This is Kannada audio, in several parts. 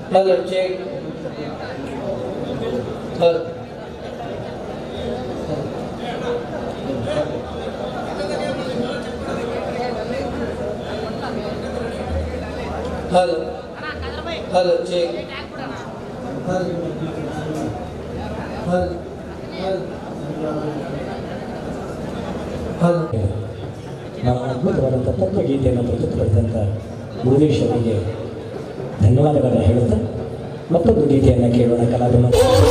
Hello, check. Hello. Hello. Hello, check. Hello. Hello. Hello. Hello. ನಾವು ಅದ್ಭುತವಾದಂಥ ತತ್ವಗೀತೆಯನ್ನು ಪ್ರಸ್ತುತಪಡಿಸಿದಂಥ ಭುವನೇಶ್ ಅವರಿಗೆ ಧನ್ಯವಾದಗಳನ್ನು ಹೇಳುತ್ತಾ ಮತ್ತೊಂದು ಗೀತೆಯನ್ನು ಕೇಳೋಣ ಕಲಾವಿದ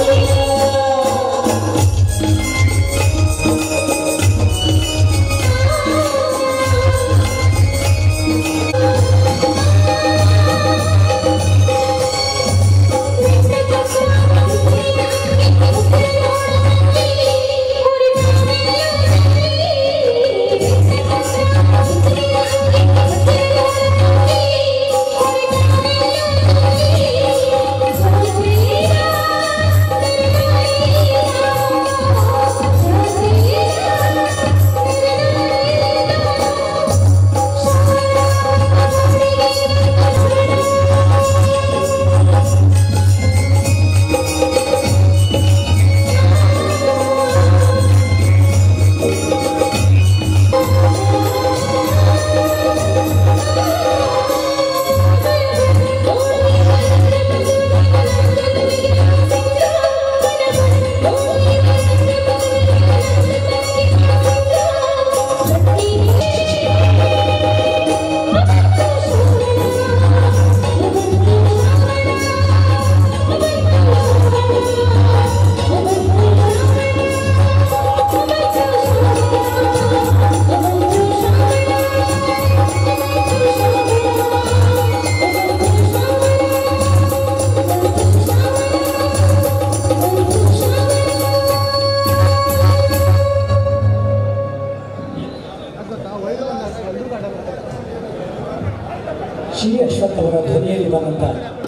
ಶ್ರೀ ಅಶ್ವಥ್ ಅವರ ಧ್ವನಿಯಲ್ಲಿ ಬಂದಂಥ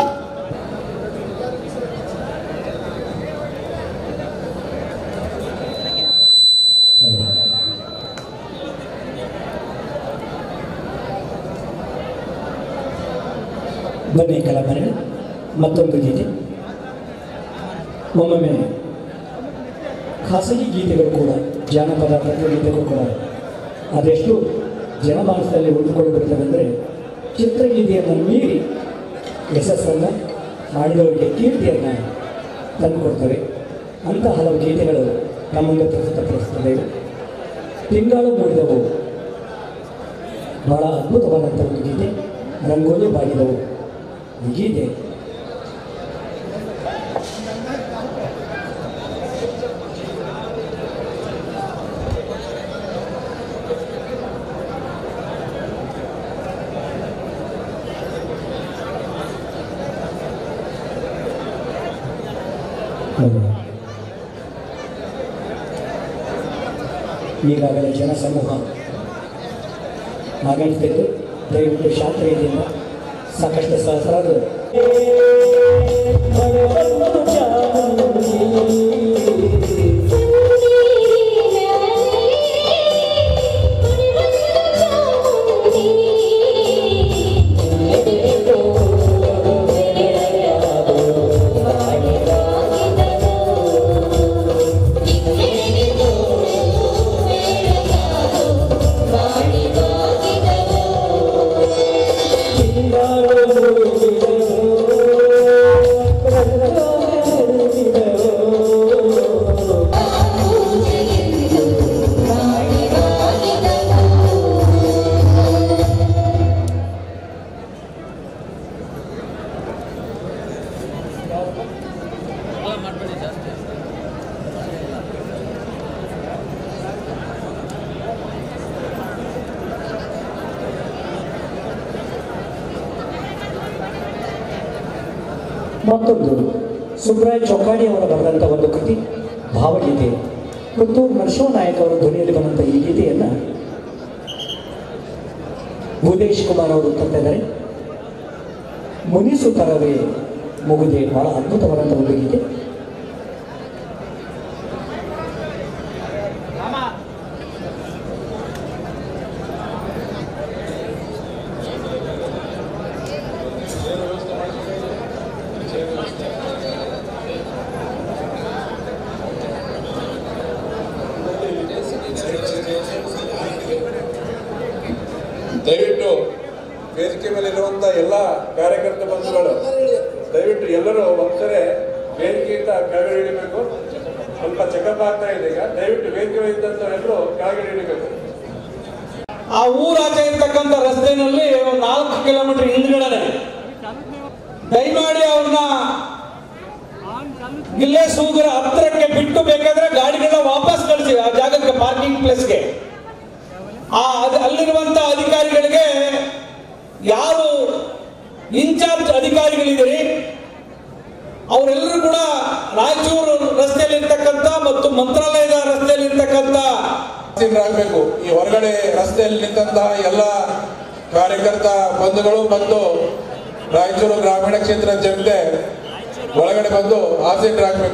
ಬನ್ನಿ ಕಲಾಮರಗಳು ಮತ್ತೊಂದು ಗೀತೆ ಒಮ್ಮೊಮ್ಮೆ ಖಾಸಗಿ ಗೀತೆಗಳು ಕೂಡ ಜಾನಪದ ತತ್ವಗೀತೆಗಳು ಕೂಡ ಅದೆಷ್ಟು ಜನಮಾನಸದಲ್ಲಿ ಉಳಿದುಕೊಂಡು ಬಿಡ್ತವೆ ಅಂದರೆ ಚಿತ್ರಗೀತೆಯನ್ನು ಮೀರಿ ಯಶಸ್ಸನ್ನು ಮಾಡಿದವರಿಗೆ ಕೀರ್ತಿಯನ್ನು ತಂದುಕೊಡ್ತವೆ ಅಂಥ ಹಲವು ಗೀತೆಗಳು ನಮ್ಮ ಮುಂದೆ ಪ್ರಸ್ತುತಪಡಿಸುತ್ತವೆ ತಿಂಗಳು ಮೂಡಿದವು ಬಹಳ ಅದ್ಭುತವಾದಂಥ ಒಂದು ಗೀತೆ ರಂಗೋಲಿ ಬಾಗಿದವು ಈ ಗೀತೆ ಹೌದು. ಈಗಾಗಲೇ ಜನಸಮೂಹ ಆಗಮಿಸ್ತಿದ್ದು ದಯವಿಟ್ಟು ಶಾಸ್ತ್ರೀಯದಿಂದ ಸಾಕಷ್ಟು ಸಹಸ್ರಾರು ಮತ್ತೊಂದು ಸುಬ್ರಾಯ್ ಚೌಕಾಡಿ ಅವರ ಬರೆದಂಥ ಒಂದು ಕೃತಿ ಭಾವಗೀತೆ ಪುತ್ತೂರು ನರಸಿಂಹನಾಯಕ್ ಅವರ ಧ್ವನಿಯಲ್ಲಿ ಬಂದಂಥ ಈ ಗೀತೆಯನ್ನು ಭೂದೇಶ್ ಕುಮಾರ್ ಅವರು ತಂದಿದ್ದಾರೆ ಮುನಿಸು ತರವೇ ಮುಗುದೆ ಬಹಳ ಅದ್ಭುತವಾದಂಥ ಒಂದು ಗೀತೆ ವೇದಿಕೆ ಮೇಲೆ ಇರುವಂತ ಎಲ್ಲ ಕಾರ್ಯಕರ್ತ ಬಂಧುಗಳು ದಯವಿಟ್ಟು ಎಲ್ಲರೂ ಒಂದ್ಸರಿ ವೇದಿಕೆಯಿಂದ ಕೆಳಗಡೆ ಇಳಿಬೇಕು ಸ್ವಲ್ಪ ಚೆಕಪ್ ಆಗ್ತಾ ಇದೆ ಈಗ ದಯವಿಟ್ಟು ವೇದಿಕೆ ಮೇಲೆ ಇದ್ದಂತ ಎಲ್ಲರೂ ಕೆಳಗಡೆ ಇಳಿಬೇಕು ಆ ಊರಾಚೆ ಇರ್ತಕ್ಕಂಥ ರಸ್ತೆಯಲ್ಲಿ ಒಂದು ನಾಲ್ಕು ಕಿಲೋಮೀಟರ್ ಹಿಂದ್ಗಡೆ ದಯಮಾಡಿ ಅವ್ರನ್ನ ಇಲ್ಲೇ ಸೂಗರ ಹತ್ತಿರಕ್ಕೆ ಬಿಟ್ಟು ಬೇಕಾದ್ರೆ ಗಾಡಿಗಳನ್ನ ವಾಪಸ್ ಕಳಿಸಿ ಆ ಜಾಗಕ್ಕೆ ಪಾರ್ಕಿಂಗ್ ಪ್ಲೇಸ್ಗೆ ಆ ಅದ್- ಅಲ್ಲಿರುವಂತ ಅಧಿಕಾರಿಗಳಿಗೆ ಯಾರು ಇನ್ಚಾರ್ಜ್ ಅಧಿಕಾರಿಗಳಿದ್ದೀರಿ ಅವರೆಲ್ಲರೂ ಕೂಡ ರಾಯಚೂರು ರಸ್ತೆಯಲ್ಲಿ ಇರ್ತಕ್ಕಂಥ ಮತ್ತು ಮಂತ್ರಾಲಯದ ರಸ್ತೆಯಲ್ಲಿ ಇರ್ತಕ್ಕಂಥ ಆಗಬೇಕು ಈ ಹೊರಗಡೆ ರಸ್ತೆಯಲ್ಲಿ ನಿಂತಹ ಎಲ್ಲ ಕಾರ್ಯಕರ್ತ ಬಂಧುಗಳು ಮತ್ತು ರಾಯಚೂರು ಗ್ರಾಮೀಣ ಕ್ಷೇತ್ರ ಜನತೆ ಒಳಗಡೆ ಬಂದು ಆಸೀನರಾಗಬೇಕು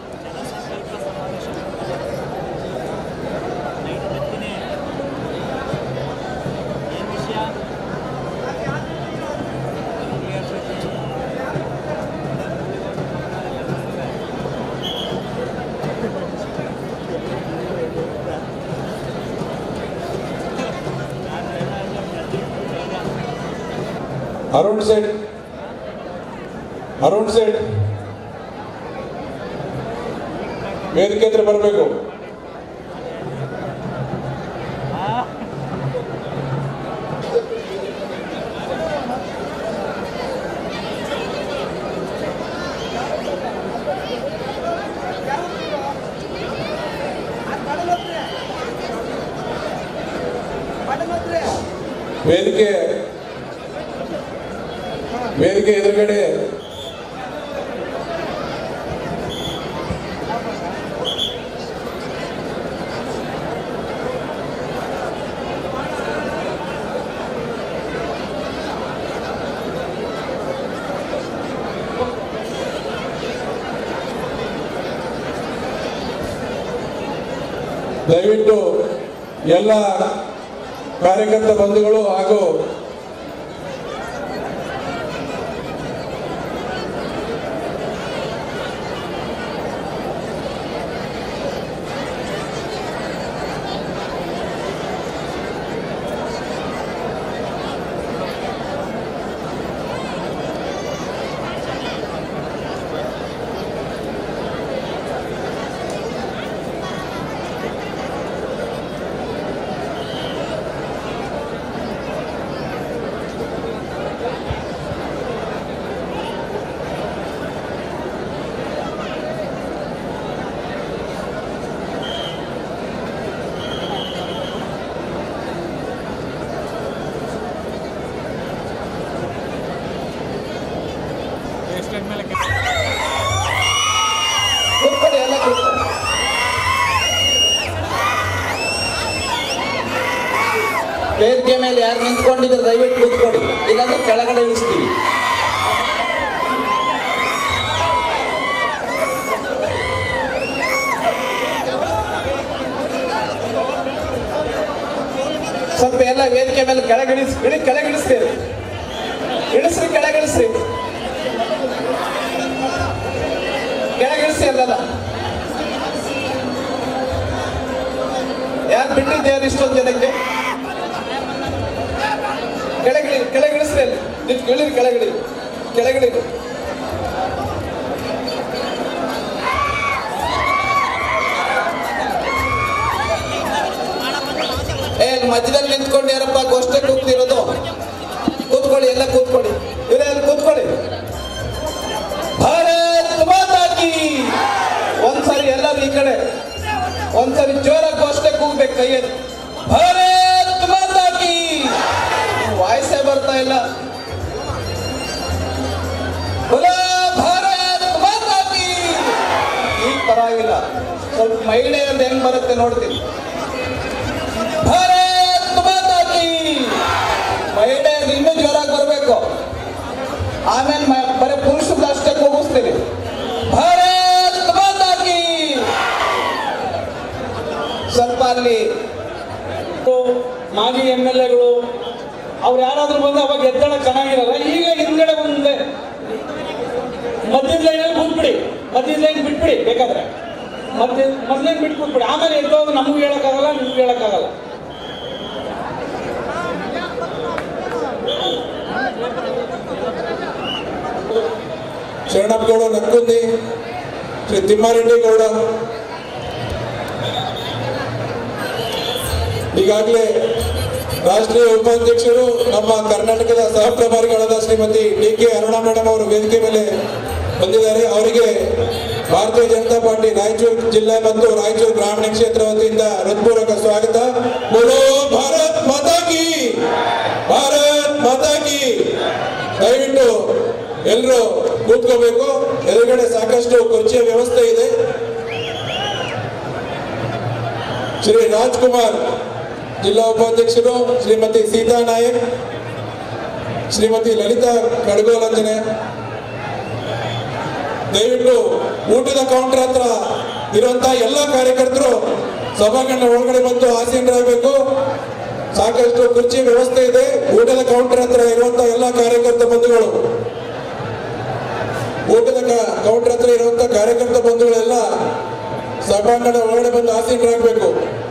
ಅರುಣ್ ಸೇಠ್ ಅರುಣ್ ಸೇಠ್ ವೇದಿಕೆ ಹತ್ರ ಬರಬೇಕು ವೇದಿಕೆ ವೇದಿಕೆ ಎದುರುಗಡೆ ದಯವಿಟ್ಟು ಎಲ್ಲ ಕಾರ್ಯಕರ್ತ ಬಂಧುಗಳು ಹಾಗೂ ಕೂತ್ಕೊಳ್ಳಿ ಎಲ್ಲ ಕೂತ್ಕೊಳ್ಳಿ ವೇದಿಕೆ ಮೇಲೆ ಯಾರು ನಿಂತ್ಕೊಂಡಿದ್ರೆ ದಯವಿಟ್ಟು ಕೂತ್ಕೊಳ್ಳಿ ಇಲ್ಲಾಂದ್ರೆ ಕೆಳಗಡೆ ಇಳಿಸ್ತೀವಿ ಸ್ವಲ್ಪ ಎಲ್ಲ ವೇದಿಕೆ ಮೇಲೆ ಕೆಳಗಿಳಿಸ್ ಇಳಿ ಕೆಳಗಿಳಿಸ್ತೀರಿ ಇಳಿಸ್ರಿ ಕೆಳಗಿಳಿಸ್ರಿ ಕೆಳಗಿಳಿಸಿ ಅಲ್ಲಲ್ಲ ಯಾರು ಬಿಟ್ಟಿದ್ದೇರು ಇಷ್ಟೊಂದು ಜನಕ್ಕೆ ಕೆಳಗಿಳಿ ಕೆಳಗಿಳಿಸ್ರಿ ಅಲ್ಲಿ ನೀವು ಇಳಿರಿ ಕೆಳಗಿಳಿ ಕೆಳಗಿಳಿರಿ ಏ ಅಲ್ಲಿ ಮಧ್ಯದಲ್ಲಿ ನಿಂತ್ಕೊಂಡು ಯಾರಪ್ಪ ಗೋಷ್ಠಿ ಕೂಗ್ತಿರೋದು ಕೂತ್ಕೊಳ್ಳಿ ಎಲ್ಲ ಕೂತ್ಕೊಳ್ಳಿ ಇವರೇ ಅಲ್ಲಿ ಕೂತ್ಕೊಳ್ಳಿ ಭಾರತ್ ಮಾತಾ ಕಿ ಒಂದ್ಸರಿ ಎಲ್ಲರೂ ಈ ಕಡೆ ಒಂದ್ಸರಿ ಜೋರಾಗಿ ಘೋಷಣೆ ಕೂಗ್ಬೇಕು ಕೈಯಲ್ಲಿ ಭಾರತ್ ಮಾತಾ ಕಿ ವಾಯ್ಸೇ ಬರ್ತಾ ಇಲ್ಲ ಬೋಲೋ ಭಾರತ್ ಮಾತಾ ಕಿ ಈಗ ಪರವಾಗಿಲ್ಲ ಸ್ವಲ್ಪ ಮಹಿಳೆಯರ್ದು ಹೆಂಗ್ ಬರುತ್ತೆ ನೋಡ್ತೀನಿ ಭಾರತ್ ಮಾತಾ ಕಿ ಮಹಿಳೆಯರ್ದು ಇನ್ನೂ ಜೋರಾಗಿ ಬರಬೇಕು ಆಮೇಲೆ ಮ- ಬರೀ ಪುರುಷರದ್ದು ಅಷ್ಟೇ ಕೂಗಿಸ್ತೀವಿ ಭಾರತ್ ಮಾತಾ ಕಿ ಸ್ವಲ್ಪ ಅಲ್ಲಿ ಮಾಜಿ ಎಮ್ ಎಲ್ ಎಗಳು ಅವ್ರು ಯಾರಾದ್ರೂ ಬಂದು ಅವಾಗ ಎದ್ದಳ ಚೆನ್ನಾಗಿರಲ್ಲ ಈಗ ಹಿಂದ್ಗಡೆ ಬಂದೆ ಮಧ್ಯದ ಲೈನಲ್ಲಿ ಕೂತ್ಬಿಡಿ ಮಧ್ಯದ ಲೈನ್ ಬಿಟ್ಬಿಡಿ ಬೇಕಾದ್ರೆ ಮಧ್ಯ ಮೊದ್ಲೇನ್ ಬಿಟ್ಟು ಕೂತ್ಬಿಡಿ ಆಮೇಲೆ ಎದ್ದೋದು ನಮಗೂ ಹೇಳಕ್ಕಾಗಲ್ಲ ನಿಮ್ಗೆ ಹೇಳಕ್ಕಾಗಲ್ಲ ಶರಣಪ್ಪಗೌಡ ನಕ್ಕುಂದಿ ಶ್ರೀ ತಿಮ್ಮಾರೆಡ್ಡಿ ಗೌಡ ಈಗಾಗಲೇ ರಾಷ್ಟ್ರೀಯ ಉಪಾಧ್ಯಕ್ಷರು ನಮ್ಮ ಕರ್ನಾಟಕದ ಸಹ ಪ್ರಭಾರಿಗಳಾದ Shrimati D K Aruna madam ಅವರು ವೇದಿಕೆ ಮೇಲೆ ಬಂದಿದ್ದಾರೆ ಅವರಿಗೆ ಭಾರತೀಯ ಜನತಾ ಪಾರ್ಟಿ ರಾಯಚೂರು ಜಿಲ್ಲೆ ಮತ್ತು ರಾಯಚೂರು ಗ್ರಾಮೀಣ ಕ್ಷೇತ್ರ ವತಿಯಿಂದ ಹೃತ್ಪೂರ್ವಕ ಸ್ವಾಗತ ಬೋಲೋ ಭಾರತ್ ಮಾತಾ ಕಿ ಭಾರತ್ ಮಾತಾ ಕಿ ದಯವಿಟ್ಟು ಎಲ್ಲರೂ ಕೂತ್ಕೋಬೇಕು ಎದುರುಗಡೆ ಸಾಕಷ್ಟು ಕುರ್ಚಿಯ ವ್ಯವಸ್ಥೆ ಇದೆ ಶ್ರೀ ರಾಜ್ಕುಮಾರ್ ಜಿಲ್ಲಾ ಉಪಾಧ್ಯಕ್ಷರು ಶ್ರೀಮತಿ ಸೀತಾ ನಾಯಕ್ ಶ್ರೀಮತಿ ಲಲಿತಾ ಕಡಗೋಲಂಜನೆ ದಯವಿಟ್ಟು ಊಟದ ಕೌಂಟರ್ ಹತ್ರ ಇರುವಂತಹ ಎಲ್ಲ ಕಾರ್ಯಕರ್ತರು ಸಭಾಂಗಣ ಒಳಗಡೆ ಬಂದು ಆಸೀನರಾಗಬೇಕು ಸಾಕಷ್ಟು ಕುರ್ಚಿ ವ್ಯವಸ್ಥೆ ಇದೆ ಊಟದ ಕೌಂಟರ್ ಹತ್ರ ಇರುವಂತಹ ಎಲ್ಲ ಕಾರ್ಯಕರ್ತ ಬಂಧುಗಳು ಊಟದ ಕೌಂಟರ್ ಹತ್ರ ಇರುವಂತಹ ಕಾರ್ಯಕರ್ತ ಬಂಧುಗಳೆಲ್ಲ ಸಭಾಂಗಣ ಒಳಗಡೆ ಬಂದು ಆಸೀನರಾಗಬೇಕು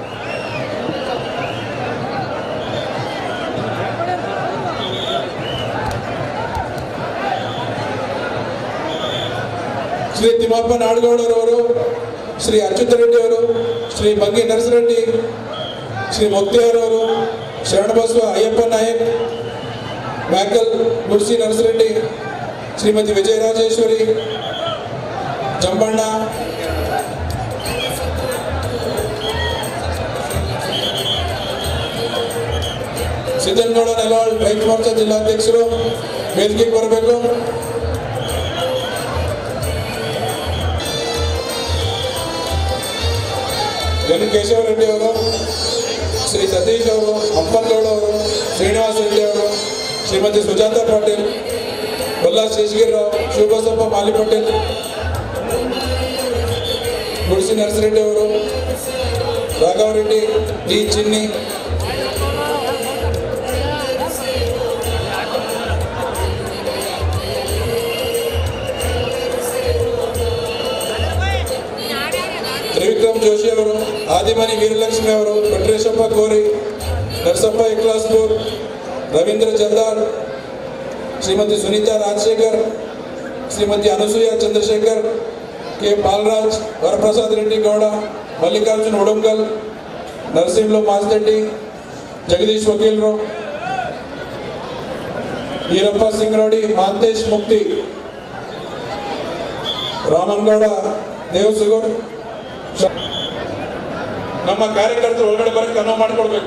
ಶ್ರೀ ತಿಮ್ಮಪ್ಪ ನಾಡಗೌಡರವರು ಶ್ರೀ ಅಚ್ಯುತ ರೆಡ್ಡಿ ಅವರು ಶ್ರೀ ಬಂಗಿ ನರಸರೆಡ್ಡಿ ಶ್ರೀ ಮುಕ್ತಿಯಾರವರು ಶರಣಬಸವ ಅಯ್ಯಪ್ಪ ನಾಯಕ್ ಮ್ಯಾಕಲ್ ಗುಡ್ಸಿ ನರಸರೆಡ್ಡಿ ಶ್ರೀಮತಿ ವಿಜಯರಾಜೇಶ್ವರಿ ಜಂಬಣ್ಣ ಸಿದ್ದನಗೌಡ ನೆಲವಾಳ್ ರೈತ ಮೋರ್ಚಾ ಜಿಲ್ಲಾಧ್ಯಕ್ಷರು ವೇದಿಕೆಗೆ ಬರಬೇಕು ಎನ್ ಕೇಶವ ರೆಡ್ಡಿ ಅವರು ಶ್ರೀ ಸತೀಶ್ ಅವರು ಅಪ್ಪನಗೌಡ ಅವರು ಶ್ರೀನಿವಾಸ ರೆಡ್ಡಿ ಅವರು ಶ್ರೀಮತಿ ಸುಜಾತ ಪಾಟೀಲ್ ಕೊಲ್ಲಾ ಶೇಷಗಿರಿರಾವ್ ಶಿವಬಸಪ್ಪ ಮಾಲಿ ಪಟೇಲ್ ಗುಡಿಸಿ ನರಸರೆಡ್ಡಿ ಅವರು ರಾಘವ ರೆಡ್ಡಿ ಡಿ ಚಿನ್ನಿ ತ್ರಿವಿಕ್ರಮ್ ಜೋಶಿ ಅವರು ಆದಿಮನಿ ವೀರಲಕ್ಷ್ಮಿ ಅವರು ವೆಂಕಟೇಶಪ್ಪ ಕೋರಿ ನರಸಪ್ಪ ಇಕ್ಲಾಸ್ಪುರ್ ರವೀಂದ್ರ ಜಲ್ದಾರ್ ಶ್ರೀಮತಿ ಸುನೀತಾ ರಾಜಶೇಖರ್ ಶ್ರೀಮತಿ ಅನಸೂಯ ಚಂದ್ರಶೇಖರ್ ಕೆ ಬಾಲರಾಜ್ ವರಪ್ರಸಾದ್ ರೆಡ್ಡಿ ಗೌಡ ಮಲ್ಲಿಕಾರ್ಜುನ್ ಉಡಂಗಲ್ ನರಸಿಂಹಲು ಮಾಸ್ದಡ್ಡಿ ಜಗದೀಶ್ ವಕೀಲರು ಈರಪ್ಪ ಸಿಂಗ್ರೋಡಿ ಮಹಾಂತೇಶ್ ಮುಕ್ತಿ ರಾಮನ್ಗೌಡ ದೇವಸಿಗೌಡ್ ನಮ್ಮ ಕಾರ್ಯಕರ್ತರು ಒಳಗಡೆ ಬರಕ್ಕೆ ಅನುವು ಮಾಡಿಕೊಡ್ಬೇಕು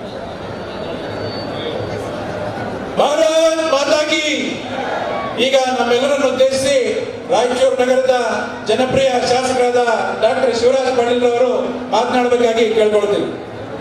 ಭಾರತ್ ಮಾತಾ ಕಿ ಈಗ ನಮ್ಮೆಲ್ಲರನ್ನು ಉದ್ದೇಶಿಸಿ ರಾಯಚೂರು ನಗರದ ಜನಪ್ರಿಯ ಶಾಸಕರಾದ ಡಾಕ್ಟರ್ ಶಿವರಾಜ್ ಪಾಟೀಲ್ ಅವರು ಮಾತನಾಡಬೇಕಾಗಿ ಕೇಳ್ಕೊಳ್ತೀನಿ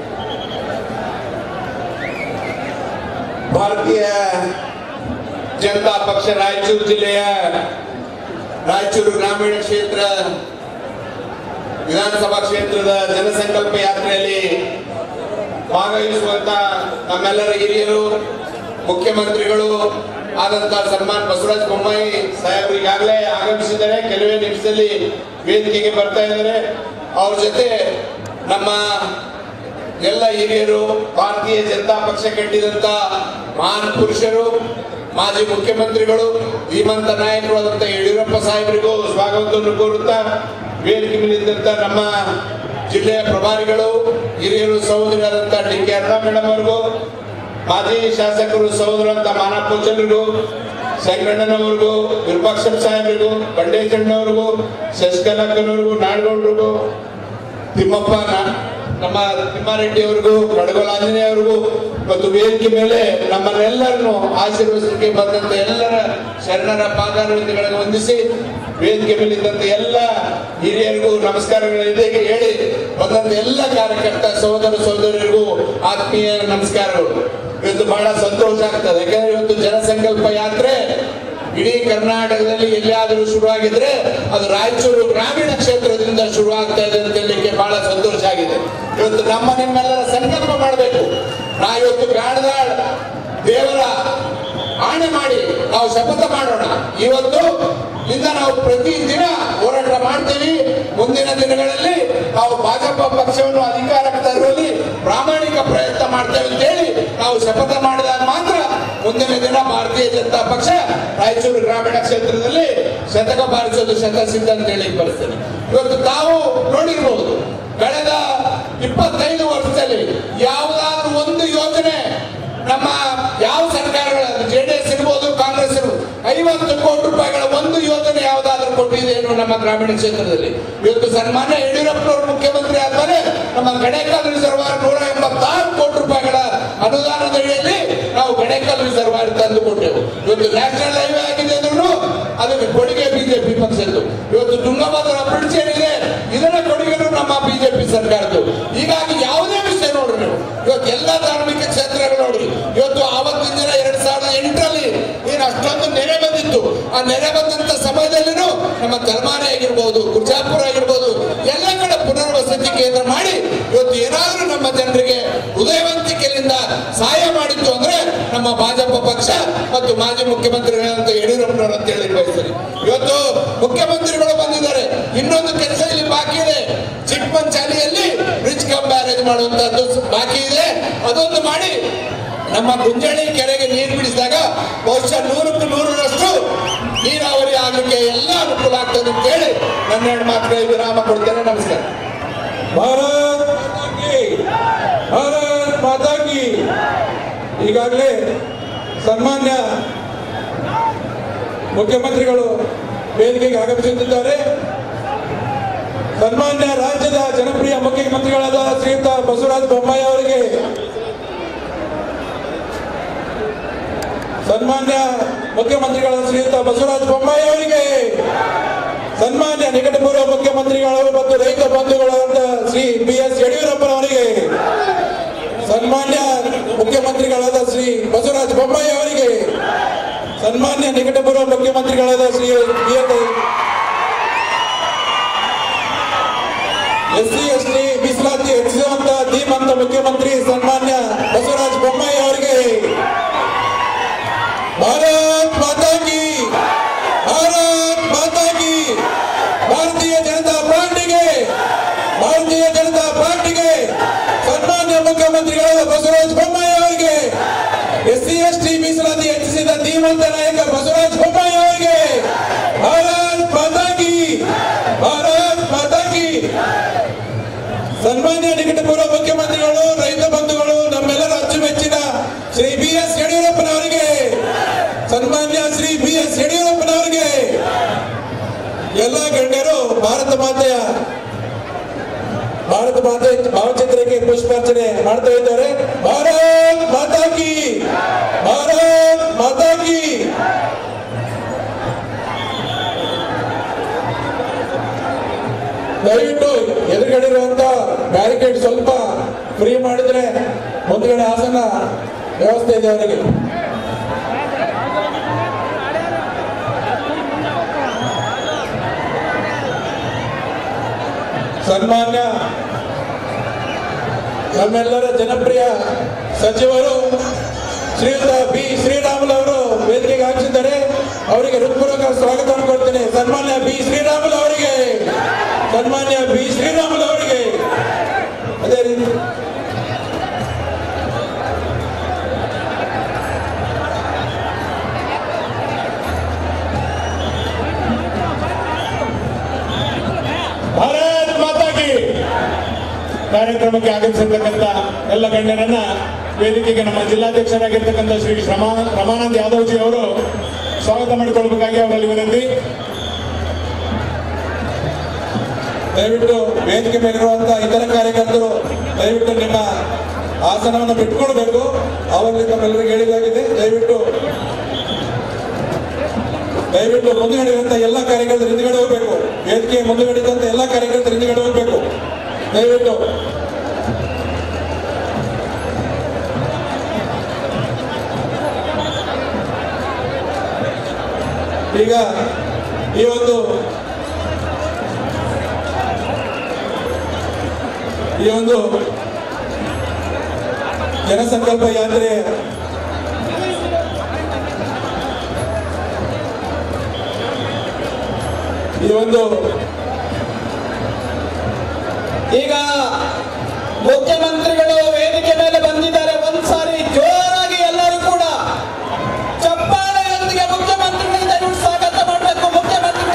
ಭಾರತೀಯ ಜನತಾ ಪಕ್ಷ ರಾಯಚೂರು ಜಿಲ್ಲೆಯ ರಾಯಚೂರು ಗ್ರಾಮೀಣ ಕ್ಷೇತ್ರ ವಿಧಾನಸಭಾ ಕ್ಷೇತ್ರದ ಜನಸಂಕಲ್ಪ ಯಾತ್ರೆಯಲ್ಲಿ ಭಾಗವಹಿಸುವಂತ ನಮ್ಮೆಲ್ಲರ ಹಿರಿಯರು ಮುಖ್ಯಮಂತ್ರಿಗಳು ಆದಂತ ಸನ್ಮಾನ್ ಬಸವರಾಜ ಬೊಮ್ಮಾಯಿ ಸಾಹೇಬರು ಈಗಾಗಲೇ ಆಗಮಿಸಿದ್ದಾರೆ ಕೆಲವೇ ನಿಮಿಷದಲ್ಲಿ ವೇದಿಕೆಗೆ ಬರ್ತಾ ಇದ್ದಾರೆ ಅವ್ರ ಜೊತೆ ನಮ್ಮ ಎಲ್ಲ ಹಿರಿಯರು ಭಾರತೀಯ ಜನತಾ ಪಕ್ಷ ಕಟ್ಟಿದಂತ ಮಹಾನ್ ಪುರುಷರು ಮಾಜಿ ಮುಖ್ಯಮಂತ್ರಿಗಳು ಧೀಮಂತ ನಾಯಕರು ಆದಂತ ಯಡಿಯೂರಪ್ಪ ಸಾಹೇಬರಿಗೂ ಸ್ವಾಗತವನ್ನು ಕೋರುತ್ತಾ ವೇದಿಕೆ ಮೇಲಿದ್ದಂತ ನಮ್ಮ ಜಿಲ್ಲೆಯ ಪ್ರಭಾರಿಗಳು ಹಿರಿಯರು ಸಹೋದರಿಯಾದಂತ ಡಿ ಕೆ ಅರುಣಾ ಮೇಡಮ್ ಅವರಿಗೂ ಮಾಜಿ ಶಾಸಕರು ಸಹೋದರಂತ ಮಾನಪ್ಪಚಂದ್ರಿಗೂ ಸಂಗಣ್ಣನವರಿಗೂ ವಿರೂಪಾಕ್ಷ ಸಾಹೇಬರಿಗೂ ಬಂಡೇಜಣ್ಣವರಿಗೂ ಶಶಿಕಲಾಕ್ಕನವರಿಗೂ ನಾಡಗೌಡರಿಗೂ ತಿಮ್ಮಪ್ಪ ನಾ- ನಮ್ಮ ತಿಮ್ಮಾರೆಡ್ಡಿ ಅವರಿಗೂ ಕಡಗೋಲ ಆಂಜನೇಯ ಅವರಿಗೂ ಮತ್ತು ವೇದಿಕೆ ಮೇಲೆ ನಮ್ಮನ್ನೆಲ್ಲರನ್ನು ಆಶೀರ್ವದಿಸಲಿಕ್ಕೆ ಬಂದಂತ ಎಲ್ಲರ ಶರಣರ ಪಾದಾರವಿಂದಗಳನ್ನು ವಂದಿಸಿ ವೇದಿಕೆ ಮೇಲಿದ್ದಂತ ಎಲ್ಲ ಹಿರಿಯರಿಗೂ ನಮಸ್ಕಾರಗಳಿದೆ ಹೇಳಿ ಬಂದಂತ ಎಲ್ಲ ಕಾರ್ಯಕರ್ತ ಸಹೋದರ ಸಹೋದರಿಯರಿಗೂ ಆತ್ಮೀಯ ನಮಸ್ಕಾರಗಳು ಇವತ್ತು ಬಹಳ ಸಂತೋಷ ಆಗ್ತದೆ ಯಾಕಂದ್ರೆ ಇವತ್ತು ಜನಸಂಕಲ್ಪ ಯಾತ್ರೆ ಇಡೀ ಕರ್ನಾಟಕದಲ್ಲಿ ಎಲ್ಲಿಯಾದರೂ ಶುರುವಾಗಿದ್ರೆ ಅದು ರಾಯಚೂರು ಗ್ರಾಮೀಣ ಕ್ಷೇತ್ರದಿಂದ ಶುರು ಆಗ್ತಾ ಇದೆ ಅಂತ ಹೇಳಲಿಕ್ಕೆ ಬಹಳ ಸಂತೋಷ ಆಗಿದೆ ಇವತ್ತು ನಮ್ಮ ನಿಮ್ಮೆಲ್ಲರ ಸಂಕಲ್ಪ ಮಾಡಬೇಕು ನಾ ಇವತ್ತು ಗಾಣದಾಳ್ ದೇವರ ಆಣೆ ಮಾಡಿ ನಾವು ಶಪಥ ಮಾಡೋಣ ಇವತ್ತು ಇಂದ ನಾವು ಪ್ರತಿ ದಿನ ಹೋರಾಟ ಮಾಡ್ತೀವಿ ಮುಂದಿನ ದಿನಗಳಲ್ಲಿ ನಾವು ಭಾಜಪ ಪಕ್ಷವನ್ನು ಅಧಿಕಾರಕ್ಕೆ ತರುವಲ್ಲಿ ಪ್ರಾಮಾಣಿಕ ಪ್ರಯತ್ನ ಮಾಡ್ತೇವೆ ಅಂತ ಹೇಳಿ ನಾವು ಶಪಥ ಮಾಡಿದಾಗ ಮಾತ್ರ ಮುಂದಿನ ದಿನ ಭಾರತೀಯ ಜನತಾ ಪಕ್ಷ ರಾಯಚೂರು ಗ್ರಾಮೀಣ ಕ್ಷೇತ್ರದಲ್ಲಿ ಶತಕ ಬಾರಿಸೋದು ಶತಸಿದ್ಧ ಅಂತ ಹೇಳಿ ಬರ್ತೇನೆ ಇವತ್ತು ತಾವು ನೋಡಿರ್ಬಹುದು ಕಳೆದ ಇಪ್ಪತ್ತೈದು ವರ್ಷದಲ್ಲಿ ಯಾವುದಾದ್ರೂ ಒಂದು ಯೋಜನೆ ನಮ್ಮ ಯಾವ ಸರ್ಕಾರಗಳ ಜೆ ಡಿ ಎಸ್ ಇರ್ಬೋದು ಕಾಂಗ್ರೆಸ್ ಇರ್ಬೋದು ಐವತ್ತು ಕೋಟಿ ರೂಪಾಯಿಗಳ ಒಂದು ಯೋಜನೆ ಯಾವುದಾದ್ರೂ ಕೊಟ್ಟಿದೆಯೇನು ನಮ್ಮ ಗ್ರಾಮೀಣ ಕ್ಷೇತ್ರದಲ್ಲಿ ಇವತ್ತು ಸನ್ಮಾನ್ಯ ಯಡಿಯೂರಪ್ಪನವರು ಮುಖ್ಯಮಂತ್ರಿ ಆದ್ಮೇಲೆ ನಮ್ಮ ಗಣೇಕಲ್ ರಿಸರ್ವಾಯರ್ ನೂರ ಎಂಬತ್ತಾರು ಕೋಟಿ ರೂಪಾಯಿಗಳ ಅನುದಾನದ ಅಡಿಯಲ್ಲಿ ನಾವು ಗಣೇಕಲ್ ರಿಸರ್ವಾಯರ್ ತಂದು ಕೊಟ್ಟೆವು ಇವತ್ತು ನ್ಯಾಷನಲ್ ಹೈವೇ ಆಗಿದೆ ಅಂದ್ರೂ ಅದಕ್ಕೆ ಕೊಡುಗೆ ಬಿಜೆಪಿ ಪಕ್ಷದ್ದು ಇವತ್ತು ತುಂಗಭದ್ರಾ ಬ್ರಿಡ್ಜ್ ಏನಿದೆ ಇದರ ಕೊಡುಗೆನು ನಮ್ಮ ಬಿಜೆಪಿ ಸರ್ಕಾರದ್ದು ಹೀಗಾಗಿ ಯಾವುದೇ ವಿಷಯ ನೋಡ್ರಿ ನೀವು ಇವತ್ತು ಎಲ್ಲ ಧಾರ್ಮಿಕ ಕ್ಷೇತ್ರಗಳು ನೋಡಿ ಇವತ್ತು ಆವತ್ತಿನ ದಿನ ಎರಡ್ ಸಾವಿರದ ಎಂಟರಲ್ಲಿ ಏನು ಅಷ್ಟೊಂದು ನೆರೆ ಬಂದಿತ್ತು ಆ ನೆರೆ ಬಂದಂತ ಸಮಯದಲ್ಲಿನೂ ನಮ್ಮ ಕಲ್ಮಾನೆ ಆಗಿರ್ಬೋದು ಗುರ್ಜಾಪುರ ಆಗಿರ್ಬೋದು ಎಲ್ಲ ಕಡೆ ಪುನರ್ವಸತಿ ಕೇಂದ್ರ ಮಾಡಿ ಇವತ್ತು ಏನಾದ್ರೂ ನಮ್ಮ ಜನರಿಗೆ ಹೃದಯವಂತಿಕೆಯಿಂದ ಸಹಾಯ ಮಾಡಿತ್ತು ಅಂದ್ರೆ ನಮ್ಮ ಭಾಜಪ ಪಕ್ಷ ಮತ್ತು ಮಾಜಿ ಮುಖ್ಯಮಂತ್ರಿಗಳಂತ ಯಡಿಯೂರಪ್ಪನವರು ಅಂತ ಹೇಳಿ ಬಯಸ್ತಾರೆ ಇವತ್ತು ಮುಖ್ಯಮಂತ್ರಿಗಳು ಬಂದಿದ್ದಾರೆ ಇನ್ನೊಂದು ಕೆಲಸ ಇಲ್ಲಿ ಬಾಕಿ ಇದೆ ಚಿಕ್ಕಮಂಚಾಲಿಯಲ್ಲಿ ಬ್ರಿಡ್ಜ್ ಕಮ್ ಬ್ಯಾರೇಜ್ ಮಾಡುವಂತದ್ದು ಬಾಕಿ ಇದೆ ಅದೊಂದು ಮಾಡಿ ನಮ್ಮ ಗುಂಜಳಿ ಕೆರೆಗೆ ನೀರು ಬಿಡಿಸಿದಾಗ ಬಹುಶಃ ನೂರಕ್ಕೆ ನೂರರಷ್ಟು ನೀರಾವರಿ ಆಗಲಿಕ್ಕೆ ಎಲ್ಲ ಅನುಕೂಲ ಆಗ್ತದೆ ಅಂತ ಹೇಳಿ ನನ್ನ ಎರಡು ಮಾತುಗಳಿಗೆ ವಿರಾಮ ಕೊಡ್ತೇನೆ ನಮಸ್ಕಾರ ಭಾರತ್ ಮಾತಾ ಕಿ ಭಾರತ್ ಮಾತಾ ಕಿ ಈಗಾಗಲೇ ಸನ್ಮಾನ್ಯ ಮುಖ್ಯಮಂತ್ರಿಗಳು ವೇದಿಕೆಗೆ ಆಗಮಿಸುತ್ತಿದ್ದಾರೆ ಸನ್ಮಾನ್ಯ ರಾಜ್ಯದ ಜನಪ್ರಿಯ ಮುಖ್ಯಮಂತ್ರಿಗಳಾದ ಶ್ರೀಯುತ ಬಸವರಾಜ ಬೊಮ್ಮಾಯಿ ಅವರಿಗೆ ಸನ್ಮಾನ್ಯ ಮುಖ್ಯಮಂತ್ರಿಗಳಾದ ಶ್ರೀಯುತ ಬಸವರಾಜ ಬೊಮ್ಮಾಯಿ ಅವರಿಗೆ ಸನ್ಮಾನ್ಯ ನಿಕಟಪೂರ್ವ ಮುಖ್ಯಮಂತ್ರಿಗಳು ಮತ್ತು ರೈತ ಬಂಧುಗಳಾದ ಶ್ರೀ ಬಿ ಎಸ್ ಯಡಿಯೂರಪ್ಪನವರಿಗೆ ಸನ್ಮಾನ್ಯ ಮುಖ್ಯಮಂತ್ರಿಗಳಾದ ಶ್ರೀ ಬಸವರಾಜ ಬೊಮ್ಮಾಯಿ ಅವರಿಗೆ ಸನ್ಮಾನ್ಯ ನಿಕಟಪೂರ್ವ ಮುಖ್ಯಮಂತ್ರಿಗಳಾದ Shri B S C S T ಮೀಸಲಾತಿ ಹೆಚ್ಚಿಸುವಂತ ಧೀಮಂತ ಮುಖ್ಯಮಂತ್ರಿ ಸನ್ಮಾನ್ಯ ಬಸವರಾಜ ಬೊಮ್ಮಾಯಿ ಅವರಿಗೆ ಭಾರತ್ ಮಾತಾ ಕಿ ಭಾರತ್ ಮಾತಾ ಕಿ ಭಾರತೀಯ ಜನತಾ ಪಾರ್ಟಿಗೆ ಭಾರತೀಯ ಜನತಾ ಪಾರ್ಟಿಗೆ ಸನ್ಮಾನ್ಯ ಮುಖ್ಯಮಂತ್ರಿಗಳಾದ ಬಸವರಾಜ ಬೊಮ್ಮಾಯಿ ಅವರಿಗೆ ಎಸ್ ಸಿ ಎಸ್ ಟಿ ಮೀಸಲಾತಿ ಹೆಚ್ಚಿಸಿದ ಧೀಮಂತ ನಾಯಕ ಬಸವರಾಜ ಬೊಮ್ಮಾಯಿ ಅವರಿಗೆ ಭಾರತ್ ಮಾತಾ ಕಿ ಭಾರತ್ ಮಾತಾ ಕಿ ಸನ್ಮಾನ್ಯ ನಿಕಟಪೂರ್ವ ಮುಖ್ಯಮಂತ್ರಿಗಳು ರೈತ ಬಂಧುಗಳು ನಮ್ಮೆಲ್ಲರ ಅಚ್ಚುಮೆಚ್ಚಿನ ಶ್ರೀ ಬಿ ಎಸ್ ಯಡಿಯೂರಪ್ಪನವರಿಗೆ ಸನ್ಮಾನ್ಯ ಶ್ರೀ ಬಿ ಎಸ್ ಯಡಿಯೂರಪ್ಪನವರಿಗೆ ಎಲ್ಲ ಗಣ್ಯರು ಭಾರತ ಮಾತೆಯ ಭಾರತ ಮಾತೆ ಭಾವಚಿತ್ರಕ್ಕೆ ಪುಷ್ಪಾರ್ಚನೆ ಮಾಡ್ತಾ ಇದ್ದಾರೆ ಭಾರತ್ ಮಾತಾ ಕಿ ಭಾರತ್ ಮಾತಾ ಕಿ ದಯವಿಟ್ಟು ಎದುರುಗಡೆ ಇರುವಂತ ಬ್ಯಾರಿಕೇಡ್ ಸ್ವಲ್ಪ ಫ್ರೀ ಮಾಡಿದ್ರೆ ಮುಂದ್ಗಡೆ ಆಸನ ವ್ಯವಸ್ಥೆ ಇದೆ ಅವರಿಗೆ ಸನ್ಮಾನ್ಯ ನಮ್ಮೆಲ್ಲರ ಜನಪ್ರಿಯ ಸಚಿವರು ಶ್ರೀಯುತ ಬಿ ಶ್ರೀರಾಮುಲು ಅವರು ವೇದಿಕೆಗೆ ಹಾಕಿಸಿದ್ದಾರೆ ಅವರಿಗೆ ಹೃತ್ಪೂರ್ವಕ ಸ್ವಾಗತವನ್ನು ಕೊಡ್ತೇನೆ ಸನ್ಮಾನ್ಯ ಬಿ ಶ್ರೀರಾಮುಲು ಅವರಿಗೆ ಸನ್ಮಾನ್ಯ ಬಿ ಶ್ರೀರಾಮುಲು ಅವರಿಗೆ ಅದೇ ರೀತಿ ಭಾರತ್ ಮಾತಾಗಿ ಕಾರ್ಯಕ್ರಮಕ್ಕೆ ಆಗಮಿಸಿರ್ತಕ್ಕಂಥ ಎಲ್ಲ ಗಣ್ಯರನ್ನ ವೇದಿಕೆಗೆ ನಮ್ಮ ಜಿಲ್ಲಾಧ್ಯಕ್ಷರಾಗಿರ್ತಕ್ಕಂಥ ಶ್ರೀ ರಮಾ ರಮಾನಂದ್ ಯಾದವ್ಜಿ ಅವರು ಸ್ವಾಗತ ಮಾಡಿಕೊಳ್ಬೇಕಾಗಿ ಅವರಲ್ಲಿ ವಿನಂತಿ ದಯವಿಟ್ಟು ವೇದಿಕೆ ಮೇಲಿರುವಂತಹ ಇತರ ಕಾರ್ಯಕರ್ತರು ದಯವಿಟ್ಟು ನಿಮ್ಮ ಆಸನವನ್ನು ಬಿಟ್ಕೊಳ್ಬೇಕು ಅವರಲ್ಲಿ ತಮ್ಮೆಲ್ಲರಿಗೆ ಹೇಳಿದಾಗಿದೆ ದಯವಿಟ್ಟು ದಯವಿಟ್ಟು ಮುಂದುಗಡೆ ಇರುವಂತ ಎಲ್ಲ ಕಾರ್ಯಕರ್ತರು ಹಿಂದುಗಡೆ ಹೋಗ್ಬೇಕು ವೇದಿಕೆ ಮುಂದುಗಡೆ ಇದ್ದಂತ ಎಲ್ಲ ಕಾರ್ಯಕರ್ತರು ಹಿಂದುಗಡೆ ಹೋಗ್ಬೇಕು ದಯವಿಟ್ಟು ಈಗ ಈ ಒಂದು ಈ ಒಂದು ಜನಸಂಕಲ್ಪ ಯಾತ್ರೆ ಈ ಒಂದು ಈಗ ಮುಖ್ಯಮಂತ್ರಿಗಳು ವೇದಿಕೆ ಮೇಲೆ ಬಂದಿದ್ದಾರೆ ಒಂದ್ಸಾರಿ ಜೋರಾಗಿ ಎಲ್ಲರೂ ಕೂಡ ಚಪ್ಪಾಳೆಯೊಂದಿಗೆ ಮುಖ್ಯಮಂತ್ರಿಗಳಿಗೆ ದಯವಿಟ್ಟು ಸ್ವಾಗತ ಮಾಡಬೇಕು ಮುಖ್ಯಮಂತ್ರಿಗಳು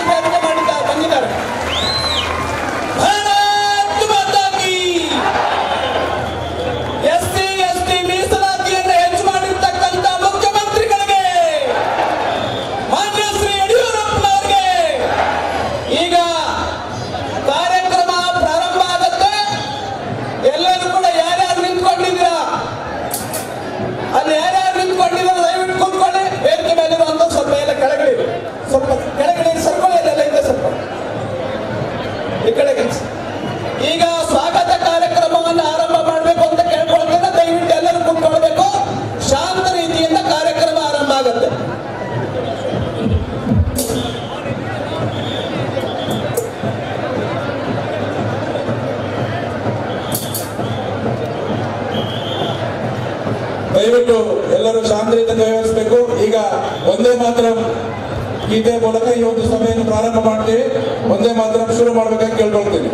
ಶಾಂತಿಯುತದಿಂದ ವ್ಯವಹರಿಸಬೇಕು ಈಗ ಒಂದೇ ಮಾತ್ರ ಗೀತೆ ಮೂಲಕ ಈ ಒಂದು ಸಭೆಯನ್ನು ಪ್ರಾರಂಭ ಮಾಡ್ತೀವಿ ಒಂದೇ ಮಾತ್ರ ಶುರು ಮಾಡ್ಬೇಕಾಗಿ ಕೇಳ್ಕೊಳ್ತೀನಿ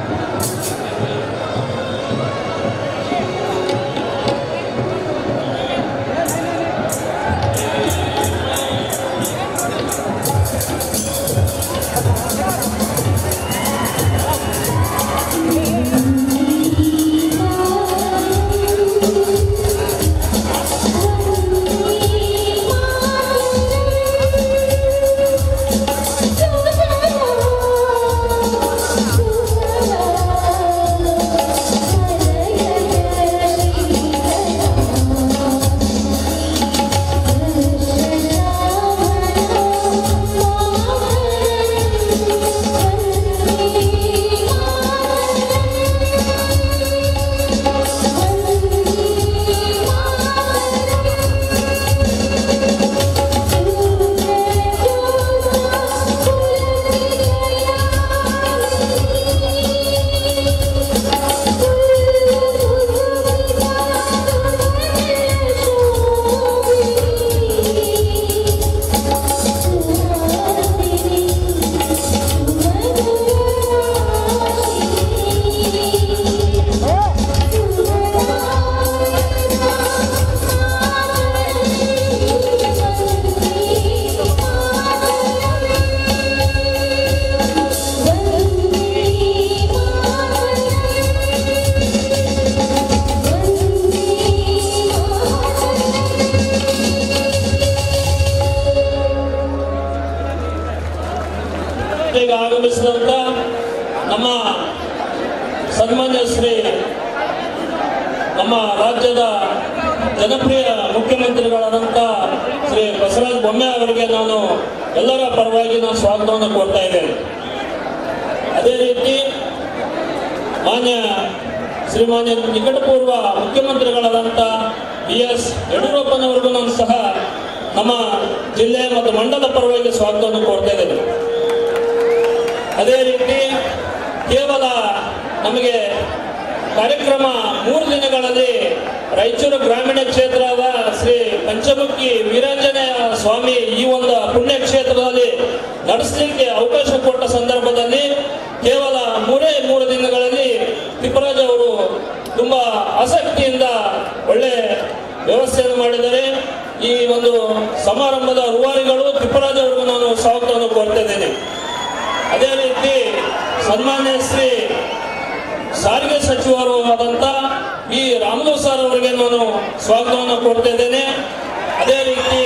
ಈಗ ಆಗಮಿಸಿದಂತ ನಮ್ಮ ಸನ್ಮಾನ್ಯ ಶ್ರೀ ನಮ್ಮ ರಾಜ್ಯದ ಜನಪ್ರಿಯ ಮುಖ್ಯಮಂತ್ರಿಗಳಾದಂಥ ಶ್ರೀ ಬಸವರಾಜ ಬೊಮ್ಮಾಯಿ ಅವರಿಗೆ ನಾನು ಎಲ್ಲರ ಪರವಾಗಿ ನಾನು ಸ್ವಾಗತವನ್ನು ಕೋರ್ತಾ ಇದ್ದೇನೆ ಅದೇ ರೀತಿ ಮಾನ್ಯ ಶ್ರೀಮಾನ್ಯ ನಿಕಟಪೂರ್ವ ಮುಖ್ಯಮಂತ್ರಿಗಳಾದಂಥ ಬಿ ಎಸ್ ಯಡಿಯೂರಪ್ಪನವರಿಗೂ ನಾನು ಸಹ ನಮ್ಮ ಜಿಲ್ಲೆ ಮತ್ತು ಮಂಡಲ ಪರವಾಗಿ ಸ್ವಾಗತವನ್ನು ಕೋರ್ತಾ ಇದ್ದೇನೆ ಅದೇ ರೀತಿ ಕೇವಲ ನಮಗೆ ಕಾರ್ಯಕ್ರಮ ಮೂರು ದಿನಗಳಲ್ಲಿ ರಾಯಚೂರು ಗ್ರಾಮೀಣ ಕ್ಷೇತ್ರದ ಶ್ರೀ ಪಂಚಮುಖಿ ವೀರಾಂಜನೇಯ ಸ್ವಾಮಿ ಈ ಒಂದು ಪುಣ್ಯ ಕ್ಷೇತ್ರದಲ್ಲಿ ನಡೆಸಲಿಕ್ಕೆ ಅವಕಾಶ ಕೊಟ್ಟ ಸಂದರ್ಭದಲ್ಲಿ ಕೇವಲ ಮೂರೇ ಮೂರು ದಿನಗಳಲ್ಲಿ ತಿಪ್ಪರಾಜ್ ಅವರು ತುಂಬಾ ಆಸಕ್ತಿಯಿಂದ ಒಳ್ಳೆ ವ್ಯವಸ್ಥೆಯನ್ನು ಮಾಡಿದ್ದಾರೆ ಈ ಒಂದು ಸಮಾರಂಭದ ರೂವಾರಿಗಳು ತಿಪ್ಪರಾಜ್ ಅವರಿಗೂ ನಾನು ಸ್ವಾಗತವನ್ನು ಕೋರ್ತಾ ಇದ್ದೇನೆ ಅದೇ ರೀತಿ ಸನ್ಮಾನ್ಯ ಶ್ರೀ ಸಾರಿಗೆ ಸಚಿವರು ಆದಂತ ಈ ರಾಮಲು ಸರ್ ಅವರಿಗೆ ನಾನು ಸ್ವಾಗತವನ್ನು ಕೊಡ್ತಾ ಇದ್ದೇನೆ ಅದೇ ರೀತಿ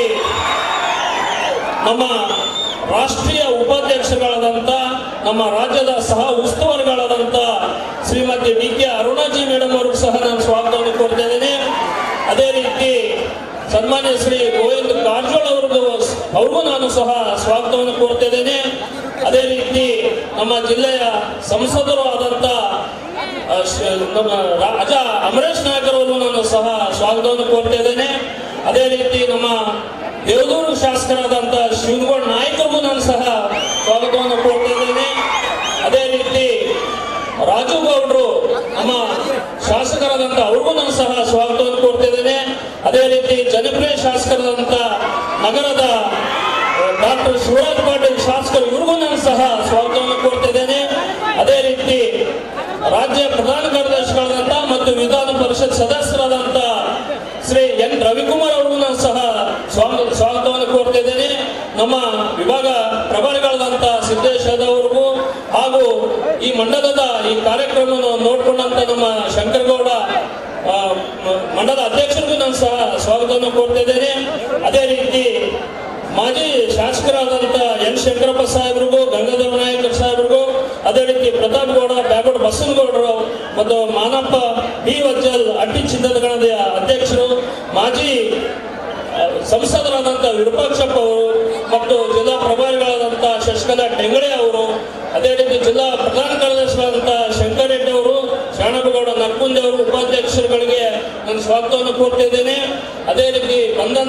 ನಮ್ಮ ರಾಷ್ಟ್ರೀಯ ಉಪಾಧ್ಯಕ್ಷಗಳಾದಂಥ ನಮ್ಮ ರಾಜ್ಯದ ಸಹ ಉಸ್ತುವಾರಿಗಳಾದಂಥ ಶ್ರೀಮತಿ ಡಿ ಕೆ ಅರುಣಾಜಿ ಮೇಡಮ್ ಅವ್ರಿಗೂ ಸಹ ನಾನು ಸ್ವಾಗತವನ್ನು ಕೊಡ್ತಾ ಇದ್ದೇನೆ ಅದೇ ರೀತಿ ಸನ್ಮಾನ್ಯ ಶ್ರೀ ಗೋವಿಂದ್ ಕಾರಜೋಳ ಅವ್ರಿಗೂ ಅವ್ರಿಗೂ ನಾನು ಸಹ ಸ್ವಾಗತವನ್ನು ಕೋರ್ತಾ ಇದ್ದೇನೆ ಅದೇ ರೀತಿ ನಮ್ಮ ಜಿಲ್ಲೆಯ ಸಂಸದರು ಆದಂಥ ಆ, ಶ್ರೀ- ನಮ್ಮ ರಾಜ ಅಮರೇಶ್ ನಾಯಕರ್ ಅವ್ರಿಗೂ ನಾನು ಸಹ ಸ್ವಾಗತವನ್ನು ಕೋರ್ತಾ ಇದ್ದೇನೆ ಅದೇ ರೀತಿ ನಮ್ಮ ದೇವದೂರು ಶಾಸಕರಾದಂಥ ಶಿವನಗೌಡ ನಾಯಕರಿಗೂ ನಾನು ಸಹ ಸ್ವಾಗತವನ್ನು ಕೋರ್ತಾ ಇದ್ದೇನೆ ಅದೇ ರೀತಿ ರಾಜು ಗೌಡ್ರು ನಮ್ಮ ಶಾಸಕರಾದಂಥ ಅವ್ರಿಗೂ ನಾನು ಸಹ ಸ್ವಾಗತವನ್ನು ಕೋರ್ತಾ ಇದ್ದೇನೆ ಅದೇ ರೀತಿ ಜನಪ್ರಿಯ ಶಾಸಕರಾದಂಥ ನಗರದ ಡಾಕ್ಟರ್ ಶಿವರಾಜ್ ಪಾಟೀಲ್ ಶಾಸಕರು ಇವ್ರಿಗೂ ನಾನು ಸಹ ಸ್ವಾಗತವನ್ನು ಕೋರ್ತಾ ಇದ್ದೇನೆ ಅದೇ ರೀತಿ ರಾಜ್ಯ ಪ್ರಧಾನ ಕಾರ್ಯದರ್ಶಿಗಳಾದಂಥ ಮತ್ತು ವಿಧಾನ ಪರಿಷತ್ ಸದಸ್ಯರಾದಂಥ ಶ್ರೀ ಎನ್ ರವಿಕುಮಾರ್ ಅವ್ರಿಗೂ ನಾನು ಸಹ ಸ್ವಾಗತ ಸ್ವಾಗತವನ್ನು ಕೋರ್ತಾ ಇದ್ದೇನೆ ನಮ್ಮ ವಿಭಾಗ ಪ್ರಭಾರಿಗಳಾದಂಥ ಸಿದ್ದೇಶ್ ಯಾದವ್ ಅವ್ರಿಗೂ ಹಾಗೂ ಈ ಮಂಡಲದ ಈ ಕಾರ್ಯಕ್ರಮವನ್ನು ನೋಡ್ಕೊಂಡಂತ ನಮ್ಮ ಶಂಕರಗೌಡ ಆ, ಮ- ಮಂಡಲ ಅಧ್ಯಕ್ಷರಿಗೂ ನಾನು ಸಹ ಸ್ವಾಗತವನ್ನು ಕೋರ್ತಾ ಇದ್ದೇನೆ ಅದೇ ರೀತಿ ಮಾಜಿ ಶಾಸಕರಾದಂಥ ಎನ್ ಶಂಕರಪ್ಪ ಸಾಹೇಬ್ರಿಗೂ ಗಂಗಾಧರ ನಾಯಕರ್ ಸಾಹೇಬ್ರಿಗೂ ಅದೇ ರೀತಿ ಪ್ರತಾಪ್ ಗೌಡ ಬ್ಯಾಗೋಡ್ ಬಸನಗೌಡರು ಮತ್ತು ಮಾನಪ್ಪ ಬಿ ವಜ್ಜಲ್ ಅಡ್ಡಿ ಚಿನ್ನದ ಗಣದ ಅಧ್ಯಕ್ಷರು ಮಾಜಿ ಆ, ಸಂಸದರಾದಂಥ ವಿರೂಪಾಕ್ಷಪ್ಪ ಅವರು ಮತ್ತು ಜಿಲ್ಲಾ ಪ್ರಭಾರಿಗಳಾದಂಥ ಶಶಿಕಲಾ ಟೆಂಗಳೆ ಅವರು ಅದೇ ರೀತಿ ಜಿಲ್ಲಾ ಪ್ರಧಾನ ಕಾರ್ಯದರ್ಶಿಗಳಾದಂಥ ಶಂಕರ್ ರೆಡ್ಡಿ ಅವರು ಶಾಣಬಗೌಡ ನರ್ಕುಂದಿ ಅವರು ಉಪಾಧ್ಯಕ್ಷರುಗಳಿಗೆ ನಾನು ಸ್ವಾಗತವನ್ನು ಕೋರ್ತಾ ಇದ್ದೇನೆ ಅದೇ ರೀತಿ ಬಂದಂತ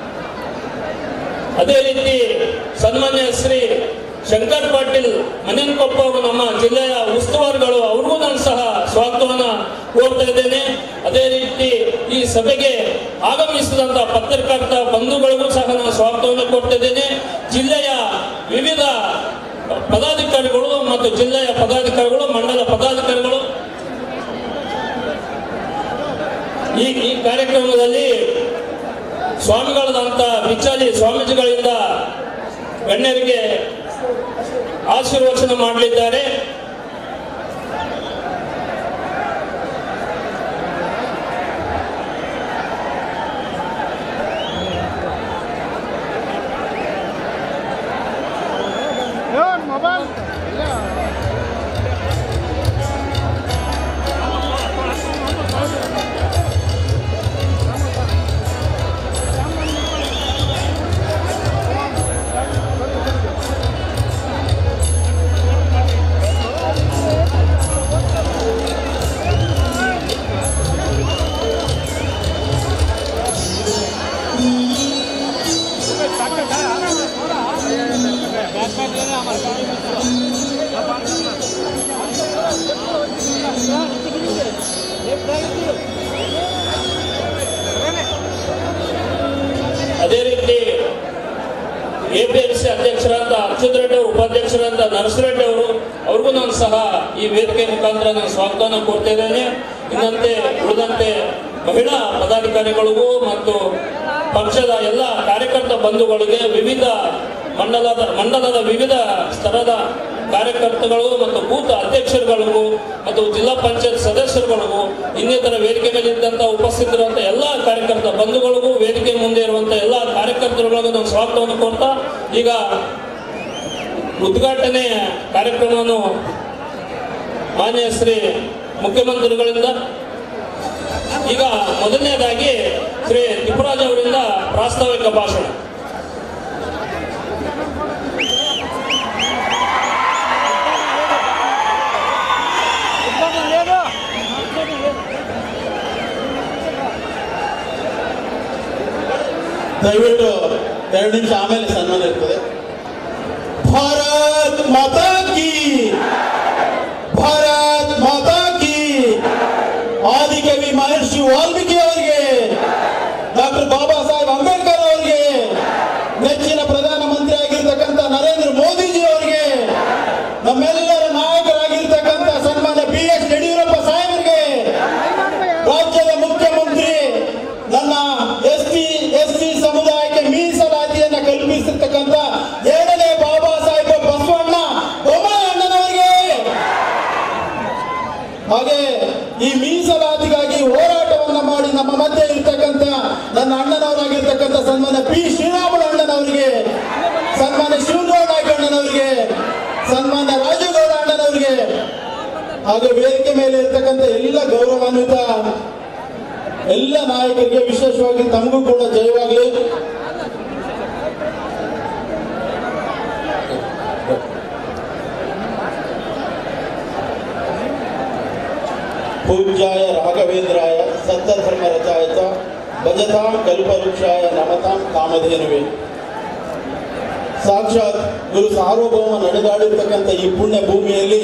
ಅದೇ ರೀತಿ ಸನ್ಮಾನ್ಯ ಶ್ರೀ ಶಂಕರ್ ಪಾಟೀಲ್ ಮನೆಯನ್ಕೊಪ್ಪ ಅವರು ನಮ್ಮ ಜಿಲ್ಲೆಯ ಉಸ್ತುವಾರಿಗಳು ಅವ್ರಿಗೂ ನಾನು ಸಹ ಸ್ವಾಗತವನ್ನ ಕೋರ್ತಾ ಇದ್ದೇನೆ ಅದೇ ರೀತಿ ಈ ಸಭೆಗೆ ಆಗಮಿಸಿದಂತ ಪತ್ರಕರ್ತ ಬಂಧುಗಳಿಗೂ ಸಹ ನಾನು ಸ್ವಾಗತವನ್ನು ಕೊಡ್ತಿದ್ದೇನೆ ಜಿಲ್ಲೆಯ ವಿವಿಧ ಪದಾಧಿಕಾರಿಗಳು ಮತ್ತು ಜಿಲ್ಲೆಯ ಪದಾಧಿಕಾರಿಗಳು ಮಂಡಲ ಪದಾಧಿಕಾರಿಗಳು ಈ ಈ ಕಾರ್ಯಕ್ರಮದಲ್ಲಿ ಸ್ವಾಮಿಗಳಾದಂಥ ಬಿಚ್ಚಾಲಿ ಸ್ವಾಮೀಜಿಗಳಿಂದ ಗಣ್ಯರಿಗೆ ಆಶೀರ್ವಚನ ಮಾಡಲಿದ್ದಾರೆ ಅದೇ ರೀತಿ ಎಪಿಎಂಸಿ ಅಧ್ಯಕ್ಷರಾದ ಅಚ್ಯುತ್ ರೆಡ್ಡಿ ಅವರು ಉಪಾಧ್ಯಕ್ಷರಾದ ನರಸರೆಡ್ಡಿ ಅವರು ಅವ್ರಿಗೂ ನಾನು ಸಹ ಈ ವೇದಿಕೆ ಮುಖಾಂತರ ನಾನು ಸ್ವಾಗತವನ್ನು ಕೊಡ್ತಿದ್ದೇನೆ ಇನ್ನಂತೆ ಉಳಿದಂತೆ ಮಹಿಳಾ ಪದಾಧಿಕಾರಿಗಳಿಗೂ ಮತ್ತು ಪಕ್ಷದ ಎಲ್ಲ ಕಾರ್ಯಕರ್ತ ಬಂಧುಗಳಿಗೆ ವಿವಿಧ ಮಂಡಲದ ಮಂಡಲದ ವಿವಿಧ ಸ್ತರದ ಕಾರ್ಯಕರ್ತಗಳು ಮತ್ತು ಬೂತ್ ಅಧ್ಯಕ್ಷರುಗಳಿಗೂ ಮತ್ತು ಜಿಲ್ಲಾ ಪಂಚಾಯತ್ ಸದಸ್ಯರುಗಳಿಗೂ ಇನ್ನಿತರ ವೇದಿಕೆ ಮೇಲೆ ಇದ್ದಂಥ ಉಪಸ್ಥಿತರಂತ ಎಲ್ಲ ಕಾರ್ಯಕರ್ತ ಬಂಧುಗಳಿಗೂ ವೇದಿಕೆ ಮುಂದೆ ಇರುವಂಥ ಎಲ್ಲ ಕಾರ್ಯಕರ್ತರುಗಳಿಗೂ ನಾನು ಸ್ವಾಗತವನ್ನು ಕೊಡ್ತಾ ಈಗ ಉದ್ಘಾಟನೆ ಕಾರ್ಯಕ್ರಮವನ್ನು ಮಾನ್ಯ ಶ್ರೀ ಮುಖ್ಯಮಂತ್ರಿಗಳಿಂದ ಈಗ ಮೊದಲನೇದಾಗಿ ಶ್ರೀ ತಿಪ್ಪರಾಜ್ ಅವರಿಂದ ಪ್ರಾಸ್ತಾವಿಕ ಭಾಷಣ ದಯವಿಟ್ಟು ಎರಡು ನಿಮಿಷ ಆಮೇಲೆ ಸನ್ಮಾನ ಇರ್ತದೆ ಭಾರತ್ ಮಾತಾ ಕಿ ಭಾರತ್ ಮಾತಾ ಕಿ ಆದಿಕವಿ ಮಹರ್ಷಿ ವಾಲ್ಮೀಕಿ ಅವರಿಗೆ ಡಾಕ್ಟರ್ ಬಾಬಾ ಸಾಹೇಬ್ ಅಂಬೇಡ್ಕರ್ ಅವರಿಗೆ ನೆಚ್ಚಿನ ಪ್ರಧಾನಮಂತ್ರಿ ಆಗಿರ್ತಕ್ಕಂಥ ನರೇಂದ್ರ ಮೋದಿಜಿ ಅವರಿಗೆ ನಮ್ಮೆಲ್ಲರ ನಾಯಕರಾಗಿರ್ತಕ್ಕಂಥ ಸನ್ಮಾನ್ಯ ಬಿ ಎಸ್ ಯಡಿಯೂರಪ್ಪ ಸಾಹೇಬರಿಗೆ ರಾಜ್ಯದ ಮುಖ್ಯಮಂತ್ರಿ ನನ್ನ ಎಸ್ ಟಿ ಎಸ್ ಸಿ ಸಮುದಾಯಕ್ಕೆ ಮೀಸಲಾತಿಯನ್ನ ಕಲ್ಪಿಸಿರ್ತಕ್ಕಂಥ ಎರಡನೇ ಬಾಬಾ ಸಾಹೇಬ್ ಬಸವಣ್ಣ ಬೊಮ್ಮಾಯಿ ಅಣ್ಣನವರಿಗೆ ಹಾಗೆ ಈ ಮೀಸಲಾತಿಗಾಗಿ ಹೋರಾಟವನ್ನ ಮಾಡಿ ನಮ್ಮ ಮಧ್ಯೆ ಇರ್ತಕ್ಕಂಥ ನನ್ನ ಅಣ್ಣನವರಾಗಿರ್ತಕ್ಕಂಥ ಸನ್ಮಾನ್ಯ ಪಿ ಶ್ರೀರಾಮುಲು ಅಣ್ಣನವರಿಗೆ ಸನ್ಮಾನ್ಯ ಶಿವಗೌಡ ನಾಯ್ಕ ಅಣ್ಣನವರಿಗೆ ಸನ್ಮಾನ್ಯ ರಾಜುಗೌಡ ಅಣ್ಣನವರಿಗೆ ಹಾಗೆ ವೇದಿಕೆ ಮೇಲೆ ಇರ್ತಕ್ಕಂಥ ಎಲ್ಲ ಗೌರವಾನ್ವಿತ ಎಲ್ಲ ನಾಯಕರಿಗೆ ವಿಶೇಷವಾಗಿ ತಮಗೂ ಕೂಡ ಜಯವಾಗಲಿ ಪೂಜ್ಯಾಯ ರಾಘವೇಂದ್ರಾಯ ಸತ್ತಧರ್ಮ ರಚಾಯತ ಭಜತಾಂ ಕಲ್ಪವೃಕ್ಷಾಯ ನಮತಾಂ ಕಾಮಧೇನುವೆ ಸಾಕ್ಷಾತ್ ಗುರು ಸಾರ್ವಭೌಮ ನಡೆದಾಡಿರ್ತಕ್ಕಂಥ ಈ ಪುಣ್ಯ ಭೂಮಿಯಲ್ಲಿ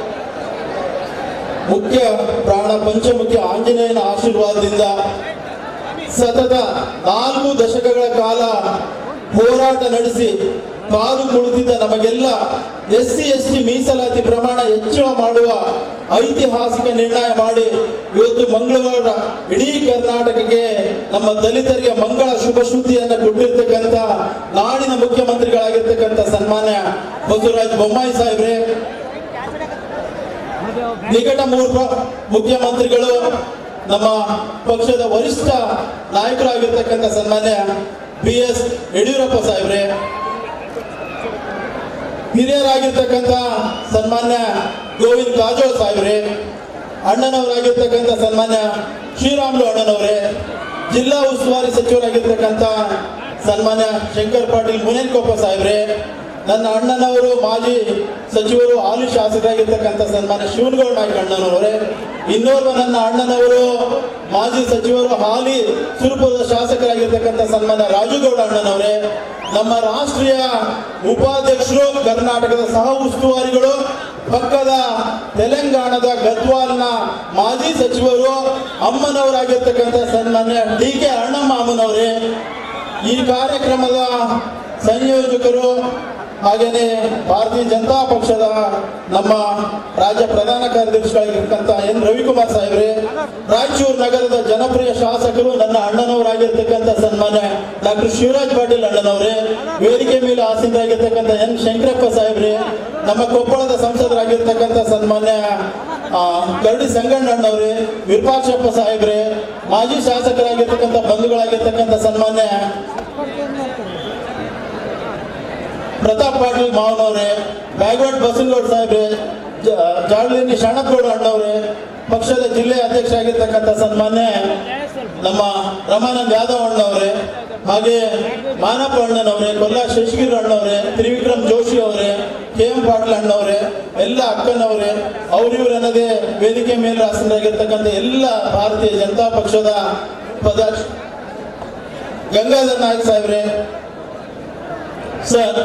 ಮುಖ್ಯ ಪ್ರಾಣ ಪಂಚಮುಖ್ಯ ಆಂಜನೇಯನ ಆಶೀರ್ವಾದದಿಂದ ಸತತ ನಾಲ್ಕು ದಶಕಗಳ ಕಾಲ ಹೋರಾಟ ನಡೆಸಿ ಕಾದು ಕುಳಿತಿದ್ದ ನಮಗೆಲ್ಲ ಎಸ್ ಸಿ ಎಸ್ ಟಿ ಮೀಸಲಾತಿ ಪ್ರಮಾಣ ಹೆಚ್ಚಳ ಮಾಡುವ ಐತಿಹಾಸಿಕ ನಿರ್ಣಯ ಮಾಡಿ ಇವತ್ತು ಮಂಗಳವಾರ ಇಡೀ ಕರ್ನಾಟಕಕ್ಕೆ ನಮ್ಮ ದಲಿತರಿಗೆ ಮಂಗಳ ಶುಭ ಸುದ್ದಿಯನ್ನ ಕೊಟ್ಟಿರ್ತಕ್ಕಂಥ ನಾಡಿನ ಮುಖ್ಯಮಂತ್ರಿಗಳಾಗಿರ್ತಕ್ಕಂಥ ಸನ್ಮಾನ್ಯ ಬಸವರಾಜ ಬೊಮ್ಮಾಯಿ ಸಾಹೇಬ್ರೆ ನಿಕಟ ಮೂರ್ವ ಮುಖ್ಯಮಂತ್ರಿಗಳು ನಮ್ಮ ಪಕ್ಷದ ವರಿಷ್ಠ ನಾಯಕರಾಗಿರ್ತಕ್ಕಂಥ ಸನ್ಮಾನ್ಯ ಬಿ ಎಸ್ ಯಡಿಯೂರಪ್ಪ ಸಾಹೇಬ್ರೆ ಹಿರಿಯರಾಗಿರ್ತಕ್ಕಂಥ ಸನ್ಮಾನ್ಯ ಗೋವಿಂದ್ ಕಾಜೋಳ್ ಸಾಹೇಬ್ರೆ ಅಣ್ಣನವರಾಗಿರ್ತಕ್ಕಂಥ ಸನ್ಮಾನ್ಯ ಶ್ರೀರಾಮ್ಲು ಅಣ್ಣನವರೇ ಜಿಲ್ಲಾ ಉಸ್ತುವಾರಿ ಸಚಿವರಾಗಿರ್ತಕ್ಕಂಥ ಸನ್ಮಾನ್ಯ ಶಂಕರ್ ಪಾಟೀಲ್ ಮುನೇನ್ಕೊಪ್ಪ ಸಾಹೇಬ್ರೆ ನನ್ನ ಅಣ್ಣನವರು ಮಾಜಿ ಸಚಿವರು ಹಾಲಿ ಶಾಸಕರಾಗಿರ್ತಕ್ಕಂಥ ಸನ್ಮಾನ್ಯ ಶಿವನಗೌಡ ನಾಯ್ಕ ಅಣ್ಣನವರೇ ಇನ್ನೋರ್ವ ನನ್ನ ಅಣ್ಣನವರು ಮಾಜಿ ಸಚಿವರು ಹಾಲಿ ಸುರಪುರದ ಶಾಸಕರಾಗಿರ್ತಕ್ಕಂಥ ಸನ್ಮಾನ್ಯ ರಾಜುಗೌಡ ಅಣ್ಣನವರೇ ನಮ್ಮ ರಾಷ್ಟ್ರೀಯ ಉಪಾಧ್ಯಕ್ಷರು ಕರ್ನಾಟಕದ ಸಹ ಉಸ್ತುವಾರಿಗಳು ಪಕ್ಕದ ತೆಲಂಗಾಣದ ಗದ್ವಾಲ್ನ ಮಾಜಿ ಸಚಿವರು ಅಮ್ಮನವರಾಗಿರ್ತಕ್ಕಂಥ ಸನ್ಮಾನ್ಯ ಡಿ ಕೆ ಅಣ್ಣಮ್ಮ ಅಮ್ಮನವರೇ ಈ ಕಾರ್ಯಕ್ರಮದ ಸಂಯೋಜಕರು ಹಾಗೇನೆ ಭಾರತೀಯ ಜನತಾ ಪಕ್ಷದ ನಮ್ಮ ರಾಜ್ಯ ಪ್ರಧಾನ ಕಾರ್ಯದರ್ಶಿಗಳಾಗಿರ್ತಕ್ಕಂಥ ಎನ್ ರವಿಕುಮಾರ್ ಸಾಹೇಬ್ರೆ ರಾಯಚೂರು ನಗರದ ಜನಪ್ರಿಯ ಶಾಸಕರು ನನ್ನ ಅಣ್ಣನವರಾಗಿರ್ತಕ್ಕಂಥ ಸನ್ಮಾನ್ಯ ಡಾಕ್ಟರ್ ಶಿವರಾಜ್ ಪಾಟೀಲ್ ಅಣ್ಣನವರೇ ವೇದಿಕೆ ಮೇಲೆ ಆಸೀನರಾಗಿರ್ತಕ್ಕಂಥ ಎನ್ ಶಂಕರಪ್ಪ ಸಾಹೇಬ್ರೆ ನಮ್ಮ ಕೊಪ್ಪಳದ ಸಂಸದರಾಗಿರ್ತಕ್ಕಂಥ ಸನ್ಮಾನ್ಯ ಆ, ಕರಡಿ ಸಂಗಣ್ಣ ಅಣ್ಣವ್ರೆ ವಿರೂಪಾಕ್ಷಪ್ಪ ಸಾಹೇಬ್ರೆ ಮಾಜಿ ಶಾಸಕರಾಗಿರ್ತಕ್ಕಂಥ ಬಂಧುಗಳಾಗಿರ್ತಕ್ಕಂಥ ಸನ್ಮಾನ್ಯ ಪ್ರತಾಪ್ ಪಾಟೀಲ್ ಮಾವನವ್ರೆ ಬ್ಯಾಗ್ವಾಡ್ ಬಸನಗೌಡ ಸಾಹೇಬ್ರೆ ಜ- ಜಾಡ್ಲಿನಿ ಶರಣಪ್ಪಗೌಡ ಅಣ್ಣವ್ರೆ ಪಕ್ಷದ ಜಿಲ್ಲೆ ಅಧ್ಯಕ್ಷರಾಗಿರ್ತಕ್ಕಂಥ ಸನ್ಮಾನ್ಯ ನಮ್ಮ ರಮಾನಂದ್ ಯಾದವ್ ಅಣ್ಣವ್ರೆ ಹಾಗೆ ಮಾನಪ್ಪ ಅಣ್ಣನವ್ರೆ ಕೊಲ್ಲ ಶಶಿಗಿರಿ ಅಣ್ಣವ್ರೆ ತ್ರಿವಿಕ್ರಮ್ ಜೋಶಿ ಅವರೇ ಕೆ ಎಂ ಪಾಟೀಲ್ ಅಣ್ಣವ್ರೆ ಎಲ್ಲ ಅಕ್ಕನವ್ರೆ ಅವ್ರಿವ್ರನ್ನದೇ ವೇದಿಕೆ ಮೇಲೆ ಆಸನರಾಗಿರ್ತಕ್ಕಂಥ ಎಲ್ಲ ಭಾರತೀಯ ಜನತಾ ಪಕ್ಷದ ಪದ ಗಂಗಾಧರ್ ನಾಯಕ್ ಸಾಹೇಬ್ರೆ ಸರ್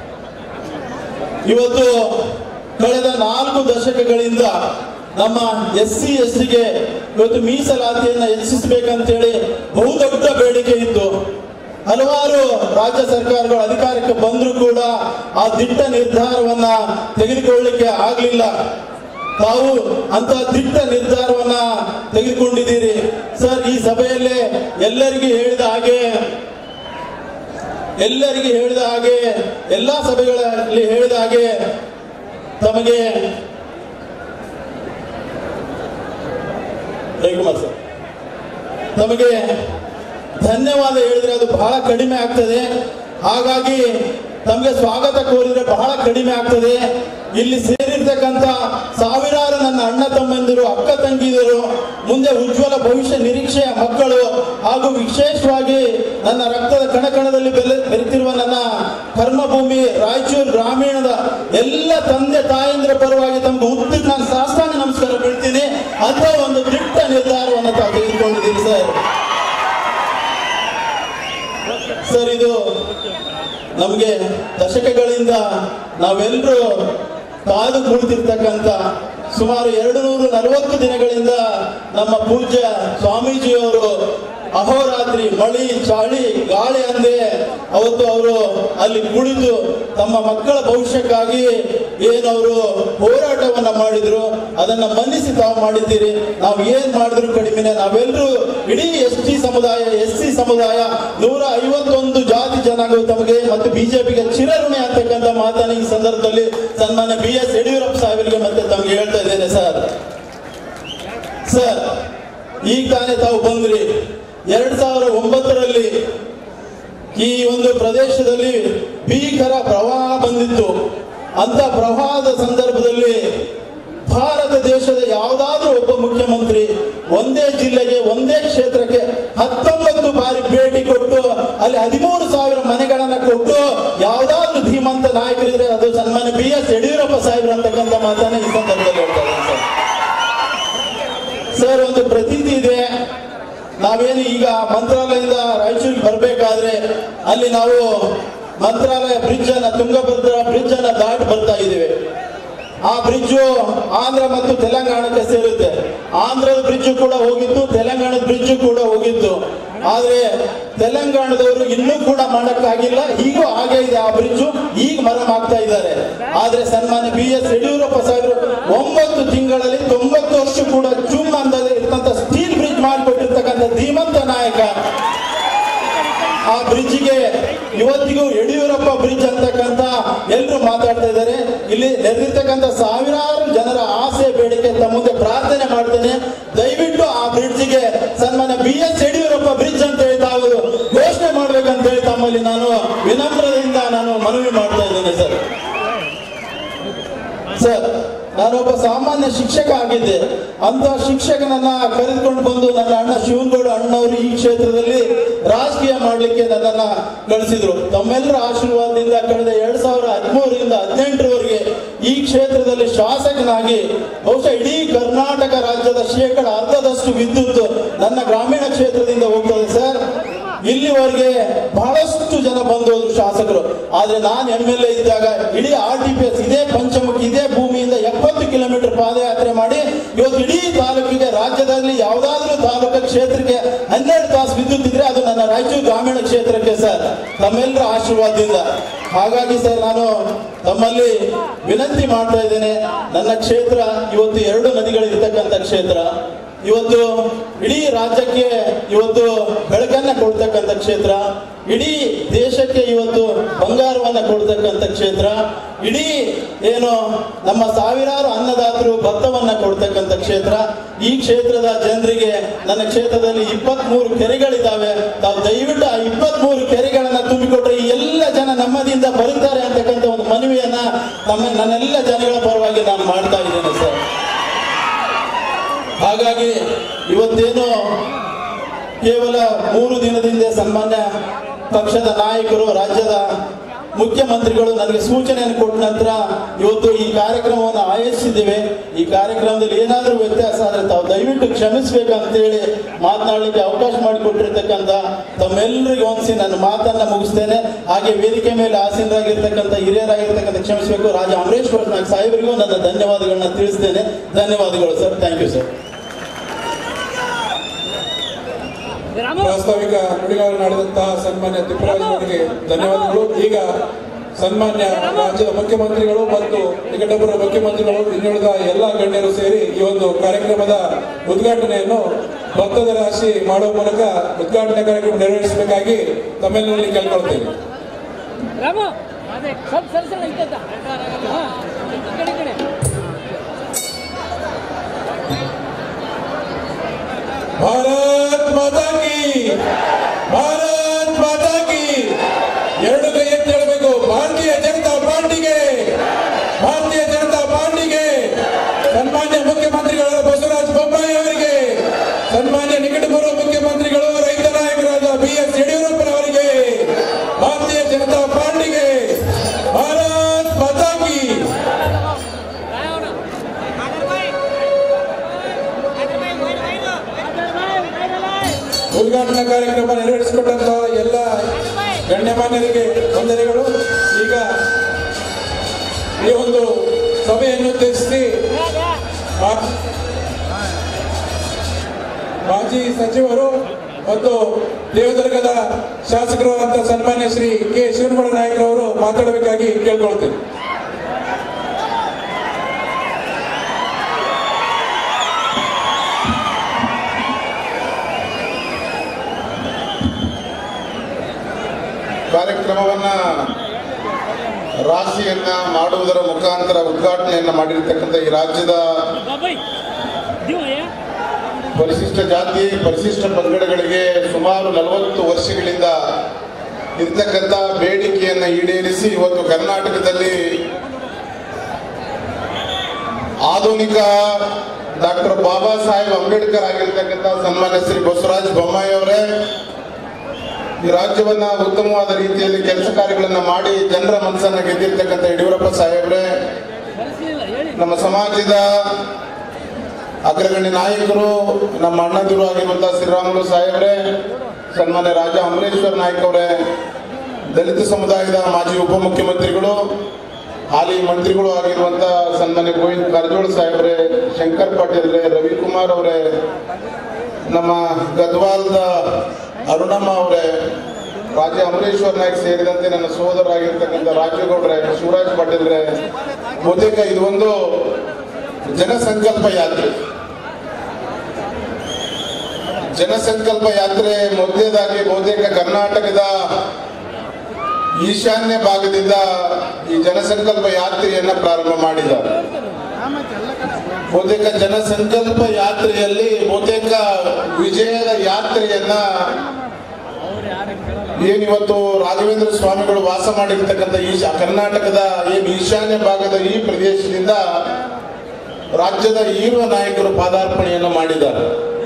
ಇವತ್ತು ಕಳೆದ ನಾಲ್ಕು ದಶಕಗಳಿಂದ ನಮ್ಮ ಎಸ್ ಸಿ ಎಸ್ ಟಿಗೆ ಇವತ್ತು ಮೀಸಲಾತಿಯನ್ನು ಹೆಚ್ಚಿಸಬೇಕಂತೇಳಿ ಬಹುದೊಡ್ಡ ಬೇಡಿಕೆ ಇತ್ತು ಹಲವಾರು ರಾಜ್ಯ ಸರ್ಕಾರಗಳು ಅಧಿಕಾರಕ್ಕೆ ಬಂದರೂ ಕೂಡ ಆ ದಿಟ್ಟ ನಿರ್ಧಾರವನ್ನ ತೆಗೆದುಕೊಳ್ಳಿಕ್ಕೆ ಆಗಲಿಲ್ಲ ತಾವು ಅಂತ ದಿಟ್ಟ ನಿರ್ಧಾರವನ್ನ ತೆಗೆದುಕೊಂಡಿದ್ದೀರಿ ಸರ್ ಈ ಸಭೆಯಲ್ಲೇ ಎಲ್ಲರಿಗೂ ಹೇಳಿದ ಹಾಗೆ ಎಲ್ಲರಿಗೆ ಹೇಳಿದ ಹಾಗೆ ಎಲ್ಲಾ ಸಭೆಗಳಲ್ಲಿ ಹೇಳಿದ ಹಾಗೆ ತಮಗೆ ರವಿಕುಮಾರ್ ಸರ್ ತಮಗೆ ಧನ್ಯವಾದ ಹೇಳಿದ್ರೆ ಅದು ಬಹಳ ಕಡಿಮೆ ಆಗ್ತದೆ ಹಾಗಾಗಿ ತಮಗೆ ಸ್ವಾಗತ ಕೋರಿದ್ರೆ ಬಹಳ ಕಡಿಮೆ ಆಗ್ತದೆ ಇಲ್ಲಿ ಸೇರಿರ್ತಕ್ಕಂಥ ಸಾವಿರಾರು ನನ್ನ ಅಣ್ಣ ತಮ್ಮಂದಿರು ಅಕ್ಕ ತಂಗಿದರು ಮುಂದೆ ಉಜ್ವಲ ಭವಿಷ್ಯ ನಿರೀಕ್ಷೆಯ ಮಕ್ಕಳು ಹಾಗೂ ವಿಶೇಷವಾಗಿ ನನ್ನ ರಕ್ತದ ಕಣಕಣದಲ್ಲಿ ಬೆಲೆ ಬೆರೆತಿರುವ ನನ್ನ ಕರ್ಮಭೂಮಿ ರಾಯಚೂರು ಗ್ರಾಮೀಣದ ಎಲ್ಲ ತಂದೆ ತಾಯಂದಿರ ಪರವಾಗಿ ತಮಗೆ ಉದ್ದಿಟ್ಟು ನಾನು ಸಾಷ್ಟಾಂಗ ನಮಸ್ಕಾರ ಬೀಳ್ತೀನಿ ಅಂತ ಒಂದು ದಿಟ್ಟ ನಿರ್ಧಾರವನ್ನು ತಾವು ತೆಗೆದುಕೊಂಡಿದ್ದೀರಿ ಸರ್ ಸರ್ ಇದು ನಮಗೆ ದಶಕಗಳಿಂದ ನಾವೆಲ್ಲರೂ ಕಾದು ಕುಳಿತಿರ್ತಕ್ಕಂಥ ಸುಮಾರು ಎರಡು ನೂರು ನಲವತ್ತು ದಿನಗಳಿಂದ ನಮ್ಮ ಪೂಜ್ಯ ಸ್ವಾಮೀಜಿಯವರು ಅಹೋರಾತ್ರಿ ಮಳಿ ಚಾಳಿ ಗಾಳಿ ಅಂದೆ ಅವತ್ತು ಅವರು ಅಲ್ಲಿ ಕುಳಿತು ತಮ್ಮ ಮಕ್ಕಳ ಭವಿಷ್ಯಕ್ಕಾಗಿ ಏನವರು ಹೋರಾಟವನ್ನ ಮಾಡಿದ್ರು ಅದನ್ನ ಮನ್ನಿಸಿ ತಾವು ಮಾಡಿದ್ದೀರಿ ನಾವು ಏನ್ ಮಾಡಿದ್ರು ಕಡಿಮೆನೆ ನಾವೆಲ್ಲರೂ ಇಡೀ ಎಸ್ ಟಿ ಸಮುದಾಯ ಎಸ್ ಸಿ ಸಮುದಾಯ ನೂರ ಐವತ್ತೊಂದು ಜಾತಿ ಜನಾಂಗ ತಮಗೆ ಮತ್ತು ಬಿಜೆಪಿಗೆ ಚಿರಋಣಿ ಅಂತಕ್ಕಂಥ ಮಾತನ್ನ ಈ ಸಂದರ್ಭದಲ್ಲಿ ಸನ್ಮಾನ್ಯ ಬಿ ಎಸ್ ಯಡಿಯೂರಪ್ಪ ಸಾಹೇಬರಿಗೆ ಮತ್ತೆ ತಮಗೆ ಹೇಳ್ತಾ ಇದ್ದೇನೆ ಸರ್ ಸರ್ ಈಗ ತಾನೇ ತಾವು ಬಂದ್ರಿ ಎರಡ್ ಸಾವಿರ ಒಂಬತ್ತರಲ್ಲಿ ಈ ಒಂದು ಪ್ರದೇಶದಲ್ಲಿ ಭೀಕರ ಪ್ರವಾಹ ಬಂದಿತ್ತು ಅಂತ ಪ್ರವಾಹದ ಸಂದರ್ಭದಲ್ಲಿ ಭಾರತ ದೇಶದ ಯಾವುದಾದ್ರೂ ಒಬ್ಬ ಮುಖ್ಯಮಂತ್ರಿ ಒಂದೇ ಜಿಲ್ಲೆಗೆ ಒಂದೇ ಕ್ಷೇತ್ರಕ್ಕೆ ಹತ್ತೊಂಬತ್ತು ಬಾರಿ ಭೇಟಿ ಕೊಟ್ಟು ಅಲ್ಲಿ ಹದಿಮೂರು ಸಾವಿರ ಮನೆಗಳನ್ನ ಕೊಟ್ಟು ಯಾವುದಾದ್ರೂ ಧೀಮಂತ ನಾಯಕರಿದ್ರೆ ಅದು ಸನ್ಮಾನ್ಯ ಬಿ ಎಸ್ ಯಡಿಯೂರಪ್ಪ ಸಾಹೇಬ್ರು ಅಂತಕ್ಕಂಥ ಮಾತನ್ನ ಈ ಸಂದರ್ಭದಲ್ಲಿ ಹೇಳ್ತಾ ಇದ್ದೀನಿ ಸರ್ ಸರ್ ಒಂದು ಪ್ರತೀತಿ ಇದೆ ನಾವೇನು ಈಗ ಮಂತ್ರಾಲಯದಿಂದ ರಾಯಚೂರಿಗೆ ಬರಬೇಕಾದ್ರೆ ಅಲ್ಲಿ ನಾವು ಮಂತ್ರಾಲಯ ಬ್ರಿಡ್ಜ್ ಅನ್ನ ತುಂಗಭದ್ರಾ ಬ್ರಿಡ್ಜ್ ಅನ್ನ ದಾಟಿ ಬರ್ತಾ ಇದ್ದೀವಿ ಆ ಬ್ರಿಡ್ಜು ಆಂಧ್ರ ಮತ್ತು ತೆಲಂಗಾಣಕ್ಕೆ ಸೇರುತ್ತೆ ಆಂಧ್ರದ ಬ್ರಿಡ್ಜ್ ಕೂಡ ಹೋಗಿತ್ತು ತೆಲಂಗಾಣದ ಬ್ರಿಡ್ಜ್ ಕೂಡ ಹೋಗಿತ್ತು ಆದ್ರೆ ತೆಲಂಗಾಣದವರು ಇನ್ನೂ ಕೂಡ ಮಾಡಕ್ಕಾಗಿಲ್ಲ ಈಗೂ ಹಾಗೆ ಇದೆ ಆ ಬ್ರಿಡ್ಜ್ ಈಗ ಮರಂ ಆಗ್ತಾ ಇದ್ದಾರೆ ಆದ್ರೆ ಸನ್ಮಾನ್ಯ ಬಿ ಎಸ್ ಯಡಿಯೂರಪ್ಪ ಸಾಹೇಬರು ಒಂಬತ್ತು ತಿಂಗಳಲ್ಲಿ ತೊಂಬತ್ತು ವರ್ಷ ಕೂಡ ಜೂಮ್ ಅಂದಲ್ಲಿ ಇರ್ತಂತ ಸ್ಟೀಲ್ ಬ್ರಿಡ್ಜ್ ಮಾಡಿಕೊಟ್ಟಿರ್ತಕ್ಕಂಥ ಧೀಮಂತ ನಾಯಕ ಆ ಬ್ರಿಡ್ಜ್ಗೆ ಇವತ್ತಿಗೂ ಯಡಿಯೂರಪ್ಪ ಬ್ರಿಡ್ಜ್ ಅಂತಕ್ಕಂಥ ಎಲ್ಲರೂ ಮಾತಾಡ್ತಾ ಇದ್ದಾರೆ ಇಲ್ಲಿ ನೆರೆದಿರ್ತಕ್ಕಂಥ ಸಾವಿರಾರು ಜನರ ಆಸೆ ಬೇಡಿಕೆ ತಮ್ಮ ಮುಂದೆ ಪ್ರಾರ್ಥನೆ ಮಾಡ್ತೇನೆ ದಯವಿಟ್ಟು ಆ ಬ್ರಿಡ್ಜ್ಗೆ ಸನ್ಮಾನ್ಯ ಬಿ ಎಸ್ ಯಡಿಯೂರಪ್ಪ ಬ್ರಿಡ್ಜ್ ಅಂತ ಹೇಳಿ ತಾವು ಘೋಷಣೆ ಮಾಡ್ಬೇಕಂತ ಹೇಳಿ ತಮ್ಮಲ್ಲಿ ನಾನು ವಿನಮ್ರದಿಂದ ನಾನು ಮನವಿ ಮಾಡ್ತಾ ಇದ್ದೇನೆ ಸರ್ ಸರ್ ನಾನೊಬ್ಬ ಸಾಮಾನ್ಯ ಶಿಕ್ಷಕ ಆಗಿದ್ದೆ ಅಂತ ಶಿಕ್ಷಕನನ್ನ ಕರೆದುಕೊಂಡು ಬಂದು ನನ್ನ ಅಣ್ಣ ಶಿವನಗೌಡ ಅಣ್ಣವರು ಈ ಕ್ಷೇತ್ರದಲ್ಲಿ ರಾಜಕೀಯ ಮಾಡಲಿಕ್ಕೆ ನನ್ನನ್ನ ಕಳಿಸಿದ್ರು ತಮ್ಮೆಲ್ಲರ ಆಶೀರ್ವಾದದಿಂದ ಕಳೆದ ಎರಡ್ ಸಾವಿರ ಹದಿಮೂರರಿಂದ ಹದಿನೆಂಟರವರೆಗೆ ಈ ಕ್ಷೇತ್ರದಲ್ಲಿ ಶಾಸಕನಾಗಿ ಬಹುಶಃ ಇಡೀ ಕರ್ನಾಟಕ ರಾಜ್ಯದ ಶೇಕಡ ಅರ್ಧದಷ್ಟು ವಿದ್ಯುತ್ ನನ್ನ ಗ್ರಾಮೀಣ ಕ್ಷೇತ್ರದಿಂದ ಹೋಗ್ತದೆ ಸರ್ ಇಲ್ಲಿವರೆಗೆ ಬಹಳಷ್ಟು ಜನ ಬಂದೋದ್ರು ಶಾಸಕರು ಆದ್ರೆ ನಾನು ಎಂ ಎಲ್ ಎ ಇದ್ದಾಗ ಇಡೀ ಆರ್ ಟಿ ಪಿ ಎಸ್ ಇದೇ ಪಂಚಮುಖಿ ಇದೇ ಭೂಮಿಯಿಂದ ಮಾಡಿ ಇವತ್ತು ಇಡೀ ತಾಲೂಕಿಗೆ ರಾಜ್ಯದಲ್ಲಿ ಯಾವುದಾದ್ರೂ ತಾಲೂಕು ಕ್ಷೇತ್ರಕ್ಕೆ ಹನ್ನೆರಡು ತಾಸು ವಿದ್ಯುತ್ ಇದ್ರೆ ಅದು ನನ್ನ ರಾಯಚೂರು ಗ್ರಾಮೀಣ ಕ್ಷೇತ್ರಕ್ಕೆ ಸರ್ ತಮ್ಮೆಲ್ಲರ ಆಶೀರ್ವಾದದಿಂದ ಹಾಗಾಗಿ ಸರ್ ನಾನು ತಮ್ಮಲ್ಲಿ ವಿನಂತಿ ಮಾಡ್ತಾ ಇದ್ದೇನೆ ನನ್ನ ಕ್ಷೇತ್ರ ಇವತ್ತು ಎರಡು ನದಿಗಳಿರ್ತಕ್ಕಂಥ ಕ್ಷೇತ್ರ ಇವತ್ತು ಇಡೀ ರಾಜ್ಯಕ್ಕೆ ಇವತ್ತು ಬೆಳಕನ್ನ ಕೊಡ್ತಕ್ಕಂಥ ಕ್ಷೇತ್ರ ಇಡೀ ದೇಶಕ್ಕೆ ಇವತ್ತು ಬಂಗಾರವನ್ನ ಕೊಡ್ತಕ್ಕಂಥ ಕ್ಷೇತ್ರ ಇಡೀ ಏನು ನಮ್ಮ ಸಾವಿರಾರು ಅನ್ನದಾತರು ಭತ್ತವನ್ನ ಕೊಡ್ತಕ್ಕಂಥ ಕ್ಷೇತ್ರ ಈ ಕ್ಷೇತ್ರದ ಜನರಿಗೆ ನನ್ನ ಕ್ಷೇತ್ರದಲ್ಲಿ ಇಪ್ಪತ್ಮೂರು ಕೆರೆಗಳಿದ್ದಾವೆ ತಾವು ದಯವಿಟ್ಟು ಆ ಇಪ್ಪತ್ಮೂರು ಕೆರೆಗಳನ್ನ ತುಂಬಿಕೊಟ್ರೆ ಈ ಎಲ್ಲ ಜನ ನೆಮ್ಮದಿಯಿಂದ ಬರುತ್ತಾರೆ ಅಂತಕ್ಕಂಥ ಒಂದು ಮನವಿಯನ್ನ ನಮ್ಮ ನನ್ನೆಲ್ಲ ಜನಗಳ ಪರವಾಗಿ ನಾನು ಮಾಡ್ತಾ ಇದ್ದೇನೆ ಸರ್ ಹಾಗಾಗಿ ಇವತ್ತೇನು ಕೇವಲ ಮೂರು ದಿನದಿಂದ ಸನ್ಮಾನ್ಯ ಪಕ್ಷದ ನಾಯಕರು ರಾಜ್ಯದ ಮುಖ್ಯಮಂತ್ರಿಗಳು ನನಗೆ ಸೂಚನೆಯನ್ನು ಕೊಟ್ಟ ನಂತರ ಇವತ್ತು ಈ ಕಾರ್ಯಕ್ರಮವನ್ನು ಆಯೋಜಿಸಿದ್ದೇವೆ ಈ ಕಾರ್ಯಕ್ರಮದಲ್ಲಿ ಏನಾದರೂ ವ್ಯತ್ಯಾಸ ಆದರೆ ತಾವು ದಯವಿಟ್ಟು ಕ್ಷಮಿಸಬೇಕಂತೇಳಿ ಮಾತನಾಡಲಿಕ್ಕೆ ಅವಕಾಶ ಮಾಡಿಕೊಟ್ಟಿರ್ತಕ್ಕಂಥ ತಮ್ಮೆಲ್ಲರಿಗೂ ಹೊಂದಿಸಿ ನನ್ನ ಮಾತನ್ನ ಮುಗಿಸ್ತೇನೆ ಹಾಗೆ ವೇದಿಕೆ ಮೇಲೆ ಆಸೀನರಾಗಿರ್ತಕ್ಕಂಥ ಹಿರಿಯರಾಗಿರ್ತಕ್ಕಂಥ ಕ್ಷಮಿಸಬೇಕು ರಾಜ ಅಮರೇಶ್ ನಾಯಕ್ ಸಾಹೇಬರಿಗೂ ನನ್ನ ಧನ್ಯವಾದಗಳನ್ನ ತಿಳಿಸ್ತೇನೆ ಧನ್ಯವಾದಗಳು ಸರ್ ಥ್ಯಾಂಕ್ ಯು ಸರ್ ಪ್ರಾಸ್ತಾವಿಕ ನುಡಿಗಳನ್ನಾಡಿದಂತಹ ಸನ್ಮಾನ್ಯ ತಿಪ್ಪರಾಜ್ ಅವರಿಗೆ ಧನ್ಯವಾದಗಳು ಈಗ ಸನ್ಮಾನ್ಯ ರಾಜ್ಯದ ಮುಖ್ಯಮಂತ್ರಿಗಳು ಮತ್ತು ನಿಕಟಪುರ ಮುಖ್ಯಮಂತ್ರಿಗಳು ಇನ್ನುಳಿದ ಎಲ್ಲ ಗಣ್ಯರು ಸೇರಿ ಈ ಒಂದು ಕಾರ್ಯಕ್ರಮದ ಉದ್ಘಾಟನೆಯನ್ನು ಭತ್ತದ ರಾಶಿ ಮಾಡುವ ಮೂಲಕ ಉದ್ಘಾಟನೆ ಕಾರ್ಯಕ್ರಮ ನೆರವೇರಿಸಬೇಕಾಗಿ ತಮ್ಮೆಲ್ಲರಲ್ಲಿ ಕೇಳ್ಕೊಳ್ತೇವೆ ರಾಮು ಅದೇ ಸ್ವಲ್ಪ ಸರಿ ಸರಿ ಇದ್ದದ್ದ ಹಾ ಈ ಕಡೆ ಈ ಕಡೆ ಭಾರತ್ ಮಾತಾ ಕಿ ಭಾರತ್ ಮಾತಾ ಕಿ ಎರಡು ಕೈ ಎತ್ತಿ ಹೇಳಬೇಕು ಭಾರತೀಯ ಜನತಾ ಪಾರ್ಟಿಗೆ ಭಾರತೀಯ ಜನತಾ ಪಾರ್ಟಿಗೆ ಸನ್ಮಾನ್ಯ ಮುಖ್ಯಮಂತ್ರಿಗಳಾದ ಬಸವರಾಜ ಬೊಮ್ಮಾಯಿ ಅವರಿಗೆ ಸನ್ಮಾನ್ಯ ನಿಕಟಪೂರ್ವ ಮುಖ್ಯಮಂತ್ರಿಗಳು ರೈತ ನಾಯಕರಾದ ಬಿ ಎಸ್ ಯಡಿಯೂರಪ್ಪನವರಿಗೆ ಭಾರತೀಯ ಜನತಾ ಪಾರ್ಟಿಗೆ ಭಾರತ್ ಮಾತಾ ಕಿ ಉದ್ಘಾಟನಾ ಕಾರ್ಯಕ್ರಮ ನೆರವೇರಿಸಿಕೊಟ್ಟಂತಹ ಎಲ್ಲ ಗಣ್ಯಮಾನ್ಯರಿಗೆ ವಂದನೆಗಳು ಈಗ ಈ ಒಂದು ಸಭೆಯನ್ನು ಉದ್ದೇಶಿಸಿ ಮಾ- ಮಾಜಿ ಸಚಿವರು ಮತ್ತು ದೇವದುರ್ಗದ ಶಾಸಕರು ಅಂತ ಸನ್ಮಾನ್ಯ ಶ್ರೀ ಕೆ ಶಿವನಗೌಡ ನಾಯಕರವರು ಮಾತಾಡಬೇಕಾಗಿ ಕೇಳ್ಕೊಳ್ತೇನೆ ಕಾರ್ಯಕ್ರಮವನ್ನ ರಾಶಿಯನ್ನ ಮಾಡುವುದರ ಮುಖಾಂತರ ಉದ್ಘಾಟನೆಯನ್ನ ಮಾಡಿರ್ತಕ್ಕಂಥ ಈ ರಾಜ್ಯದ ಬಾಬಾಯ್ ದಿವಯ್ಯ ಪರಿಶಿಷ್ಟ ಜಾತಿ ಪರಿಶಿಷ್ಟ ಪಂಗಡಗಳಿಗೆ ಸುಮಾರು ನಲವತ್ತು ವರ್ಷಗಳಿಂದ ಇರ್ತಕ್ಕಂಥ ಬೇಡಿಕೆಯನ್ನು ಈಡೇರಿಸಿ ಇವತ್ತು ಕರ್ನಾಟಕದಲ್ಲಿ ಆಧುನಿಕ ಡಾಕ್ಟರ್ ಬಾಬಾ ಸಾಹೇಬ್ ಅಂಬೇಡ್ಕರ್ ಆಗಿರ್ತಕ್ಕಂಥ ಸನ್ಮಾನ್ಯ ಶ್ರೀ ಬಸವರಾಜ ಬೊಮ್ಮಾಯಿ ಅವರೇ ಈ ರಾಜ್ಯವನ್ನ ಉತ್ತಮವಾದ ರೀತಿಯಲ್ಲಿ ಕೆಲಸ ಕಾರ್ಯಗಳನ್ನ ಮಾಡಿ ಜನರ ಮನಸ್ಸನ್ನ ಗೆದ್ದಿರ್ತಕ್ಕಂಥ ಯಡಿಯೂರಪ್ಪ ಸಾಹೇಬ್ರೆ ಕಳಿಸ್ಲಿಲ್ಲ ಹೇಳಿ ನಮ್ಮ ಸಮಾಜದ ಅಗ್ರಗಣ್ಯ ನಾಯಕರು ನಮ್ಮ ಅಣ್ಣದಿರು ಆಗಿರುವಂತಹ ಶ್ರೀರಾಮುಲು ಸಾಹೇಬ್ರೆ ಸನ್ಮಾನ್ಯ ರಾಜ ಅಮರೇಶ್ವರ್ ನಾಯ್ಕ ಅವರೇ ದಲಿತ ಸಮುದಾಯದ ಮಾಜಿ ಉಪಮುಖ್ಯಮಂತ್ರಿಗಳು ಹಾಲಿ ಮಂತ್ರಿಗಳು ಆಗಿರುವಂತ ಸನ್ಮಾನ್ಯ ಗೋವಿಂದ ಕಾರಜೋಳ ಸಾಹೇಬ್ರೆ ಶಂಕರ್ ಪಾಟೀಲ್ ರವಿಕುಮಾರ್ ಅವರೇ ನಮ್ಮ ಗದ್ವಾಲ್ದ ಅರುಣಮ್ಮ ಅವರೇ ರಾಜ ಅಮರೇಶ್ವರ್ ನಾಯ್ಕ ಸೇರಿದಂತೆ ನನ್ನ ಸೋದರರಾಗಿರ್ತಕ್ಕಂಥ ರಾಜೇಗೌಡ್ರೆ ಶಿವರಾಜ್ ಪಾಟೀಲ್ರೆ ಬಹುತೇಕ ಇದು ಒಂದು ಜನಸಂಕಲ್ಪ ಯಾತ್ರೆ ಜನಸಂಕಲ್ಪ ಯಾತ್ರೆ ಮೊದಲನೇದಾಗಿ ಬಹುತೇಕ ಕರ್ನಾಟಕದ ಈಶಾನ್ಯ ಭಾಗದಿಂದ ಈ ಜನಸಂಕಲ್ಪ ಯಾತ್ರೆಯನ್ನ ಪ್ರಾರಂಭ ಮಾಡಿದ್ದಾರೆ ಬಹುತೇಕ ಜನಸಂಕಲ್ಪ ಯಾತ್ರೆಯಲ್ಲಿ ಬಹುತೇಕ ವಿಜಯದ ಯಾತ್ರೆಯನ್ನ ಏನಿವತ್ತು ರಾಘವೇಂದ್ರ ಸ್ವಾಮಿಗಳು ವಾಸ ಮಾಡಿರ್ತಕ್ಕಂಥ ಈಶ ಕರ್ನಾಟಕದ ಏನು ಈಶಾನ್ಯ ಭಾಗದ ಈ ಪ್ರದೇಶದಿಂದ ರಾಜ್ಯದ ಈರುವ ನಾಯಕರು ಪಾದಾರ್ಪಣೆಯನ್ನು ಮಾಡಿದ್ದಾರೆ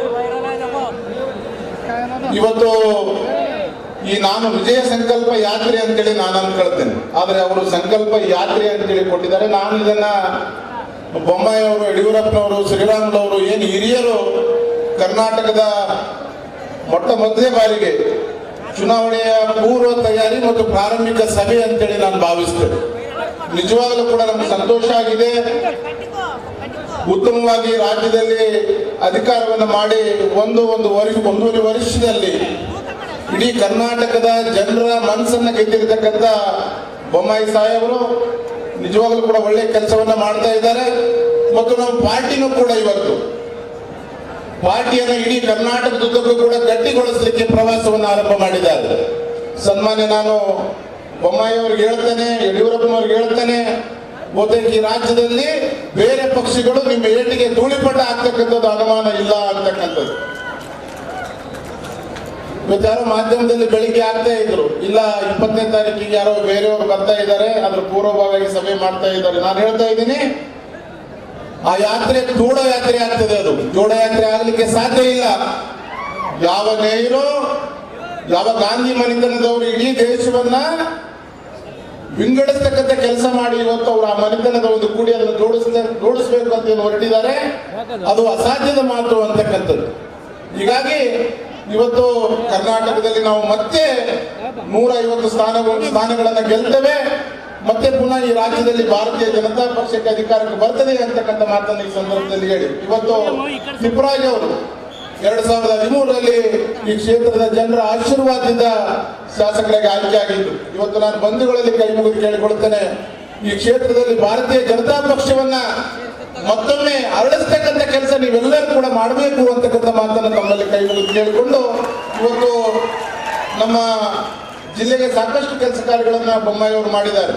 ಇವತ್ತು ಈ ನಾನು ವಿಜಯ ಸಂಕಲ್ಪ ಯಾತ್ರೆ ಅಂತೇಳಿ ನಾನು ಅನ್ಕೊಳ್ತೇನೆ ಆದ್ರೆ ಅವರು ಸಂಕಲ್ಪ ಯಾತ್ರೆ ಅಂತೇಳಿ ಕೊಟ್ಟಿದ್ದಾರೆ ನಾನು ಇದನ್ನ ಬೊಮ್ಮಾಯಿ ಅವರು ಯಡಿಯೂರಪ್ಪನವರು ಶ್ರೀರಾಮುಲವರು ಏನು ಹಿರಿಯರು ಕರ್ನಾಟಕದ ಮೊಟ್ಟ ಮೊದಲನೇ ಬಾರಿಗೆ ಚುನಾವಣೆಯ ಪೂರ್ವ ತಯಾರಿ ಮತ್ತು ಪ್ರಾರಂಭಿಕ ಸಭೆ ಅಂತೇಳಿ ನಾನು ಭಾವಿಸ್ತೇನೆ ನಿಜವಾಗಲೂ ಕೂಡ ನಮ್ಗೆ ಸಂತೋಷ ಆಗಿದೆ ಉತ್ತಮವಾಗಿ ರಾಜ್ಯದಲ್ಲಿ ಅಧಿಕಾರವನ್ನು ಮಾಡಿ ಒಂದು ಒಂದು ವರ್ಷ ಒಂದೂವರೆ ವರ್ಷದಲ್ಲಿ ಇಡೀ ಕರ್ನಾಟಕದ ಜನರ ಮನಸ್ಸನ್ನ ಗೆದ್ದಿರತಕ್ಕಂಥ ಬೊಮ್ಮಾಯಿ ಸಾಹೇಬರು ನಿಜವಾಗ್ಲೂ ಕೂಡ ಒಳ್ಳೆ ಕೆಲಸವನ್ನ ಮಾಡ್ತಾ ಇದ್ದಾರೆ ಮತ್ತು ನಮ್ಮ ಪಾರ್ಟಿನೂ ಕೂಡ ಇವತ್ತು ಪಾರ್ಟಿಯನ್ನು ಇಡೀ ಕರ್ನಾಟಕದುದ್ದಕ್ಕೂ ಕೂಡ ಗಟ್ಟಿಗೊಳಿಸಲಿಕ್ಕೆ ಪ್ರವಾಸವನ್ನು ಆರಂಭ ಮಾಡಿದ್ದಾರೆ ಸನ್ಮಾನ್ಯ ನಾನು ಬೊಮ್ಮಾಯಿ ಅವ್ರಿಗೆ ಹೇಳ್ತೇನೆ ಯಡಿಯೂರಪ್ಪನವ್ರಿಗೆ ಹೇಳ್ತೇನೆ ಬಹುತೇಕ ಈ ರಾಜ್ಯದಲ್ಲಿ ಬೇರೆ ಪಕ್ಷಿಗಳು ನಿಮ್ಮ ಏಟಿಗೆ ಧೂಳಿಪಟ ಆಗ್ತಕ್ಕಂಥದ್ದು ಅನುಮಾನ ಇಲ್ಲ ಅಂತಕ್ಕಂಥದ್ದು ಇವತ್ತು ಯಾರೋ ಮಾಧ್ಯಮದಲ್ಲಿ ಬೆಳಿಗ್ಗೆ ಆಗ್ತಾ ಇದ್ರು ಇಲ್ಲ ಇಪ್ಪತ್ತನೇ ತಾರೀಕಿಗೆ ಯಾರೋ ಬೇರೆಯವರು ಬರ್ತಾ ಇದ್ದಾರೆ ಅದ್ರ ಪೂರ್ವಭಾವಿಯಾಗಿ ಸಭೆ ಮಾಡ್ತಾ ಇದ್ದಾರೆ ನಾನು ಹೇಳ್ತಾ ಇದ್ದೀನಿ ಆ ಯಾತ್ರೆ ಜೋಡ ಯಾತ್ರೆ ಆಗ್ತದೆ ಅದು ಜೋಡ ಯಾತ್ರೆ ಆಗ್ಲಿಕ್ಕೆ ಸಾಧ್ಯ ಇಲ್ಲ ಯಾವ ನೆಹರು ಯಾವ ಗಾಂಧಿ ಮನೆತನದವರು ಇಡೀ ದೇಶವನ್ನ ವಿಂಗಡಿಸ್ತಕ್ಕಂಥ ಕೆಲಸ ಮಾಡಿ ಇವತ್ತು ಅವರು ಆ ಮನೆತನದ ಒಂದು ಕೂಡಿ ಅದನ್ನು ಜೋಡಿಸ್ತ ಜೋಡಿಸ್ಬೇಕು ಅಂತ ಏನು ಹೊರಟಿದ್ದಾರೆ ಅದು ಅಸಾಧ್ಯದ ಮಾತು ಅಂತಕ್ಕಂಥದ್ದು ಹೀಗಾಗಿ ಇವತ್ತು ಕರ್ನಾಟಕದಲ್ಲಿ ನಾವು ಮತ್ತೆ ನೂರ ಐವತ್ತು ಸ್ಥಾನ ಸ್ಥಾನಗಳನ್ನ ಗೆಲ್ತೇವೆ ಮತ್ತೆ ಪುನಃ ಈ ರಾಜ್ಯದಲ್ಲಿ ಭಾರತೀಯ ಜನತಾ ಪಕ್ಷಕ್ಕೆ ಅಧಿಕಾರಕ್ಕೆ ಬರ್ತದೆ ಅಂತಕ್ಕಂಥ ಮಾತನ್ನು ಈ ಸಂದರ್ಭದಲ್ಲಿ ಹೇಳಿ ಇವತ್ತು ಶಿವರಾಜ್ ಅವರು ಎರಡ್ ಸಾವಿರದ ಹದಿಮೂರರಲ್ಲಿ ಈ ಕ್ಷೇತ್ರದ ಜನರ ಆಶೀರ್ವಾದದಿಂದ ಶಾಸಕರಾಗಿ ಆಯ್ಕೆ ಆಗಿದ್ದು ಇವತ್ತು ನಾನು ಬಂಧುಗಳಲ್ಲಿ ಕೈ ಮುಗಿದು ಕೇಳಿಕೊಳ್ತೇನೆ ಈ ಕ್ಷೇತ್ರದಲ್ಲಿ ಭಾರತೀಯ ಜನತಾ ಪಕ್ಷವನ್ನ ಮತ್ತೊಮ್ಮೆ ಅರಳಿಸ್ತಕ್ಕಂಥ ಕೆಲಸ ನೀವೆಲ್ಲರೂ ಕೂಡ ಮಾಡಬೇಕು ಅಂತಕ್ಕಂಥ ಮಾತನ್ನು ತಮ್ಮಲ್ಲಿ ಕೈ ಮುಗಿದು ಕೇಳಿಕೊಂಡು ಇವತ್ತು ನಮ್ಮ ಜಿಲ್ಲೆಗೆ ಸಾಕಷ್ಟು ಕೆಲಸ ಕಾರ್ಯಗಳನ್ನ ಬೊಮ್ಮಾಯಿ ಅವರು ಮಾಡಿದ್ದಾರೆ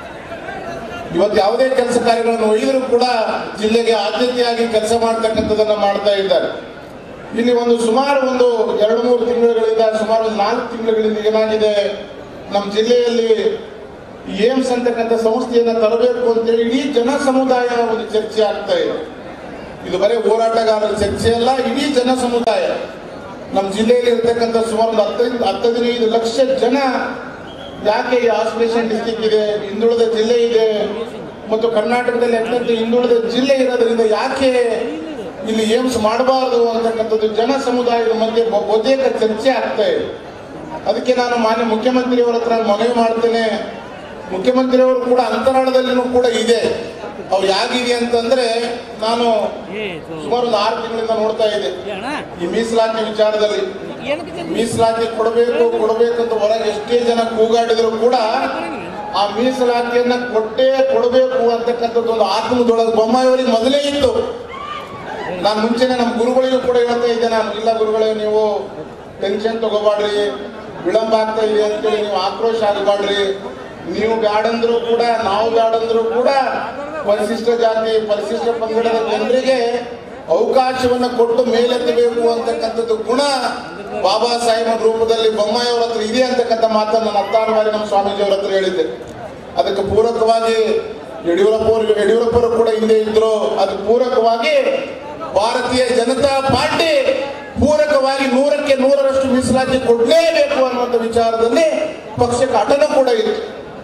ಇವತ್ತು ಯಾವುದೇ ಕೆಲಸ ಕಾರ್ಯಗಳನ್ನು ಒಯ್ದರೂ ಕೂಡ ಜಿಲ್ಲೆಗೆ ಆದ್ಯತೆಯಾಗಿ ಕೆಲಸ ಮಾಡ್ತಕ್ಕಂಥದ್ದನ್ನ ಮಾಡ್ತಾ ಇದ್ದಾರೆ ಇಲ್ಲಿ ಒಂದು ಸುಮಾರು ಒಂದು ಎರಡು ಮೂರು ತಿಂಗಳುಗಳಿಂದ ಸುಮಾರು ಒಂದು ನಾಲ್ಕು ತಿಂಗಳುಗಳಿಂದ ಏನಾಗಿದೆ ನಮ್ಮ ಜಿಲ್ಲೆಯಲ್ಲಿ ಏಮ್ಸ್ ಅಂತಕ್ಕಂಥ ಸಂಸ್ಥೆಯನ್ನ ತರಬೇಕು ಅಂತೇಳಿ ಇಡೀ ಜನ ಸಮುದಾಯ ಒಂದು ಚರ್ಚೆ ಆಗ್ತಾ ಇದೆ ಇದು ಬರೀ ಹೋರಾಟಗಾರರ ಚರ್ಚೆ ಅಲ್ಲ ಇಡೀ ಜನ ಸಮುದಾಯ ನಮ್ಮ ಜಿಲ್ಲೆಯಲ್ಲಿ ಇರ್ತಕ್ಕಂಥ ಸುಮಾರು ಒಂದು ಹತ್ತೈದು ಹತ್ತು ಹದಿನೈದು ಲಕ್ಷ ಜನ ಯಾಕೆ ಈ ಆಸ್ಪಿರೇಷನ್ ಡಿಸ್ಟಿಕ್ ಇದೆ ಹಿಂದುಳಿದ ಜಿಲ್ಲೆ ಇದೆ ಮತ್ತು ಕರ್ನಾಟಕದಲ್ಲಿ ಅತ್ಯಂತ ಹಿಂದುಳಿದ ಜಿಲ್ಲೆ ಇರೋದ್ರಿಂದ ಯಾಕೆ ಇಲ್ಲಿ ಏಮ್ಸ್ ಮಾಡಬಾರದು ಅಂತಕ್ಕಂಥದ್ದು ಜನ ಸಮುದಾಯದ ಮಧ್ಯೆ ಬ- ಬಹುತೇಕ ಚರ್ಚೆ ಆಗ್ತಾ ಇದೆ ಅದಕ್ಕೆ ನಾನು ಮಾನ್ಯ ಮುಖ್ಯಮಂತ್ರಿಯವರ ಹತ್ರ ಮನವಿ ಮಾಡ್ತೇನೆ ಮುಖ್ಯಮಂತ್ರಿಯವರು ಕೂಡ ಅಂತರಾಳದಲ್ಲಿನೂ ಕೂಡ ಇದೆ ಅವ್ರು ಯಾಗಿದೆ ಅಂತಂದ್ರೆ ನಾನು ಸುಮಾರು ಒಂದು ಆರು ತಿಂಗಳಿಂದ ನೋಡ್ತಾ ಇದ್ದೆ ಈ ಮೀಸಲಾತಿ ವಿಚಾರದಲ್ಲಿ ಮೀಸಲಾತಿ ಕೊಡಬೇಕು ಕೊಡಬೇಕು ಅಂತ ಹೊರಗೆ ಎಷ್ಟೇ ಜನ ಕೂಗಾಡಿದ್ರು ಕೂಡ ಆ ಮೀಸಲಾತಿಯನ್ನ ಕೊಟ್ಟೇ ಕೊಡಬೇಕು ಅಂತಕ್ಕಂಥದ್ದು ಒಂದು ಆತ್ಮದೊಳಗೆ ಬೊಮ್ಮಾಯಿಯವರಿಗೆ ಮೊದಲೇ ಇತ್ತು ನಾನು ಮುಂಚೆನೆ ನಮ್ಮ ಗುರುಗಳಿಗೂ ಕೂಡ ಹೇಳ್ತಾ ಇದ್ದೆ ನಾನು ಇಲ್ಲ ಗುರುಗಳೇ ನೀವು ಟೆನ್ಷನ್ ತಗೋಬಾಡ್ರಿ ವಿಳಂಬ ಆಗ್ತಾ ಇದೆ ಅಂತೇಳಿ ನೀವು ಆಕ್ರೋಶ ಆಗಬಾಡ್ರಿ ನೀವು ಬ್ಯಾಡಂದ್ರು ಕೂಡ ನಾವು ಬ್ಯಾಡಂದ್ರು ಕೂಡ ಪರಿಶಿಷ್ಟ ಜಾತಿ ಪರಿಶಿಷ್ಟ ಪಂಗಡದ ಜನರಿಗೆ ಅವಕಾಶವನ್ನ ಕೊಟ್ಟು ಮೇಲೆತ್ತಬೇಕು ಅಂತಕ್ಕಂಥದ್ದು ಗುಣ ಬಾಬಾ ಸಾಹೇಬ್ ರೂಪದಲ್ಲಿ ಬೊಮ್ಮಾಯಿ ಅವ್ರ ಹತ್ರ ಇದೆ ಅಂತಕ್ಕಂಥ ಮಾತನ್ನು ನಾನು ಹತ್ತಾರು ಬಾರಿ ನಮ್ಮ ಸ್ವಾಮೀಜಿಯವರ ಹತ್ರ ಹೇಳಿದ್ದೆ ಅದಕ್ಕೆ ಪೂರಕವಾಗಿ ಯಡಿಯೂರಪ್ಪ ಅವರು ಯಡಿಯೂರಪ್ಪರು ಕೂಡ ಹಿಂದೆ ಇದ್ರು ಅದಕ್ಕೆ ಪೂರಕವಾಗಿ ಭಾರತೀಯ ಜನತಾ ಪಾರ್ಟಿ ಪೂರಕವಾಗಿ ನೂರಕ್ಕೆ ನೂರರಷ್ಟು ಮೀಸಲಾತಿ ಕೊಡಲೇಬೇಕು ಅನ್ನುವಂಥ ವಿಚಾರದಲ್ಲಿ ಪಕ್ಷಕ್ಕೆ ಹಠನ ಕೂಡ ಇತ್ತು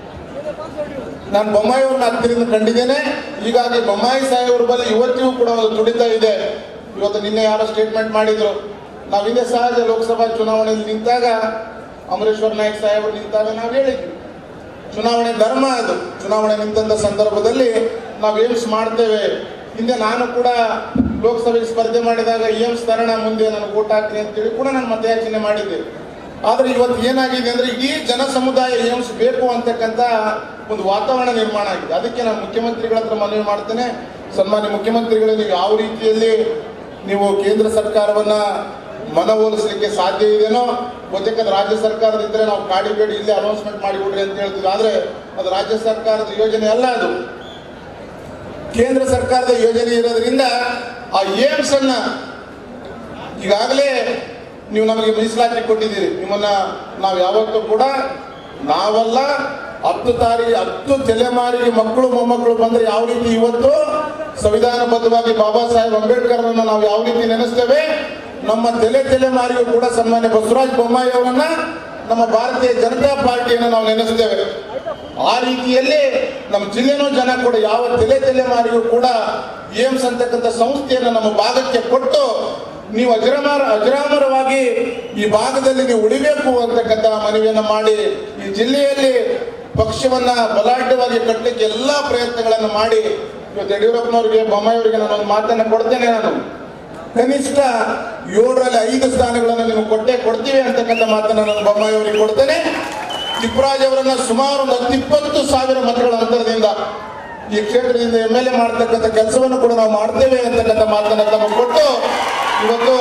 ನಾನು ಬೊಮ್ಮಾಯಿ ಅವ್ರನ್ನ ಹತ್ತಿರಿಂದ ಕಂಡಿದ್ದೇನೆ ಹೀಗಾಗಿ ಬೊಮ್ಮಾಯಿ ಸಾಹೇಬ್ರ ಬಳಿ ಇವತ್ತಿಗೂ ಕೂಡ ಒಂದು ತುಡಿತ ಇದೆ ಇವತ್ತು ನಿನ್ನೆ ಯಾರೋ ಸ್ಟೇಟ್ಮೆಂಟ್ ಮಾಡಿದ್ರು ನಾವು ಹಿಂದೆ ಸಹಜ ಲೋಕಸಭಾ ಚುನಾವಣೆಯಲ್ಲಿ ನಿಂತಾಗ ಅಮರೇಶ್ವರ್ ನಾಯ್ಕ ಸಾಹೇಬರು ನಿಂತಾಗ ನಾವು ಹೇಳಿದ್ವಿ ಚುನಾವಣೆ ಧರ್ಮ ಅದು ಚುನಾವಣೆ ನಿಂತ ಸಂದರ್ಭದಲ್ಲಿ ನಾವು ಏಮ್ಸ್ ಮಾಡ್ತೇವೆ ಹಿಂದೆ ನಾನು ಕೂಡ ಲೋಕಸಭೆಗೆ ಸ್ಪರ್ಧೆ ಮಾಡಿದಾಗ ಏಮ್ಸ್ ತರಣ ಮುಂದೆ ನನಗೆ ಓಟ್ ಹಾಕ್ರಿ ಅಂತೇಳಿ ಕೂಡ ನಾನು ಮತಯಾಚನೆ ಮಾಡಿದ್ದೆ ಆದ್ರೆ ಇವತ್ತು ಏನಾಗಿದೆ ಅಂದ್ರೆ ಇಡೀ ಜನ ಸಮುದಾಯ ಏಮ್ಸ್ ಬೇಕು ಅಂತಕ್ಕಂಥ ಒಂದು ವಾತಾವರಣ ನಿರ್ಮಾಣ ಆಗಿದೆ ಅದಕ್ಕೆ ನಾನು ಮುಖ್ಯಮಂತ್ರಿಗಳ ಹತ್ರ ಮನವಿ ಮಾಡ್ತೇನೆ ಸನ್ಮಾನ್ಯ ಮುಖ್ಯಮಂತ್ರಿಗಳು ನೀವು ಯಾವ ರೀತಿಯಲ್ಲಿ ನೀವು ಕೇಂದ್ರ ಸರ್ಕಾರವನ್ನ ಮನವೊಲಿಸಲಿಕ್ಕೆ ಸಾಧ್ಯ ಇದೆನೋ ಬಹುತೇಕ ಅದು ರಾಜ್ಯ ಸರ್ಕಾರದಿದ್ರೆ ನಾವು ಕಾಡಿಬೇಡಿ ಇಲ್ಲೇ ಅನೌನ್ಸ್ಮೆಂಟ್ ಮಾಡಿಬಿಡ್ರಿ ಅಂತ ಹೇಳ್ತೀವಿ ಆದ್ರೆ ಅದು ರಾಜ್ಯ ಸರ್ಕಾರದ ಯೋಜನೆ ಅಲ್ಲ ಅದು ಕೇಂದ್ರ ಸರ್ಕಾರದ ಯೋಜನೆ ಇರೋದ್ರಿಂದ ಆ ಏಮ್ಸ್ ಅನ್ನ ಈಗಾಗಲೇ ನೀವು ನಮಗೆ ಮೀಸಲಾತಿ ಕೊಟ್ಟಿದ್ದೀರಿ ನಿಮ್ಮನ್ನ ನಾವು ಯಾವತ್ತೂ ಕೂಡ ನಾವಲ್ಲ ಹತ್ತು ತಾರೀಕು ಹತ್ತು ತಲೆಮಾರಿಗೆ ಮಕ್ಕಳು ಮೊಮ್ಮಕ್ಕಳು ಬಂದ್ರೆ ಯಾವ ರೀತಿ ಇವತ್ತು ಸಂವಿಧಾನಬದ್ಧವಾಗಿ ಬಾಬಾ ಸಾಹೇಬ್ ಅಂಬೇಡ್ಕರ್ ನಾವು ಯಾವ ರೀತಿ ನೆನೆಸ್ತೇವೆ ನಮ್ಮ ತಲೆ ತಲೆಮಾರಿಗೂ ಕೂಡ ಸನ್ಮಾನ್ಯ ಬಸವರಾಜ ಬೊಮ್ಮಾಯಿ ಅವರನ್ನ ನಮ್ಮ ಭಾರತೀಯ ಜನತಾ ಪಾರ್ಟಿಯನ್ನು ನಾವು ನೆನೆಸ್ತೇವೆ ಆ ರೀತಿಯಲ್ಲಿ ನಮ್ಮ ಜಿಲ್ಲೆನೂ ಜನ ಕೂಡ ಯಾವ ತಲೆ ತಲೆಮಾರಿಗೂ ಕೂಡ ಏಮ್ಸ್ ಅಂತಕ್ಕಂಥ ಸಂಸ್ಥೆಯನ್ನು ನಮ್ಮ ಭಾಗಕ್ಕೆ ಕೊಟ್ಟು ನೀವು ಅಜರಾಮರ ಅಜರಾಮರವಾಗಿ ಈ ಭಾಗದಲ್ಲಿ ನೀವು ಉಳಿಬೇಕು ಅಂತಕ್ಕಂಥ ಮನವಿಯನ್ನು ಮಾಡಿ ಈ ಜಿಲ್ಲೆಯಲ್ಲಿ ಪಕ್ಷವನ್ನ ಬಲಾಢ್ಯವಾಗಿ ಕಟ್ಟಲಿಕ್ಕೆ ಎಲ್ಲಾ ಪ್ರಯತ್ನಗಳನ್ನು ಮಾಡಿ ಇವತ್ತು ಯಡಿಯೂರಪ್ಪನವರಿಗೆ ಬೊಮ್ಮಾಯಿಯವರಿಗೆ ನಾನು ಒಂದು ಮಾತನ್ನ ಕೊಡ್ತೇನೆ ನಾನು ಕನಿಷ್ಠ ಏಳರಲ್ಲಿ ಐದು ಸ್ಥಾನಗಳನ್ನು ನೀವು ಕೊಟ್ಟೆ ಕೊಡ್ತೀವಿ ಅಂತಕ್ಕಂಥ ಮಾತನ್ನ ನಾನು ಬೊಮ್ಮಾಯಿಯವರಿಗೆ ಕೊಡ್ತೇನೆ ತಿಪ್ಪರಾಜ್ ಅವರನ್ನ ಸುಮಾರು ಒಂದು ಹತ್ತಿಪ್ಪತ್ತು ಸಾವಿರ ಮತಗಳ ಅಂತರದಿಂದ ಈ ಕ್ಷೇತ್ರದಿಂದ ಎಮ್ ಎಲ್ ಎ ಮಾಡ್ತಕ್ಕಂಥ ಕೆಲಸವನ್ನು ಕೂಡ ನಾವು ಮಾಡ್ತೇವೆ ಅಂತಕ್ಕಂಥ ಮಾತನ್ನ ತಮಗೆ ಕೊಟ್ಟು ಇವತ್ತು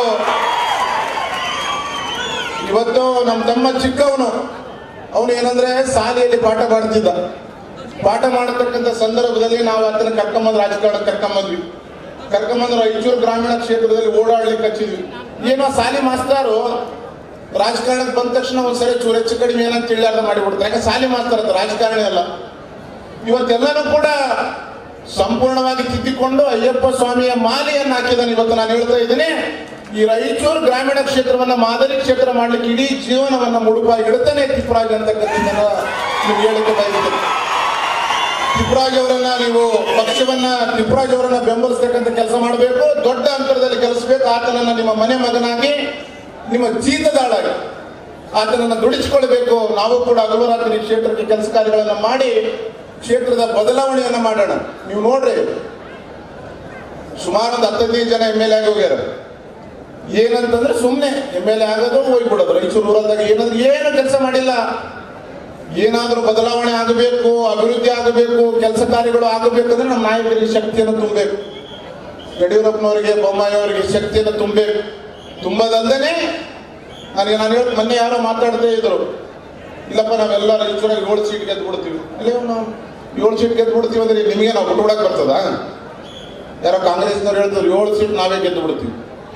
ಇವತ್ತು ನಮ್ಮ ತಮ್ಮ ಚಿಕ್ಕವನು ಅವನು ಏನಂದ್ರೆ ಶಾಲೆಯಲ್ಲಿ ಪಾಠ ಮಾಡ್ತಿದ್ದ ಪಾಠ ಮಾಡತಕ್ಕಂಥ ಸಂದರ್ಭದಲ್ಲಿ ನಾವು ಆತನ ಕರ್ಕೊಂಬಂದ್ ರಾಜಕಾರಣ ಕರ್ಕೊಂಬಂದ್ವಿ ಕರ್ಕೊಂಬಂದು ರಾಯಚೂರು ಗ್ರಾಮೀಣ ಕ್ಷೇತ್ರದಲ್ಲಿ ಓಡಾಡ್ಲಿಕ್ಕೆ ಹಚ್ಚಿದ್ವಿ ಏನೋ ಶಾಲಿ ಮಾಸ್ತಾರು ರಾಜಕಾರಣಕ್ಕೆ ಬಂದ ತಕ್ಷಣ ಒಂದ್ಸರಿ ಚೂರು ಹೆಚ್ಚು ಕಡಿಮೆ ಏನಂತ ತಿಳಿಯಾರ್ದ ಮಾಡಿಬಿಡ್ತಾರೆ ಯಾಕೆ ಶಾಲಿ ಮಾಸ್ತಾರ ಅಂತ ರಾಜಕಾರಣಿ ಅಲ್ಲ ಇವತ್ತೆಲ್ಲನೂ ಕೂಡ ಸಂಪೂರ್ಣವಾಗಿ ತಿದ್ದಿಕೊಂಡು ಅಯ್ಯಪ್ಪ ಸ್ವಾಮಿಯ ಮಾಲೆಯನ್ನು ಹಾಕಿದ್ದಾನೆ ಇವತ್ತು ನಾನು ಹೇಳ್ತಾ ಇದ್ದೀನಿ ಈ ರಾಯಚೂರು ಗ್ರಾಮೀಣ ಕ್ಷೇತ್ರವನ್ನ ಮಾದರಿ ಕ್ಷೇತ್ರ ಮಾಡ್ಲಿಕ್ಕೆ ಇಡೀ ಜೀವನವನ್ನ ಮುಡುಪಾಗಿ ಇಡುತ್ತಾನೆ ತಿಪ್ಪರಾಜ್ ಅಂತಕ್ಕಂಥದ್ದನ್ನ ನೀವು ಹೇಳಿಕೆ ಬಯಸಿದ್ದೀನಿ ತಿಪ್ಪರಾಜ್ ಅವರನ್ನ ನೀವು ಪಕ್ಷವನ್ನ ತಿಪ್ಪರಾಜ್ ಅವರನ್ನ ಬೆಂಬಲಿಸ್ತಕ್ಕಂಥ ಕೆಲಸ ಮಾಡಬೇಕು ದೊಡ್ಡ ಅಂತರದಲ್ಲಿ ಕೆಲಸಬೇಕು ಆತನನ್ನ ನಿಮ್ಮ ಮನೆ ಮಗನಾಗಿ ನಿಮ್ಮ ಜೀತದಾಳಾಗಿ ಆತನನ್ನ ದುಡಿಸಿಕೊಳ್ಬೇಕು ನಾವು ಕೂಡ ಹಗಲು ರಾತ್ರಿ ಈ ಕ್ಷೇತ್ರಕ್ಕೆ ಕೆಲಸ ಕಾರ್ಯಗಳನ್ನ ಮಾಡಿ ಕ್ಷೇತ್ರದ ಬದಲಾವಣೆಯನ್ನ ಮಾಡೋಣ ನೀವು ನೋಡ್ರಿ ಸುಮಾರು ಒಂದು ಹತ್ತೈದು ಜನ ಎಮ್ ಎಲ್ ಎ ಆಗಿ ಹೋಗ್ಯಾರ ಏನಂತಂದ್ರೆ ಸುಮ್ಮನೆ ಎಮ್ ಎಲ್ ಎ ಆಗೋದು ಹೋಗ್ಬಿಡೋದು ರಾಯಚೂರು ಊರಲ್ದಾಗ ಏನಂದ್ರೆ ಏನು ಕೆಲಸ ಮಾಡಿಲ್ಲ ಏನಾದರೂ ಬದಲಾವಣೆ ಆಗಬೇಕು ಅಭಿವೃದ್ಧಿ ಆಗಬೇಕು ಕೆಲಸ ಕಾರ್ಯಗಳು ಆಗಬೇಕಂದ್ರೆ ನಮ್ಮ ನಾಯಕರಿಗೆ ಶಕ್ತಿಯನ್ನು ತುಂಬಬೇಕು ಯಡಿಯೂರಪ್ಪನವರಿಗೆ ಬೊಮ್ಮಾಯಿ ಅವರಿಗೆ ಶಕ್ತಿಯನ್ನು ತುಂಬಬೇಕು ತುಂಬದಲ್ದೇನೆ ನನಗೆ ನಾನು ಹೇಳಿ ಮೊನ್ನೆ ಯಾರೋ ಮಾತಾಡ್ತಾ ಇದ್ರು ಇಲ್ಲಪ್ಪ ನಾವೆಲ್ಲ ರಾಯಚೂರಾಗ ಏಳು ಸೀಟ್ ಗೆದ್ದು ಬಿಡ್ತೀವಿ ಅಲ್ಲೇ ನಾವು ಏಳು ಸೀಟ್ ಗೆದ್ದು ಬಿಡ್ತೀವಿ ಅಂದ್ರೆ ನಿಮಗೆ ನಾವು ಬಿಟ್ಬಿಡಕ್ ಬರ್ತದ ಯಾರೋ ಕಾಂಗ್ರೆಸ್ನವ್ರು ಹೇಳ್ತಾರೆ ಏಳು ಸೀಟ್ ನಾವೇ ಗೆದ್ದು ಬಿಡ್ತೀವಿ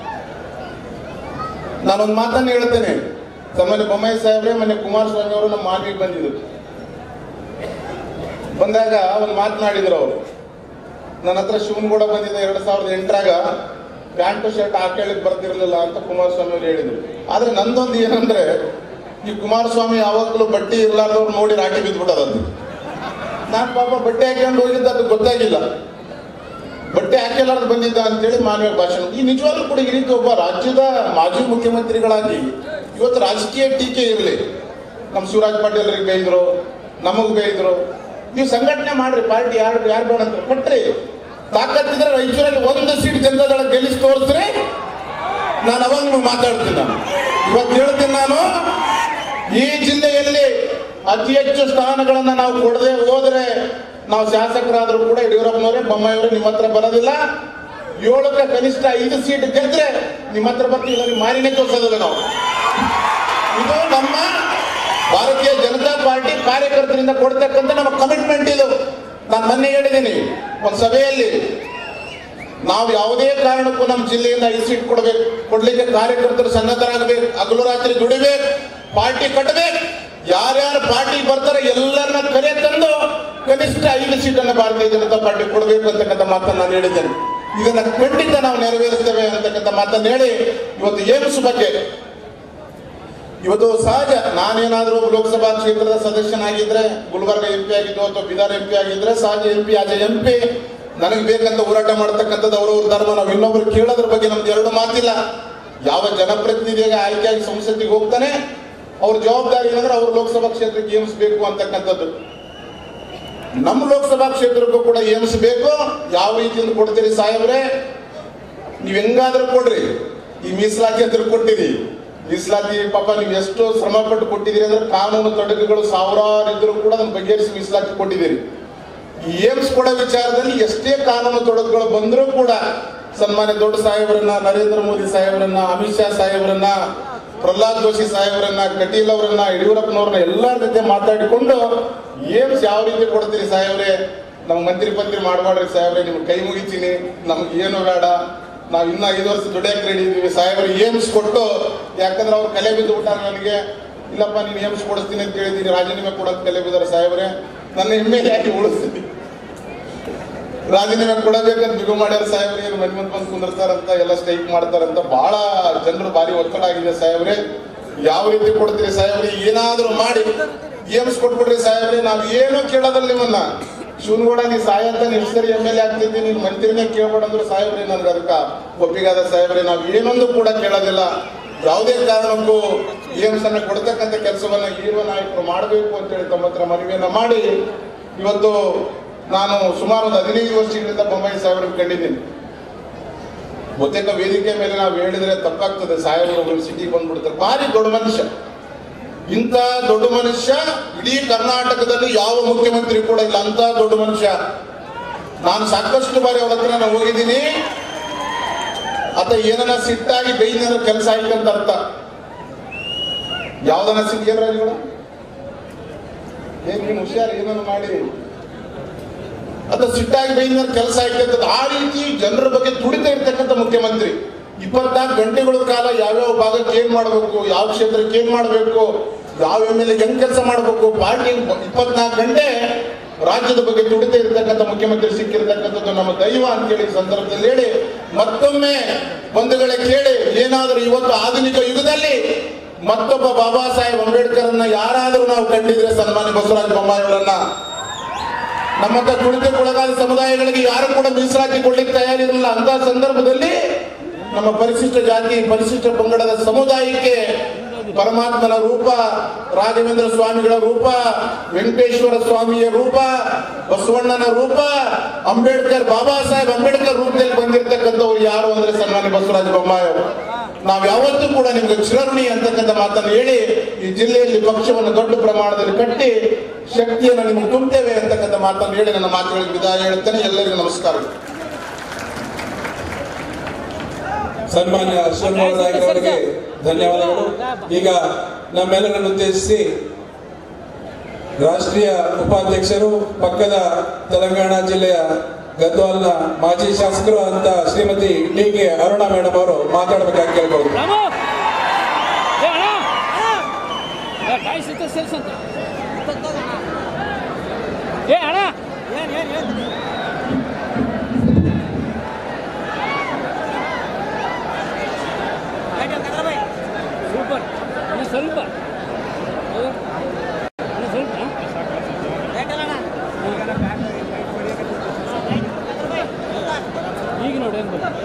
ನಾನೊಂದು ಮಾತನ್ನು ಹೇಳ್ತೇನೆ ಸನ್ಮಾನ್ಯ ಬೊಮ್ಮಾಯಿ ಸಾಹೇಬ್ರೆ ಮೊನ್ನೆ ಕುಮಾರಸ್ವಾಮಿ ಅವರು ನಮ್ಮ ಮಾನ್ವಿಗೆ ಬಂದಿದ್ರು ಬಂದಾಗ ಒಂದು ಮಾತನಾಡಿದ್ರು ಅವರು ನನ್ನ ಹತ್ರ ಶಿವನಗೌಡ ಬಂದಿದ್ದ ಎರಡ್ ಸಾವಿರದ ಎಂಟರಾಗ ಪ್ಯಾಂಟು ಶರ್ಟ್ ಹಾಕೊಳ್ಳಿಕ್ ಬರ್ತಿರ್ಲಿಲ್ಲ ಅಂತ ಕುಮಾರಸ್ವಾಮಿ ಅವರು ಹೇಳಿದ್ರು ಆದ್ರೆ ನಂದೊಂದು ಏನಂದ್ರೆ ಈ ಕುಮಾರಸ್ವಾಮಿ ಯಾವಾಗಲೂ ಬಟ್ಟೆ ಇರ್ಲಾರ್ದವ್ರು ನೋಡಿ ರಾಟಿ ಬಿದ್ದ್ಬಿಟ್ಟದಂತೆ ನಾನು ಪಾಪ ಬಟ್ಟೆ ಹಾಕೊಂಡು ಹೋಗಿದ್ದ ಅದು ಗೊತ್ತಾಗಿಲ್ಲ ಬಟ್ಟೆ ಹಾಕಿಲಾರ್ದು ಬಂದಿದ್ದ ಅಂತೇಳಿ ಮಾನವ ಭಾಷಣ ಈ ನಿಜವಾಗ್ಲೂ ಕೂಡ ಈ ರೀತಿ ಒಬ್ಬ ರಾಜ್ಯದ ಮಾಜಿ ಮುಖ್ಯಮಂತ್ರಿಗಳಾಗಿ ಇವತ್ತು ರಾಜಕೀಯ ಟೀಕೆ ಇರಲಿ ನಮ್ಮ ಶಿವರಾಜ್ ಪಾಟೀಲ್ರಿಗೆ ಬೈದ್ರು ನಮಗ್ ಬೈದ್ರು ನೀವು ಸಂಘಟನೆ ಮಾಡ್ರಿ ಪಾರ್ಟಿ ಯಾರು ಯಾರು ಬೇಡ ಅಂತ ಕೊಟ್ರಿ ತಾಕತ್ತಿದ್ರೆ ರಾಯಚೂರಲ್ಲಿ ಒಂದು ಸೀಟ್ ಜನತಾದಳ ಗೆಲ್ಲಿಸಿ ತೋರಿಸ್ರಿ ನಾನು ಅವಾಗ ನಿಮಗೆ ಮಾತಾಡ್ತೀನಿ ನಾನು ಇವತ್ತು ಹೇಳ್ತೀನಿ ನಾನು ಈ ಜಿಲ್ಲೆಯಲ್ಲಿ ಅತಿ ಹೆಚ್ಚು ಸ್ಥಾನಗಳನ್ನ ನಾವು ಕೊಡದೆ ಹೋದ್ರೆ ನಾವು ಶಾಸಕರಾದ್ರೂ ಕೂಡ ಯಡಿಯೂರಪ್ಪನವರೇ ಬೊಮ್ಮಾಯಿಯವರೇ ನಿಮ್ಮ ಹತ್ರ ಬರೋದಿಲ್ಲ ಏಳಕ್ಕೆ ಕನಿಷ್ಠ ಐದು ಸೀಟ್ ಗೆದ್ರೆ ನಿಮ್ಮ ಹತ್ರ ಬರ್ತೀವಿ ನಿಮ್ಮ ಮಾರಿನೇ ತೋರಿಸೋದಿಲ್ಲ ನಾವು ಇದು ನಮ್ಮ ಭಾರತೀಯ ಜನತಾ ಪಾರ್ಟಿ ಕಾರ್ಯಕರ್ತರಿಂದ ಕೊಡ್ತಕ್ಕಂಥ ನಮ್ಮ ಕಮಿಟ್ಮೆಂಟ್ ಇದು ನಾನು ಮೊನ್ನೆ ಹೇಳಿದ್ದೀನಿ ಒಂದು ಸಭೆಯಲ್ಲಿ ನಾವು ಯಾವುದೇ ಕಾರಣಕ್ಕೂ ನಮ್ಮ ಜಿಲ್ಲೆಯಿಂದ ಐದು ಸೀಟ್ ಕೊಡಬೇಕು ಕೊಡ್ಲಿಕ್ಕೆ ಕಾರ್ಯಕರ್ತರು ಸನ್ನದ್ಧರಾಗಬೇಕು ಹಗಲು ರಾತ್ರಿ ದುಡಿಬೇಕು ಪಾರ್ಟಿ ಕಟ್ಟಬೇಕು ಯಾರ್ಯಾರು ಪಾರ್ಟಿ ಬರ್ತಾರೆ ಎಲ್ಲರನ್ನ ಕರೆ ತಂದು ಕನಿಷ್ಠ ಐದು ಸೀಟನ್ನು ಭಾರತೀಯ ಜನತಾ ಪಾರ್ಟಿ ಕೊಡಬೇಕು ಅಂತಕ್ಕಂಥ ಮಾತನ್ನು ನಾನು ಹೇಳಿದ್ದೇನೆ ಇದನ್ನ ಖಂಡಿತ ನಾವು ನೆರವೇರಿಸ್ತೇವೆ ಅಂತಕ್ಕಂಥ ಮಾತನ್ನು ಹೇಳಿ ಇವತ್ತು ಏಮ್ಸ್ ಬಗ್ಗೆ ಇವತ್ತು ಸಹಜ ನಾನೇನಾದ್ರೂ ಲೋಕಸಭಾ ಕ್ಷೇತ್ರದ ಸದಸ್ಯನಾಗಿದ್ರೆ ಗುಲ್ಬರ್ಗ ಎಂ ಪಿ ಆಗಿದ್ದು ಅಥವಾ ಬಿದಾರ್ ಎಂ ಪಿ ಆಗಿದ್ರೆ ಸಹಜ ಎಂ ಪಿ ಆಜ ಎಂ ಪಿ ನನಗೆ ಬೇಕಂತ ಹೋರಾಟ ಮಾಡ್ತಕ್ಕಂಥದ್ದು ಅವ್ರವ್ರ ಧರ್ಮ ನಾವು ಇನ್ನೊಬ್ರು ಕೇಳೋದ್ರ ಬಗ್ಗೆ ನಮ್ದು ಎರಡು ಮಾತಿಲ್ಲ ಯಾವ ಜನಪ್ರತಿನಿಧಿಯಾಗಿ ಆಯ್ಕೆಯಾಗಿ ಸಂಸತ್ತಿಗೆ ಹೋಗ್ತಾನೆ ಅವ್ರ ಜವಾಬ್ದಾರಿ ಏನಂದ್ರೆ ಅವ್ರ ಲೋಕಸಭಾ ಕ್ಷೇತ್ರಕ್ಕೆ ಏಮಿಸ್ಬೇಕು ಅಂತಕ್ಕಂಥದ್ದು ನಮ್ಮ ಲೋಕಸಭಾ ಕ್ಷೇತ್ರಕ್ಕೂ ಕೂಡ ಏಮಿಸಬೇಕು ಯಾವ ರೀತಿಯಿಂದ ಕೊಡ್ತೀರಿ ಸಾಹೇಬ್ರೆ ನೀವ್ ಹೆಂಗಾದ್ರೂ ಕೊಡ್ರಿ ಈ ಮೀಸಲಾತಿ ಅಂತ ಕೊಟ್ಟಿರಿ ಮೀಸಲಾತಿ ಪಾಪ ನೀವು ಎಷ್ಟು ಶ್ರಮ ಪಟ್ಟು ಕೊಟ್ಟಿದ್ದೀರಿ ಅಂದ್ರೆ ಕಾನೂನು ತೊಡಕುಗಳು ಸಾವಿರಾರು ಇದ್ರೂ ಕೂಡ ಅದನ್ನ ಬಗೆಹರಿಸಿ ಮೀಸಲಾತಿ ಕೊಟ್ಟಿದ್ದೀರಿ ಈ ಏಮ್ಸ್ ಕೊಡೋ ವಿಚಾರದಲ್ಲಿ ಎಷ್ಟೇ ಕಾನೂನು ತೊಡಕುಗಳು ಬಂದರೂ ಕೂಡ ಸನ್ಮಾನ್ಯ ದೊಡ್ಡ ಸಾಹೇಬರನ್ನ ನರೇಂದ್ರ ಮೋದಿ ಸಾಹೇಬರನ್ನ ಅಮಿತ್ ಶಾ ಸಾಹೇಬರನ್ನ ಪ್ರಹ್ಲಾದ್ ಜೋಶಿ ಸಾಹೇಬರನ್ನ ಕಟೀಲ್ ಅವರನ್ನ ಯಡಿಯೂರಪ್ಪನವ್ರನ್ನ ಎಲ್ಲರ ಜೊತೆ ಮಾತಾಡಿಕೊಂಡು ಏಮ್ಸ್ ಯಾವ ರೀತಿ ಕೊಡ್ತೀರಿ ಸಾಹೇಬ್ರೆ ನಮ್ ಮಂತ್ರಿ ಪತ್ರಿ ಮಾಡಬೇಡ್ರಿ ಸಾಹೇಬ್ರೆ ನಿಮ್ಗೆ ಕೈ ಮುಗಿತೀನಿ ನಮ್ಗೆ ಏನು ಬೇಡ ನಾವು ಇನ್ನ ಐದು ವರ್ಷ ದುಡಿಯಕ್ಕೆ ರೆಡಿ ಇದೀವಿ ಸಾಹೇಬ್ರೆ ಏಮ್ಸ್ ಕೊಟ್ಟು ಯಾಕಂದ್ರೆ ಅವ್ರು ಕಲೆ ಬಿದ್ದು ಬಿಟ್ಟಾರ ನನಗೆ ಇಲ್ಲಪ್ಪ ನೀನು ಏಮ್ಸ್ ಕೊಡಿಸ್ತೀನಿ ಅಂತ ಹೇಳಿದೀನಿ ರಾಜೀನಾಮೆ ಕೊಡೋಕೆ ಕಲೆ ಬಿದ್ದಾರ ಸಾಹೇಬ್ರೆ ನನ್ನ ಹೆಮ್ಮೆ ಯಾಕೆ ಉಳಿಸ್ತೀನಿ ರಾಜೀನಾಮೆ ಕೊಡಬೇಕಂತ ಬಿಗು ಮಾಡ್ಯಾರ ಸಾಹೇಬ್ರೆ ಏನು ಮನೆ ಮುಂದೆ ಬಂದು ಕುಂದಿರ್ತಾರಂತ ಎಲ್ಲ ಸ್ಟ್ರೈಕ್ ಮಾಡ್ತಾರಂತ ಬಹಳ ಜನರು ಭಾರಿ ಒತ್ತಡ ಆಗಿದೆ ಸಾಹೇಬ್ರೆ ಯಾವ ರೀತಿ ಕೊಡ್ತೀರಿ ಸಾಹೇಬ್ರೆ ಏನಾದ್ರೂ ಮಾಡಿ ಏಮ್ಸ್ ಕೊಟ್ಬಿಡ್ರಿ ಸಾಹೇಬ್ರೆ ನಾವ್ ಏನು ಕೇಳೋದಲ್ಲ ನಿಮ್ಮನ್ನ ಶಿವನಗೌಡ ನೀ ಸಾಯ ಅಂತ ನೀನ್ ಸರಿ ಎಮ್ ಎಲ್ ಎ ಆಗ್ತಿದ್ದಿ ನೀನ್ ಮಂತ್ರಿನೇ ಕೇಳ್ಬೇಡ ಅಂದ್ರೆ ಸಾಹೇಬ್ರೆ ನನ್ಗೆ ಅದಕ್ಕ ಒಪ್ಪಿಗಾದ ಸಾಹೇಬ್ರೆ ನಾವ್ ಏನೊಂದು ಕೂಡ ಕೇಳೋದಿಲ್ಲ ಯಾವುದೇ ಕಾರಣಕ್ಕೂ ಏಮ್ಸ್ ಅನ್ನ ಕೊಡ್ತಕ್ಕಂಥ ಕೆಲಸವನ್ನ ಯುವ ನಾಯಕರು ಮಾಡಬೇಕು ಅಂತೇಳಿ ತಮ್ಮ ಹತ್ರ ಮನವಿಯನ್ನ ಮಾಡಿ ಇವತ್ತು ನಾನು ಸುಮಾರು ಒಂದು ಹದಿನೈದು ವರ್ಷಗಳಿಂದ ಬೊಮ್ಮಾಯಿ ಸಾಹೇಬ್ರನ್ನ ಕಂಡಿದ್ದೀನಿ ಬಹುತೇಕ ವೇದಿಕೆ ಮೇಲೆ ನಾವು ಹೇಳಿದ್ರೆ ತಪ್ಪಾಗ್ತದೆ ಸಾಹೇಬರು ಸಿಟಿಗೆ ಬಂದ್ಬಿಡ್ತಾರೆ ಭಾರಿ ದೊಡ್ಡ ಮನುಷ್ಯ ಇಂಥ ದೊಡ್ಡ ಮನುಷ್ಯ ಇಡೀ ಕರ್ನಾಟಕದಲ್ಲಿ ಯಾವ ಮುಖ್ಯಮಂತ್ರಿ ಕೂಡ ಇಲ್ಲ ಅಂತ ದೊಡ್ಡ ಮನುಷ್ಯ ನಾನು ಸಾಕಷ್ಟು ಬಾರಿ ಅವ್ರ ಹತ್ರ ನಾನು ಹೋಗಿದ್ದೀನಿ ಆತ ಏನನ್ನ ಸಿಟ್ಟಾಗಿ ಬೈದ್ರೆ ಕೆಲಸ ಆಯ್ತು ಅಂತ ಅರ್ಥ ಯಾವ್ದನ್ನ ಸಿಟ್ಟು ಏನ್ ರಾಜುಗಳು ಏನ್ ನೀನು ಹುಷಾರ್ ಏನನ್ನ ಮಾಡಿ ಅದ ಸಿಟ್ಟಾಗಿ ಬೈದ್ರೆ ಕೆಲಸ ಆಯ್ತು ಅಂತ ಆ ರೀತಿ ಜನರ ಬಗ್ಗೆ ತುಡಿತಾ ಇರ್ತಕ್ಕಂಥ ಮುಖ್ಯಮಂತ್ರಿ ಇಪ್ಪತ್ನಾಲ್ಕು ಗಂಟೆಗಳ ಕಾಲ ಯಾವ್ಯಾವ ಭಾಗಕ್ಕೆ ಏನ್ ಮಾಡಬೇಕು ಯಾವ ಕ್ಷೇತ್ರಕ್ಕೆ ಏನ್ ಮಾಡಬೇಕು ಯಾವ ಎಮ್ ಎಲ್ ಹೆಂಗ್ ಕೆಲಸ ಮಾಡಬೇಕು ಪಾರ್ಟಿ ಇಪ್ಪತ್ನಾಲ್ಕು ಗಂಟೆ ರಾಜ್ಯದ ಬಗ್ಗೆ ತುಡಿತಾ ಇರ್ತಕ್ಕಂಥ ಮುಖ್ಯಮಂತ್ರಿ ಸಿಕ್ಕಿರ್ತಕ್ಕಂಥದ್ದು ನಮ್ಮ ದೈವ ಅಂತೇಳಿ ಈ ಸಂದರ್ಭದಲ್ಲಿ ಹೇಳಿ ಮತ್ತೊಮ್ಮೆ ಬಂಧುಗಳೇ ಕೇಳಿ ಏನಾದರೂ ಇವತ್ತು ಆಧುನಿಕ ಯುಗದಲ್ಲಿ ಮತ್ತೊಬ್ಬ ಬಾಬಾ ಸಾಹೇಬ್ ಅಂಬೇಡ್ಕರ್ನ ಯಾರಾದರೂ ನಾವು ಕಂಡಿದ್ರೆ ಸನ್ಮಾನ್ಯ ಬಸವರಾಜ ಬೊಮ್ಮಾಯಿ ಅವರನ್ನ ನಮ್ಮಂತ ತುಳಿತಕ್ಕೊಳಗಾದ ಸಮುದಾಯಗಳಿಗೆ ಯಾರು ಕೂಡ ಮೀಸಲಾತಿ ಕೊಡ್ಲಿಕ್ಕೆ ತಯಾರಿರಲಿಲ್ಲ ಅಂತ ಸಂದರ್ಭದಲ್ಲಿ ನಮ್ಮ ಪರಿಶಿಷ್ಟ ಜಾತಿ ಪರಿಶಿಷ್ಟ ಪಂಗಡದ ಸಮುದಾಯಕ್ಕೆ ಪರಮಾತ್ಮನ ರೂಪ ರಾಘವೇಂದ್ರ ಸ್ವಾಮಿಗಳ ರೂಪ ವೆಂಕಟೇಶ್ವರ ಸ್ವಾಮಿಯ ರೂಪ ಬಸವಣ್ಣನ ರೂಪ ಅಂಬೇಡ್ಕರ್ ಬಾಬಾ ಸಾಹೇಬ್ ಅಂಬೇಡ್ಕರ್ ರೂಪದಲ್ಲಿ ಬಂದಿರತಕ್ಕಂಥವ್ರು ಯಾರು ಅಂದ್ರೆ ಸನ್ಮಾನ್ಯ ಬಸವರಾಜ ಬೊಮ್ಮಾಯಿ ಅವರು ನಾವು ಯಾವತ್ತೂ ಕೂಡ ನಿಮ್ಗೆ ಚಿರಋಣಿ ಅಂತಕ್ಕಂಥ ಮಾತನ್ನು ಹೇಳಿ ಈ ಜಿಲ್ಲೆಯಲ್ಲಿ ಪಕ್ಷವನ್ನು ದೊಡ್ಡ ಪ್ರಮಾಣದಲ್ಲಿ ಕಟ್ಟಿ ಶಕ್ತಿಯನ್ನು ನಿಮ್ಗೆ ತುಂಬುತ್ತೇವೆ ಅಂತಕ್ಕಂಥ ಮಾತನ್ನು ಹೇಳಿ ನನ್ನ ಮಾತುಗಳಿಗೆ ವಿದಾಯ ಹೇಳ್ತೇನೆ ಎಲ್ಲರಿಗೂ ನಮಸ್ಕಾರ ಸನ್ಮಾನ್ಯ ಶಿವಮೋಹನ್ ನಾಯಕ್ ಅವರಿಗೆ ಧನ್ಯವಾದಗಳು ಈಗ ನಮ್ಮೆಲ್ಲರನ್ನು ಉದ್ದೇಶಿಸಿ ರಾಷ್ಟ್ರೀಯ ಉಪಾಧ್ಯಕ್ಷರು ಪಕ್ಕದ ತೆಲಂಗಾಣ ಜಿಲ್ಲೆಯ ಗದ್ವಾಲ್ನ ಮಾಜಿ ಶಾಸಕರು ಅಂತ Shrimati D K Aruna madam ಅವರು ಮಾತಾಡಬೇಕಾಗಿ ಕೇಳ್ಬೋದು ರಾಮು ಏ ಅಣ್ಣ ಏ ಕಾಯಿ ಸಿಕ್ಕ ಸೇರ್ಸಂತ ಏ ಅಣ್ಣ ಏನ್ ಏನ್ ಏನ್ ಸೂಪರ್ ಅಣ್ಣ ಸ್ವಲ್ಪ ಹೌದಾ? ಅಣ್ಣ ಸ್ವಲ್ಪ ಈಗ ನೋಡಿ ಏನು ಬರ್ತದೆ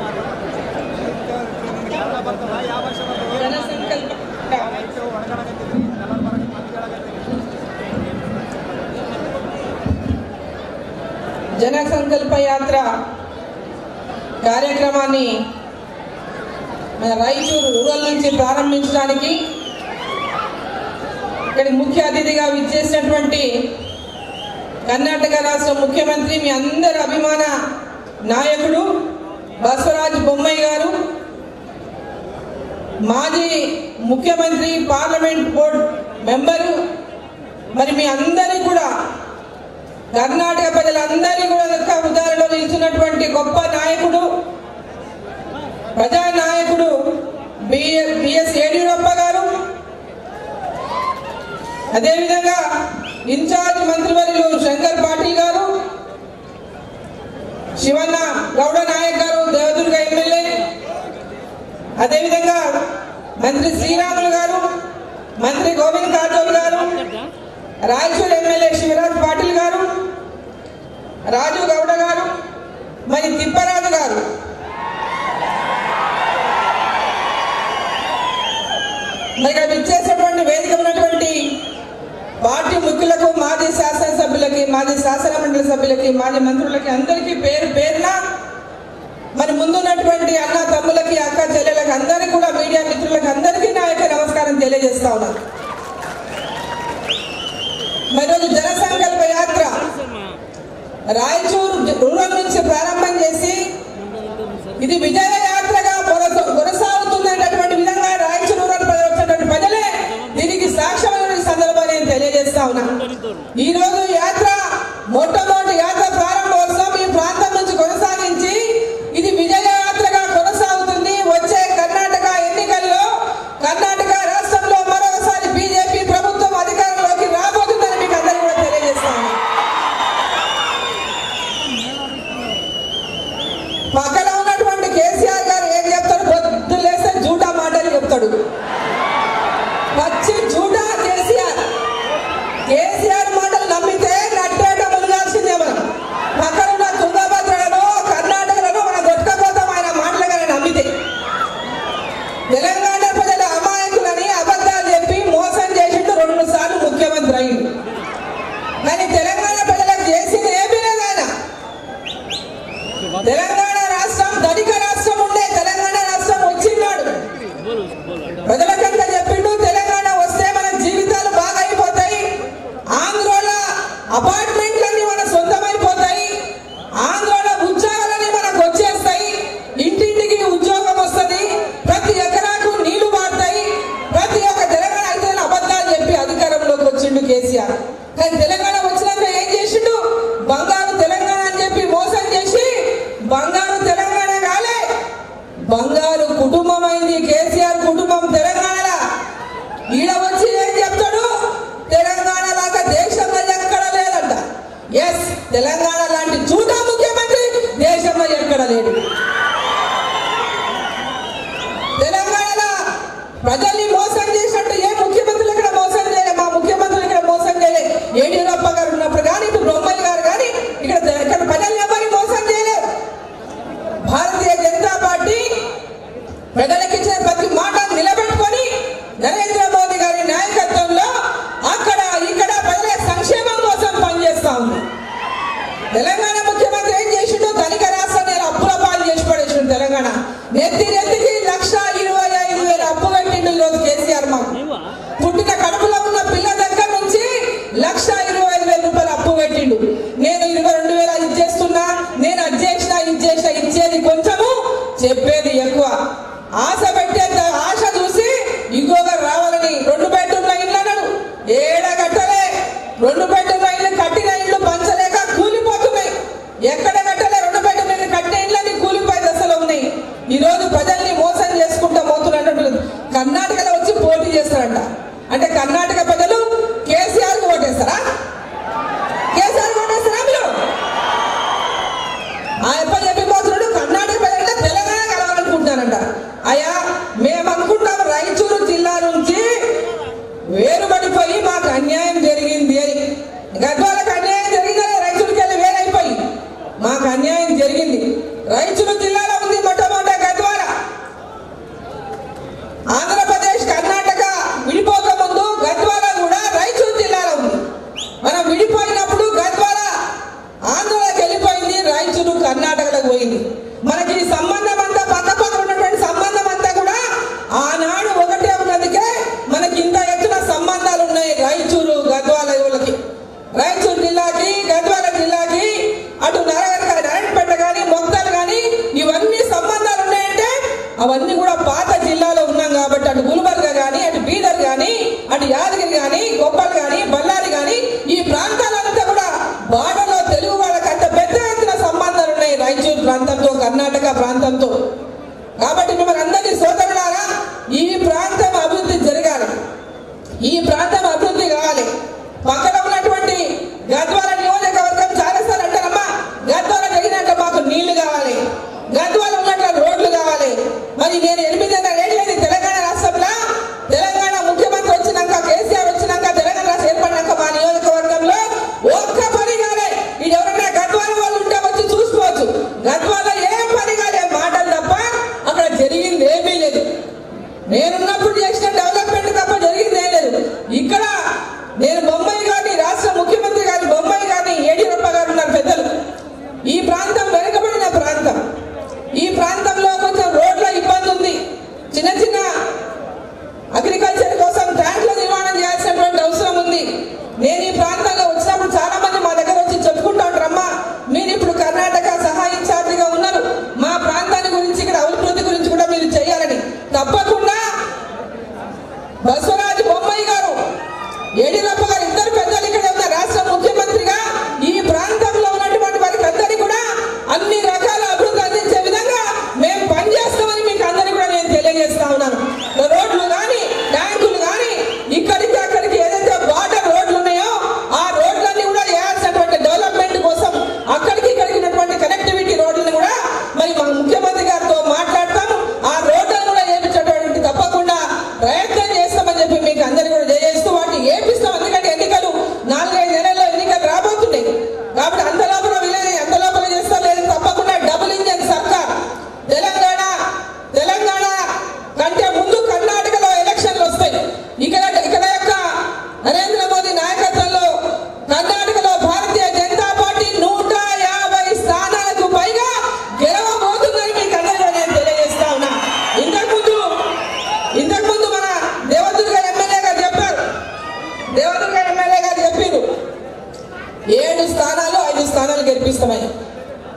జనసంకల్ప యాత్ర కార్యక్రమాన్ని మన రాయచూరు రూరల్ నుంచి ప్రారంభించడానికి ఇక్కడి ముఖ్య అతిథిగా విచ్చేసినటువంటి కర్ణాటక రాష్ట్ర ముఖ్యమంత్రి మీ అందరి అభిమాన నాయకుడు బసవరాజ్ బొమ్మాయి గారు మాజీ ముఖ్యమంత్రి పార్లమెంట్ బోర్డు మెంబరు మరి మీ అందరికీ కూడా కర్ణాటక ప్రజలందరినీ కూడా యొక్క ఉదాహరణలో నిలిచినటువంటి గొప్ప నాయకుడు ప్రజానాయకుడు బిఎస్ యడ్యూరప్ప గారు అదేవిధంగా ఇన్ఛార్జ్ మంత్రివర్యులు శంకర్ పాటిల్ గారు శివన్న గౌడ నాయక్ గారు దేవదుర్గ ఎమ్మెల్యే అదేవిధంగా మంత్రి శ్రీరాములు గారు మంత్రి గోవింద్ కాజోల్ గారు రాయచూర్ ఎమ్మెల్యే శివరాజ్ పాటిల్ గారు రాజు గౌడ గారు మరి తిప్పరాజు గారు మరి ఇక్కడ విచ్చేసినటువంటి వేదిక ఉన్నటువంటి పార్టీ ముఖ్యులకు మాజీ శాసనసభ్యులకి మాజీ శాసన మండలి సభ్యులకి మాజీ మంత్రులకి అందరికీ పేరు పేరున మరి ముందున్నటువంటి అన్న తమ్ములకి అక్క చెల్లెలకి అందరికీ కూడా మీడియా మిత్రులకి అందరికీ నా యొక్క నమస్కారం తెలియజేస్తా ఉన్నాను మరి రోజు జనసంకల్ప యాత్ర రాయచూరు రూరల్ నుంచి ప్రారంభం చేసి ఇది విజయ యాత్రగా కొనసా- కొనసాగుతున్నటువంటి విధంగా రాయచూరు రూరల్ ప్రజలు వచ్చినటువంటి ప్రజలే దీనికి సాక్ష్యమైన ఈ సందర్భాన్ని నేను తెలియజేస్తా ఉన్నా ఈ రోజు యాత్ర మొట్టమొదటి యాత్ర ప్రారంభోత్సవం ఈ ప్రాంతం నుంచి కొనసాగించి ఇది విజయ యాత్రగా కొనసాగుతుంది వచ్చే కర్ణాటక ఎన్నికల్లో కర్ణాటక రాష్ట్రంలో మరొకసారి బీజేపీ ప్రభుత్వం అధికారంలోకి రాబోతుందని మీకు అందరికీ కూడా తెలియజేస్తాను పక్కన ఉన్నటువంటి కేసీఆర్ గారు ఏం చెప్తాడు పొద్దు లేస్తే జూటా మాటలు చెప్తాడు వచ్చి జూటా కేసీఆర్ కేసీఆర్ మాటలు నమ్మితే నట్టేట మునగాల్సిందే మనం పక్కన ఉన్న తుంగభద్రలో కర్ణాటకలో మనం కొట్టుకపోతాం ఆయన మాటలు కానీ నమ్మితే తెలంగాణ తెలంగాణ రాష్ట్రం ధనిక రాష్ట్రం ఉండే తెలంగాణ రాష్ట్రం వచ్చినాడు ప్రజలకంతా చెప్పిండు తెలంగాణ వస్తే మన జీవితాలు బాగా అయిపోతాయి ఆంధ్రోల అపార్ట్మెంట్లన్నీ మన సొంతమైపోతాయి ఆంధ్రోల ఉద్యోగాలన్నీ మనకు వచ్చేస్తాయి ఇంటింటికి ఉద్యోగం వస్తుంది ప్రతి ఎకరాకు నీళ్లు వాడతాయి ప్రతి ఒక్క తెలంగాణ అయితే అబద్ధాలు చెప్పి అధికారంలోకి వచ్చిండు కేసీఆర్ కానీ తెలంగాణ వచ్చినాక ఏం చేసిండు బంగారు తెలంగాణ అని చెప్పి మోసం చేసి బంగారు తెలంగాణ కాలే బంగారు కుటుంబం అయింది కేసీఆర్ కుటుంబం తెలంగాణలో ఈడ వచ్చి ఏం చెప్తాడు తెలంగాణ లాగా దేశంలో ఎక్కడ లేదంట ఎస్ తెలంగాణ లాంటి చూడా ముఖ్యమంత్రి దేశంలో ఎక్కడ లేడు తెలంగాణలో ప్రజల్ని మోసం చేసినట్టు ఏ ముఖ్యమంత్రులు ఇక్కడ మోసం చేయలే మా ముఖ్యమంత్రులు ఇక్కడ మోసం చేయలే యడియూరప్ప గారు ఉన్నప్పుడు కానీ ఇటు బ్రహ్మయ్య గారు కానీ ఇక్కడ ఇక్కడ ప్రజల్ని ఎవరిని మోసం చేయలేదు భారతీయ జనతా పార్టీ ప్రజలకు ఇచ్చిన ప్రతి మాట నిలబెట్టుకొని నరేంద్ర మోదీ గారి నాయకత్వంలో అక్కడ ఇక్కడ ప్రజల సంక్షేమం కోసం పనిచేస్తా ఉంది తెలంగాణ ముఖ్యమంత్రి ఏం చేసిండు ధనిక రాష్ట్రాన్ని ఇలా అప్పుల పాలు చేసి పడేసిండు తెలంగాణ నెత్తి నెత్తికి లక్ష ఇరవై ఐదు వేల అప్పు కట్టిండు ఈరోజు కేసీఆర్ మాకు పుట్టిన కడుపులో ఉన్న పిల్ల దగ్గర నుంచి లక్ష ఇరవై ఐదు వేల రూపాయలు అప్పు పెట్టిండు నేను ఇరవై రెండు వేల ఇది చేస్తున్నా నేను అది చేసిన ఇది చేసిన ఇచ్చేది కొంచెము చెప్పేది ఎక్కువ ఆశ పెట్టే ఆశ చూసి ఇంకొక రావాలని రెండు బెడ్రూమ్ల ఇల్లు అన్నాడు ఏడ కట్టలే రెండు బెడ్రూమ్ల ఇల్లు కట్టిన ఇల్లు పంచలేక కూలిపోతున్నాయి ఎక్కడ కట్టలే రెండు బెడ్రూమ్ల ఇల్లు కట్టిన ఇళ్ళని కూలిపోయి దశలో ఉన్నాయి ఈ రోజు ప్రజల్ని మోసం చేసుకుంటా పోతున్నట్టు కర్ణాటకలో వచ్చి పోటీ చేస్తారంట అంటే కర్ణాటక ప్రజలు కేసీఆర్ కు ఓటేస్తారా కేసీఆర్ కు ఓటేస్తారా మీరు ఆ అప్ప చెప్పిపోతున్నాడు కర్ణాటక ప్రజలంటే తెలంగాణ కలవాలనుకుంటున్నారంట అయ్యా మేము అనుకుంటాం రాయచూరు జిల్లా నుంచి వేరుపడిపోయి మాకు అన్యాయం జరిగింది అని గద్వాలకు అన్యాయం జరిగిందని రైతులకి వెళ్ళి వేరైపోయి మాకు అన్యాయం జరిగింది రైతులు జిల్లాలో ఉంది మొట్టమొదట గద్వాల ఆంధ్రప్రదేశ్ కర్ణాటక విడిపోక ముందు గద్వాల కూడా రైచూరు జిల్లాలో ఉంది మనం విడిపోయినప్పుడు గద్వాల ఆంధ్రలోకి వెళ్ళిపోయింది రాయచూరు కర్ణాటకలోకి పోయింది మనకి ఈ సంబంధం అంతా పక్క పక్క ఉన్నటువంటి సంబంధం అంతా కూడా ఆనాడు ఒకటే ఉన్నందుకే మనకి ఇంత ఎత్తున సంబంధాలు ఉన్నాయి రాయచూరు గద్వాల యువలకి రాయచూరు జిల్లాకి గద్వాల జిల్లాకి అటు నరగర నారాయణపేట కానీ మొక్కలు కానీ ఇవన్నీ సంబంధాలు ఉన్నాయంటే అవన్నీ కూడా పాత జిల్లాలో ఉన్నాం కాబట్టి అటు గుల్బర్గా కానీ అటు బీదర్ కానీ అటు యాదగిరి కానీ గొప్పలు కానీ బళ్ళారి కానీ ఈ ప్రాంతాలంతా కూడా బార్డర్లో తెలుగు వాళ్ళకి అంత పెద్ద ఎత్తున సంబంధాలు ఉన్నాయి రాయచూరు ప్రాంతంతో కర్ణాటక ప్రాంతంతో కాబట్టి మిమ్మల్ని అందరినీ సోదరులారా ఈ ప్రాంతం అభివృద్ధి జరగాలి ఈ ప్రాంతం అభివృద్ధి కావాలి పక్కన ఉన్నటువంటి గద్వాల నియోజకవర్గం చాలాసార్లు అంటారమ్మా గద్వాల జరిగినట్టు మాకు నీళ్లు కావాలి గద్వాల ఉన్నట్లు రోడ్లు కావాలి మరి నేను ఎనిమిదిన్నర ఏళ్ళని తెలంగాణ రాష్ట్రంలో తెలంగాణ ముఖ్యమంత్రి వచ్చినాక కేసీఆర్ వచ్చినాక తెలంగాణ రాష్ట్రం ఏర్పడినాక మా నియోజకవర్గంలో ఒక్క పని కాలే ఇది ఎవరైనా గద్వాల వాళ్ళు ఉంటే వచ్చి చూసుకోవచ్చు గద్వాల ఏ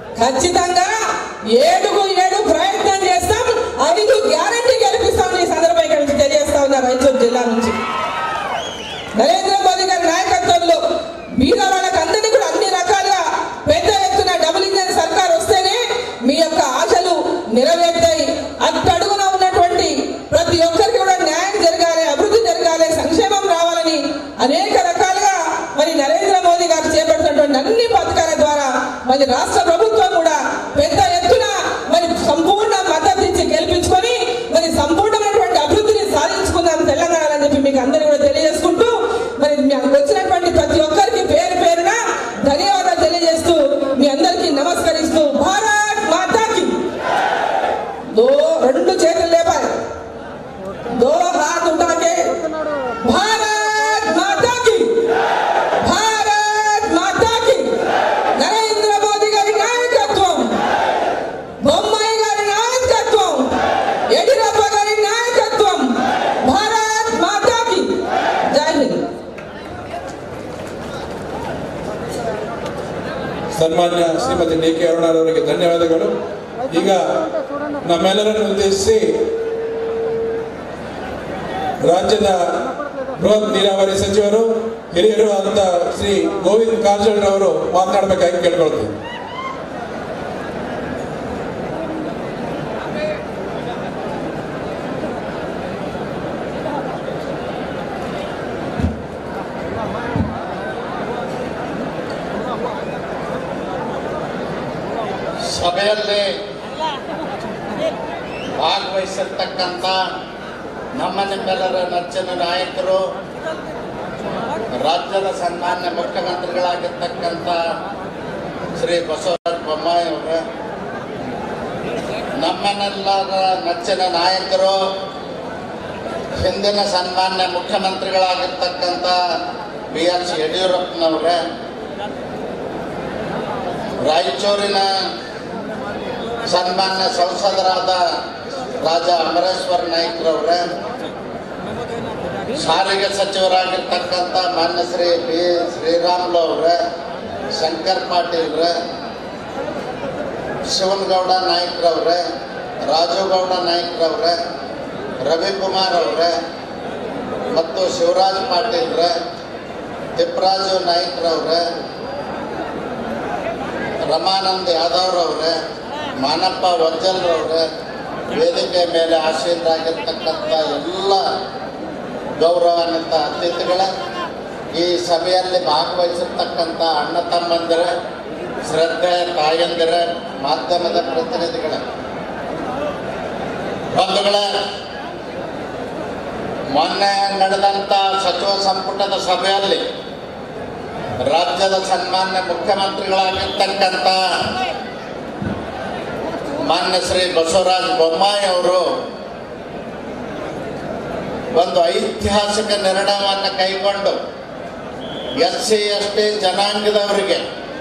ఖచ్చితంగా ఏడుగు ఏడు ప్రయత్నం చేస్తాం ఐదు గ్యారంటీ గెలిపిస్తాం ఈ సందర్భంగా ఇక్కడ నుంచి తెలియజేస్తా ఉన్నా రాయచూరు జిల్లా నుంచి నరేంద్ర మోదీ గారి నాయకత్వంలో బీద వాళ్ళకి అందరినీ కూడా అన్ని రకాలుగా పెద్ద ఎత్తున డబుల్ ఇంజన్ సర్కార్ వస్తేనే మీ యొక్క ఆశలు నెరవేరుతాయి అట్టడుగున ఉన్నటువంటి ప్రతి ఒక్కరికి కూడా న్యాయం జరగాలి అభివృద్ధి జరగాలి సంక్షేమం రావాలని అనేక రకాలుగా మరి నరేంద్ర మోదీ గారు చేపడుతున్నటువంటి అన్ని పథకాల ద్వారా మరి రాష్ట్ర ప్రభుత్వం కూడా పెద్ద ఎత్తున మరి సంపూర్ణ మద్దతు ఇచ్చి గెలిపించుకొని మరి సంపూర్ణమైనటువంటి అభివృద్ధిని సాధించుకుందాం తెలంగాణ అని చెప్పి మీకు అందరూ కూడా తెలియజేసుకుంటూ మరి మీకు వచ్చినటువంటి ప్రతి ఒక్కరికి పేరు పేరున ధన్యవాదాలు తెలియజేస్తూ మీ అందరికీ నమస్కరిస్తూ భారత్ మాతాకి దో రెండు చేతులు లేపాలి దో హాత్ ఉఠాకే భారత్ మాతాకి భారత్ మాతాకి నరేంద్ర మోదీ గారి నాయకత్వం బొమ్మాయి గారి నాయకత్వం యడియూరప్ప గారి నాయకత్వం భారత్ మాతాకి జై హింద్ ಸನ್ಮಾನ್ಯ ಶ್ರೀಮತಿ ಡಿ ಕೆ ಅರುಣಾರವರಿಗೆ ಧನ್ಯವಾದಗಳು ಈಗ ನಮ್ಮೆಲ್ಲರನ್ನು ಉದ್ದೇಶಿಸಿ ರಾಜ್ಯದ ಬೃಹತ್ ನೀರಾವರಿ ಸಚಿವರು ಹಿರಿಯರು ಆದಂತ ಶ್ರೀ ಗೋವಿಂದ್ ಕಾರಜೋಳ ಅವರು ಮಾತನಾಡಬೇಕಾಗಿ ಕೇಳ್ಕೊಳ್ತೀವಿ ಸಭೆಯಲ್ಲಿ ಭಾಗವಹಿಸಿರ್ತಕ್ಕಂಥ ನಮ್ಮ ನಿಮ್ಮೆಲ್ಲರ ನೆಚ್ಚಿನ ನಾಯಕರು ರಾಜ್ಯದ ಸನ್ಮಾನ್ಯ ಮುಖ್ಯಮಂತ್ರಿಗಳಾಗಿರ್ತಕ್ಕಂಥ ಶ್ರೀ ಬಸವರಾಜ ಬೊಮ್ಮಾಯಿ ಅವರ ನಮ್ಮನ್ನೆಲ್ಲರ ನೆಚ್ಚಿನ ನಾಯಕರು ಹಿಂದಿನ ಸನ್ಮಾನ್ಯ ಮುಖ್ಯಮಂತ್ರಿಗಳಾಗಿರ್ತಕ್ಕಂಥ ಬಿ ಎಸ್ ಯಡಿಯೂರಪ್ಪನವರೇ ರಾಯಚೂರಿನ ಸನ್ಮಾನ್ಯ ಸಂಸದರಾದ ರಾಜ ಅಮರೇಶ್ವರ ನಾಯ್ಕರವ್ರೆ ಸಾರಿಗೆ ಸಚಿವರಾಗಿರ್ತಕ್ಕಂಥ ಮಾನ್ಯ ಶ್ರೀ ಬಿ ಶ್ರೀರಾಮ್ಲು ಅವ್ರೆ ಶಂಕರ್ ಪಾಟೀಲ್ರೆ ಶಿವನಗೌಡ ನಾಯ್ಕರವ್ರೆ ರಾಜುಗೌಡ ನಾಯ್ಕರವ್ರೆ ರವಿಕುಮಾರ್ ಅವ್ರೆ ಮತ್ತು ಶಿವರಾಜ್ ಪಾಟೀಲ್ರೆ ತಿಪ್ಪರಾಜು ನಾಯ್ಕರವ್ರೆ ರಮಾನಂದ್ ಯಾದವ್ರವ್ರೆ ಮಾನಪ್ಪ ವಜ್ಜಲ್ರವ್ರೆ ವೇದಿಕೆ ಮೇಲೆ ಆಸೀನರಾಗಿರ್ತಕ್ಕಂಥ ಎಲ್ಲ ಗೌರವಾನ್ವಿತ ಅತಿಥಿಗಳ ಈ ಸಭೆಯಲ್ಲಿ ಭಾಗವಹಿಸಿರ್ತಕ್ಕಂಥ ಅಣ್ಣ ತಮ್ಮಂದಿರ ಶ್ರದ್ಧೆ ತಾಯಂದಿರ ಮಾಧ್ಯಮದ ಪ್ರತಿನಿಧಿಗಳ ಬಂಧುಗಳ ಮೊನ್ನೆ ನಡೆದಂಥ ಸಚಿವ ಸಂಪುಟದ ಸಭೆಯಲ್ಲಿ ರಾಜ್ಯದ ಸನ್ಮಾನ್ಯ ಮುಖ್ಯಮಂತ್ರಿಗಳಾಗಿರ್ತಕ್ಕಂಥ ಮಾನ್ಯ ಶ್ರೀ ಬಸವರಾಜ ಬೊಮ್ಮಾಯಿ ಅವರು ಒಂದು ಐತಿಹಾಸಿಕ ನಿರ್ಣಯವನ್ನು ಕೈಗೊಂಡು ಎಸ್ ಸಿ ಎಸ್ ಟಿ ಜನಾಂಗದವರಿಗೆ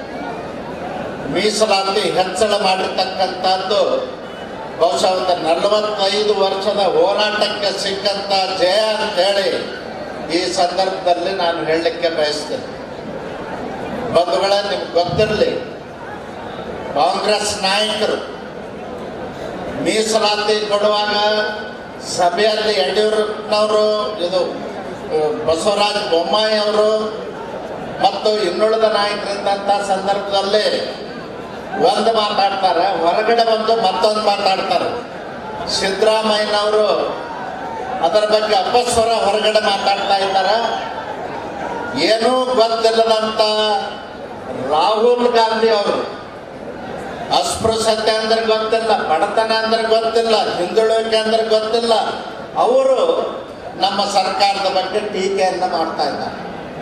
ಮೀಸಲಾತಿ ಹೆಚ್ಚಳ ಮಾಡಿರ್ತಕ್ಕಂಥದ್ದು ಬಹುಶಃ ಒಂದು ನಲವತ್ತೈದು ವರ್ಷದ ಹೋರಾಟಕ್ಕೆ ಸಿಕ್ಕಂಥ ಜಯ ಅಂತೇಳಿ ಈ ಸಂದರ್ಭದಲ್ಲಿ ನಾನು ಹೇಳಲಿಕ್ಕೆ ಬಯಸ್ತೇನೆ ಬಂಧುಗಳೇ ನಿಮ್ಗೆ ಗೊತ್ತಿರಲಿ ಕಾಂಗ್ರೆಸ್ ನಾಯಕರು ಮೀಸಲಾತಿ ಕೊಡುವಾಗ ಸಭೆಯಲ್ಲಿ ಯಡಿಯೂರಪ್ಪನವರು ಇದು ಆ, ಬಸವರಾಜ ಬೊಮ್ಮಾಯಿ ಅವರು ಮತ್ತು ಇನ್ನುಳಿದ ನಾಯಕರಿದ್ದಂಥ ಸಂದರ್ಭದಲ್ಲಿ ಒಂದು ಮಾತಾಡ್ತಾರೆ ಹೊರಗಡೆ ಬಂದು ಮತ್ತೊಂದು ಮಾತಾಡ್ತಾರೆ ಸಿದ್ದರಾಮಯ್ಯನವರು ಅದರ ಬಗ್ಗೆ ಅಪಸ್ವರ ಹೊರಗಡೆ ಮಾತಾಡ್ತಾ ಇದ್ದಾರೆ ಏನೂ ಗೊತ್ತಿಲ್ಲದಂತ ರಾಹುಲ್ ಗಾಂಧಿ ಅವರು ಅಸ್ಪೃಶ್ಯತೆ ಅಂದ್ರೆ ಗೊತ್ತಿಲ್ಲ ಬಡತನ ಅಂದ್ರೆ ಗೊತ್ತಿಲ್ಲ ಹಿಂದುಳಿಕೆ ಅಂದ್ರೆ ಗೊತ್ತಿಲ್ಲ ಅವರು ನಮ್ಮ ಸರ್ಕಾರದ ಬಗ್ಗೆ ಟೀಕೆಯನ್ನ ಮಾಡ್ತಾ ಇದ್ದಾರೆ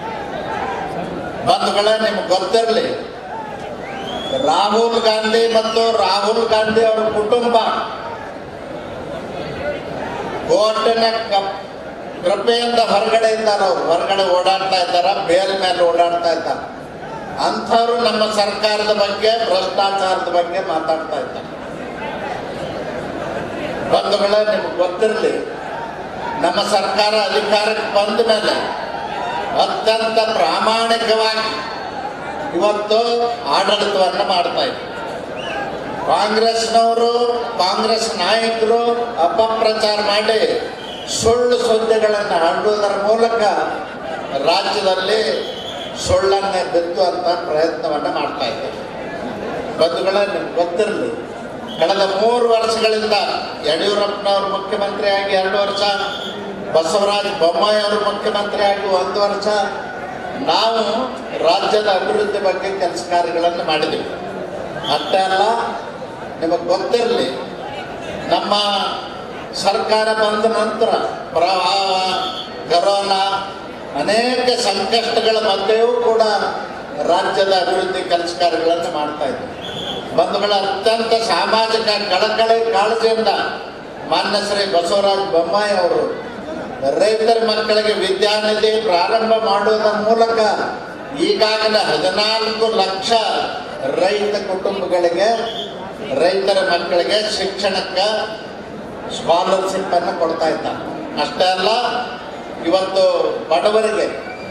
ಬಂಧುಗಳೇ ನಿಮ್ಗೆ ಗೊತ್ತಿರಲಿ ರಾಹುಲ್ ಗಾಂಧಿ ಮತ್ತು ರಾಹುಲ್ ಗಾಂಧಿ ಅವರ ಕುಟುಂಬ ಕೋರ್ಟಿನ ಕಪ್ ಕೃಪೆಯಿಂದ ಹೊರಗಡೆ ಇದ್ದಾರೆ ಅವ್ರು ಹೊರಗಡೆ ಓಡಾಡ್ತಾ ಇದ್ದಾರ ಬೇಲ್ ಮೇಲೆ ಓಡಾಡ್ತಾ ಇದ್ದಾರೆ ಅಂಥವ್ರು ನಮ್ಮ ಸರ್ಕಾರದ ಬಗ್ಗೆ ಭ್ರಷ್ಟಾಚಾರದ ಬಗ್ಗೆ ಮಾತಾಡ್ತಾ ಇದ್ದಾರೆ ಬಂಧುಗಳೇ ನಿಮ್ಗೆ ಗೊತ್ತಿರಲಿ ನಮ್ಮ ಸರ್ಕಾರ ಅಧಿಕಾರಕ್ಕೆ ಬಂದ ಮೇಲೆ ಅತ್ಯಂತ ಪ್ರಾಮಾಣಿಕವಾಗಿ ಇವತ್ತು ಆಡಳಿತವನ್ನು ಮಾಡ್ತಾ ಇದೆ ಕಾಂಗ್ರೆಸ್ನವರು ಕಾಂಗ್ರೆಸ್ ನಾಯಕರು ಅಪಪ್ರಚಾರ ಮಾಡಿ ಸುಳ್ಳು ಸುದ್ದಿಗಳನ್ನು ಹರಡುವುದರ ಮೂಲಕ ರಾಜ್ಯದಲ್ಲಿ ಸುಳ್ಳನ್ನೇ ಬಿತ್ತುವಂತ ಪ್ರಯತ್ನವನ್ನು ಮಾಡ್ತಾ ಇದ್ದಾರೆ ಬಂಧುಗಳೇ ನಿಮ್ಗೆ ಗೊತ್ತಿರಲಿ ಕಳೆದ ಮೂರು ವರ್ಷಗಳಿಂದ ಯಡಿಯೂರಪ್ಪನವರು ಮುಖ್ಯಮಂತ್ರಿಯಾಗಿ ಎರಡು ವರ್ಷ ಬಸವರಾಜ ಬೊಮ್ಮಾಯಿ ಅವರು ಮುಖ್ಯಮಂತ್ರಿಯಾಗಿ ಒಂದು ವರ್ಷ ನಾವು ರಾಜ್ಯದ ಅಭಿವೃದ್ಧಿ ಬಗ್ಗೆ ಕೆಲಸ ಕಾರ್ಯಗಳನ್ನು ಮಾಡಿದ್ದೀವಿ ಅಷ್ಟೇ ಅಲ್ಲ ನಿಮಗೆ ಗೊತ್ತಿರಲಿ ನಮ್ಮ ಸರ್ಕಾರ ಬಂದ ನಂತರ ಪ್ರವಾಹ ಕರೋನಾ ಅನೇಕ ಸಂಕಷ್ಟಗಳ ಮಧ್ಯೆಯೂ ಕೂಡ ರಾಜ್ಯದ ಅಭಿವೃದ್ಧಿ ಕೆಲಸ ಕಾರ್ಯಗಳನ್ನು ಮಾಡ್ತಾ ಇದ್ದೀವಿ ಬಂಧುಗಳ ಅತ್ಯಂತ ಸಾಮಾಜಿಕ ಕಳಕಳಿ ಕಾಳಜಿಯಿಂದ ಮಾನ್ಯ ಶ್ರೀ ಬಸವರಾಜ ಬೊಮ್ಮಾಯಿ ಅವರು ರೈತರ ಮಕ್ಕಳಿಗೆ ವಿದ್ಯಾನಿಧಿ ಪ್ರಾರಂಭ ಮಾಡುವುದರ ಮೂಲಕ ಈಗಾಗಲೇ ಹದಿನಾಲ್ಕು ಲಕ್ಷ ರೈತ ಕುಟುಂಬಗಳಿಗೆ ರೈತರ ಮಕ್ಕಳಿಗೆ ಶಿಕ್ಷಣಕ್ಕೆ ಸ್ಕಾಲರ್ಶಿಪ್ ಅನ್ನು ಕೊಡ್ತಾ ಇದ್ದಾರೆ ಅಷ್ಟೇ ಅಲ್ಲ ಇವತ್ತು ಬಡವರಿಗೆ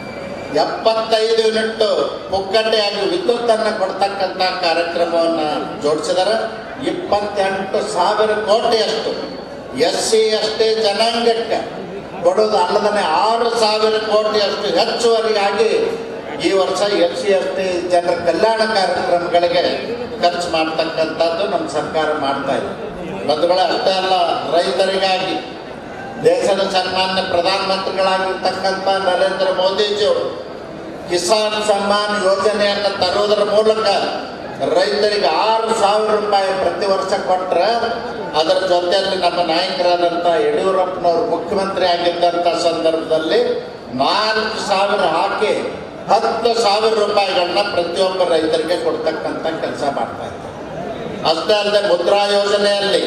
ಎಪ್ಪತ್ತೈದು ಯೂನಿಟ್ ಪುಕ್ಕಟೆಯಾಗಿ ವಿದ್ಯುತ್ತನ್ನು ಕೊಡ್ತಕ್ಕಂಥ ಕಾರ್ಯಕ್ರಮವನ್ನು ಜೋಡಿಸಿದ್ದಾರೆ ಇಪ್ಪತ್ತೆಂಟು ಸಾವಿರ ಕೋಟಿಯಷ್ಟು ಎಸ್ ಸಿ ಎಸ್ ಟಿ ಜನಾಂಗಕ್ಕೆ ಕೊಡೋದು ಅಲ್ಲದೇ ಆರು ಸಾವಿರ ಕೋಟಿಯಷ್ಟು ಹೆಚ್ಚುವರಿಯಾಗಿ ಈ ವರ್ಷ ಎಸ್ ಸಿ ಎಸ್ ಟಿ ಜನರ ಕಲ್ಯಾಣ ಕಾರ್ಯಕ್ರಮಗಳಿಗೆ ಖರ್ಚು ಮಾಡ್ತಕ್ಕಂಥದ್ದು ನಮ್ಮ ಸರ್ಕಾರ ಮಾಡ್ತಾ ಇದೆ ಬಂಧುಗಳೇ ಅಷ್ಟೇ ಅಲ್ಲ ರೈತರಿಗಾಗಿ ದೇಶದ ಸನ್ಮಾನ್ಯ ಪ್ರಧಾನಮಂತ್ರಿಗಳಾಗಿರ್ತಕ್ಕಂಥ ನರೇಂದ್ರ ಮೋದಿಜಿಯವರು ಕಿಸಾನ್ ಸಮ್ಮಾನ್ ಯೋಜನೆಯನ್ನು ತರುವುದರ ಮೂಲಕ ರೈತರಿಗೆ ಆರು ಸಾವಿರ ರೂಪಾಯಿ ಪ್ರತಿ ವರ್ಷ ಕೊಟ್ಟರೆ ಅದರ ಜೊತೆಯಲ್ಲಿ ನಮ್ಮ ನಾಯಕರಾದಂಥ ಯಡಿಯೂರಪ್ಪನವರು ಮುಖ್ಯಮಂತ್ರಿ ಆಗಿದ್ದಂಥ ಸಂದರ್ಭದಲ್ಲಿ ನಾಲ್ಕು ಸಾವಿರ ಹಾಕಿ ಹತ್ತು ಸಾವಿರ ರೂಪಾಯಿಗಳನ್ನ ಪ್ರತಿಯೊಬ್ಬ ರೈತರಿಗೆ ಕೊಡ್ತಕ್ಕಂಥ ಕೆಲಸ ಮಾಡ್ತಾ ಇದ್ದಾರೆ ಅಷ್ಟೇ ಅಲ್ಲದೆ ಮುದ್ರಾ ಯೋಜನೆಯಲ್ಲಿ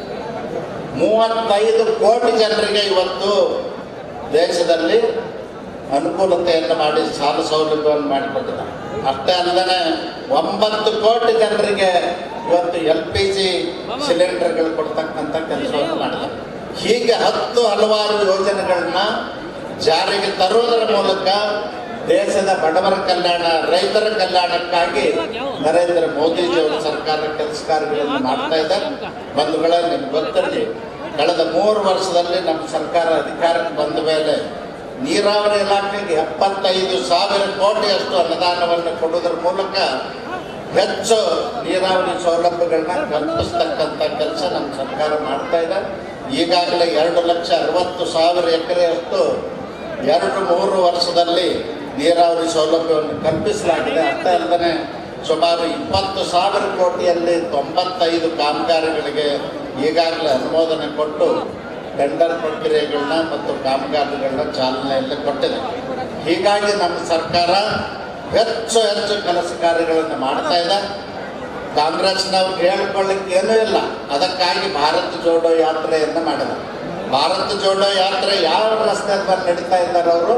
ಮೂವತ್ತೈದು ಕೋಟಿ ಜನರಿಗೆ ಇವತ್ತು ದೇಶದಲ್ಲಿ ಅನುಕೂಲತೆಯನ್ನು ಮಾಡಿ ಸಾಲ ಸೌಲಭ್ಯವನ್ನು ಮಾಡಿಕೊಟ್ಟಿದ್ದಾರೆ ಅಷ್ಟೇ ಅಲ್ಲದೆ ಒಂಬತ್ತು ಕೋಟಿ ಜನರಿಗೆ ಇವತ್ತು ಎಲ್ ಪಿ ಜಿ ಸಿಲಿಂಡರ್ಗಳು ಕೊಡ್ತಕ್ಕಂಥ ಕೆಲಸವನ್ನು ಮಾಡಿದ್ದಾರೆ ಹೀಗೆ ಹತ್ತು ಹಲವಾರು ಯೋಜನೆಗಳನ್ನ ಜಾರಿಗೆ ತರುವುದರ ಮೂಲಕ ದೇಶದ ಬಡವರ ಕಲ್ಯಾಣ ರೈತರ ಕಲ್ಯಾಣಕ್ಕಾಗಿ ನರೇಂದ್ರ ಮೋದಿಜಿಯವರ ಸರ್ಕಾರ ಕೆಲಸ ಕಾರ್ಯಗಳನ್ನು ಮಾಡ್ತಾ ಇದೆ ಬಂಧುಗಳ ನಿಮ್ಗೆ ಗೊತ್ತಿರಲಿ ಕಳೆದ ಮೂರು ವರ್ಷದಲ್ಲಿ ನಮ್ಮ ಸರ್ಕಾರ ಅಧಿಕಾರಕ್ಕೆ ಬಂದ ಮೇಲೆ ನೀರಾವರಿ ಇಲಾಖೆಗೆ ಎಪ್ಪತ್ತೈದು ಸಾವಿರ ಕೋಟಿಯಷ್ಟು ಅನುದಾನವನ್ನು ಕೊಡುವುದರ ಮೂಲಕ ಹೆಚ್ಚು ನೀರಾವರಿ ಸೌಲಭ್ಯಗಳನ್ನ ಕಲ್ಪಿಸ್ತಕ್ಕಂಥ ಕೆಲಸ ನಮ್ಮ ಸರ್ಕಾರ ಮಾಡ್ತಾ ಇದೆ ಈಗಾಗಲೇ ಎರಡು ಲಕ್ಷ ಅರವತ್ತು ಸಾವಿರ ಎಕರೆಯಷ್ಟು ಎರಡು ಮೂರು ವರ್ಷದಲ್ಲಿ ನೀರಾವರಿ ಸೌಲಭ್ಯವನ್ನು ಕಲ್ಪಿಸಲಾಗಿದೆ ಅಷ್ಟೇ ಅಲ್ಲದೆ ಸುಮಾರು ಇಪ್ಪತ್ತು ಸಾವಿರ ಕೋಟಿಯಲ್ಲಿ ತೊಂಬತ್ತೈದು ಕಾಮಗಾರಿಗಳಿಗೆ ಈಗಾಗಲೇ ಅನುಮೋದನೆ ಕೊಟ್ಟು ಟೆಂಡರ್ ಪ್ರಕ್ರಿಯೆಗಳನ್ನ ಮತ್ತು ಕಾಮಗಾರಿಗಳನ್ನ ಚಾಲನೆಯಲ್ಲಿ ಕೊಟ್ಟಿದೆ ಹೀಗಾಗಿ ನಮ್ಮ ಸರ್ಕಾರ ಹೆಚ್ಚು ಹೆಚ್ಚು ಕೆಲಸ ಕಾರ್ಯಗಳನ್ನು ಮಾಡ್ತಾ ಇದೆ ಕಾಂಗ್ರೆಸ್ನವ್ರು ಹೇಳ್ಕೊಳ್ಳಿಕ್ಕೆ ಏನೂ ಇಲ್ಲ ಅದಕ್ಕಾಗಿ ಭಾರತ್ ಜೋಡೋ ಯಾತ್ರೆಯನ್ನು ಮಾಡಿದ ಭಾರತ್ ಜೋಡೋ ಯಾತ್ರೆ ಯಾವ ರಸ್ತೆ ಬಂದು ನಡೀತಾ ಇದ್ದಾರೆ ಅವರು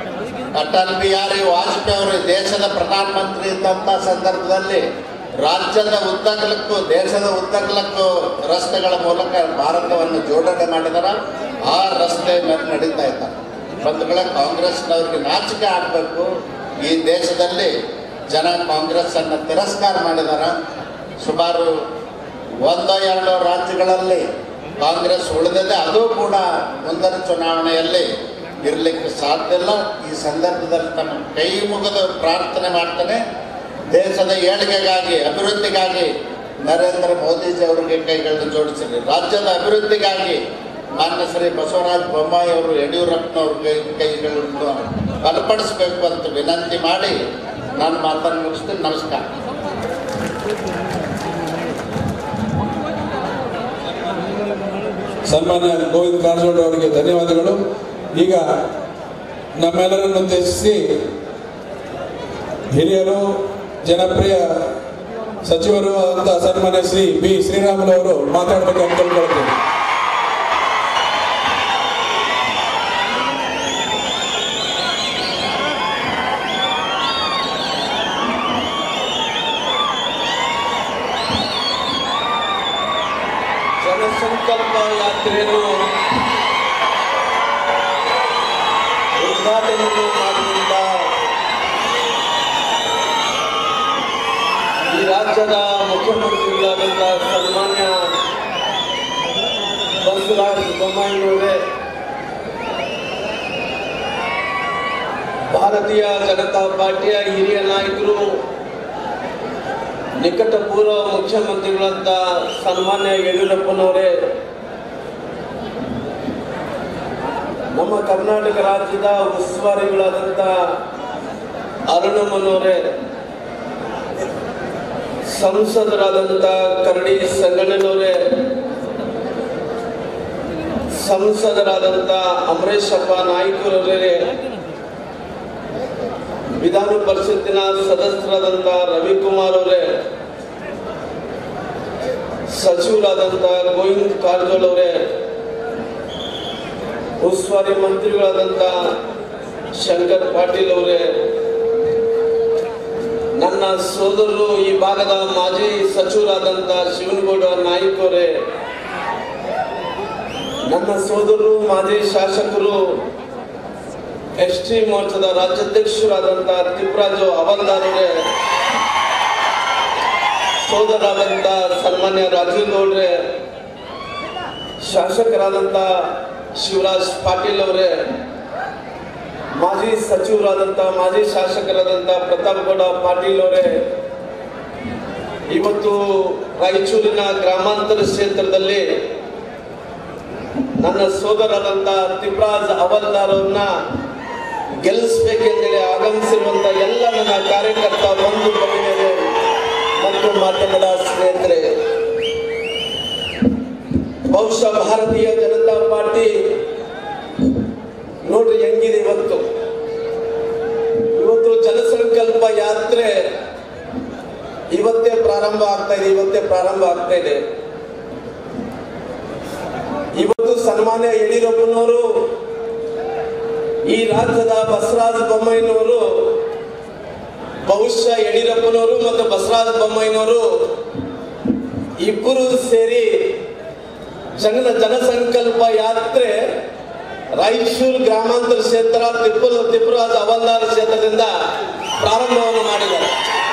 ಅಟಲ್ ಬಿಹಾರಿ ವಾಜಪೇಯಿ ಅವರು ದೇಶದ ಪ್ರಧಾನಮಂತ್ರಿ ಇದ್ದಂಥ ಸಂದರ್ಭದಲ್ಲಿ ರಾಜ್ಯದ ಉದ್ದಗಲಕ್ಕೂ ದೇಶದ ಉದ್ದಗಲಕ್ಕೂ ರಸ್ತೆಗಳ ಮೂಲಕ ಭಾರತವನ್ನು ಜೋಡಣೆ ಮಾಡಿದಾರ ಆ ರಸ್ತೆ ಮೇಲೆ ನಡೀತಾ ಇದ್ದಾರೆ ಬಂಧುಗಳ ಕಾಂಗ್ರೆಸ್ನವ್ರಿಗೆ ನಾಚಿಕೆ ಆಗಬೇಕು ಈ ದೇಶದಲ್ಲಿ ಜನ ಕಾಂಗ್ರೆಸ್ ಅನ್ನು ತಿರಸ್ಕಾರ ಮಾಡಿದಾರ ಸುಮಾರು ಒಂದೋ ಎರಡೋ ರಾಜ್ಯಗಳಲ್ಲಿ ಕಾಂಗ್ರೆಸ್ ಉಳಿದಿದೆ ಅದು ಕೂಡ ಮುಂದಿನ ಚುನಾವಣೆಯಲ್ಲಿ ಇರಲಿಕ್ಕೆ ಸಾಧ್ಯ ಇಲ್ಲ ಈ ಸಂದರ್ಭದಲ್ಲಿ ತಮ್ಮ ಕೈ ಮುಗಿದು ಪ್ರಾರ್ಥನೆ ಮಾಡ್ತಾನೆ ದೇಶದ ಏಳಿಗೆಗಾಗಿ ಅಭಿವೃದ್ಧಿಗಾಗಿ ನರೇಂದ್ರ ಮೋದಿಜಿ ಅವರಿಗೆ ಕೈಗಳನ್ನು ಜೋಡಿಸಿರಿ ರಾಜ್ಯದ ಅಭಿವೃದ್ಧಿಗಾಗಿ ಮಾನ್ಯ ಶ್ರೀ ಬಸವರಾಜ ಬೊಮ್ಮಾಯಿ ಅವರು ಯಡಿಯೂರಪ್ಪನವ್ರ ಕೈ ಕೈಗಳನ್ನು ಬಲಪಡಿಸಬೇಕು ಅಂತ ವಿನಂತಿ ಮಾಡಿ ನಾನು ಮಾತನ್ನು ಮುಗಿಸ್ತೀನಿ ನಮಸ್ಕಾರ ಸನ್ಮಾನ್ಯ ಗೋವಿಂದ ಕಾರಜೋಳ ಅವರಿಗೆ ಧನ್ಯವಾದಗಳು ಈಗ ನಮ್ಮೆಲ್ಲರನ್ನು ಉದ್ದೇಶಿಸಿ ಹಿರಿಯರು ಜನಪ್ರಿಯ ಸಚಿವರು ಅಂತ ಸನ್ಮಾನ್ಯ ಶ್ರೀ ಬಿ ಶ್ರೀರಾಮುಲು ಅವರು ಮಾತಾಡಬೇಕಂತ ಕೇಳ್ಕೊಳ್ತೀನಿ ಜನಸಂಕಲ್ಪ ಯಾತ್ರೆಯನ್ನು ಉದ್ಘಾಟನೆಯನ್ನು ಮಾಡಿದಂತ ಈ ರಾಜ್ಯದ ಮುಖ್ಯಮಂತ್ರಿಗಳಾದಂಥ ಸನ್ಮಾನ್ಯ ಬಸವರಾಜ ಬೊಮ್ಮಾಯಿಯವರೇ ಭಾರತೀಯ ಜನತಾ ಪಾರ್ಟಿಯ ಹಿರಿಯ ನಾಯಕರು ನಿಕಟಪೂರ್ವ ಮುಖ್ಯಮಂತ್ರಿಗಳಂತ ಸನ್ಮಾನ್ಯ ಯಡಿಯೂರಪ್ಪನವರೇ ನಮ್ಮ ಕರ್ನಾಟಕ ರಾಜ್ಯದ ಉಸ್ತುವಾರಿಗಳಾದಂಥ ಅರುಣಮ್ಮನವರೇ ಸಂಸದರಾದಂಥ ಕರಡಿ ಸಂಗಣ್ಣನವರೇ ಸಂಸದರಾದಂಥ ಅಮರೇಶಪ್ಪ ನಾಯ್ಕರವರೇ ವಿಧಾನ ಪರಿಷತ್ತಿನ ಸದಸ್ಯರಾದಂಥ ರವಿಕುಮಾರ್ ಅವರೇ ಸಚಿವರಾದಂಥ ಗೋವಿಂದ್ ಕಾರಜೋಳ್ ಅವರೇ ಉಸ್ತುವಾರಿ ಮಂತ್ರಿಗಳಾದಂಥ ಶಂಕರ್ ಪಾಟೀಲ್ ಅವರೇ ನನ್ನ ಸೋದರರು ಈ ಭಾಗದ ಮಾಜಿ ಸಚಿವರಾದಂಥ ಶಿವನಗೌಡ ನಾಯ್ಕ ಅವರೇ ನನ್ನ ಸೋದರರು ಮಾಜಿ ಶಾಸಕರು ಎಸ್ ಟಿ ಮೋರ್ಚಾದ ರಾಜ್ಯಾಧ್ಯಕ್ಷರಾದಂಥ ತಿಪ್ಪರಾಜು ಹವಲ್ದಾರ್ ಅವರೇ ಸೋದರಾದಂಥ ಸನ್ಮಾನ್ಯ ರಾಜೀವ್ ಗೌಡ್ರೆ ಶಾಸಕರಾದಂಥ ಶಿವರಾಜ್ ಪಾಟೀಲ್ ಅವರೇ ಮಾಜಿ ಸಚಿವರಾದಂಥ ಮಾಜಿ ಶಾಸಕರಾದಂಥ ಪ್ರತಾಪ್ ಗೌಡ ಪಾಟೀಲ್ ಅವರೇ ಇವತ್ತು ರಾಯಚೂರಿನ ಗ್ರಾಮಾಂತರ ಕ್ಷೇತ್ರದಲ್ಲಿ ನನ್ನ ಸೋದರರಾದಂಥ ತಿಪ್ರಾಜ್ ಹವಲ್ದಾರ್ ಅವ್ರನ್ನ ಗೆಲ್ಲಿಸ್ಬೇಕೆಂದೇಳಿ ಆಗಮಿಸಿರುವಂತ ಎಲ್ಲ ನನ್ನ ಕಾರ್ಯಕರ್ತ ಬಂಧು ಭಗಿನಿಯರು ಮತ್ತು ಮಾಧ್ಯಮದ ಸ್ನೇಹಿತರೆ ಬಹುಶಃ ಭಾರತೀಯ ಜನತಾ ಪಾರ್ಟಿ ನೋಡ್ರಿ ಹೆಂಗಿದೆ ಇವತ್ತು ಇವತ್ತು ಜನಸಂಕಲ್ಪ ಯಾತ್ರೆ ಇವತ್ತೇ ಪ್ರಾರಂಭ ಆಗ್ತಾ ಇದೆ ಇವತ್ತೇ ಪ್ರಾರಂಭ ಆಗ್ತಾ ಇದೆ ಇವತ್ತು ಸನ್ಮಾನ್ಯ ಯಡಿಯೂರಪ್ಪನವರು ಈ ರಾಜ್ಯದ ಬಸವರಾಜ ಬೊಮ್ಮಾಯಿನವರು ಬಹುಶಃ ಯಡಿಯೂರಪ್ಪನವರು ಮತ್ತು ಬಸವರಾಜ ಬೊಮ್ಮಾಯಿನವರು ಇಬ್ಬರು ಸೇರಿ ಜನರ ಜನಸಂಕಲ್ಪ ಯಾತ್ರೆ ರಾಯಚೂರು ಗ್ರಾಮಾಂತರ ಕ್ಷೇತ್ರ ತಿಪ್ಪಲ ತಿಪ್ಪರಾಜ ಹವಲ್ದಾರ ಕ್ಷೇತ್ರದಿಂದ ಪ್ರಾರಂಭವನ್ನು ಮಾಡಿದ್ದಾರೆ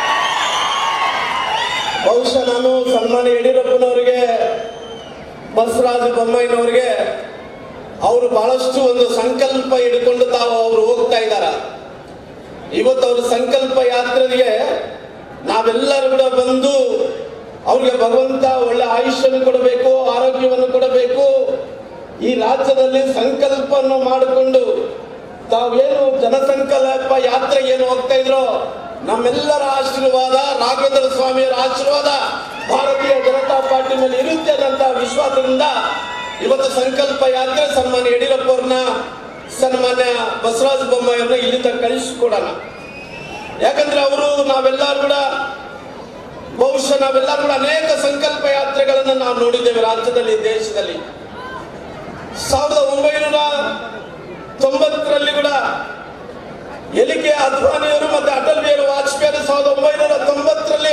ಬಹುಶಃ ನಾನು ಸನ್ಮಾನ್ಯ ಯಡಿಯೂರಪ್ಪನವರಿಗೆ ಬಸವರಾಜ ಬೊಮ್ಮಾಯಿನವರಿಗೆ ಅವರು ಬಹಳಷ್ಟು ಒಂದು ಸಂಕಲ್ಪ ಹಿಡ್ಕೊಂಡು ತಾವು ಅವರು ಹೋಗ್ತಾ ಇದ್ದಾರ ಇವತ್ತು ಅವ್ರ ಸಂಕಲ್ಪ ಯಾತ್ರೆಗೆ ನಾವೆಲ್ಲರೂ ಕೂಡ ಬಂದು ಅವ್ರಿಗೆ ಭಗವಂತ ಒಳ್ಳೆ ಆಯುಷ್ಯನ್ನು ಕೊಡಬೇಕು ಆರೋಗ್ಯವನ್ನು ಕೊಡಬೇಕು ಈ ರಾಜ್ಯದಲ್ಲಿ ಸಂಕಲ್ಪವನ್ನು ಮಾಡಿಕೊಂಡು ತಾವೇನು ಜನಸಂಕಲ್ಪ ಯಾತ್ರೆ ಏನು ಹೋಗ್ತಾ ಇದ್ರೋ ನಮ್ಮೆಲ್ಲರ ಆಶೀರ್ವಾದ ರಾಘವೇಂದ್ರ ಸ್ವಾಮಿಯವರ ಆಶೀರ್ವಾದ ಭಾರತೀಯ ಜನತಾ ಪಾರ್ಟಿ ಮೇಲೆ ಇರುತ್ತೆ ಅನ್ನಂತ ವಿಶ್ವಾಸದಿಂದ ಇವತ್ತು ಸಂಕಲ್ಪ ಯಾತ್ರೆ ಸನ್ಮಾನ್ಯ ಯಡಿಯೂರಪ್ಪ ಅವ್ರನ್ನ ಸನ್ಮಾನ್ಯ ಬಸವರಾಜ ಬೊಮ್ಮಾಯಿ ಅವ್ರನ್ನ ಇಲ್ಲಿ ತನಕ ಕಳಿಸ್ಕೊಡೋಣ ಯಾಕಂದ್ರೆ ಅವರು ನಾವೆಲ್ಲರೂ ಕೂಡ ಬಹುಶಃ ನಾವೆಲ್ಲರೂ ಕೂಡ ಅನೇಕ ಸಂಕಲ್ಪ ಯಾತ್ರೆಗಳನ್ನು ನಾವು ನೋಡಿದ್ದೇವೆ ರಾಜ್ಯದಲ್ಲಿ ದೇಶದಲ್ಲಿ ಸಾವಿರದ ಒಂಬೈನೂರ ತೊಂಬತ್ತರಲ್ಲಿ ಕೂಡ ಎಲಿಕೆ ಅದ್ವಾನಿಯವರು ಮತ್ತೆ ಅಟಲ್ ಬಿಹಾರಿ ವಾಜಪೇಯಿ ಸಾವಿರದ ಒಂಬೈನೂರ ತೊಂಬತ್ತರಲ್ಲಿ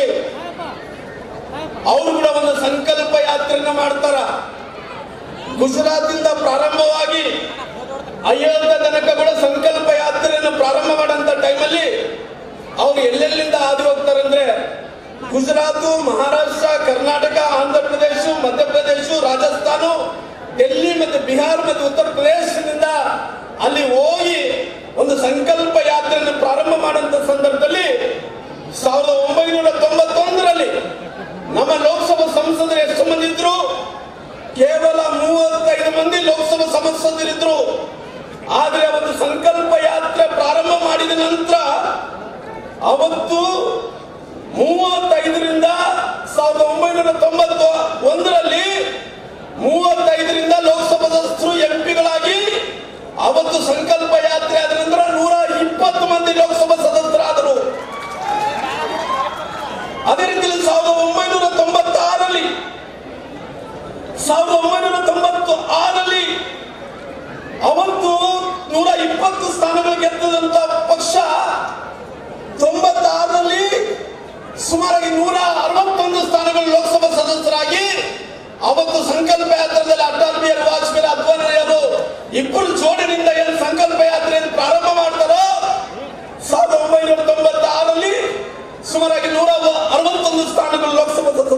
ಅವರು ಕೂಡ ಒಂದು ಸಂಕಲ್ಪ ಯಾತ್ರೆಯನ್ನು ಮಾಡ್ತಾರ ಗುಜರಾತಿಂದ ಪ್ರಾರಂಭವಾಗಿ ಅಯೋಧ್ಯ ತನಕ ಕೂಡ ಸಂಕಲ್ಪ ಯಾತ್ರೆಯನ್ನು ಪ್ರಾರಂಭ ಮಾಡಂತ ಟೈಮಲ್ಲಿ ಅವ್ರು ಎಲ್ಲೆಲ್ಲಿಂದ ಹಾದು ಹೋಗ್ತಾರೆ ಅಂದ್ರೆ ಗುಜರಾತ್ ಮಹಾರಾಷ್ಟ್ರ ಕರ್ನಾಟಕ ಆಂಧ್ರ ಪ್ರದೇಶ ಮಧ್ಯಪ್ರದೇಶ ರಾಜಸ್ಥಾನ ಡೆಲ್ಲಿ ಮತ್ತು ಬಿಹಾರ್ ಮತ್ತು ಉತ್ತರ ಪ್ರದೇಶದಿಂದ ಅಲ್ಲಿ ಹೋಗಿ ಒಂದು ಸಂಕಲ್ಪ ಯಾತ್ರೆಯನ್ನು ಪ್ರಾರಂಭ ಮಾಡಂತ ಸಂದರ್ಭದಲ್ಲಿ ಸಾವಿರದ ಒಂಬೈನೂರ ತೊಂಬತ್ತೊಂದರಲ್ಲಿ ನಮ್ಮ ಲೋಕಸಭಾ ಸಂಸದರು ಎಷ್ಟು ಮಂದಿ ಇದ್ರು ಕೇವಲ ಮೂವತ್ತೈದು ಮಂದಿ ಲೋಕಸಭಾ ಸಂಸದರಿದ್ರು ಆದ್ರೆ ಒಂದು ಸಂಕಲ್ಪ ಯಾತ್ರೆ ಪ್ರಾರಂಭ ಮಾಡಿದ ನಂತರ ಅವತ್ತು ಮೂವತ್ತೈದರಿಂದ ಸಾವಿರದ ಒಂಬೈನೂರ ತೊಂಬತ್ತು ಒಂದರಲ್ಲಿ ಮೂವತ್ತೈದರಿಂದ ಲೋಕಸಭಾ ಸದಸ್ಯರು ಎಂಪಿಗಳಾಗಿ ಅವತ್ತು ಸಂಕಲ್ಪ ಯಾತ್ರೆ ಆದ ನಂತರ ನೂರ ಇಪ್ಪತ್ತು ಮಂದಿ ಲೋಕಸಭಾ ಸದಸ್ಯರಾದರು ಅದೇ ರೀತಿಯಲ್ಲಿ ಸಾವಿರದ ಒಂಬೈನೂರ ತೊಂಬತ್ತಾರರಲ್ಲಿ ಸಾವಿರದ ಒಂಬೈನೂರ ತೊಂಬತ್ತು ಆರಲ್ಲಿ ಅವತ್ತು ನೂರ ಇಪ್ಪತ್ತು ಸ್ಥಾನಗಳು ಗೆದ್ದದಂತ ಪಕ್ಷ ತೊಂಬತ್ತಾರರಲ್ಲಿ ಸುಮಾರಾಗಿ ನೂರ ಅರವತ್ತೊಂದು ಸ್ಥಾನಗಳು ಲೋಕಸಭಾ ಸದಸ್ಯರಾಗಿ ಅವತ್ತು ಸಂಕಲ್ಪ ಯಾತ್ರೆಯಲ್ಲಿ ಅಟಲ್ ಬಿಹಾರಿ ವಾಜಪೇಯಿ ಅದ್ವಾನಿಯವರು ಇಬ್ಬರು ಜೋಡಿನಿಂದ ಏನು ಸಂಕಲ್ಪ ಯಾತ್ರೆಯನ್ನು ಪ್ರಾರಂಭ ಮಾಡ್ತಾರೋ ಸಾವಿರದ ಒಂಬೈನೂರ ತೊಂಬತ್ತಾರರಲ್ಲಿ ಸುಮಾರಾಗಿ ನೂರ ಅರವತ್ತೊಂದು ಸ್ಥಾನಗಳು ಲೋಕಸಭಾ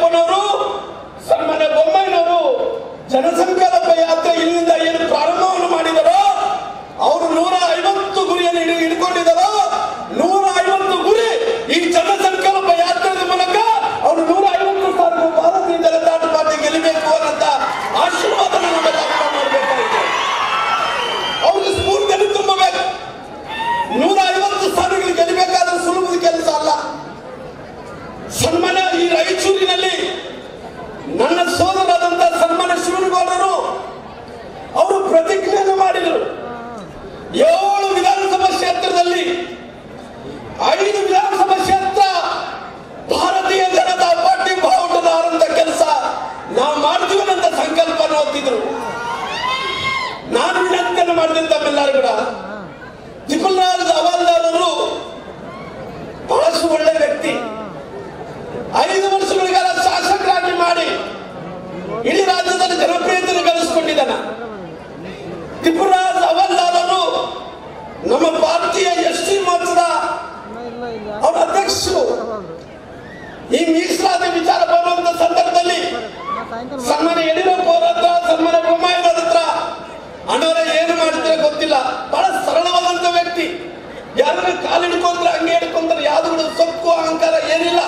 ಯಡಿಯೂರಪ್ಪನವರು ಸನ್ಮಾನ್ಯ ಬೊಮ್ಮಾಯಿನವರು ಜನಸಂಕಲ್ಪ ಯಾತ್ರೆ ಇಲ್ಲಿಂದ ಏನು ಪ್ರಾರಂಭವನ್ನು ಮಾಡಿದರೋ ಅವರು ನೂರ ಐವತ್ತು ಗುರಿಯನ್ನು ಹಿಡಿ- ಹಿಡ್ಕೊಂಡಿದ್ದಾರೋ ನೂರ ಐವತ್ತು ಗುರಿ ಈ ಜನಸಂಕಲ್ಪ ಯಾತ್ರೆಯ ಮೂಲಕ ಅವರು ನೂರ ಐವತ್ತು ಸಾವಿರ ಭಾರತೀಯ ಜನತಾ ಪಾರ್ಟಿ ಗೆಲ್ಲಬೇಕು ಅನ್ನಂತ ಆಶೀರ್ವಾದ ನಮ್ಮೆಲ್ಲ ಮಾಡಬೇಕಾಗಿದೆ ಅವ್ರಿಗೆ ಸ್ಫೂರ್ತಿಯನ್ನು ತುಂಬಬೇಕು ನೂರ ಐವತ್ತು ಸ್ಥಾನಗಳು ಗೆಲ್ಲಬೇಕಾದ್ರೆ ಸುಲಭದ ಕೆಲಸ ಅಲ್ಲ ಸನ್ಮಾನ ಈ ರಾಯಚೂರಿನಲ್ಲಿ ನನ್ನ ಸೋದರಾದಂತ ಸನ್ಮಾನ ಶಿವನಗೌಡರು ಅವರು ಪ್ರತಿಜ್ಞೆಯನ್ನು ಮಾಡಿದರು ಏಳು ವಿಧಾನಸಭಾ ಕ್ಷೇತ್ರದಲ್ಲಿ ಐದು ವಿಧಾನಸಭಾ ಕ್ಷೇತ್ರ ಭಾರತೀಯ ಜನತಾ ಪಾರ್ಟಿ ಬಾವುಟದಾರಂತ ಕೆಲಸ ನಾವು ಮಾಡ್ತೀವಿ ಅಂತ ಸಂಕಲ್ಪ ಓದ್ತಿದ್ರು ನಾನು ವಿನಂತಿಯನ್ನು ಮಾಡಿದೆ ತಮ್ಮೆಲ್ಲರೂ ಕೂಡ ತಿಪ್ಪಲ್ರಾಜ್ ಹವಾಲ್ದಾರ್ ಅವರು ಬಹಳಷ್ಟು ಒಳ್ಳೆ ವ್ಯಕ್ತಿ ಐದು ವರ್ಷಗಳ ಕಾಲ ಶಾಸಕರಾಗಿ ಮಾಡಿ ಇಡೀ ರಾಜ್ಯದಲ್ಲಿ ಜನಪ್ರಿಯತೆಯನ್ನು ಗಳಿಸಿಕೊಂಡಿದ್ದಾನೆ ತಿಪ್ಪರಾಜ್ ಹವಾಲ್ದಾರ್ ಅವರು ನಮ್ಮ ಭಾರತೀಯ ಎಸ್ ಟಿ ಮೋರ್ಚಾದ ಅವರ ಅಧ್ಯಕ್ಷರು ಈ ಮೀಸಲಾತಿ ವಿಚಾರ ಬರುವಂತ ಸಂದರ್ಭದಲ್ಲಿ ಸನ್ಮಾನ್ಯ ಯಡಿಯೂರಪ್ಪ ಅವರ ಹತ್ರ ಸನ್ಮಾನ್ಯ ಬೊಮ್ಮಾಯಿ ಅವರ ಹತ್ರ ಅಣ್ಣವರೇ ಏನು ಮಾಡ್ತಾರೆ ಗೊತ್ತಿಲ್ಲ ಬಹಳ ಸರಳವಾದಂತ ವ್ಯಕ್ತಿ ಯಾರನ್ನ ಕಾಲು ಹಿಡ್ಕೊಂಡ್ರೆ ಹಂಗೆ ಹಿಡ್ಕೊಂಡ್ರೆ ಯಾವ್ದು ಕೂಡ ಸೊಕ್ಕು ಅಹಂಕಾರ ಏನಿಲ್ಲ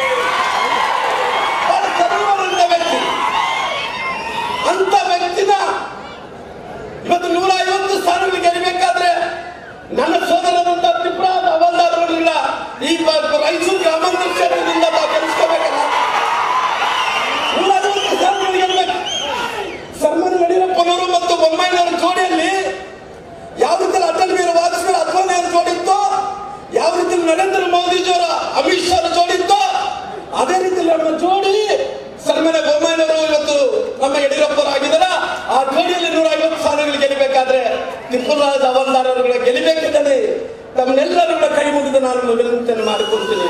ಬಹಳ ಸರಳವಾದಂತ ವ್ಯಕ್ತಿ ಅಂತ ವ್ಯಕ್ತಿನ ಇವತ್ತು ನೂರ ಐವತ್ತು ಸ್ಥಾನಗಳು ಗೆಲ್ಲಬೇಕಾದ್ರೆ ನನ್ನ ಸೋದರದಂತ ತ್ರಿಪುರಾದ ಹವಾಲ್ದಾರರನ್ನ ಈ ಬ- ರಾಯಚೂರು ಗ್ರಾಮಾಂತರ ಕ್ಷೇತ್ರದಿಂದ ನಾವು ಗೆಲ್ಲಿಸ್ಕೋಬೇಕಲ್ಲ ನೂರ ಐವತ್ತು ಸ್ಥಾನಗಳು ಗೆಲ್ಲಬೇಕು ಸನ್ಮಾನ್ಯ ಯಡಿಯೂರಪ್ಪನವರು ಮತ್ತು ಬೊಮ್ಮಾಯಿನವರ ಜೋಡಿಯಲ್ಲಿ ಯಾವ ರೀತಿ ಅಟಲ್ ಬಿಹಾರಿ ವಾಜಪೇಯಿ ಅದ್ವಾನಿ ಅವ್ರ ಜೋಡಿತ್ತೋ ಯಾವ ರೀತಿ ನರೇಂದ್ರ ಮೋದಿಜಿಯವರ ಅಮಿತ್ ಶಾ ಅವ್ರ ಜೋಡಿತ್ತೋ ಅದೇ ರೀತಿ ನಮ್ಮ ಜೋಡಿ ಸನ್ಮಾನ್ಯ ಬೊಮ್ಮಾಯಿನವರು ಇವತ್ತು ನಮ್ಮ ಯಡಿಯೂರಪ್ಪರಾಗಿದ್ದಾರ ಆ ಜೋಡಿಯಲ್ಲಿ ನೂರ ಐವತ್ತು ಸ್ಥಾನಗಳು ಗೆಲ್ಲಬೇಕಾದ್ರೆ ತಿಪ್ಪುರಾಜ್ ಹವಾಲ್ದಾರ್ ಅವರುಗಳ ಗೆಲ್ಲಬೇಕಿದ್ದಲ್ಲಿ ತಮ್ಮನ್ನೆಲ್ಲರೂ ಕೂಡ ಕೈ ಮುಗಿದು ನಾನು ವಿನಂತಿಯನ್ನು ಮಾಡಿಕೊಳ್ತೀನಿ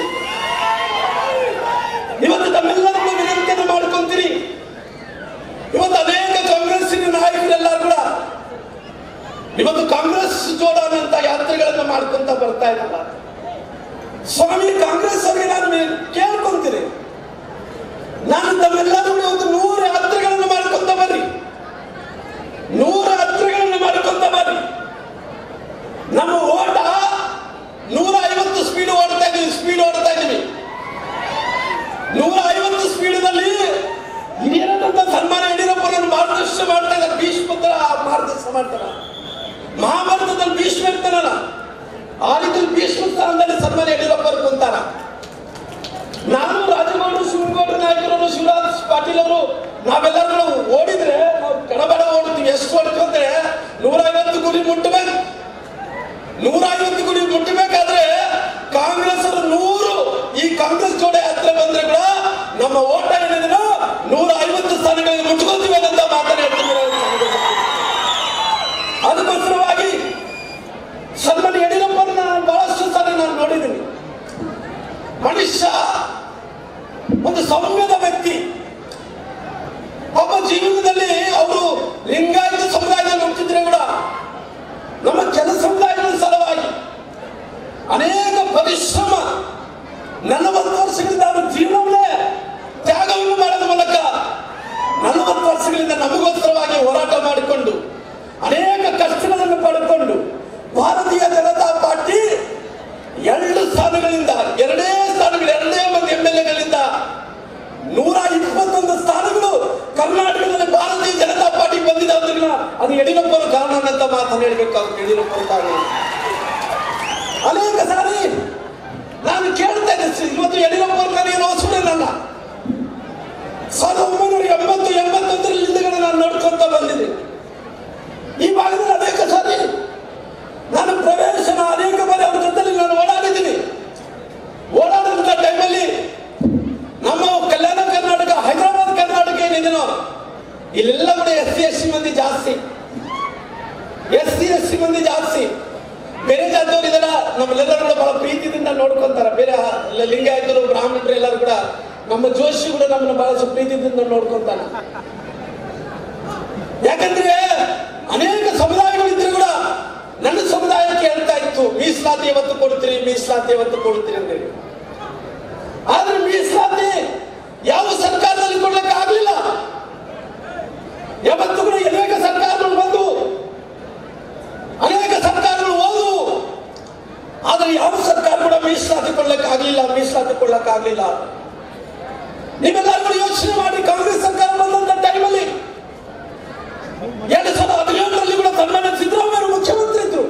ಇವತ್ತು ತಮ್ಮೆಲ್ಲರಿಗೂ ವಿನಂತಿಯನ್ನು ಮಾಡ್ಕೊಂತೀನಿ ಇವತ್ತು ಅನೇಕ ಕಾಂಗ್ರೆಸ್ಸಿನ ನಾಯಕರೆಲ್ಲರೂ ಕೂಡ ಇವತ್ತು ಕಾಂಗ್ರೆಸ್ ಜೋಡಾನಂತ ಯಾತ್ರೆಗಳನ್ನು ಮಾಡ್ಕೊಂತ ಬರ್ತಾ ಇದ್ದಾರೆ ಸ್ವಾಮಿ ಕಾಂಗ್ರೆಸ್ ಅವರಿಗೆ ನಾನು ಮೇ- ಕೇಳ್ಕೊಂತೀನಿ ನಾನು ತಮ್ಮೆಲ್ಲರೂ ಕೂಡ ಇವತ್ತು ನೂರು ಯಾತ್ರೆಗಳನ್ನು ಮಾಡ್ಕೊಂತ ಬರ್ರಿ ನೂರು ಯಾತ್ರೆಗಳನ್ನು ಮಾಡ್ಕೊಂತ ಬರ್ರಿ ನಮ್ಮ ಓಟ ನೂರ ಐವತ್ತು ಸ್ಪೀಡ್ ಓಡ್ತಾ ಇದೀವಿ ಸ್ಪೀಡ್ ಓಡ್ತಾ ಇದೀವಿ ನೂರ ಐವತ್ತು ಸ್ಪೀಡ್ನಲ್ಲಿ ಹಿರಿಯರಾದಂತ ಸನ್ಮಾನ ಯಡಿಯೂರಪ್ಪನನ್ನು ಮಾರ್ಗದರ್ಶನ ಮಾಡ್ತಾ ಇದ್ದಾರೆ ಭೀಷ್ಮ ತರ ಮಾರ್ಗದರ್ಶನ ಮಾಡ್ತಾರ ಮಹಾಭಾರತದಲ್ಲಿ ಭೀಷ್ಮ ಇರ್ತಾನಲ್ಲ ಆ ರೀತಿ ಭೀಷ್ಮ ಸ್ಥಾನದಲ್ಲಿ ಸನ್ಮಾನ ಯಡಿಯೂರಪ್ಪ ಅವ್ರು ಕುಂತಾರ ನಾನು ರಾಜಗೌಡರು ಶಿವಗೌಡ ನಾಯಕರವರು ಶಿವರಾಜ್ ಪಾಟೀಲ್ ಅವರು ನಾವೆಲ್ಲರೂ ಓಡಿದ್ರೆ ನಾವು ಕಡಬಡ ಓಡ್ತೀವಿ ಎಷ್ಟು ಓಡ್ತೀವಿ ಅಂದ್ರೆ ನೂರ ಐವತ್ತು ಗುರಿ ಮುಟ್ಟಬೇಕು ನೂರ ಐವತ್ತು ಗುರಿ ಮುಟ್ಟಬೇಕಾದ್ರೆ ಕಾಂಗ್ರೆಸ್ ಅವರು ನೂರು ಈ ಕಾಂಗ್ರೆಸ್ ಜೋಡೆ ಯಾತ್ರೆ ಬಂದ್ರೆ ಕೂಡ ನಮ್ಮ ಓಟ ಏನಿದೆ ನೂರ ಐವತ್ತು ಸ್ಥಾನಗಳಿಗೆ ಮುಟ್ಕೋತೀವಿ ಅಂತ ಮಾತನಾಡ್ತೀನಿ ಅದಕ್ಕೋಸ್ಕರವಾಗಿ ಸನ್ಮಾನ್ಯ ಯಡಿಯೂರಪ್ಪನ ನಾನು ಬಹಳಷ್ಟು ಸಲ ನಾನು ನೋಡಿದ್ದೀನಿ ಮನುಷ್ಯ ಒಂದು ಸೌಮ್ಯದ ವ್ಯಕ್ತಿ ಒಬ್ಬ ಜೀವನದಲ್ಲಿ ಅವರು ಲಿಂಗಾಯತ ಸಮುದಾಯದಲ್ಲಿ ಹುಟ್ಟಿದ್ರೆ ಕೂಡ ನಮ್ಮ ಕೆಲ ಸಮುದಾಯಗಳ ಸಲುವಾಗಿ ಅನೇಕ ಪರಿಶ್ರಮ ನಲವತ್ತು ವರ್ಷಗಳಿಂದ ಅವರು ಜೀವನವನ್ನೇ ತ್ಯಾಗವನ್ನು ಮಾಡೋದ ಮೂಲಕ ನಲವತ್ತು ವರ್ಷಗಳಿಂದ ನಮಗೋಸ್ಕರವಾಗಿ ಹೋರಾಟ ಮಾಡಿಕೊಂಡು ಅನೇಕ ಕಷ್ಟಗಳನ್ನು ಪಡ್ಕೊಂಡು ಭಾರತೀಯ ಜನತಾ ಪಾರ್ಟಿ ಎರಡು ಸ್ಥಾನಗಳಿಂದ ಎರಡೇ ಸ್ಥಾನಗಳು ಎರಡೇ ಮಂದಿ ಎಂ ಎಲ್ ಎಗಳಿಂದ ನೂರ ಇಪ್ಪತ್ತೊಂದು ಸ್ಥಾನಗಳು ಕರ್ನಾಟಕದಲ್ಲಿ ಭಾರತೀಯ ಜನತಾ ಪಾರ್ಟಿ ಬಂದಿದೆ ಅಂದ್ರೆ ಅದು ಯಡಿಯೂರಪ್ಪನ ಕಾರಣ ಅಂತ ಮಾತನ್ನು ಹೇಳ್ಬೇಕಾಗುತ್ತೆ ಯಡಿಯೂರಪ್ಪನ ಕಾರಣ ಅನೇಕ ಸಾರಿ ನಾನು ಕೇಳ್ತಾ ಇದ್ದೆ ಶ್ರೀ- ಇವತ್ತು ಯಡಿಯೂರಪ್ಪ ನಾನು ಏನು ಹೊಸಡೇನಲ್ಲ ಸಾವಿರದ ಒಂಬೈನೂರ ಎಂಬತ್ತು ಎಂಬತ್ತೊಂದರಲ್ಲಿ ಹಿಂದೆಗಡೆ ನಾನು ನೋಡ್ಕೊಂತ ಬಂದಿದ್ದೀನಿ ಈ ಭಾಗದಲ್ಲಿ ಅನೇಕ ಸಾರಿ ನಾನು ಪ್ರವೇಶನ ಅನೇಕ ಬಾರಿ ಅವ್ರ ಜೊತೆಲಿ ನಾನು ಓಡಾಡಿದ್ದೀನಿ ಓಡಾಡಿದಂಥ ಟೈಮಲ್ಲಿ ನಮ್ಮ ಕಲ್ಯಾಣ ಕರ್ನಾಟಕ ಹೈದರಾಬಾದ್ ಕರ್ನಾಟಕ ಏನಿದೆನೋ ಇಲ್ಲೆಲ್ಲ ಕೂಡ ಎಸ್ ಸಿ ಎಸ್ ಸಿ ಮಂದಿ ಜಾಸ್ತಿ ಎಸ್ ಸಿ ಎಸ್ ಸಿ ಮಂದಿ ಜಾಸ್ತಿ ಬೇರೆ ಜಾತಿಯವರು ಇದನ್ನ ನಮ್ಮೆಲ್ಲರೂ ಕೂಡ ಬಹಳ ಪ್ರೀತಿಯಿಂದ ನೋಡ್ಕೊಂತಾರ ಬೇರೆ ಲ- ಲಿಂಗಾಯತರು ಬ್ರಾಹ್ಮಣರು ಎಲ್ಲರೂ ಕೂಡ ನಮ್ಮ ಜೋಶಿ ಕೂಡ ನಮ್ಮನ್ನ ಬಹಳಷ್ಟು ಪ್ರೀತಿಯಿಂದ ನೋಡ್ಕೊಂತಾನ ಯಾಕಂದ್ರೆ ಅನೇಕ ಸಮುದಾಯಗಳಿದ್ರೆ ಕೂಡ ನನ್ನ ಸಮುದಾಯಕ್ಕೆ ಹೇಳ್ತಾ ಇತ್ತು ಮೀಸಲಾತಿ ಯಾವತ್ತು ಕೊಡ್ತೀರಿ ಮೀಸಲಾತಿ ಯಾವತ್ತು ಕೊಡ್ತೀರಿ ಅಂತ ಹೇಳಿ ಆದ್ರೆ ಮೀಸಲಾತಿ ಯಾವ ಸರ್ಕಾರ ನೀವೆಲ್ಲರೂ ಯೋಚನೆ ಮಾಡಿ ಕಾಂಗ್ರೆಸ್ ಸರ್ಕಾರ ಬಂದಂತ ಟೈಮಲ್ಲಿ ಎರಡು ಸಾವಿರದ ಹದಿನೇಳರಲ್ಲಿ ಕೂಡ ಸನ್ಮಾನ್ಯ ಸಿದ್ದರಾಮಯ್ಯ ಮುಖ್ಯಮಂತ್ರಿ ಇದ್ರು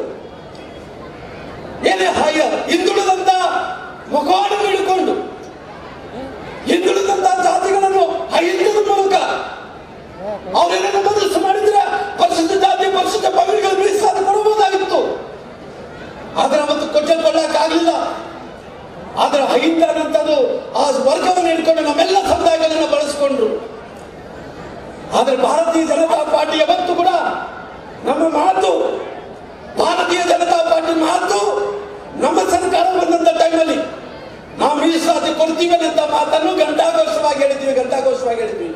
ಏನೇ ಹಾಯ ಹಿಂದುಳಿದಂತ ಮುಖವಾಡನ್ನು ಹಿಡ್ಕೊಂಡು ಹಿಂದುಳಿದಂತ ಜಾತಿಗಳನ್ನು ಹಿಂದುಳಿದ ಮೂಲಕ ಅವರೇನೇನು ಬದಲಿಸಿ ಮಾಡಿದ್ರೆ ಪರಿಶುದ್ಧ ಜಾತಿ ಪರಿಶುದ್ಧ ಪಂಗಡಿಗಳು ಮೀಸಲಾತಿ ಕೊಡಬಹುದಾಗಿತ್ತು ಆದ್ರೆ ಅವತ್ತು ಕೊಟ್ಟುಕೊಳ್ಳಕ್ಕಾಗಲಿಲ್ಲ ಆದ್ರೆ ಅಹಿಂದ ಅನ್ನಂಥದ್ದು ಆ ವರ್ಗವನ್ನು ಹಿಡ್ಕೊಂಡು ನಮ್ಮೆಲ್ಲ ಸಮುದಾಯಗಳನ್ನ ಬಳಸಿಕೊಂಡ್ರು ಆದ್ರೆ ಭಾರತೀಯ ಜನತಾ ಪಾರ್ಟಿ ಯಾವತ್ತು ಕೂಡ ನಮ್ಮ ಮಾತು ಭಾರತೀಯ ಜನತಾ ಪಾರ್ಟಿ ಮಾತು ನಮ್ಮ ಸರ್ಕಾರ ಬಂದಂತ ಟೈಮಲ್ಲಿ ನಾವು ಮೀಸಲಾತಿ ಕೊಡ್ತೀವಿ ಅನ್ನಂತ ಮಾತನ್ನು ಗಂಟಾಘೋಷವಾಗಿ ಹೇಳಿದ್ವಿ ಗಂಟಾಘೋಷವಾಗಿ ಹೇಳಿದ್ವಿ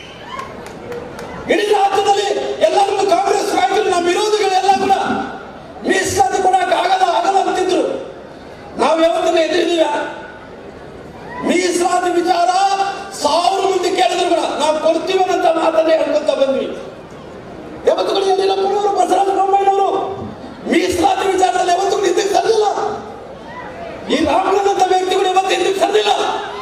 ಇಡೀ ರಾಜ್ಯದಲ್ಲಿ ಎಲ್ಲರೂ ಕಾಂಗ್ರೆಸ್ ನಾಯಕರು ನಮ್ಮ ವಿರೋಧಿಗಳೆಲ್ಲ ಕೂಡ ಮೀಸಲಾತಿ ಕೊಡಕ್ಕೆ ಆಗಲ್ಲ ಆಗಲ್ಲ ಅಂತಿದ್ರು ನಾವು ಯಾವತ್ತನ್ನ ಎದುರಿದೀವ ಮೀಸಲಾತಿ ವಿಚಾರ ಸಾವಿರ ಮಂದಿ ಕೇಳಿದ್ರು ಕೂಡ ನಾವು ಕೊಡ್ತೀವಿ ಅನ್ನಂತ ಮಾತನ್ನೇ ಹೇಳ್ಕೊಂತ ಬಂದ್ವಿ ಯಾವತ್ತು ಕೂಡ ಯಡಿಯೂರಪ್ಪನವರು ಬಸವರಾಜ ಬೊಮ್ಮಾಯಿನವರು ಮೀಸಲಾತಿ ವಿಚಾರದಲ್ಲಿ ಯಾವತ್ತು ಕೂಡ ಹಿಂದಕ್ಕೆ ಸರಿಲ್ಲ ಈ ರಾಮನಂತ ವ್ಯಕ್ತಿಗಳು ಇವತ್ತು ಹಿಂದಕ್ಕೆ ಸರಿಲ್ಲ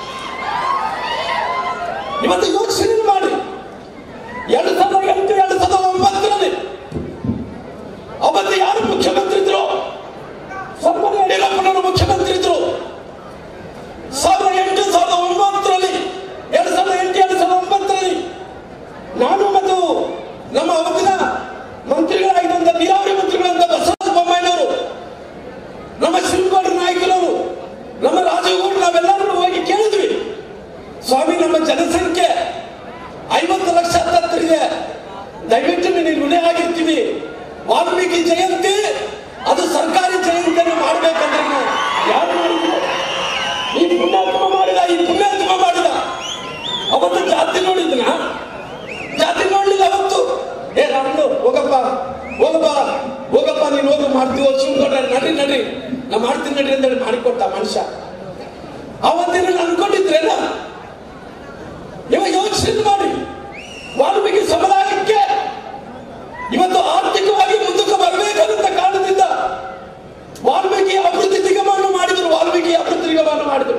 ಇವತ್ತು ಯೋಚನೆ ಮಾಡಿ ಎರಡು ಸಾವಿರದ ಎಂಟು ಎರಡು ಸಾವಿರದ ಒಂಬತ್ತರಲ್ಲಿ ಅವತ್ತು ಯಾರು ಮುಖ್ಯಮಂತ್ರಿ ಇದ್ರು ಸನ್ಮಾನ್ಯ ಯಡಿಯೂರಪ್ಪನವರು ಮುಖ್ಯಮಂತ್ರಿ ಇದ್ರು ಸಾವಿರದ ಎಂಟು ಸಾವಿರದ ಒಂಬತ್ತರಲ್ಲಿ ಎರಡು ಸಾವಿರದ ಎಂಟು ಎರಡು ಸಾವಿರದ ಒಂಬತ್ತರಲ್ಲಿ ನಾನು ಮತ್ತು ನಮ್ಮ ಅವತ್ತಿನ ಮಂತ್ರಿಗಳಾಗಿದ್ದಂಥ ನೀರಾವರಿ ಮಂತ್ರಿಗಳಂತ ಬಸವರಾಜ ಬೊಮ್ಮಾಯಿನವರು ನಮ್ಮ ಶಿವಗೌಡ ನಾಯಕರವರು ನಮ್ಮ ರಾಜಗೌಡ ನಾವೆಲ್ಲರೂ ಹೋಗಿ ಕೇಳಿದ್ವಿ ಸ್ವಾಮಿ ನಮ್ಮ ಜನಸಂಖ್ಯೆ ಐವತ್ತು ಲಕ್ಷ ಹತ್ತತ್ತಿದೆ ದಯವಿಟ್ಟು ನೀವು ಋಣೆ ಆಗಿರ್ತೀವಿ ವಾಲ್ಮೀಕಿ ಜಯಂತಿ ಅದು ಸರ್ಕಾರಿ ಜಯಂತಿಯನ್ನು ಮಾಡ್ಬೇಕಂದ್ರೆ ನಾವು ಯಾರು ಮಾಡಿದ್ರು ಈ ಪುಣ್ಯಾತ್ಮ ಮಾಡಿದ ಈ ಪುಣ್ಯಾತ್ಮ ಮಾಡಿದ ಅವತ್ತು ಜಾತಿ ನೋಡಿದ್ನ ಜಾತಿ ನೋಡ್ಲಿಲ್ಲ ಅವತ್ತು ಏ ರಾಮು ಹೋಗಪ್ಪ ಹೋಗಪ್ಪ ಹೋಗಪ್ಪ ನೀನು ಹೋಗಿ ಮಾಡ್ತೀವೋ ಶಿವಗೌಡ್ರ ನಡಿ ನಡಿ ನಾ ಮಾಡ್ತೀನಿ ನಡಿ ಅಂತೇಳಿ ಮಾಡಿಕೊಟ್ಟ ಮನುಷ್ಯ ಅವತ್ತಿನ ಅನ್ಕೊಂಡಿದ್ರೇನ ಇವಾಗ ಯೋಚನೆ ಮಾಡಿ ವಾಲ್ಮೀಕಿ ಸಮುದಾಯಕ್ಕೆ ಇವತ್ತು ಆರ್ಥಿಕವಾಗಿ ಮುಂದಕ್ಕೆ ಬರಬೇಕನ್ನಂತ ಕಾರಣದಿಂದ ವಾಲ್ಮೀಕಿ ಅಭಿವೃದ್ಧಿ ನಿಗಮವನ್ನು ಮಾಡಿದರು ವಾಲ್ಮೀಕಿ ಅಭಿವೃದ್ಧಿ ನಿಗಮವನ್ನು ಮಾಡಿದರು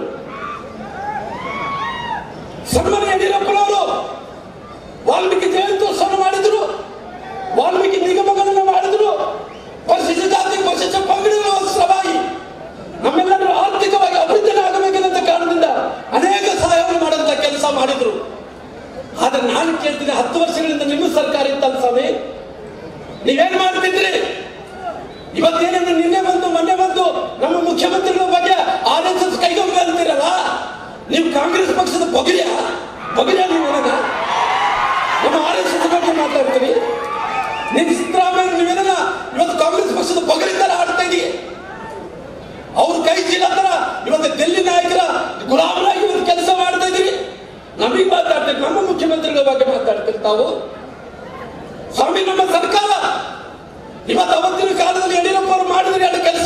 ಸನ್ಮಾನ್ಯ ಯಡಿಯೂರಪ್ಪನವರು ವಾಲ್ಮೀಕಿ ಜಯಂತ್ಯೋತ್ಸವ ಮಾಡಿದ್ರು ವಾಲ್ಮೀಕಿ ನಿಗಮಗಳನ್ನು ಮಾಡಿದ್ರು ಪರಿಶಿಷ್ಟ ಜಾತಿ ಪರಿಶಿಷ್ಟ ಪಂಗಡಗಳ ಸಲುವಾಗಿ ನಮ್ಮೆಲ್ಲರೂ ಆರ್ಥಿಕವಾಗಿ ಅಭಿವೃದ್ಧಿ ಆಗಬೇಕೆಂದ ಕಾರಣದಿಂದ ಅನೇಕ ಸಹಾಯವನ್ನು ಮಾಡುವಂತ ಕೆಲಸ ಮಾಡಿದ್ರು ಆದ್ರೆ ನಾನು ಕೇಳ್ತೀನಿ ಹತ್ತು ವರ್ಷಗಳಿಂದ ನಿಮ್ಮ ಸರ್ಕಾರ ಇತ್ತಲ್ಲ ಸ್ವಾಮಿ ನೀವೇನ್ ಮಾಡ್ತಿದ್ರಿ ಇವತ್ತೇನೇನು ನಿನ್ನೆ ಬಂದು ಮೊನ್ನೆ ಬಂದು ನಮ್ಮ ಮುಖ್ಯಮಂತ್ರಿಗಳ ಬಗ್ಗೆ ಆರ್ ಎಸ್ ಎಸ್ ಕೈಗೊಂಬೆ ಅಂತೀರಲ್ಲ ನೀವು ಕಾಂಗ್ರೆಸ್ ಪಕ್ಷದ ಬೊಗರಿಯ ಬೊಗರಿಯ ನೀವು ಏನನ್ನ? ನಮ್ಮ ಆರ್ ಎಸ್ ಎಸ್ ಬಗ್ಗೆ ಮಾತಾಡ್ತೀರಿ ನೀವು ಸಿದ್ದರಾಮಯ್ಯ ನೀವೇನ ಇವತ್ತು ಕಾಂಗ್ರೆಸ್ ಪಕ್ಷದ ಬೊಗರಿ ತರ ಆಡ್ತಾ ಇದೀವಿ ಅವ್ರ ಕೈ ಚೀಲ ತರ ಇವತ್ತು ದಿಲ್ಲಿ ನಾಯಕರ ಗುಲಾಮರಾಗಿ ಇವತ್ತು ಕೆಲಸ ಮಾಡ್ತಾ ಇದೀವಿ ನಮಗೆ ಮಾತಾಡ್ತೀರಿ ನಮ್ಮ ಮುಖ್ಯಮಂತ್ರಿಗಳ ಬಗ್ಗೆ ಮಾತಾಡ್ತೀರಿ ತಾವು ಸ್ವಾಮಿ ನಮ್ಮ ಸರ್ಕಾರ ಇವತ್ತು ಅವತ್ತಿನ ಕಾಲದಲ್ಲಿ ಯಡಿಯೂರಪ್ಪ ಅವರು ಮಾಡಿದ್ರೆ ಎರಡು ಕೆಲಸ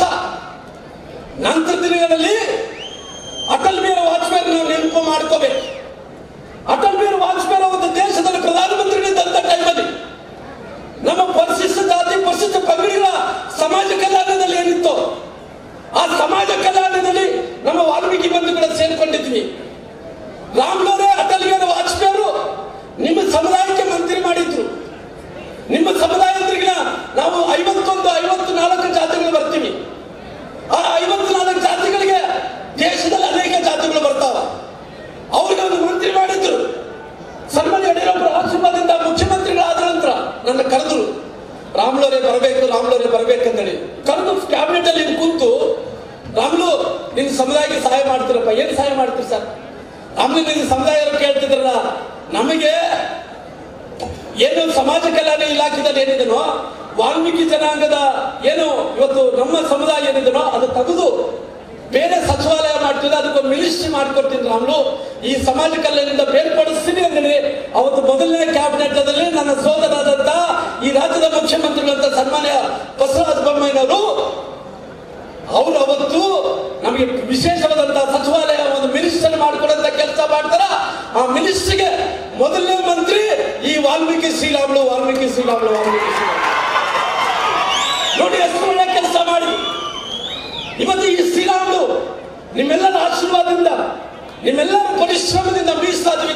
ನಂತರ ದಿನಗಳಲ್ಲಿ ಅಟಲ್ ಬಿಹಾರಿ ವಾಜಪೇಯಿ ನಾವು ನೆನಪು ಮಾಡ್ಕೋಬೇಕು ಅಟಲ್ ಬಿಹಾರಿ ವಾಜಪೇಯಿ ಅವತ್ತು ದೇಶದಲ್ಲಿ ಪ್ರಧಾನಮಂತ್ರಿಗಳಿದ್ದಂತ ಟೈಮಲ್ಲಿ ನಮ್ಮ ಪರಿಶಿಷ್ಟ ಜಾತಿ ಪರಿಶಿಷ್ಟ ಪಂಗಡಿಗಳ ಸಮಾಜ ಕಲ್ಯಾಣದಲ್ಲಿ ಏನಿತ್ತು ಆ ಸಮಾಜ ಕಲ್ಯಾಣದಲ್ಲಿ ನಮ್ಮ ವಾಲ್ಮೀಕಿ ಬಂಧುಗಳು ಸೇರ್ಕೊಂಡಿದ್ವಿ ರಾಮ್ಲೋರೇ ಅಟಲ್ ಬಿಹಾರಿ ವಾಜಪೇಯಿ ಅವರು ನಿಮ್ಮ ಸಮುದಾಯಕ್ಕೆ ಮಂತ್ರಿ ಮಾಡಿದ್ರು ನಿಮ್ಮ ಸಮುದಾಯದರಿಗೆ ನಾವು ಐವತ್ತೊಂದು ಐವತ್ತು ನಾಲ್ಕು ಜಾತಿಗಳು ಬರ್ತೀವಿ ಆ ಐವತ್ತು ನಾಲ್ಕು ಜಾತಿಗಳಿಗೆ ದೇಶದಲ್ಲಿ ಅನೇಕ ಜಾತಿಗಳು ಬರ್ತಾವ ಅವ್ರಿಗೆ ಒಂದು ಮಂತ್ರಿ ಮಾಡಿದ್ರು ಸನ್ಮಾನ್ಯ ಯಡಿಯೂರಪ್ಪರ ಆಶೀರ್ವಾದದಿಂದ ಮುಖ್ಯಮಂತ್ರಿಗಳಾದ ನಂತರ ನನ್ನ ಕರೆದ್ರು ರಾಮ್ಲೋರೇ ಬರಬೇಕು ರಾಮ್ಲೋರೇ ಬರಬೇಕಂತೇಳಿ ಕರೆದು ಕ್ಯಾಬಿನೆಟ್ ಅಲ್ಲಿ ಕೂತು ರಾಮ್ಲು ನಿನ್ನ ಸಮುದಾಯಕ್ಕೆ ಸಹಾಯ ಮಾಡ್ತೀರಪ್ಪ ಏನ್ ಸಹಾಯ ಮಾಡ್ತೀರಿ ಸರ್ ರಾಮ್ಲು ನಿನ್ನ ಸಮುದಾಯ ಕೇಳ್ತಿದ್ರಲ್ಲ ನಮಗೆ ಏನು ಸಮಾಜ ಕಲ್ಯಾಣ ಇಲಾಖೆದಲ್ಲಿ ಏನಿದನೋ ವಾಲ್ಮೀಕಿ ಜನಾಂಗದ ಏನು ಇವತ್ತು ನಮ್ಮ ಸಮುದಾಯ ಏನಿದನೋ ಅದು ತೆಗೆದು ಬೇರೆ ಸಚಿವಾಲಯ ಮಾಡ್ತಿದ್ದೆ ಅದಕ್ಕೊಂದು ಮಿನಿಸ್ಟ್ರಿ ಮಾಡಿಕೊಡ್ತೀನಿ ನಾನು ಈ ಸಮಾಜ ಕಲ್ಯಾಣದಿಂದ ಬೇರ್ಪಡಿಸ್ತೀನಿ ಅಂದ್ರೆ ಅವತ್ತು ಮೊದಲನೇ ಕ್ಯಾಬಿನೆಟ್ ಅಲ್ಲಿ ನನ್ನ ಸೋದರಾದಂತ ಈ ರಾಜ್ಯದ ಮುಖ್ಯಮಂತ್ರಿಗಳಂತ ಸನ್ಮಾನ್ಯ ಬಸವರಾಜ ಬೊಮ್ಮಾಯಿನವರು ಅವರು ಅವತ್ತು ನಮಗೆ ವಿಶೇಷವಾದಂತಹ ಸಚಿವಾಲಯ ಒಂದು ಮಿನಿಸ್ಟರ್ ಮಾಡಿಕೊಡಂತ ಕೆಲಸ ಮಾಡ್ತಾರ ಆ ಮಿನಿಸ್ಟ್ರಿಗೆ ಮೊದಲನೇ ಮಂತ್ರಿ ಈ ವಾಲ್ಮೀಕಿ ಶ್ರೀರಾಮುಲು ವಾಲ್ಮೀಕಿ ಶ್ರೀರಾಮುಲು ವಾಲ್ಮೀಕಿ ಶ್ರೀರಾಮುಲು ನೋಡಿ ಎಷ್ಟು ಒಳ್ಳೆ ಕೆಲಸ ಮಾಡಿ ಇವತ್ತು ಈ ಶ್ರೀರಾಮುಲು ನಿಮ್ಮೆಲ್ಲರ ಆಶೀರ್ವಾದದಿಂದ ನಿಮ್ಮೆಲ್ಲರ ಪರಿಶ್ರಮದಿಂದ ಮೀಸಲಾತಿ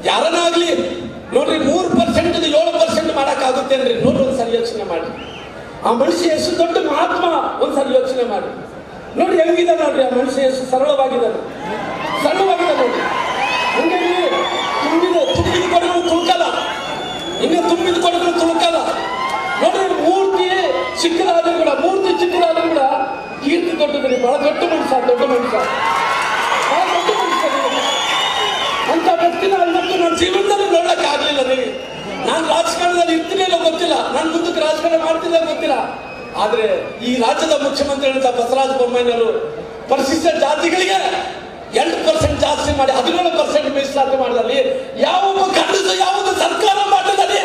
ಯಾರನ್ನಾಗ್ಲಿ ನೋಡ್ರಿ ಮೂರು ಪರ್ಸೆಂಟ್ ಏಳು ಪರ್ಸೆಂಟ್ ಮಾಡಕ್ಕಾಗುತ್ತೇನ್ರಿ ನೋಡ್ರಿ ಒಂದ್ಸರಿ ಯೋಚನೆ ಮಾಡಿ ಆ ಮನುಷ್ಯ ಎಷ್ಟು ದೊಡ್ಡ ಮಹಾತ್ಮ ಒಂದ್ಸರಿ ಯೋಚನೆ ಮಾಡಿ ನೋಡಿ ಹೆಂಗಿದೆ ನೋಡ್ರಿ ಆ ಮನುಷ್ಯ ಎಷ್ಟು ಸರಳವಾಗಿದ್ದಾನೆ ಸರಳವಾಗಿದೆ ನೋಡಿ ಹಂಗಾಗಿ ತುಂಬಿದ ತುಂಬಿದ ಕೊಡಗಳು ತುಳ್ಕಲ್ಲ ಇನ್ನು ತುಂಬಿದ ಕೊಡಗಳು ತುಳ್ಕಲ್ಲ ನೋಡ್ರಿ ಮೂರ್ತಿ ಚಿಕ್ಕದಾದ್ರೂ ಕೂಡ ಮೂರ್ತಿ ಚಿಕ್ಕದಾದ್ರೂ ಕೂಡ ಕೀರ್ತಿ ಕೊಟ್ಟಿದ್ರಿ ಬಹಳ ದೊಡ್ಡ ಮನುಷ್ಯ ದೊಡ್ಡ ಮನುಷ್ಯ ಬಹಳ ದೊಡ್ಡ ಮನುಷ್ಯ ನೀವು. ಅಂತ ವ್ಯಕ್ತಿನ ಇವತ್ತು ನನ್ನ ಜೀವನದಲ್ಲಿ ನೋಡಕ್ ಆಗ್ಲಿಲ್ಲ ನೀವು ನಾನು ರಾಜಕಾರಣದಲ್ಲಿ ಇರ್ತೀನಿ ಇಲ್ಲೋ ಗೊತ್ತಿಲ್ಲ ನಾನು ಮುಂದಕ್ಕೆ ರಾಜಕಾರಣ ಮಾಡ್ತಿಲ್ಲ ಗೊತ್ತಿಲ್ಲ ಆದ್ರೆ ಈ ರಾಜ್ಯದ ಮುಖ್ಯಮಂತ್ರಿಗಳಂತ ಬಸವರಾಜ ಬೊಮ್ಮಾಯಿನವರು ಪರಿಶಿಷ್ಟ ಜಾತಿಗಳಿಗೆ ಎಂಟು ಪರ್ಸೆಂಟ್ ಜಾಸ್ತಿ ಮಾಡಿ ಹದಿನೇಳು ಪರ್ಸೆಂಟ್ ಮೀಸಲಾತಿ ಮಾಡಿದಲ್ಲಿ ಯಾವ ಒಬ್ಬ ಗಂಡಸು ಯಾವುದು ಸರ್ಕಾರ ಮಾಡಿದಲ್ಲಿ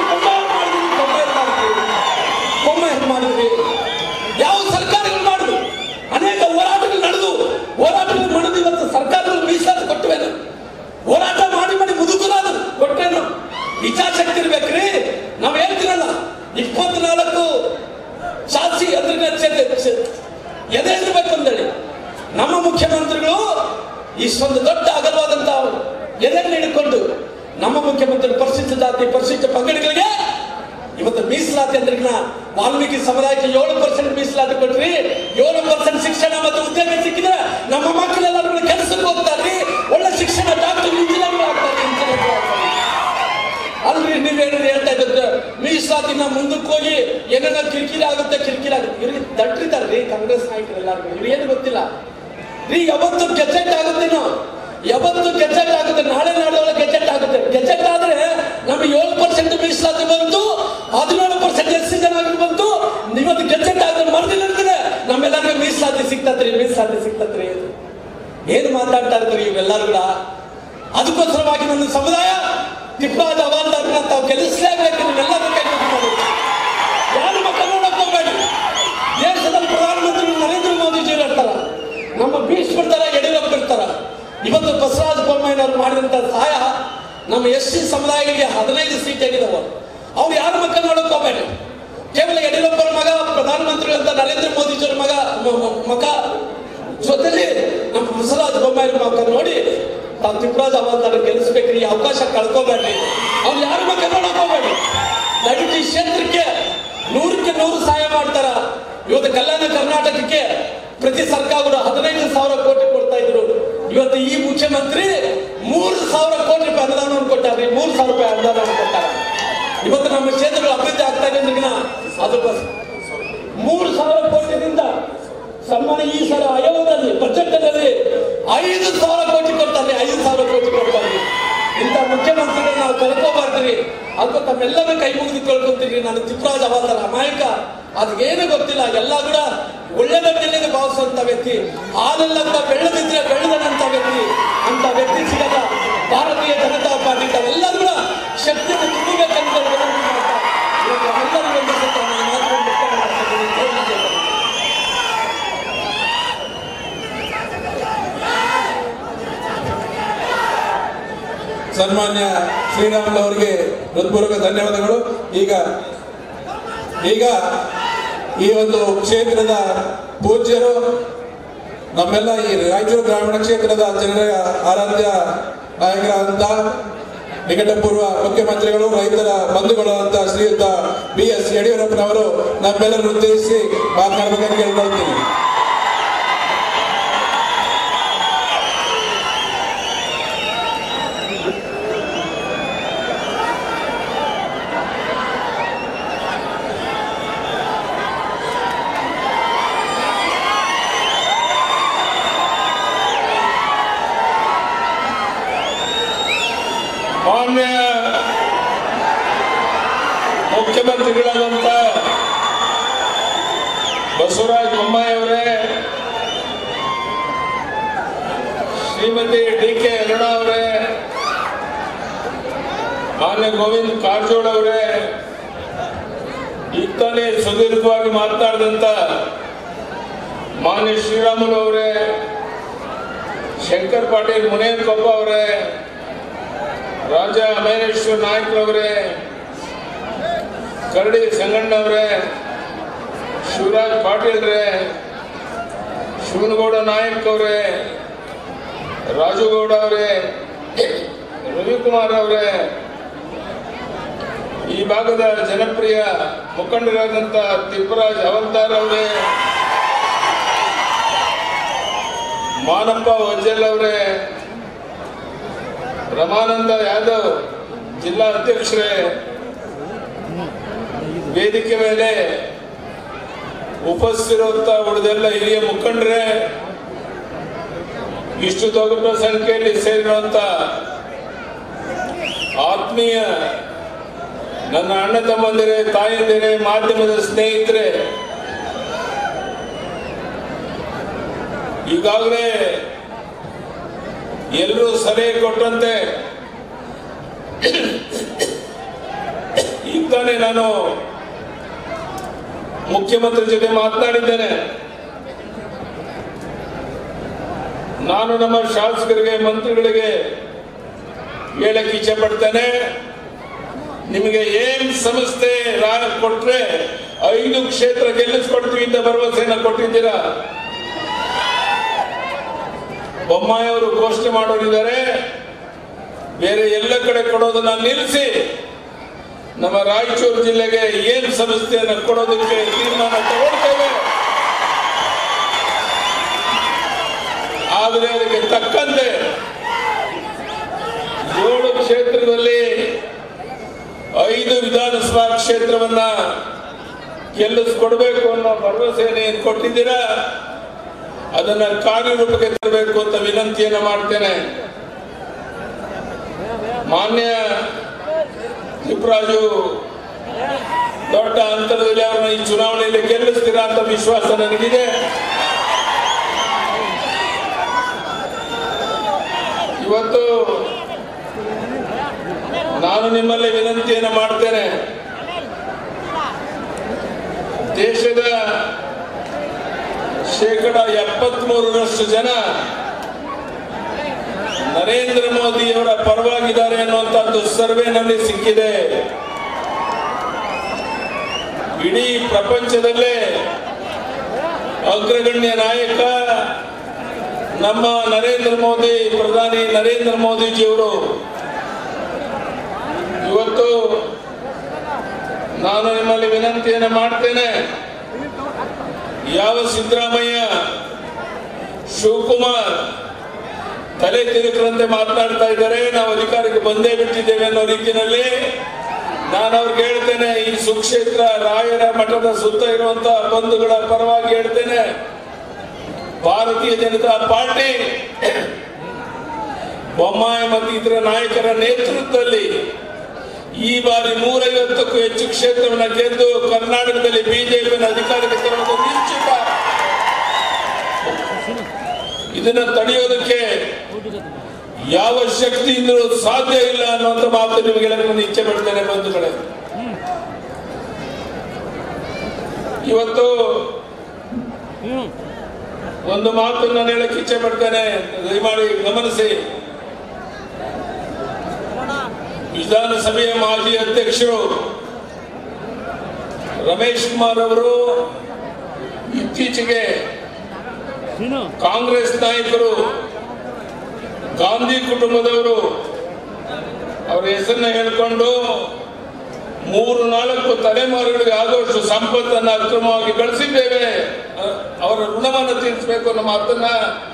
ಬೊಮ್ಮಾಯಿ ಮಾಡಿದ್ರಿ ಯಾವ ಸರ್ಕಾರಗಳು ಮಾಡುದು ಅನೇಕ ಹೋರಾಟಗಳು ನಡೆದು ಹೋರಾಟಗಳು ಮಾಡಿದು ಇವತ್ತು ಸರ್ಕಾರಗಳು ಮೀಸಲಾತಿ ಕೊಟ್ಟವೇನು ಹೋರಾಟ ಮಾಡಿ ಮಾಡಿ ಮುದುಕರಾದ ಕೊಟ್ಟೇನು ಇಚ್ಛಾಶಕ್ತಿ ಇರ್ಬೇಕ್ರಿ ನಾವ್ ಹೇಳ್ತೀರಲ್ಲ ಇಪ್ಪತ್ನಾಲ್ಕು ಶಾಸಿ ಅದ್ರ ಎದೆ ಇರ್ಬೇಕು ಅಂದೇಳಿ ನಮ್ಮ ಮುಖ್ಯಮಂತ್ರಿಗಳು ಇಷ್ಟೊಂದು ದೊಡ್ಡ ಅಗಲವಾದಂತ ಎದೆಯನ್ನು ಹಿಡ್ಕೊಂಡು ನಮ್ಮ ಮುಖ್ಯಮಂತ್ರಿ ಪರಿಶಿಷ್ಟ ಜಾತಿ ಪರಿಶಿಷ್ಟ ಪಂಗಡಗಳಿಗೆ ಇವತ್ತು ಮೀಸಲಾತಿ ಅಂದ್ರೆ ವಾಲ್ಮೀಕಿ ಸಮುದಾಯಕ್ಕೆ ಏಳು ಪರ್ಸೆಂಟ್ ಮೀಸಲಾತಿ ಕೊಟ್ರಿ ಏಳು ಪರ್ಸೆಂಟ್ ಶಿಕ್ಷಣ ಮತ್ತು ಉದ್ಯೋಗ ಸಿಕ್ಕಿದ್ರೆ ನಮ್ಮ ಮಕ್ಕಳೆಲ್ಲ ಕೆಲಸಕ್ಕೆ ಹೋಗ್ತಾರೆ ಒಳ್ಳೆ ಶಿಕ್ಷಣ ಡಾಕ್ಟರ್ ಇಂಜಿನಿಯರ್ ಆಗ್ತಾರೆ engineer ಆಗ್ತಾರೆ. ಅಲ್ರಿ ನೀವ್ ಹೇಳಿದ್ರೆ ಹೇಳ್ತಾ ಇದ್ದ ಮೀಸಲಾತಿನ ಮುಂದಕ್ಕೆ ಹೋಗಿ ಏನೇನೋ ಕಿರಿಕಿರಿ ಆಗುತ್ತೆ ಕಿರಿಕಿರಿ ಆಗುತ್ತೆ ಇವ್ರಿಗೆ ದಟ್ರಿದಾರ್ರಿ ಕಾಂಗ್ರೆಸ್ ನಾಯಕರು ಎಲ್ಲಾರು ಇವ್ರಿಗೆ ಏನು ಗೊತ್ತಿಲ್ಲ ರೀ ಯಾವತ್ತು ಗೆಜೆಟ್ ಆಗುತ್ತೇನೋ ಯಾವತ್ತು ಗೆಜೆಟ್ ಆಗುತ್ತೆ ನಾಳೆ ನಾಳೆ ಗೆಜೆಟ್ ಆಗುತ್ತೆ ಗೆಜೆಟ್ ಆದ್ರೆ ನಮ್ಗೆ ಏಳು ಪರ್ಸೆಂಟ್ ಮೀಸಲಾತಿ ಬಂತು ಹದಿನೇಳು ಪರ್ಸೆಂಟ್ ಎಸ್ ಜನ ಆಗಿ ಬಂತು ಇವತ್ತು ಗೆಜೆಟ್ ಆದ್ರೆ ಮರದಿನ ನಮ್ಮೆಲ್ಲರಿಗೂ ಮೀಸಲಾತಿ ಸಿಗ್ತತ್ರಿ ಮೀಸಲಾತಿ ಸಿಗ್ತತ್ರಿ ಏನು ಮಾತಾಡ್ತಾ ಇರ್ತೀರಿ ಇವೆಲ್ಲರೂ ಕೂಡ ಅದಕ್ಕೋಸ್ಕರವಾಗಿ ನನ್ನ ಸಮುದಾಯ ತಿಪ್ಪರಾಜ ಹವಾಲ್ದಾರ್ನ ತಾವು ಗೆಲ್ಲಿಸಲೇಬೇಕು ನೀವೆಲ್ಲರೂ ಕೈ ಮುಗ್ದು ಮಾಡಿ. ಯಾರು ಮಕ್ಕಳು ನೋಡಕ್ ಹೋಗ್ಬೇಡಿ ದೇಶದಲ್ಲಿ ಪ್ರಧಾನಮಂತ್ರಿ ನರೇಂದ್ರ ಮೋದಿಜಿ ಇರ್ತಾರ ನಮ್ಮ ಭೀಷ್ಮರ್ ತರ ಯಡಿಯೂರಪ್ಪ ಇರ್ತಾರ ಇವತ್ತು ಬಸವರಾಜ ಬೊಮ್ಮಾಯಿನವ್ರು ಮಾಡಿದಂತ ಸಹಾಯ ನಮ್ಮ ಎಸ್ ಸಿ ಸಮುದಾಯಗಳಿಗೆ ಹದಿನೈದು ಸೀಟ್ ಆಗಿದಾವ ಅವ್ರು ಯಾರ ಮಕ್ಕಳು ನೋಡಕ್ ಹೋಗ್ಬೇಡಿ ಕೇವಲ ಯಡಿಯೂರಪ್ಪರ ಮಗ ಪ್ರಧಾನಮಂತ್ರಿ ಅಂತ ನರೇಂದ್ರ ಮೋದಿಜಿಯವರ ಮಗ ಮ- ಮ- ಮಗ ಜೊತೆಲಿ ನಮ್ಮ ಬಸವರಾಜ ಬೊಮ್ಮಾಯಿ ಮಕ್ಕ ನೋಡಿ ತಾವು ತಿಪ್ಪರಾಜ ಹವಾಲ್ದಾರ ಗೆಲ್ಲಿಸ್ಬೇಕ್ರಿ ಈ ಅವಕಾಶ ಕಳ್ಕೊಬೇಡ್ರಿ ಅವ್ರು ಯಾರ ಬಗ್ಗೆ ನೋಡಕ್ ಹೋಗ್ಬೇಡಿ ದಯವಿಟ್ಟು ಈ ಕ್ಷೇತ್ರಕ್ಕೆ ನೂರಕ್ಕೆ ನೂರು ಸಹಾಯ ಮಾಡ್ತಾರ ಇವತ್ತು ಕಲ್ಯಾಣ ಕರ್ನಾಟಕಕ್ಕೆ ಪ್ರತಿ ಸರ್ಕಾರಗಳು ಹದಿನೈದು ಸಾವಿರ ಕೋಟಿ ಕೊಡ್ತಾ ಇದ್ರು ಇವತ್ತು ಈ ಮುಖ್ಯಮಂತ್ರಿ ಮೂರು ಸಾವಿರ ಕೋಟಿ ರೂಪಾಯಿ ಅನುದಾನವನ್ನು ಕೊಟ್ಟಾರ್ರಿ ಮೂರು ಸಾವಿರ ರೂಪಾಯಿ ಅನುದಾನವನ್ನು ಕೊಟ್ಟಾರ ಇವತ್ತು ನಮ್ಮ ಕ್ಷೇತ್ರಗಳು ಅಭಿವೃದ್ಧಿ ಆಗ್ತಾ ಇದೆ ಅಂದ್ರೆ ಅದು ಬಸ್ ಮೂರು ಸಾವಿರ ಕೋಟಿನಿಂದ ಸನ್ಮಾನ ಈ ಸಲ ಆಯೋಗದಲ್ಲಿ ಬಜೆಟ್ ನಲ್ಲಿ ಐದು ಸಾವಿರ ಕೋಟಿ ಕೊಡ್ತಾರೆ ಐದು ಸಾವಿರ ಕೋಟಿ ಕೊಡ್ತಾರೆ ಇಂಥ ಮುಖ್ಯಮಂತ್ರಿಗಳನ್ನ ನಾವು ಕಳ್ಕೋಬಾರ್ದ್ರಿ ಅದು ತಮ್ಮೆಲ್ಲರೂ ಕೈ ಮುಗಿದು ಕಳ್ಕೊಂತೀರಿ ನಾನು ತಿಪ್ಪರಾಜ ಹವಾಲ್ದಾರ ಅಮಾಯಕ ಅದೇನು ಗೊತ್ತಿಲ್ಲ ಎಲ್ಲ ಕೂಡ ಒಳ್ಳೆದನ್ನೆಲ್ಲ ಭಾವಿಸುವಂತ ವ್ಯಕ್ತಿ ಹಾಲೆಲ್ಲ ಕೂಡ ಬೆಳ್ಳದಿದ್ರೆ ಬೆಳ್ಳದಂತ ವ್ಯಕ್ತಿ ಅಂತ ವ್ಯಕ್ತಿ ಸಿಗಲ್ಲ ಭಾರತೀಯ ಜನತಾ ಪಾರ್ಟಿ ತಾವೆಲ್ಲರೂ ಕೂಡ ಶಕ್ತಿಯನ್ನು ತುಂಬಬೇಕಂತ ವಿನಂತಿ ಮಾಡ್ತಾ ಇವತ್ತು ಎಲ್ಲರಿಗೂ ಒಂದು ಸತ್ತ ನನ್ನ ಮಾತನ್ನು ಮುಕ್ತಾಯ ಮಾಡ್ತಾ ಇದ್ದೀನಿ. ಜೈ ಹಿಂದ್, ಜೈ ಕರ್ನಾಟಕ. ಸನ್ಮಾನ್ಯ ಶ್ರೀರಾಮುಲು ಅವರಿಗೆ ಹೃತ್ಪೂರ್ವಕ ಧನ್ಯವಾದಗಳು ಈಗ ಈಗ ಈ ಒಂದು ಕ್ಷೇತ್ರದ ಪೂಜ್ಯರು ನಮ್ಮೆಲ್ಲ ಈ ರಾಯಚೂರು ಗ್ರಾಮೀಣ ಕ್ಷೇತ್ರದ ಜನರ ಆರಾಧ್ಯ ನಾಯಕರಾದಂತ ನಿಕಟಪೂರ್ವ ಮುಖ್ಯಮಂತ್ರಿಗಳು ರೈತರ ಬಂಧುಗಳು ಅಂತ ಶ್ರೀಯುತ ಬಿ ಎಸ್ ಯಡಿಯೂರಪ್ಪನವರು ನಮ್ಮೆಲ್ಲರನ್ನು ಉದ್ದೇಶಿಸಿ ಮಾತನಾಡಬೇಕಂತ ಕೇಳ್ಕೊಳ್ತೀನಿ ಮಾನ್ಯ ಮುಖ್ಯಮಂತ್ರಿಗಳಾದಂತ ಬಸವರಾಜ ಬೊಮ್ಮಾಯಿ ಅವರೇ ಶ್ರೀಮತಿ ಡಿ ಕೆ ಅರುಣ ಅವರೇ ಮಾನ್ಯ ಗೋವಿಂದ್ ಕಾರಜೋಳ ಅವರೇ ಇತ್ತಲೇ ಸುದೀರ್ಘವಾಗಿ ಮಾತನಾಡಿದಂತ ಮಾನ್ಯ ಶ್ರೀರಾಮುಲು ಅವರೇ ಶಂಕರ್ ಪಾಟೀಲ್ ಮುನೇನ್ ಕೊಪ್ಪ ಅವರೇ ರಾಜ ಅಮೇರೇಶ್ವರ ನಾಯ್ಕರವರೇ ಕರಡಿ ಸಂಗಣ್ಣವರೇ ಶಿವರಾಜ್ ಪಾಟೀಲ್ರೇ ಶಿವನಗೌಡ ನಾಯಕ್ ಅವರೇ ರಾಜುಗೌಡ ಅವರೇ ರವಿ ರವಿಕುಮಾರ್ ಅವರೇ ಈ ಭಾಗದ ಜನಪ್ರಿಯ ಮುಖಂಡರಾದಂಥ ತಿಪ್ಪರಾಜ್ ಹವಲ್ದಾರ್ ಅವರೇ ಮಾನಪ್ಪ ವಜ್ಜಲ್ ಅವರೇ ರಮಾನಂದ ಯಾದವ್ ಜಿಲ್ಲಾ ಅಧ್ಯಕ್ಷರೇ ವೇದಿಕೆ ಮೇಲೆ ಉಪಸ್ಥಿತಿರುವಂತ ಉಳಿದೆಲ್ಲ ಹಿರಿಯ ಮುಖಂಡರೇ ಇಷ್ಟು ದೊಡ್ಡ ಸಂಖ್ಯೆಯಲ್ಲಿ ಸೇರಿರುವಂತ ಆತ್ಮೀಯ ನನ್ನ ಅಣ್ಣ ತಮ್ಮಂದಿರೇ ತಾಯಂದಿರೇ ಮಾಧ್ಯಮದ ಸ್ನೇಹಿತರೆ ಈಗಾಗಲೇ ಎಲ್ಲರೂ ಸಲಹೆ ಕೊಟ್ಟಂತೆ ಈಗ ತಾನೇ ನಾನು ಮುಖ್ಯಮಂತ್ರಿ ಜೊತೆ ಮಾತನಾಡಿದ್ದೇನೆ ನಾನು ನಮ್ಮ ಶಾಸಕರಿಗೆ ಮಂತ್ರಿಗಳಿಗೆ ಹೇಳಕ್ಕೆ ಇಚ್ಛೆ ಪಡ್ತೇನೆ ನಿಮಗೆ ಏನ್ ಸಂಸ್ಥೆ ರಾ- ಕೊಟ್ರೆ ಐದು ಕ್ಷೇತ್ರ ಗೆಲ್ಲಿಸ್ಕೊಡ್ತೀವಿ ಅಂತ ಭರವಸೆಯನ್ನ ಕೊಟ್ಟಿದ್ದೀರಾ ಬೊಮ್ಮಾಯಿ ಅವರು ಘೋಷಣೆ ಮಾಡೋರಿದ್ದಾರೆ ಬೇರೆ ಎಲ್ಲ ಕಡೆ ಕೊಡೋದನ್ನ ನಿಲ್ಲಿಸಿ ನಮ್ಮ ರಾಯಚೂರು ಜಿಲ್ಲೆಗೆ ಏನ್ ಸಂಸ್ಥೆಯನ್ನು ಕೊಡೋದಕ್ಕೆ ತೀರ್ಮಾನ ತಗೊಳ್ತೇವೆ ಆದರೆ ಅದಕ್ಕೆ ತಕ್ಕಂತೆ ಏಳು ಕ್ಷೇತ್ರದಲ್ಲಿ ಐದು ವಿಧಾನಸಭಾ ಕ್ಷೇತ್ರವನ್ನ ಗೆಲ್ಲಿಸ್ಕೊಡ್ಬೇಕು ಅನ್ನೋ ಭರವಸೆಯನ್ನು ಏನ್ ಕೊಟ್ಟಿದ್ದೀರಾ ಅದನ್ನ ಕಾರ್ಯರೂಪಕ್ಕೆ ತರಬೇಕು ಅಂತ ವಿನಂತಿಯನ್ನ ಮಾಡ್ತೇನೆ ಮಾನ್ಯ ತಿಪ್ಪರಾಜು ದೊಡ್ಡ ಅಂತರದಲ್ಲಿ ಅವರನ್ನ ಈ ಚುನಾವಣೆಯಲ್ಲಿ ಗೆಲ್ಲಿಸ್ತೀರಾ ಅಂತ ವಿಶ್ವಾಸ ನನಗಿದೆ ಇವತ್ತು ನಾನು ನಿಮ್ಮಲ್ಲಿ ವಿನಂತಿಯನ್ನು ಮಾಡ್ತೇನೆ ದೇಶದ ಶೇಕಡ ಎಪ್ಪತ್ಮೂರರಷ್ಟು ಜನ ನರೇಂದ್ರ ಮೋದಿಯವರ ಪರವಾಗಿದ್ದಾರೆ ಅನ್ನುವಂಥದ್ದು ಸರ್ವೆನಲ್ಲಿ ಸಿಕ್ಕಿದೆ ಇಡೀ ಪ್ರಪಂಚದಲ್ಲೇ ಅಗ್ರಗಣ್ಯ ನಾಯಕ ನಮ್ಮ ನರೇಂದ್ರ ಮೋದಿ ಪ್ರಧಾನಿ ನರೇಂದ್ರ ಮೋದಿಜಿಯವರು ಇವತ್ತು ನಾನು ನಿಮ್ಮಲ್ಲಿ ವಿನಂತಿಯನ್ನು ಮಾಡ್ತೇನೆ ಯಾವ ಸಿದ್ದರಾಮಯ್ಯ ಶಿವಕುಮಾರ್ ತಲೆ ತಿರುಕರಂತೆ ಮಾತನಾಡ್ತಾ ಇದ್ದಾರೆ ನಾವು ಅಧಿಕಾರಕ್ಕೆ ಬಂದೇ ಬಿಟ್ಟಿದ್ದೇವೆ ಅನ್ನೋ ರೀತಿಯಲ್ಲಿ ನಾನು ಅವ್ರಿಗೆ ಹೇಳ್ತೇನೆ ಈ ಸುಕ್ಷೇತ್ರ ರಾಯರ ಮಠದ ಸುತ್ತ ಇರುವಂತಹ ಬಂಧುಗಳ ಪರವಾಗಿ ಹೇಳ್ತೇನೆ ಭಾರತೀಯ ಜನತಾ ಪಾರ್ಟಿ ಬೊಮ್ಮಾಯಿ ಮತ್ತು ಇತರ ನಾಯಕರ ನೇತೃತ್ವದಲ್ಲಿ ಈ ಬಾರಿ ನೂರೈವತ್ತಕ್ಕೂ ಹೆಚ್ಚು ಕ್ಷೇತ್ರವನ್ನು ಗೆದ್ದು ಕರ್ನಾಟಕದಲ್ಲಿ ಬಿಜೆಪಿಯನ್ನು ಅಧಿಕಾರಕ್ಕೆ ತರುವುದು ನಿಶ್ಚಿತ ಇದನ್ನ ತಡೆಯೋದಕ್ಕೆ ಯಾವ ಶಕ್ತಿಯಿಂದಲೂ ಸಾಧ್ಯ ಇಲ್ಲ ಅನ್ನುವಂಥ ಮಾತು ನಿಮಗೆ ಹೇಳಕ್ಕೆ ಇಚ್ಛೆ ಪಡ್ತೇನೆ ಬಂಧುಗಳೇ ಇವತ್ತು ಒಂದು ಮಾತು ನಾನು ಹೇಳಕ್ಕೆ ಇಚ್ಛೆ ಪಡ್ತೇನೆ ದಯಮಾಡಿ ಗಮನಿಸಿ ವಿಧಾನಸಭೆಯ ಮಾಜಿ ಅಧ್ಯಕ್ಷರು ರಮೇಶ್ ಕುಮಾರ್ ಅವರು ಇತ್ತೀಚೆಗೆ ಕಾಂಗ್ರೆಸ್ ನಾಯಕರು ಗಾಂಧಿ ಕುಟುಂಬದವರು ಅವರ ಹೆಸರನ್ನ ಹೇಳಿಕೊಂಡು ಮೂರು ನಾಲ್ಕು ತಲೆಮಾರುಗಳಿಗೆ ಆಗುವಷ್ಟು ಸಂಪತ್ತನ್ನು ಅಕ್ರಮವಾಗಿ ಗಳಿಸಿದ್ದೇವೆ ಅ- ಅವರ ಋಣವನ್ನು ತೀರಿಸಬೇಕು ಅನ್ನೋ ಮಾತನ್ನ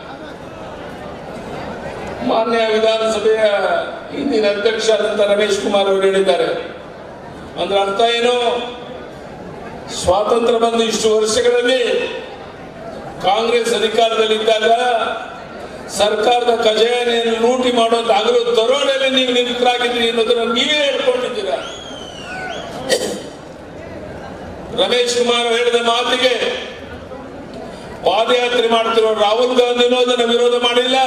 ಮಾನ್ಯ ವಿಧಾನಸಭೆಯ ಹಿಂದಿನ ಅಧ್ಯಕ್ಷ ಆದಂತ ರಮೇಶ್ ಕುಮಾರ್ ಅವರು ಹೇಳಿದ್ದಾರೆ ಅಂದ್ರೆ ಅರ್ಥ ಏನು ಸ್ವಾತಂತ್ರ್ಯ ಬಂದು ಇಷ್ಟು ವರ್ಷಗಳಲ್ಲಿ ಕಾಂಗ್ರೆಸ್ ಅಧಿಕಾರದಲ್ಲಿದ್ದಾಗ ಸರ್ಕಾರದ ಖಜಾನೆಯನ್ನು ಲೂಟಿ ಮಾಡುವಂತ ಹಗಲು ದರೋಡೆಯಲ್ಲಿ ನೀವು ನಿರತರಾಗಿದ್ದೀರಿ ಅನ್ನೋದನ್ನ ನೀವೇ ಹೇಳ್ಕೊಂಡಿದ್ದೀರಾ ರಮೇಶ್ ಕುಮಾರ್ ಹೇಳಿದ ಮಾತಿಗೆ ಪಾದಯಾತ್ರೆ ಮಾಡ್ತಿರೋ ರಾಹುಲ್ ಗಾಂಧಿನೂ ಅದನ್ನ ವಿರೋಧ ಮಾಡಿಲ್ಲ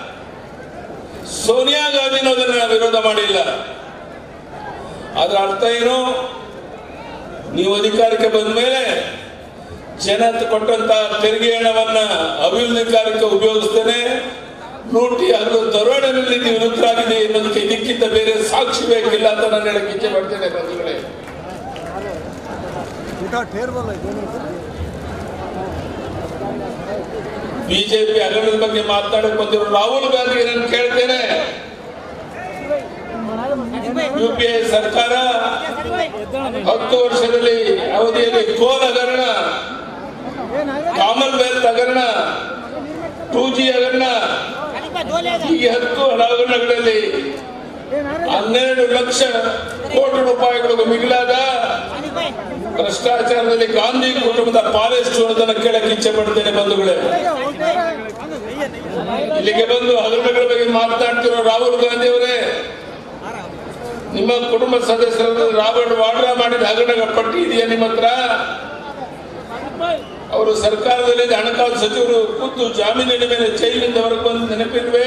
ಸೋನಿಯಾ ಗಾಂಧಿನೂ ಅದನ್ನ ವಿರೋಧ ಮಾಡಿಲ್ಲ ಅದರ ಅರ್ಥ ಏನು ನೀವು ಅಧಿಕಾರಕ್ಕೆ ಬಂದ ಮೇಲೆ ಜನ ಕೊಟ್ಟಂತ ತೆರಿಗೆ ಹಣವನ್ನ ಅಭಿವೃದ್ಧಿ ಕಾರ್ಯಕ್ಕೆ ಉಪಯೋಗಿಸ್ತೇನೆ ಲೂಟಿ ಹಾಗೂ ದರೋಡೆನಲ್ಲಿ ನೀವು ನಿರತರಾಗಿದೆ ಅನ್ನೋದಕ್ಕೆ ಇದಕ್ಕಿಂತ ಬೇರೆ ಸಾಕ್ಷಿ ಬೇಕಿಲ್ಲ ಅಂತ ನಾನು ಹೇಳಕ್ಕೆ ಇಚ್ಛೆ ಪಡ್ತೇನೆ ಬಂಧುಗಳೇ ಬಿಜೆಪಿ ಹಗರಣದ ಬಗ್ಗೆ ಮಾತನಾಡಕ್ ಬಂದಿರೋ ರಾಹುಲ್ ಗಾಂಧಿ ನಾನು ಕೇಳ್ತೇನೆ ಯು ಪಿ ಎ ಸರ್ಕಾರ ಹತ್ತು ವರ್ಷದಲ್ಲಿ ಅವಧಿಯಲ್ಲಿ ಕೋಲ್ ಹಗರಣ ಕಾಮನ್ವೆಲ್ತ್ ಹಗರಣ ಟೂ ಜಿ ಹಗರಣ ಈ ಹತ್ತು ಹಗರಣಗಳಲ್ಲಿ ಹನ್ನೆರಡು ಲಕ್ಷ ಕೋಟಿ ರೂಪಾಯಿಗಳಿಗೂ ಮಿಗಿಲಾದ ಭ್ರಷ್ಟಾಚಾರದಲ್ಲಿ ಗಾಂಧಿ ಕುಟುಂಬದ ಪಾಲೆಷ್ಟು ಅನ್ನೋದನ್ನ ಕೇಳಕ್ಕೆ ಇಚ್ಛೆ ಪಡ್ತೇನೆ ಬಂಧುಗಳೇ ಇಲ್ಲಿಗೆ ಬಂದು ಹಗರಣಗಳ ಬಗ್ಗೆ ಮಾತನಾಡ್ತಿರೋ ರಾಹುಲ್ ಗಾಂಧಿ ಅವರೇ ನಿಮ್ಮ ಕುಟುಂಬ ಸದಸ್ಯರ ರಾಬರ್ಟ್ ವಾಡ್ರಾ ಮಾಡಿದ ಹಗರಣಗಳ ಪಟ್ಟಿ ಇದೆಯಾ ನಿಮ್ಮ ಹತ್ರ ಅವರು ಸರ್ಕಾರದಲ್ಲಿ ಹಣಕಾಸು ಸಚಿವರು ಖುದ್ದು ಜಾಮೀನಿನ ಮೇಲೆ ಜೈಲಿನಿಂದ ಹೊರಗೆ ಬಂದು ನೆನಪಿಲ್ವೇ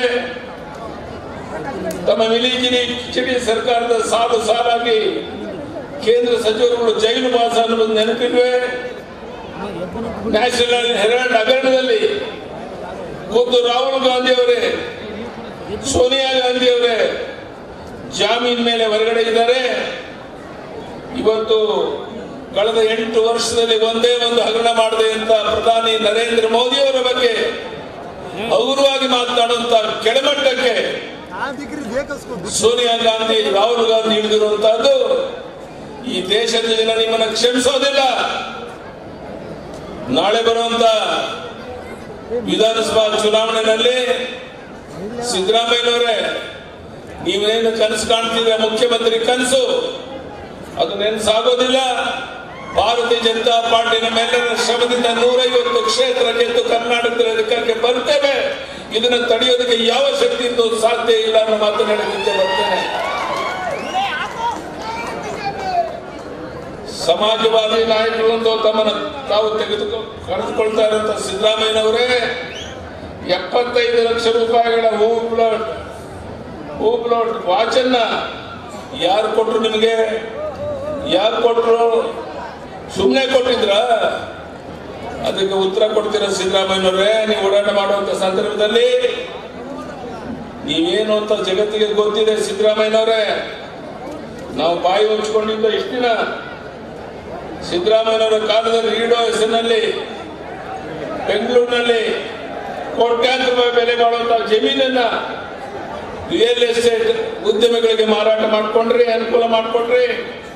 ತಮ್ಮ ಮಿಲಿಗಿರಿ ಕಿಚಡಿ ಸರ್ಕಾರದ ಸಾಲು ಸಾಲಾಗಿ ಕೇಂದ್ರ ಸಚಿವರುಗಳು ಜೈಲು ವಾಸ ಅನ್ನೋದು ನೆನಪಿಲ್ವೇ ನ್ಯಾಷನಲ್ ಹೆರಾಲ್ಡ್ ಹಗರಣದಲ್ಲಿ ಖುದ್ದು ರಾಹುಲ್ ಗಾಂಧಿ ಅವರೇ ಸೋನಿಯಾ ಗಾಂಧಿ ಅವರೇ ಜಾಮೀನ್ ಮೇಲೆ ಹೊರಗಡೆ ಇದ್ದಾರೆ ಇವತ್ತು ಕಳೆದ ಎಂಟು ವರ್ಷದಲ್ಲಿ ಒಂದೇ ಒಂದು ಹಗರಣ ಮಾಡಿದೆ ಅಂತ ಪ್ರಧಾನಿ ನರೇಂದ್ರ ಮೋದಿ ಅವರ ಬಗ್ಗೆ ಹಗುರವಾಗಿ ಮಾತನಾಡುವಂತ ಕೆಳಮಟ್ಟಕ್ಕೆ ಸೋನಿಯಾ ಗಾಂಧಿ ರಾಹುಲ್ ಗಾಂಧಿ ಹಿಡಿದಿರುವಂತಹದ್ದು ಈ ದೇಶದ ಜನ ನಿಮ್ಮನ್ನ ಕ್ಷಮಿಸೋದಿಲ್ಲ ನಾಳೆ ಬರುವಂತ ವಿಧಾನಸಭಾ ಚುನಾವಣೆಯಲ್ಲಿ ಸಿದ್ದರಾಮಯ್ಯನವರೇ ನೀವೇನು ಕನಸು ಕಾಣ್ತಿದ್ರೆ ಮುಖ್ಯಮಂತ್ರಿ ಕನಸು ಅದು ನೆನಸಾಗೋದಿಲ್ಲ ಭಾರತೀಯ ಜನತಾ ಪಾರ್ಟಿ ನಮ್ಮೆಲ್ಲರ ಶ್ರಮದಿಂದ ನೂರೈವತ್ತು ಕ್ಷೇತ್ರ ಗೆದ್ದು ಕರ್ನಾಟಕದ ಅಧಿಕಾರಕ್ಕೆ ಬರ್ತೇವೆ ಇದನ್ನು ತಡೆಯೋದಕ್ಕೆ ಯಾವ ಶಕ್ತಿಯಿಂದ ಸಾಧ್ಯ ಇಲ್ಲ ಅನ್ನೋ ಮಾತನ್ನು ಹೇಳಲಿಕ್ಕೆ ಬರ್ತೇನೆ ಸಮಾಜವಾದಿ ನಾಯಕರೊಂದು ತಮ್ಮನ್ನ ತಾವು ತೆಗೆದುಕೊ ಕರೆದುಕೊಳ್ತಾ ಇರುವಂತ ಸಿದ್ದರಾಮಯ್ಯನವರೇ ಎಪ್ಪತ್ತೈದು ಲಕ್ಷ ರೂಪಾಯಿಗಳ ಹೂ ಪ್ಲಾಟ್ ಹೂ ಪ್ಲಾಟ್ ವಾಚನ್ನ ಯಾರು ಕೊಟ್ರು ನಿಮಗೆ ಯಾರು ಕೊಟ್ರು ಸುಮ್ಮನೆ ಕೊಟ್ಟಿದ್ರ ಅದಕ್ಕೆ ಉತ್ತರ ಕೊಡ್ತೀರ ಸಿದ್ದರಾಮಯ್ಯನವರೇ ನೀವು ಓಡಾಟ ಮಾಡುವಂತ ಸಂದರ್ಭದಲ್ಲಿ ನೀವೇನು ಅಂತ ಜಗತ್ತಿಗೆ ಗೊತ್ತಿದೆ ಸಿದ್ದರಾಮಯ್ಯನವರೇ ನಾವು ಬಾಯಿ ಹೊಚ್ಕೊಂಡಿದ್ದ ಇಷ್ಟು ದಿನ ಸಿದ್ದರಾಮಯ್ಯನವರ ಕಾಲದಲ್ಲಿ ರೀಡೋ ಹೆಸರಿನಲ್ಲಿ ಬೆಂಗಳೂರಿನಲ್ಲಿ ಕೋಟ್ಯಾಂತರ ರೂಪಾಯಿ ಬೆಲೆ ಬಾಳುವಂತ ಜಮೀನನ್ನ ರಿಯಲ್ ಎಸ್ಟೇಟ್ ಉದ್ಯಮಿಗಳಿಗೆ ಮಾರಾಟ ಮಾಡ್ಕೊಂಡ್ರಿ ಅನುಕೂಲ ಮಾಡ್ಕೊಂಡ್ರಿ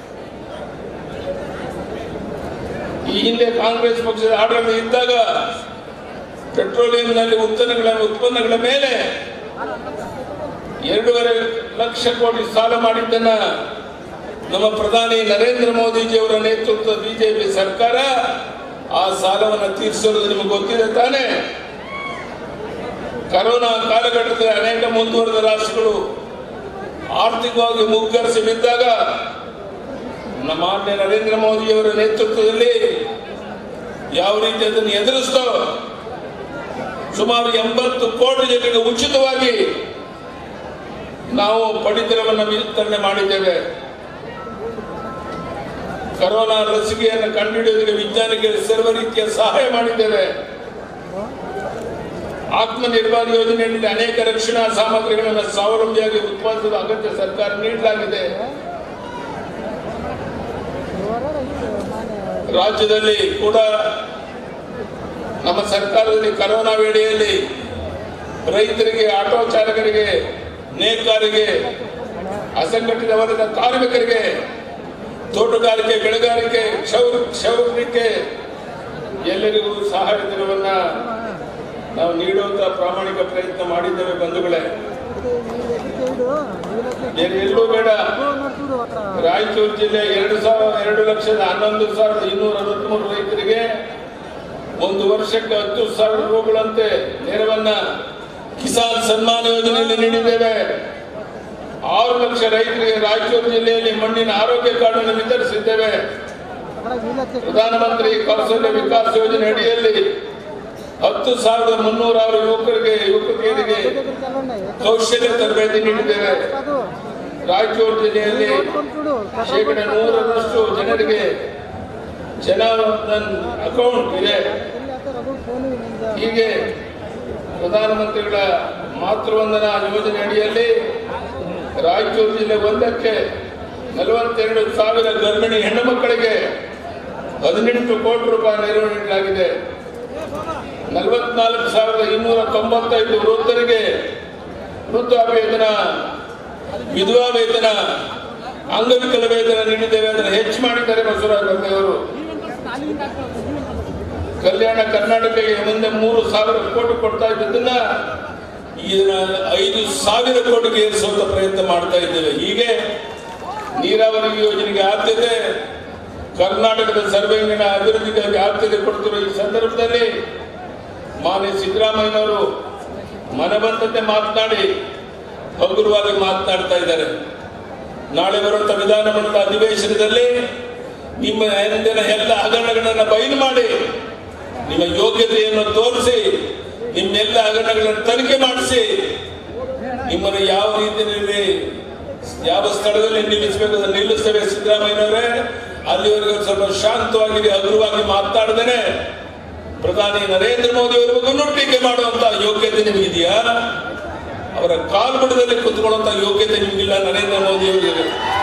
ಈ ಹಿಂದೆ ಕಾಂಗ್ರೆಸ್ ಪಕ್ಷದ ಆಡಳಿತ ಇದ್ದಾಗ ಪೆಟ್ರೋಲಿಯಂನಲ್ಲಿ ಉತ್ಪನ್ನಗಳ ಉತ್ಪನ್ನಗಳ ಮೇಲೆ ಎರಡೂವರೆ ಲಕ್ಷ ಕೋಟಿ ಸಾಲ ಮಾಡಿದ್ದನ್ನ ನಮ್ಮ ಪ್ರಧಾನಿ ನರೇಂದ್ರ ಮೋದಿಜಿಯವರ ನೇತೃತ್ವದ ಬಿಜೆಪಿ ಸರ್ಕಾರ ಆ ಸಾಲವನ್ನು ತೀರಿಸೋದು ನಿಮಗೆ ಗೊತ್ತಿದೆ ತಾನೇ ಕರೋನಾ ಕಾಲಘಟ್ಟದಲ್ಲಿ ಅನೇಕ ಮುಂದುವರೆದ ರಾಷ್ಟ್ರಗಳು ಆರ್ಥಿಕವಾಗಿ ಮುಗ್ಗರಿಸಿ ಬಿದ್ದಾಗ ನಮ್ಮ ಮಾನ್ಯ ನರೇಂದ್ರ ಮೋದಿಯವರ ನೇತೃತ್ವದಲ್ಲಿ ಯಾವ ರೀತಿ ಅದನ್ನು ಎದುರಿಸ್ತೋ ಸುಮಾರು ಎಂಬತ್ತು ಕೋಟಿ ಜನರಿಗೆ ಉಚಿತವಾಗಿ ನಾವು ಪಡಿತರವನ್ನು ವಿತರಣೆ ಮಾಡಿದ್ದೇವೆ ಕರೋನಾ ಲಸಿಕೆಯನ್ನು ಕಂಡುಹಿಡಿಯೋದಕ್ಕೆ ವಿಜ್ಞಾನಿಗಳಿಗೆ ಸರ್ವ ರೀತಿಯ ಸಹಾಯ ಮಾಡಿದ್ದೇವೆ ಆತ್ಮನಿರ್ಭರ್ ಯೋಜನೆಯಲ್ಲಿ ಅನೇಕ ರಕ್ಷಣಾ ಸಾಮಗ್ರಿಗಳನ್ನು ಸ್ವಾವಲಂಬಿಯಾಗಿ ಉತ್ಪಾದಿಸುವ ಅಗತ್ಯ ಸರ್ಕಾರ ನೀಡಲಾಗಿದೆ ರಾಜ್ಯದಲ್ಲಿ ಕೂಡ ನಮ್ಮ ಸರ್ಕಾರದಲ್ಲಿ ಕರೋನಾ ವೇಳೆಯಲ್ಲಿ ರೈತರಿಗೆ ಆಟೋ ಚಾಲಕರಿಗೆ ನೇಕಾರಿಗೆ ಅಸಂಘಟಿತ ವರ್ಗದ ಕಾರ್ಮಿಕರಿಗೆ ತೋಟಗಾರಿಕೆ ಬೆಳೆಗಾರಿಕೆ ಕ್ಷೌರ ಕ್ಷೌರಿಕೆ ಎಲ್ಲರಿಗೂ ಸಹಾಯ ಧನವನ್ನ ನಾವು ನೀಡುವಂತ ಪ್ರಾಮಾಣಿಕ ಪ್ರಯತ್ನ ಮಾಡಿದ್ದೇವೆ ಬಂಧುಗಳೇ ಬೇರೆ ಎಲ್ಲೂ ಬೇಡ ರಾಯಚೂರು ಜಿಲ್ಲೆ ಎರಡು ಸಾವಿರ ಎರಡು ಲಕ್ಷದ ಹನ್ನೊಂದು ಸಾವಿರದ ಇನ್ನೂರ ಅರವತ್ಮೂರು ರೈತರಿಗೆ ಒಂದು ವರ್ಷಕ್ಕೆ ಹತ್ತು ಸಾವಿರ ರೂಪಾಯಿಗಳಂತೆ ನೆರವನ್ನ ಕಿಸಾನ್ ಸನ್ಮಾನ ಯೋಜನೆಯಲ್ಲಿ ನೀಡಿದ್ದೇವೆ ಆರು ಲಕ್ಷ ರೈತರಿಗೆ ರಾಯಚೂರು ಜಿಲ್ಲೆಯಲ್ಲಿ ಮಣ್ಣಿನ ಆರೋಗ್ಯ ಕಾರ್ಡನ್ನು ವಿತರಿಸಿದ್ದೇವೆ ಪ್ರಧಾನಮಂತ್ರಿ ಕೌಶಲ್ಯ ವಿಕಾಸ್ ಯೋಜನೆ ಅಡಿಯಲ್ಲಿ ಹತ್ತು ಸಾವಿರದ ಮುನ್ನೂರಾರು ಯುವಕರಿಗೆ ಯುವಕರಿಗೆ ಕೌಶಲ್ಯ ತರಬೇತಿ ನೀಡಿದ್ದೇವೆ ರಾಯಚೂರು ಜಿಲ್ಲೆಯಲ್ಲಿ ಶೇಕಡ ನೂರರಷ್ಟು ಜನರಿಗೆ ಜನಾರ್ದನ್ ಅಕೌಂಟ್ ಇದೆ ಹೀಗೆ ಪ್ರಧಾನಮಂತ್ರಿಗಳ ಮಾತೃವಂದನಾ ಯೋಜನೆ ಅಡಿಯಲ್ಲಿ ರಾಯಚೂರು ಜಿಲ್ಲೆ ಒಂದಕ್ಕೆ ನಲವತ್ತೆರಡು ಸಾವಿರ ಗರ್ಭಿಣಿ ಹೆಣ್ಣು ಮಕ್ಕಳಿಗೆ ಹದಿನೆಂಟು ಕೋಟಿ ರೂಪಾಯಿ ನೆರವು ನೀಡಲಾಗಿದೆ ನಲವತ್ನಾಲ್ಕು ಸಾವಿರದ ಇನ್ನೂರ ತೊಂಬತ್ತೈದು ವೃದ್ಧರಿಗೆ ವೃದ್ಧಾಪ್ಯ ವೇತನ ವಿಧವಾ ವೇತನ ಅಂಗವಿಕಲ ವೇತನ ನೀಡಿದ್ದೇವೆ ಅದನ್ನು ಹೆಚ್ಚು ಮಾಡಿದ್ದಾರೆ ಬಸವರಾಜ ಬೊಮ್ಮೆಯವರು ಕಲ್ಯಾಣ ಕರ್ನಾಟಕಕ್ಕೆ ಮುಂದೆ ಮೂರು ಸಾವಿರ ಕೋಟಿ ಕೊಡ್ತಾ ಇದ್ದದನ್ನ ಇದನ್ನ ಐದು ಸಾವಿರ ಕೋಟಿಗೆ ಏರಿಸುವಂತ ಪ್ರಯತ್ನ ಮಾಡ್ತಾ ಇದ್ದೇವೆ ಹೀಗೆ ನೀರಾವರಿ ಯೋಜನೆಗೆ ಆದ್ಯತೆ ಕರ್ನಾಟಕದ ಸರ್ವಾಂಗೀಣ ಅಭಿವೃದ್ಧಿಗಾಗಿ ಆದ್ಯತೆ ಕೊಡ್ತಿರೋ ಈ ಸಂದರ್ಭದಲ್ಲಿ ಮಾನ್ಯ ಸಿದ್ದರಾಮಯ್ಯನವರು ಮನೆ ಬಂದಂತೆ ಮಾತನಾಡಿ ಹಗುರವಾಗಿ ಮಾತನಾಡ್ತಾ ಇದ್ದಾರೆ ನಾಳೆ ಬರುವಂತ ವಿಧಾನಮಂಡಲ ಅಧಿವೇಶನದಲ್ಲಿ ನಿಮ್ಮ ಹಿಂದಿನ ಎಲ್ಲ ಹಗರಣಗಳನ್ನು ಬಯಲು ಮಾಡಿ ನಿಮ್ಮ ಯೋಗ್ಯತೆಯನ್ನು ತೋರಿಸಿ ನಿಮ್ಮೆಲ್ಲ ಹಗರಣಗಳನ್ನು ತನಿಖೆ ಮಾಡಿಸಿ ನಿಮ್ಮನ್ನು ಯಾವ ರೀತಿಯಲ್ಲಿ ಯಾವ ಸ್ಥಳದಲ್ಲಿ ನಿಲ್ಲಿಸಬೇಕು ಅದನ್ನು ನಿಲ್ಲಿಸ್ತೇವೆ ಸಿದ್ದರಾಮಯ್ಯನವರೇ ಅಲ್ಲಿವರೆಗೂ ಸ್ವಲ್ಪ ಶಾಂತವಾಗಿ ಹಗುರವಾಗಿ ಮಾತನಾಡದೇನೆ ಪ್ರಧಾನಿ ನರೇಂದ್ರ ಮೋದಿ ಅವರ ಬಗ್ಗೆ ಟೀಕೆ ಮಾಡುವಂತ ಯೋಗ್ಯತೆ ನಿಮಗಿದೆಯಾ ಅವರ ಕಾಲ್ಬುಡದಲ್ಲಿ ಕುತ್ಕೊಳ್ಳುವಂತ ಯೋಗ್ಯತೆ ನಿಮಗಿಲ್ಲ ನರೇಂದ್ರ ಮೋದಿ ಅವರಿಗೆ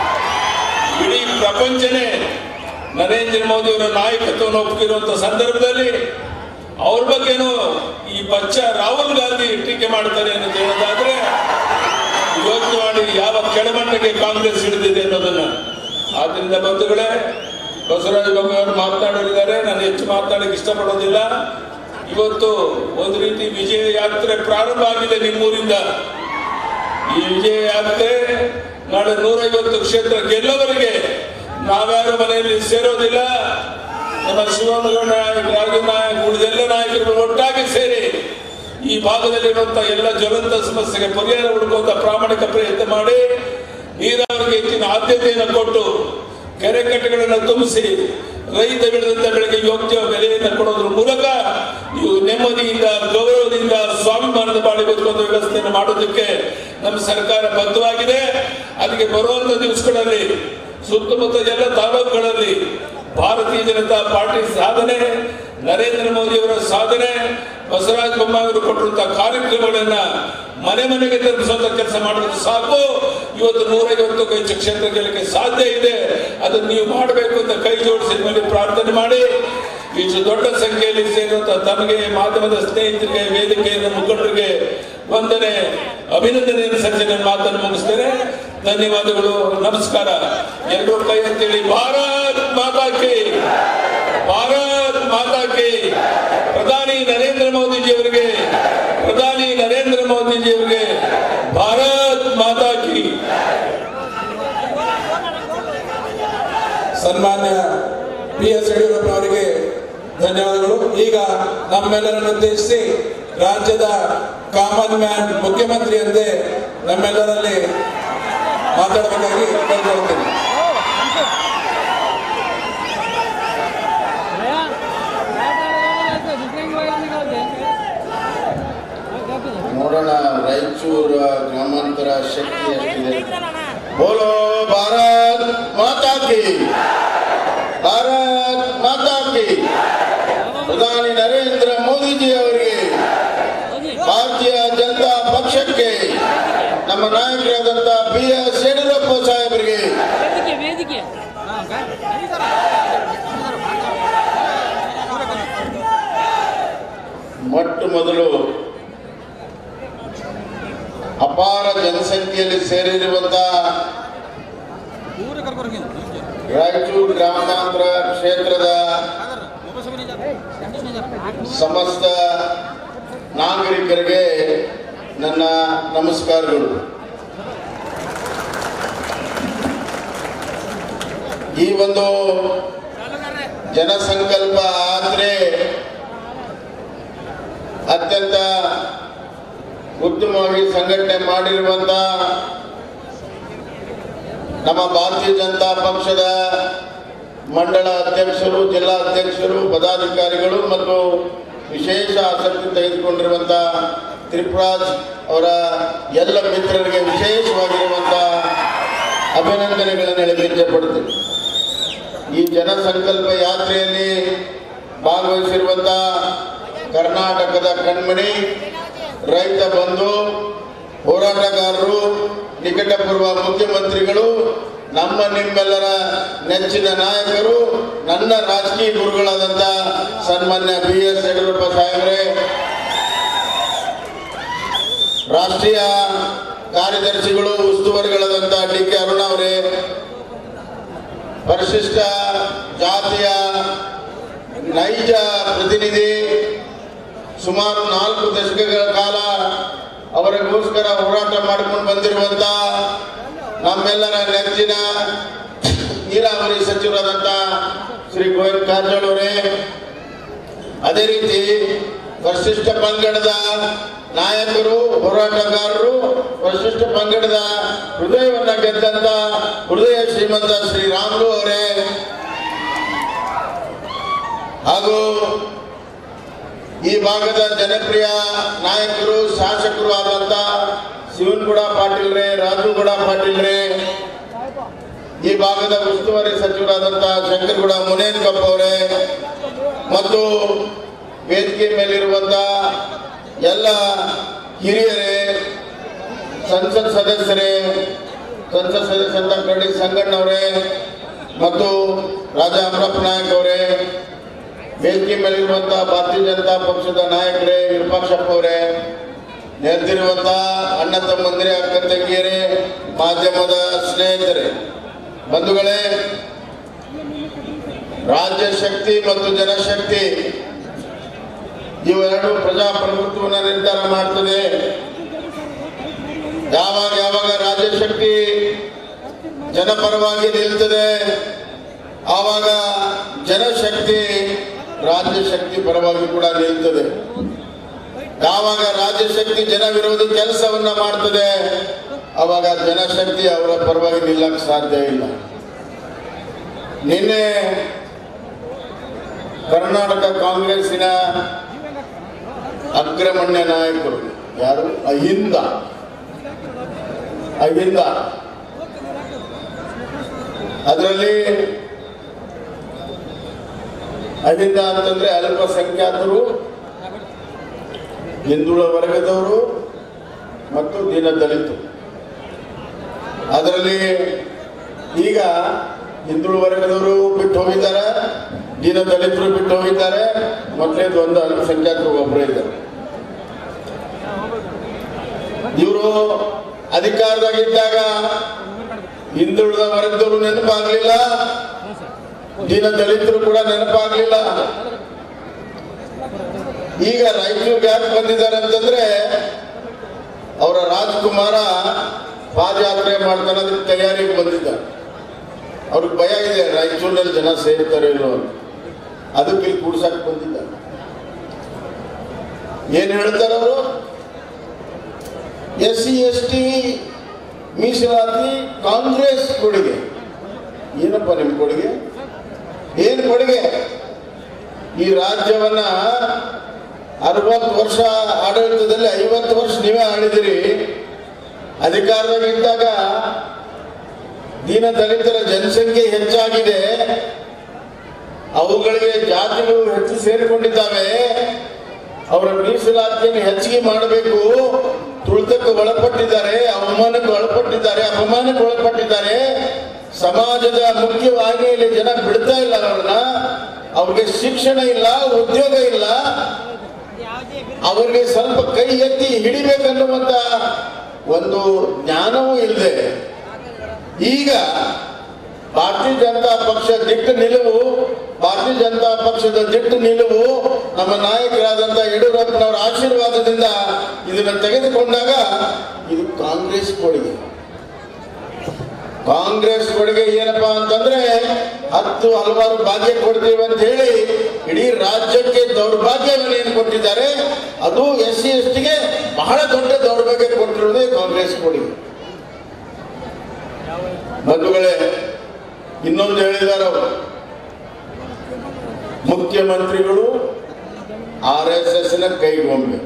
ಇಡೀ ಪ್ರಪಂಚನೇ ನರೇಂದ್ರ ಮೋದಿ ಅವರ ನಾಯಕತ್ವವನ್ನು ಒಪ್ಪಿರುವಂತ ಸಂದರ್ಭದಲ್ಲಿ ಅವ್ರ ಬಗ್ಗೆನೂ ಈ ಬಚ್ಚ ರಾಹುಲ್ ಗಾಂಧಿ ಟೀಕೆ ಮಾಡ್ತಾರೆ ಅಂತ ಹೇಳೋದಾದ್ರೆ ಯೋಚನೆ ಮಾಡಿ ಯಾವ ಕೆಳಮಟ್ಟಕ್ಕೆ ಕಾಂಗ್ರೆಸ್ ಹಿಡಿದಿದೆ ಅನ್ನೋದನ್ನ ಆದ್ರಿಂದ ಬಂಧುಗಳೇ ಬಸವರಾಜ ಬೊಮ್ಮಾಯಿ ಅವರು ಮಾತನಾಡಲಿದ್ದಾರೆ ನಾನು ಹೆಚ್ಚು ಮಾತನಾಡಕ್ಕೆ ಇಷ್ಟಪಡೋದಿಲ್ಲ ಇವತ್ತು ಒಂದು ರೀತಿ ವಿಜಯ ಯಾತ್ರೆ ಪ್ರಾರಂಭ ಆಗಿದೆ ನಿಮ್ಮೂರಿಂದ ಈ ವಿಜಯ ಯಾತ್ರೆ ನಾಳೆ ನೂರೈವತ್ತು ಕ್ಷೇತ್ರ ಗೆಲ್ಲವರೆಗೆ ನಾವ್ಯಾರು ಮನೆಯಲ್ಲಿ ಸೇರೋದಿಲ್ಲ ನಮ್ಮ ಶಿವನಗೌಡ ನಾಯಕ ರಾಜು ನಾಯಕ್ ಉಳಿದೆಲ್ಲ ನಾಯಕರುಗಳು ಒಟ್ಟಾಗಿ ಸೇರಿ ಈ ಭಾಗದಲ್ಲಿರುವಂತಹ ಎಲ್ಲ ಜ್ವಲಂತ ಸಮಸ್ಯೆಗೆ ಪರಿಹಾರ ಹುಡುಕುವಂತ ಪ್ರಾಮಾಣಿಕ ಪ್ರಯತ್ನ ಮಾಡಿ ನೀರಾವರಿಗೆ ಹೆಚ್ಚಿನ ಆದ್ಯತೆಯನ್ನು ಕೊಟ್ಟು ಕೆರೆ ಕಟ್ಟೆಗಳನ್ನು ತುಂಬಿಸಿ ರೈತ ಬೆಳೆದಂತ ಬೆಳೆಗೆ ಯೋಗ್ಯ ಬೆಲೆಯನ್ನು ಕೊಡೋದ್ರ ಮೂಲಕ ನೀವು ನೆಮ್ಮದಿಯಿಂದ ಗೌರವದಿಂದ ಸ್ವಾಭಿಮಾನದ ಬಾಳಿ ಬದುಕುವಂತ ವ್ಯವಸ್ಥೆಯನ್ನು ಮಾಡೋದಕ್ಕೆ ನಮ್ಮ ಸರ್ಕಾರ ಬದ್ಧವಾಗಿದೆ ಅದಕ್ಕೆ ಬರುವಂತ ದಿವಸಗಳಲ್ಲಿ ಸುತ್ತಮುತ್ತ ಎಲ್ಲ ತಾಲೂಕುಗಳಲ್ಲಿ ಭಾರತೀಯ ಜನತಾ ಪಾರ್ಟಿ ಸಾಧನೆ ನರೇಂದ್ರ ಮೋದಿ ಅವರ ಸಾಧನೆ ಬಸವರಾಜ ಬೊಮ್ಮಾಯಿ ಅವರು ಕೊಟ್ಟಿರುವಂತಹ ಕಾರ್ಯಕ್ರಮಗಳನ್ನ ಮನೆ ಮನೆಗೆ ತಲುಪಿಸುವಂತ ಕೆಲಸ ಮಾಡೋದು ಸಾಕು ಇವತ್ತು ನೂರೈವತ್ತಕ್ಕೂ ಹೆಚ್ಚು ಕ್ಷೇತ್ರ ಗೆಲ್ಲಕ್ಕೆ ಸಾಧ್ಯ ಇದೆ ಅದನ್ನು ನೀವು ಮಾಡಬೇಕು ಅಂತ ಕೈ ಜೋಡಿಸಿ ಮೇಲೆ ಪ್ರಾರ್ಥನೆ ಮಾಡಿ ಇಷ್ಟು ದೊಡ್ಡ ಸಂಖ್ಯೆಯಲ್ಲಿ ಸೇರುವಂತಹ ತಮಗೆ ಮಾಧ್ಯಮದ ಸ್ನೇಹಿತರಿಗೆ ವೇದಿಕೆಯ ಮುಖಂಡರಿಗೆ ವಂದನೆ ಅಭಿನಂದನೆಯನ್ನು ಸಲ್ಲಿಸಿ ಮಾತನ್ನು ಮುಗಿಸ್ತೇನೆ ಧನ್ಯವಾದಗಳು ನಮಸ್ಕಾರ ಎಲ್ಲರೂ ಕೈ ಅಂತೇಳಿ ಭಾರತ್ ಮಾತಾ ಕಿ ಭಾರತ್ ಮಾತಾ ಕಿ ಪ್ರಧಾನಿ ನರೇಂದ್ರ ಮೋದಿಜಿ ಅವರಿಗೆ ಪ್ರಧಾನಿ ನರೇಂದ್ರ ಮೋದಿಜಿ ಅವರಿಗೆ ಭಾರತ್ ಮಾತಾ ಕಿ ಸನ್ಮಾನ್ಯ ಪಿ ಎಸ್ ಯಡಿಯೂರಪ್ಪ ಅವರಿಗೆ ಧನ್ಯವಾದಗಳು ಈಗ ನಮ್ಮೆಲ್ಲರನ್ನು ಉದ್ದೇಶಿಸಿ ರಾಜ್ಯದ ಕಾಮನ್ ಮ್ಯಾನ್ ಮುಖ್ಯಮಂತ್ರಿ ಎಂದೇ ನಮ್ಮೆಲ್ಲರಲ್ಲಿ ಮಾತಾಡಬೇಕಾಗಿ ಕೇಳ್ಕೊಳ್ತೀನಿ ನೋಡೋಣ ರಾಯಚೂರು ಗ್ರಾಮಾಂತರ ಶಕ್ತಿ ಎಷ್ಟಿದೆ ಬೋಲೋ ಭಾರತ್ ಮಾತಾ ಕಿ ಭಾರತ್ ಮಾತಾ ಕಿ ಪ್ರಧಾನಿ ನರೇಂದ್ರ ಮೋದಿಜಿ ಅವರಿಗೆ ಭಾರತೀಯ ಜನತಾ ಪಕ್ಷಕ್ಕೆ ನಮ್ಮ ನಾಯಕರಾದಂತ ಬಿ ಎಸ್ ಯಡಿಯೂರಪ್ಪ ಸಾಹೇಬರಿಗೆ ವೇದಿಕೆ ವೇದಿಕೆ ಮೊಟ್ಟ ಮೊದಲು ಅಪಾರ ಜನಸಂಖ್ಯೆಯಲ್ಲಿ ಸೇರಿರುವಂತ ರಾಯಚೂರು ಗ್ರಾಮಾಂತರ ಕ್ಷೇತ್ರದ ಸಮಸ್ತ ನಾಗರಿಕರಿಗೆ ನನ್ನ ನಮಸ್ಕಾರಗಳು ಈ ಒಂದು ಜನಸಂಕಲ್ಪ ಯಾತ್ರೆ ಅತ್ಯಂತ ಉತ್ತಮವಾಗಿ ಸಂಘಟನೆ ಮಾಡಿರುವಂತ ನಮ್ಮ ಭಾರತೀಯ ಜನತಾ ಪಕ್ಷದ ಮಂಡಳ ಅಧ್ಯಕ್ಷರು ಜಿಲ್ಲಾ ಅಧ್ಯಕ್ಷರು ಪದಾಧಿಕಾರಿಗಳು ಮತ್ತು ವಿಶೇಷ ಆಸಕ್ತಿ ತೆಗೆದುಕೊಂಡಿರುವಂತ ತ್ರಿಪುರಾಜ್ ಅವರ ಎಲ್ಲ ಮಿತ್ರರಿಗೆ ವಿಶೇಷವಾಗಿರುವಂತ ಅಭಿನಂದನೆಗಳನ್ನು ಹೇಳಲಿಕ್ಕೆ ಪಡ್ತೇನೆ ಈ ಜನಸಂಕಲ್ಪ ಯಾತ್ರೆಯಲ್ಲಿ ಭಾಗವಹಿಸಿರುವಂತ ಕರ್ನಾಟಕದ ಕಣ್ಮಣಿ ರೈತ ಬಂಧು ಹೋರಾಟಗಾರರು ನಿಕಟಪೂರ್ವ ಮುಖ್ಯಮಂತ್ರಿಗಳು ನಮ್ಮ ನಿಮ್ಮೆಲ್ಲರ ನೆಚ್ಚಿನ ನಾಯಕರು ನನ್ನ ರಾಜಕೀಯ ಗುರುಗಳಾದಂಥ ಸನ್ಮಾನ್ಯ ಬಿ ಎಸ್ ಯಡಿಯೂರಪ್ಪ ಸಾಹೇಬ್ರೆ ರಾಷ್ಟ್ರೀಯ ಕಾರ್ಯದರ್ಶಿಗಳು ಉಸ್ತುವಾರಿಗಳಾದಂಥ ಡಿ ಕೆ ಅರುಣ ಅವರೇ ಪರಿಶಿಷ್ಟ ಜಾತಿಯ ನೈಜ ಪ್ರತಿನಿಧಿ ಸುಮಾರು ನಾಲ್ಕು ದಶಕಗಳ ಕಾಲ ಅವರಿಗೋಸ್ಕರ ಹೋರಾಟ ಮಾಡಿಕೊಂಡು ಬಂದಿರುವಂತ ನಮ್ಮೆಲ್ಲರ ನೆಚ್ಚಿನ ನೀರಾವರಿ ಸಚಿವರಾದಂಥ ಶ್ರೀ ಗೋವಿಂದ ಕಾರಜೋಳ ಅವರೇ ಅದೇ ರೀತಿ ಪರಿಶಿಷ್ಟ ಪಂಗಡದ ನಾಯಕರು ಹೋರಾಟಗಾರರು ಪರಿಶಿಷ್ಟ ಪಂಗಡದ ಹೃದಯವನ್ನ ಗೆದ್ದಂತ ಹೃದಯ ಶ್ರೀಮಂತ ಶ್ರೀರಾಮುಲು ಅವರೇ ಹಾಗೂ ಈ ಭಾಗದ ಜನಪ್ರಿಯ ನಾಯಕರು ಶಾಸಕರು ಆದಂತ ಶಿವನ್ಗೌಡ ಪಾಟೀಲ್ರೇ ರಾಜುಗೌಡ ಪಾಟೀಲ್ರೇ ಈ ಭಾಗದ ಉಸ್ತುವಾರಿ ಸಚಿವರಾದಂತ ಶಂಕರಗೌಡ ಮುನೇನ್ಕಪ್ಪ ಅವರೇ ಮತ್ತು ವೇದಿಕೆ ಮೇಲಿರುವಂತ ಎಲ್ಲ ಹಿರಿಯರೇ ಸಂಸತ್ ಸದಸ್ಯರೇ ಸಂಸತ್ ಸದಸ್ಯರಂತ ಕರಡಿ ಸಂಗಣ್ಣವರೇ ಮತ್ತು ರಾಜಾ ಅಮರಪ್ಪ ನಾಯಕ್ ಅವರೇ ವೇದಿಕೆ ಮೇಲಿರುವಂತ ಭಾರತೀಯ ಜನತಾ ಪಕ್ಷದ ನಾಯಕರೇ ವಿರೂಪಾಕ್ಷಪ್ಪ ಅವರೇ ನೆರೆದಿರುವಂತ ಅಣ್ಣ ತಮ್ಮಂದಿರೇ ಅಕ್ಕ ತಂಗಿಯರೇ ಮಾಧ್ಯಮದ ಸ್ನೇಹಿತರೇ ಬಂಧುಗಳೇ ರಾಜ್ಯ ಶಕ್ತಿ ಮತ್ತು ಜನಶಕ್ತಿ ಇವೆರಡು ಪ್ರಜಾಪ್ರಭುತ್ವವನ್ನು ನಿರ್ಧಾರ ಮಾಡ್ತದೆ ಯಾವಾಗ ಯಾವಾಗ ರಾಜ್ಯ ಶಕ್ತಿ ಜನಪರವಾಗಿ ನಿಲ್ತದೆ ಆವಾಗ ಜನಶಕ್ತಿ ರಾಜ್ಯ ಶಕ್ತಿ ಪರವಾಗಿ ಕೂಡ ನಿಲ್ತದೆ ಯಾವಾಗ ರಾಜ್ಯ ಶಕ್ತಿ ಜನ ವಿರೋಧಿ ಕೆಲಸವನ್ನ ಮಾಡ್ತದೆ ಅವಾಗ ಜನಶಕ್ತಿ ಅವರ ಪರವಾಗಿ ನಿಲ್ಲಕ್ಕೆ ಸಾಧ್ಯ ಇಲ್ಲ ನಿನ್ನೆ ಕರ್ನಾಟಕ ಕಾಂಗ್ರೆಸ್ಸಿನ ಅಗ್ರಮಣ್ಯ ನಾಯಕರು ಯಾರು ಅಹಿಂದ ಅಹಿಂದ ಅದರಲ್ಲಿ ಅಹಿಂದ ಅಂತಂದ್ರೆ ಅಲ್ಪಸಂಖ್ಯಾತರು ಹಿಂದುಳ ವರ್ಗದವರು ಮತ್ತು ದೀನ ದಲಿತರು ಅದರಲ್ಲಿ ಈಗ ಹಿಂದುಳು ವರ್ಗದವರು ಬಿಟ್ಟು ಹೋಗಿದ್ದಾರೆ ದೀನ ದಲಿತರು ಬಿಟ್ಟು ಹೋಗಿದ್ದಾರೆ ಮೊದಲೇದು ಒಂದು ಅಲ್ಪಸಂಖ್ಯಾತರು ಒಬ್ಬರೇ ಇದ್ದಾರೆ ಇವರು ಅಧಿಕಾರದಾಗಿದ್ದಾಗ ಹಿಂದುಳಿದ ವರ್ಗದವರು ನೆನಪಾಗ್ಲಿಲ್ಲ ದೀನ ದಲಿತರು ಕೂಡ ನೆನಪಾಗ್ಲಿಲ್ಲ ಈಗ ರಾಯಚೂರಿಗೆ ಯಾಕೆ ಬಂದಿದ್ದಾರೆ ಅಂತಂದ್ರೆ ಅವರ ರಾಜ್ಕುಮಾರ ಪಾದಯಾತ್ರೆ ಮಾಡ್ತಾನೆ ಅದಕ್ಕೆ ತಯಾರಿಗೆ ಬಂದಿದ್ದಾರೆ ಅವ್ರಿಗೆ ಭಯ ಇದೆ ರಾಯಚೂರಿನಲ್ಲಿ ಜನ ಸೇರ್ತಾರೆ ಇಲ್ಲೋ ಅಂತ ಅದಕ್ಕೆ ಇಲ್ಲಿ ಕೂಡ್ಸಕ್ ಬಂದಿದ್ದಾರೆ ಏನ್ ಹೇಳ್ತಾರೆ ಅವರು ಎಸ್ ಸಿ ಎಸ್ ಟಿ ಮೀಸಲಾತಿ ಕಾಂಗ್ರೆಸ್ ಕೊಡುಗೆ ಏನಪ್ಪ ನಿಮ್ ಕೊಡುಗೆ ಏನ್ ಕೊಡುಗೆ ಈ ರಾಜ್ಯವನ್ನ ಅರವತ್ತು ವರ್ಷ ಆಡಳಿತದಲ್ಲಿ ಐವತ್ತು ವರ್ಷ ನೀವೇ ಆಳಿದಿರಿ ಅಧಿಕಾರದಾಗಿದ್ದಾಗ ದೀನ ದಲಿತರ ಜನಸಂಖ್ಯೆ ಹೆಚ್ಚಾಗಿದೆ ಅವುಗಳಿಗೆ ಜಾತಿಗಳು ಹೆಚ್ಚು ಸೇರಿಕೊಂಡಿದ್ದಾವೆ ಅವರ ಮೀಸಲಾತಿಯನ್ನು ಹೆಚ್ಚಿಗೆ ಮಾಡಬೇಕು ತುಳಿತಕ್ಕೆ ಒಳಪಟ್ಟಿದ್ದಾರೆ ಅವಮಾನಕ್ಕೆ ಒಳಪಟ್ಟಿದ್ದಾರೆ ಅಪಮಾನಕ್ಕೆ ಒಳಪಟ್ಟಿದ್ದಾರೆ ಸಮಾಜದ ಮುಖ್ಯವಾಹಿನಿಯಲ್ಲಿ ಜನ ಬಿಡ್ತಾ ಇಲ್ಲ ಅವ್ರನ್ನ ಅವ್ರಿಗೆ ಶಿಕ್ಷಣ ಇಲ್ಲ ಉದ್ಯೋಗ ಇಲ್ಲ ಅವ್ರಿಗೆ ಸ್ವಲ್ಪ ಕೈ ಎತ್ತಿ ಹಿಡಿಬೇಕನ್ನುವಂತ ಒಂದು ಜ್ಞಾನವೂ ಇಲ್ಲದೆ ಈಗ ಭಾರತೀಯ ಜನತಾ ಪಕ್ಷ ದಿಟ್ಟ ನಿಲುವು ಭಾರತೀಯ ಜನತಾ ಪಕ್ಷದ ದಿಟ್ಟ ನಿಲುವು ನಮ್ಮ ನಾಯಕರಾದಂತ ಯಡಿಯೂರಪ್ಪನವರ ಆಶೀರ್ವಾದದಿಂದ ಇದನ್ನು ತೆಗೆದುಕೊಂಡಾಗ ಇದು ಕಾಂಗ್ರೆಸ್ ಕೊಡುಗೆ ಕಾಂಗ್ರೆಸ್ ಕೊಡುಗೆ ಏನಪ್ಪಾ ಅಂತಂದ್ರೆ ಹತ್ತು ಹಲವಾರು ಭಾಗ್ಯ ಕೊಡ್ತೀವಿ ಅಂತ ಹೇಳಿ ಇಡೀ ರಾಜ್ಯಕ್ಕೆ ದೌರ್ಭಾಗ್ಯವನ್ನು ಏನು ಕೊಟ್ಟಿದ್ದಾರೆ ಅದು ಎಸ್ ಸಿ ಎಸ್ ಟಿಗೆ ಬಹಳ ದೊಡ್ಡ ದೌರ್ಭಾಗ್ಯ ಕೊಟ್ಟಿರುವುದೇ ಕಾಂಗ್ರೆಸ್ ಕೊಡುಗೆ ಬಂಧುಗಳೇ ಇನ್ನೊಂದು ಹೇಳಿದ್ದಾರೆ ಅವರು ಮುಖ್ಯಮಂತ್ರಿಗಳು ಆರ್ ಎಸ್ ಎಸ್ ನ ಕೈಗೊಂಬೆ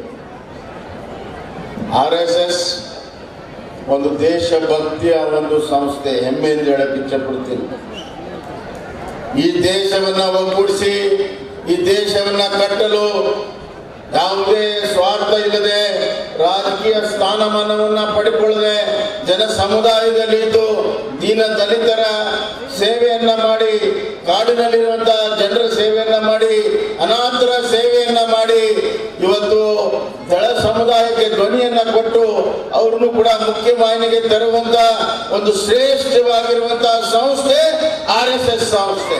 ಆರ್ ಎಸ್ ಎಸ್ ಒಂದು ದೇಶಭಕ್ತಿಯ ಒಂದು ಸಂಸ್ಥೆ ಹೆಮ್ಮೆಯಿಂದ ಹೇಳಕ್ ಇಚ್ಛಪಡ್ತೀನಿ ಈ ದೇಶವನ್ನ ಒಗ್ಗೂಡಿಸಿ ಈ ದೇಶವನ್ನ ಕಟ್ಟಲು ಯಾವುದೇ ಸ್ವಾರ್ಥ ಇಲ್ಲದೆ ರಾಜಕೀಯ ಸ್ಥಾನಮಾನವನ್ನ ಪಡೆದುಕೊಳ್ಳದೆ ಜನ ಸಮುದಾಯದಲ್ಲಿ ಇದ್ದು ದೀನ ದಲಿತರ ಸೇವೆಯನ್ನ ಮಾಡಿ ಕಾಡಿನಲ್ಲಿರುವಂತಹ ಜನರ ಸೇವೆಯನ್ನ ಮಾಡಿ ಅನಾಥರ ಸೇವೆಯನ್ನ ಮಾಡಿ ಇವತ್ತು ದಳ ಸಮ ಸಮುದಾಯಕ್ಕೆ ಧ್ವನಿಯನ್ನ ಕೊಟ್ಟು ಅವ್ರನ್ನು ಕೂಡ ಮುಖ್ಯ ವಾಹಿನಿಗೆ ತರುವಂತ ಒಂದು ಶ್ರೇಷ್ಠವಾಗಿರುವಂತಹ ಸಂಸ್ಥೆ ಆರ್ ಎಸ್ ಎಸ್ ಸಂಸ್ಥೆ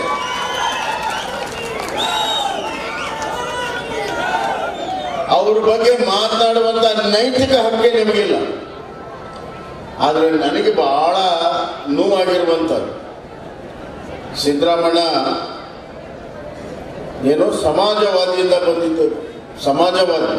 ಅವ್ರ ಬಗ್ಗೆ ಮಾತನಾಡುವಂತ ನೈತಿಕ ಹಕ್ಕೆ ನಿಮಗಿಲ್ಲ ಆದ್ರೆ ನನಗೆ ಬಹಳ ನೋವಾಗಿರುವಂಥದ್ದು ಸಿದ್ದರಾಮಣ್ಣ ಏನೋ ಸಮಾಜವಾದಿಯಿಂದ ಬಂದಿದ್ದು ಸಮಾಜವಾದಿ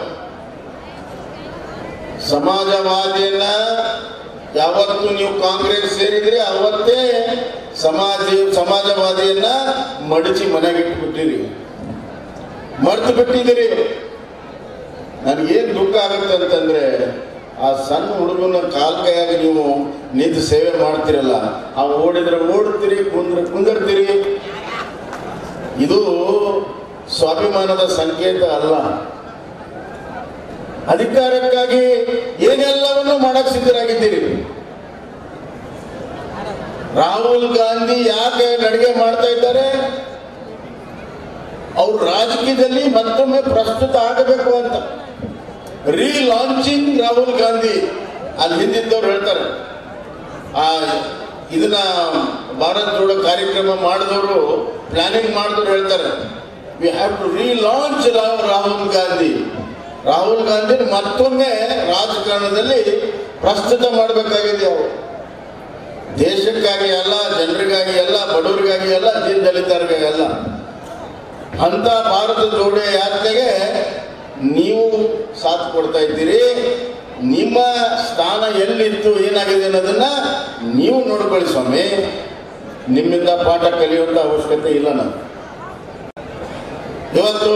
ಸಮಾಜವಾದಿಯನ್ನ ಯಾವತ್ತು ನೀವು ಕಾಂಗ್ರೆಸ್ ಸೇರಿದ್ರಿ ಅವತ್ತೇ ಸಮಾಜ ಸಮಾಜವಾದಿಯನ್ನ ಮಡಚಿ ಮನೆಗಿಟ್ಬಿಟ್ಟಿರಿ ಮರ್ತು ಬಿಟ್ಟಿದ್ದೀರಿ ನನಗೇನು ದುಃಖ ಆಗುತ್ತೆ ಅಂತಂದ್ರೆ ಆ ಸಣ್ಣ ಹುಡುಗನ ಕಾಲ್ ಕೈಯಾಗಿ ನೀವು ನಿಂತು ಸೇವೆ ಮಾಡ್ತಿರಲ್ಲ ಆ ಓಡಿದ್ರೆ ಓಡ್ತೀರಿ ಕುಂದ್ರ ಕುಂದಿರ್ತೀರಿ ಇದು ಸ್ವಾಭಿಮಾನದ ಸಂಕೇತ ಅಲ್ಲ ಅಧಿಕಾರಕ್ಕಾಗಿ ಏನೆಲ್ಲವನ್ನು ಮಾಡಕ್ ಸಿದ್ಧರಾಗಿದ್ದೀರಿ ರಾಹುಲ್ ಗಾಂಧಿ ಯಾಕೆ ನಡಿಗೆ ಮಾಡ್ತಾ ಇದ್ದಾರೆ ಅವ್ರು ರಾಜಕೀಯದಲ್ಲಿ ಮತ್ತೊಮ್ಮೆ ಪ್ರಸ್ತುತ ಆಗಬೇಕು ಅಂತ ರೀಲಾಂಚಿಂಗ್ ರಾಹುಲ್ ಗಾಂಧಿ ಅಲ್ಲಿ ಹಿಂದಿದ್ದವ್ರು ಹೇಳ್ತಾರೆ ಆ ಇದನ್ನ ಭಾರತ್ ಜೋಡೋ ಕಾರ್ಯಕ್ರಮ ಮಾಡಿದವರು ಪ್ಲಾನಿಂಗ್ ಮಾಡಿದವರು ಹೇಳ್ತಾರೆ we have to relaunch Rahul Gandhi Rahul Gandhi ಮತ್ತೊಮ್ಮೆ ರಾಜಕಾರಣದಲ್ಲಿ ಪ್ರಸ್ತುತ ಮಾಡಬೇಕಾಗಿದೆ ಅವರು ದೇಶಕ್ಕಾಗಿ ಅಲ್ಲ ಜನರಿಗಾಗಿ ಅಲ್ಲ ಬಡವರಿಗಾಗಿ ಅಲ್ಲ ದೀನ್ ದಲಿತರಿಗಾಗಿ ಅಲ್ಲ ಅಂತ ಭಾರತ ಜೋಡೋ ಯಾತ್ರೆಗೆ ನೀವು ಸಾಥ್ ಕೊಡ್ತಾ ಇದ್ದೀರಿ ನಿಮ್ಮ ಸ್ಥಾನ ಎಲ್ಲಿತ್ತು ಏನಾಗಿದೆ ಅನ್ನೋದನ್ನ ನೀವು ನೋಡ್ಕೊಳ್ಳಿ ಸ್ವಾಮಿ ನಿಮ್ಮಿಂದ ಪಾಠ ಕಲಿಯುವಂತ ಅವಶ್ಯಕತೆ ಇಲ್ಲ ನಾವು ಇವತ್ತು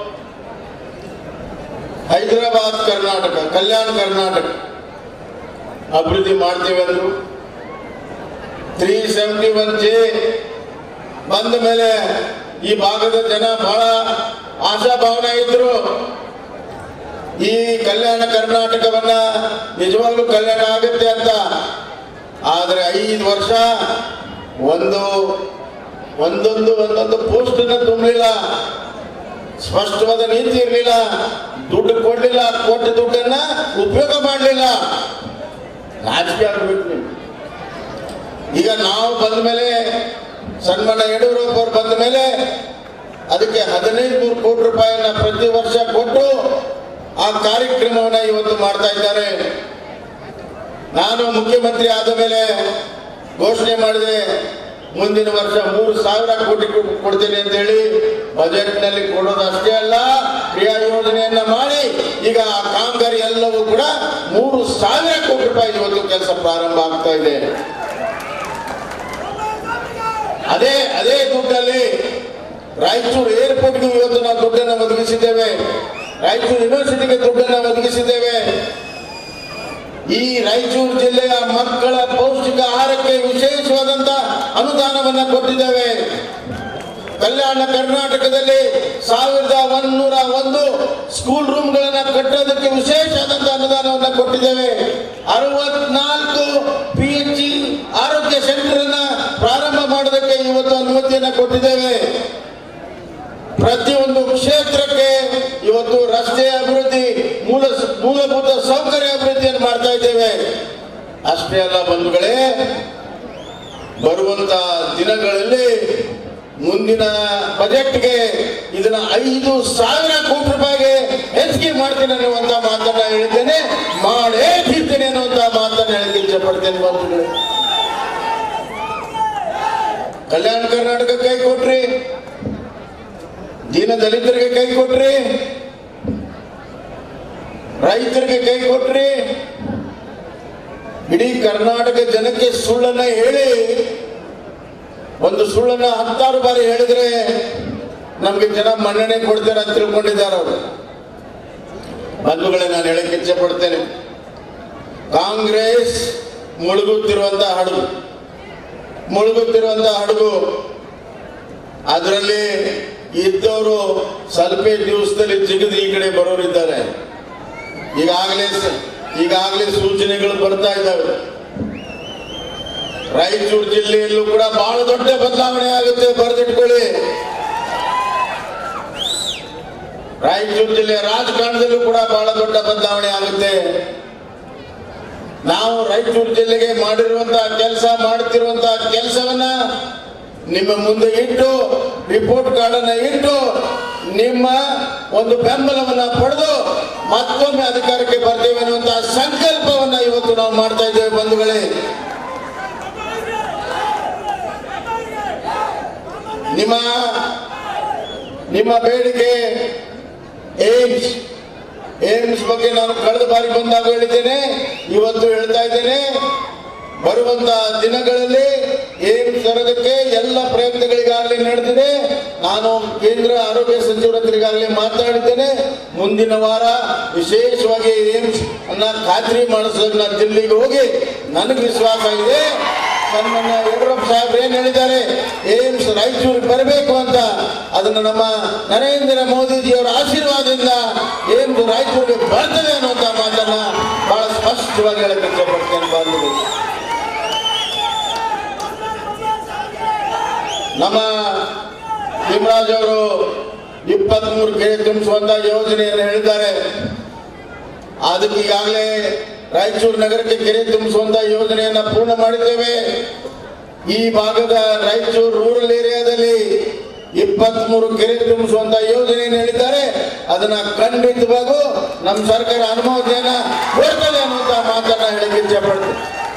ಹೈದರಾಬಾದ್ ಕರ್ನಾಟಕ ಕಲ್ಯಾಣ ಕರ್ನಾಟಕ ಅಭಿವೃದ್ಧಿ ಮಾಡ್ತೇವೆ ಅಂದ್ರು ತ್ರೀ ಸೆವೆಂಟಿ ಒನ್ ಜೆ ಬಂದ ಮೇಲೆ ಈ ಭಾಗದ ಜನ ಬಹಳ ಆಶಾಭಾವನೆ ಇದ್ರು ಈ ಕಲ್ಯಾಣ ಕರ್ನಾಟಕವನ್ನ ನಿಜವಾಗ್ಲೂ ಕಲ್ಯಾಣ ಆಗುತ್ತೆ ಅಂತ ಆದ್ರೆ ಐದು ವರ್ಷ ಒಂದು ಒಂದೊಂದು ಒಂದೊಂದು ಪೋಸ್ಟ್ ತುಂಬಲಿಲ್ಲ ಸ್ಪಷ್ಟವಾದ ನೀತಿ ಇರಲಿಲ್ಲ ದುಡ್ಡು ಕೊಡ್ಲಿಲ್ಲ ಕೊಟ್ಟ ದುಡ್ಡನ್ನ ಉಪಯೋಗ ಮಾಡಲಿಲ್ಲ ನಾಚಿಕೆ ಆಗ್ಬೇಕು ನೀವು ಈಗ ನಾವು ಬಂದ ಮೇಲೆ ಸನ್ಮಾನ ಯಡಿಯೂರಪ್ಪ ಅವ್ರು ಬಂದ ಮೇಲೆ ಅದಕ್ಕೆ ಹದಿನೈದು ನೂರು ಕೋಟಿ ರೂಪಾಯಿಯನ್ನ ಪ್ರತಿ ವರ್ಷ ಕೊಟ್ಟು ಆ ಕಾರ್ಯಕ್ರಮವನ್ನ ಇವತ್ತು ಮಾಡ್ತಾ ಇದ್ದಾರೆ ನಾನು ಮುಖ್ಯಮಂತ್ರಿ ಆದ ಮೇಲೆ ಘೋಷಣೆ ಮಾಡಿದೆ ಮುಂದಿನ ವರ್ಷ ಮೂರು ಸಾವಿರ ಕೋಟಿ ಕೊ- ಕೊಡ್ತೀನಿ ಅಂತ ಹೇಳಿ ಬಜೆಟ್ ನಲ್ಲಿ ಕೊಡೋದು ಅಷ್ಟೇ ಅಲ್ಲ ಕ್ರಿಯಾ ಯೋಜನೆಯನ್ನ ಮಾಡಿ ಈಗ ಆ ಕಾಮಗಾರಿ ಎಲ್ಲವೂ ಕೂಡ ಮೂರು ಸಾವಿರ ಕೋಟಿ ರೂಪಾಯಿ ಇವತ್ತು ಕೆಲಸ ಪ್ರಾರಂಭ ಆಗ್ತಾ ಇದೆ ಅದೇ ಅದೇ ದುಡ್ಡಲ್ಲಿ ರಾಯಚೂರು ಏರ್ಪೋರ್ಟ್ಗೂ ಇವತ್ತು ನಾವು ದುಡ್ಡನ್ನು ಒದಗಿಸಿದ್ದೇವೆ ರಾಯಚೂರು ಯೂನಿವರ್ಸಿಟಿಗೆ ದುಡ್ಡನ್ನು ಒದಗಿಸಿದ್ದೇವೆ ಈ ರಾಯಚೂರು ಜಿಲ್ಲೆಯ ಮಕ್ಕಳ ಪೌಷ್ಟಿಕ ಆಹಾರಕ್ಕೆ ವಿಶೇಷವಾದಂತ ಅನುದಾನವನ್ನ ಕೊಟ್ಟಿದ್ದೇವೆ ಕಲ್ಯಾಣ ಕರ್ನಾಟಕದಲ್ಲಿ ಸಾವಿರದ ಒಂದೂರ ಒಂದು ಸ್ಕೂಲ್ ರೂಮ್ಗಳನ್ನ ಕಟ್ಟೋದಕ್ಕೆ ವಿಶೇಷವಾದಂತ ಅನುದಾನವನ್ನ ಕೊಟ್ಟಿದ್ದೇವೆ ಅರವತ್ನಾಲ್ಕು ಪಿ ಎಚ್ ಆರೋಗ್ಯ ಸೆಂಟರ್ ಅನ್ನ ಪ್ರಾರಂಭ ಮಾಡೋದಕ್ಕೆ ಇವತ್ತು ಅನುಮತಿಯನ್ನ ಕೊಟ್ಟಿದ್ದೇವೆ ಪ್ರತಿಯೊಂದು ಕ್ಷೇತ್ರಕ್ಕೆ ಇವತ್ತು ರಸ್ತೆ ಅಭಿವೃದ್ಧಿ ಮೂಲ ಮೂಲಭೂತ ಸೌಕರ್ಯ ಅಭಿವೃದ್ಧಿಯನ್ನು ಮಾಡ್ತಾ ಇದ್ದೇವೆ ಅಷ್ಟೇ ಅಲ್ಲ ಬಂಧುಗಳೇ ಬರುವಂತ ದಿನಗಳಲ್ಲಿ ಮುಂದಿನ ಬಜೆಟ್ಗೆ ಇದನ್ನ ಐದು ಸಾವಿರ ಕೋಟಿ ರೂಪಾಯಿಗೆ ಹೆಚ್ಚಿಗೆ ಮಾಡ್ತೀನಿ ಅನ್ನುವಂತ ಮಾತನ್ನ ಹೇಳಿದ್ದೇನೆ ಮಾಡೇ ತೀರ್ತೀನಿ ಅನ್ನುವಂತ ಮಾತನ್ನ ಹೇಳಕ್ಕೆ ಇಚ್ಛಪಡ್ತೇನೆ ಬಂಧುಗಳೇ ಕಲ್ಯಾಣ ಕರ್ನಾಟಕ ಕೈ ಕೊಟ್ರಿ ದೀನ ದಲಿತರಿಗೆ ಕೈ ಕೊಟ್ರಿ ರೈತರಿಗೆ ಕೈ ಕೊಟ್ರಿ ಇಡೀ ಕರ್ನಾಟಕ ಜನಕ್ಕೆ ಸುಳ್ಳನ್ನ ಹೇಳಿ ಒಂದು ಸುಳ್ಳನ್ನ ಹತ್ತಾರು ಬಾರಿ ಹೇಳಿದ್ರೆ ನಮ್ಗೆ ಜನ ಮನ್ನಣೆ ಕೊಡ್ತಾರೆ ಅಂತ ತಿಳ್ಕೊಂಡಿದ್ದಾರೆ ಅವರು ಬಂಧುಗಳೇ ನಾನು ಹೇಳಕ್ಕೆ ಇಚ್ಛೆ ಪಡ್ತೇನೆ ಕಾಂಗ್ರೆಸ್ ಮುಳುಗುತ್ತಿರುವಂತಹ ಹಡಗು ಮುಳುಗುತ್ತಿರುವಂತಹ ಹಡಗು ಅದರಲ್ಲಿ ಇದ್ದವರು ಸ್ವಲ್ಪ ದಿವಸದಲ್ಲಿ ಜಿಗಿದು ಈ ಕಡೆ ಬರೋರಿದ್ದಾರೆ ಈಗಾಗಲೇ ಸ- ಈಗಾಗಲೇ ಸೂಚನೆಗಳು ಬರ್ತಾ ಇದ್ದಾವೆ ರಾಯಚೂರು ಜಿಲ್ಲೆಯಲ್ಲೂ ಕೂಡ ಬಹಳ ದೊಡ್ಡ ಬದಲಾವಣೆ ಆಗುತ್ತೆ ಬರೆದಿಟ್ಕೊಳ್ಳಿ ರಾಯಚೂರು ಜಿಲ್ಲೆಯ ರಾಜಕಾರಣದಲ್ಲೂ ಕೂಡ ಬಹಳ ದೊಡ್ಡ ಬದಲಾವಣೆ ಆಗುತ್ತೆ ನಾವು ರಾಯಚೂರು ಜಿಲ್ಲೆಗೆ ಮಾಡಿರುವಂತಹ ಕೆಲಸ ಮಾಡುತ್ತಿರುವಂತಹ ಕೆಲಸವನ್ನ ನಿಮ್ಮ ಮುಂದೆ ಇಟ್ಟು ರಿಪೋರ್ಟ್ ಕಾರ್ಡ್ ಅನ್ನ ಇಟ್ಟು ನಿಮ್ಮ ಒಂದು ಬೆಂಬಲವನ್ನ ಪಡೆದು ಮತ್ತೊಮ್ಮೆ ಅಧಿಕಾರಕ್ಕೆ ಬರ್ತೇವೆ ಅನ್ನುವಂತಹ ಸಂಕಲ್ಪವನ್ನ ಇವತ್ತು ನಾವು ಮಾಡ್ತಾ ಇದ್ದೇವೆ ಬಂಧುಗಳೇ ನಿಮ್ಮ ನಿಮ್ಮ ಬೇಡಿಕೆ ಏಮ್ಸ್ ಏಮ್ಸ್ ಬಗ್ಗೆ ನಾನು ಕಳೆದ ಬಾರಿ ಬಂದಾಗ ಹೇಳಿದ್ದೇನೆ ಇವತ್ತು ಹೇಳ್ತಾ ಇದ್ದೇನೆ ಬರುವಂತ ದಿನಗಳಲ್ಲಿ ಏಮ್ಸ್ ತರೋದಕ್ಕೆ ಎಲ್ಲ ಪ್ರಯತ್ನಗಳಿಗಾಗಲೇ ನಡೆದಿದೆ ನಾನು ಕೇಂದ್ರ ಆರೋಗ್ಯ ಸಚಿವರ ಹತ್ರ ಈಗಾಗಲೇ ಮಾತಾಡಿದ್ದೇನೆ ಮುಂದಿನ ವಾರ ವಿಶೇಷವಾಗಿ ಏಮ್ಸ್ ಅನ್ನ ಖಾತ್ರಿ ಮಾಡಿಸೋದನ್ನ ದಿಲ್ಲಿಗೆ ಹೋಗಿ ನನಗೆ ವಿಶ್ವಾಸ ಇದೆ ಸನ್ಮಾನ್ಯ ಯಡಿಯೂರಪ್ಪ ಸಾಹೇಬ್ರು ಏನ್ ಹೇಳಿದ್ದಾರೆ ಏಮ್ಸ್ ರಾಯಚೂರಿಗೆ ಬರಬೇಕು ಅಂತ ಅದನ್ನು ನಮ್ಮ ನರೇಂದ್ರ ಮೋದಿಜಿಯವರ ಆಶೀರ್ವಾದದಿಂದ ಏಮ್ಸ್ ರಾಯಚೂರಿಗೆ ಬರ್ತದೆ ಅನ್ನುವಂತ ಮಾತನ್ನ ಬಹಳ ಸ್ಪಷ್ಟವಾಗಿ ಹೇಳಕ್ಕೆ ಇಷ್ಟಪಡ್ತೇನೆ ಬಾಂಧವರು ನಮ್ಮ ಭೀಮರಾಜ್ ಅವರು ಇಪ್ಪತ್ಮೂರು ಕೆರೆ ತುಂಬಿಸುವಂತ ಯೋಜನೆಯನ್ನು ಹೇಳಿದ್ದಾರೆ ಅದಕ್ಕೆ ಈಗಾಗಲೇ ರಾಯಚೂರು ನಗರಕ್ಕೆ ಕೆರೆ ತುಂಬಿಸುವಂತ ಯೋಜನೆಯನ್ನ ಪೂರ್ಣ ಮಾಡಿದ್ದೇವೆ ಈ ಭಾಗದ ರಾಯಚೂರು ರೂರಲ್ ಏರಿಯಾದಲ್ಲಿ ಇಪ್ಪತ್ಮೂರು ಕೆರೆ ತುಂಬಿಸುವಂತ ಯೋಜನೆಯನ್ನು ಹೇಳಿದ್ದಾರೆ ಅದನ್ನ ಖಂಡಿತವಾಗೂ ನಮ್ಮ ಸರ್ಕಾರ ಅನುಮೋದನೆಯನ್ನ ಕೊಡ್ತದೆ ಅನ್ನುವಂತ ಮಾತನ್ನ ಹೇಳಿಕ್ಕೆ ಇಚ್ಛೆ ಪಡ್ತೇನೆ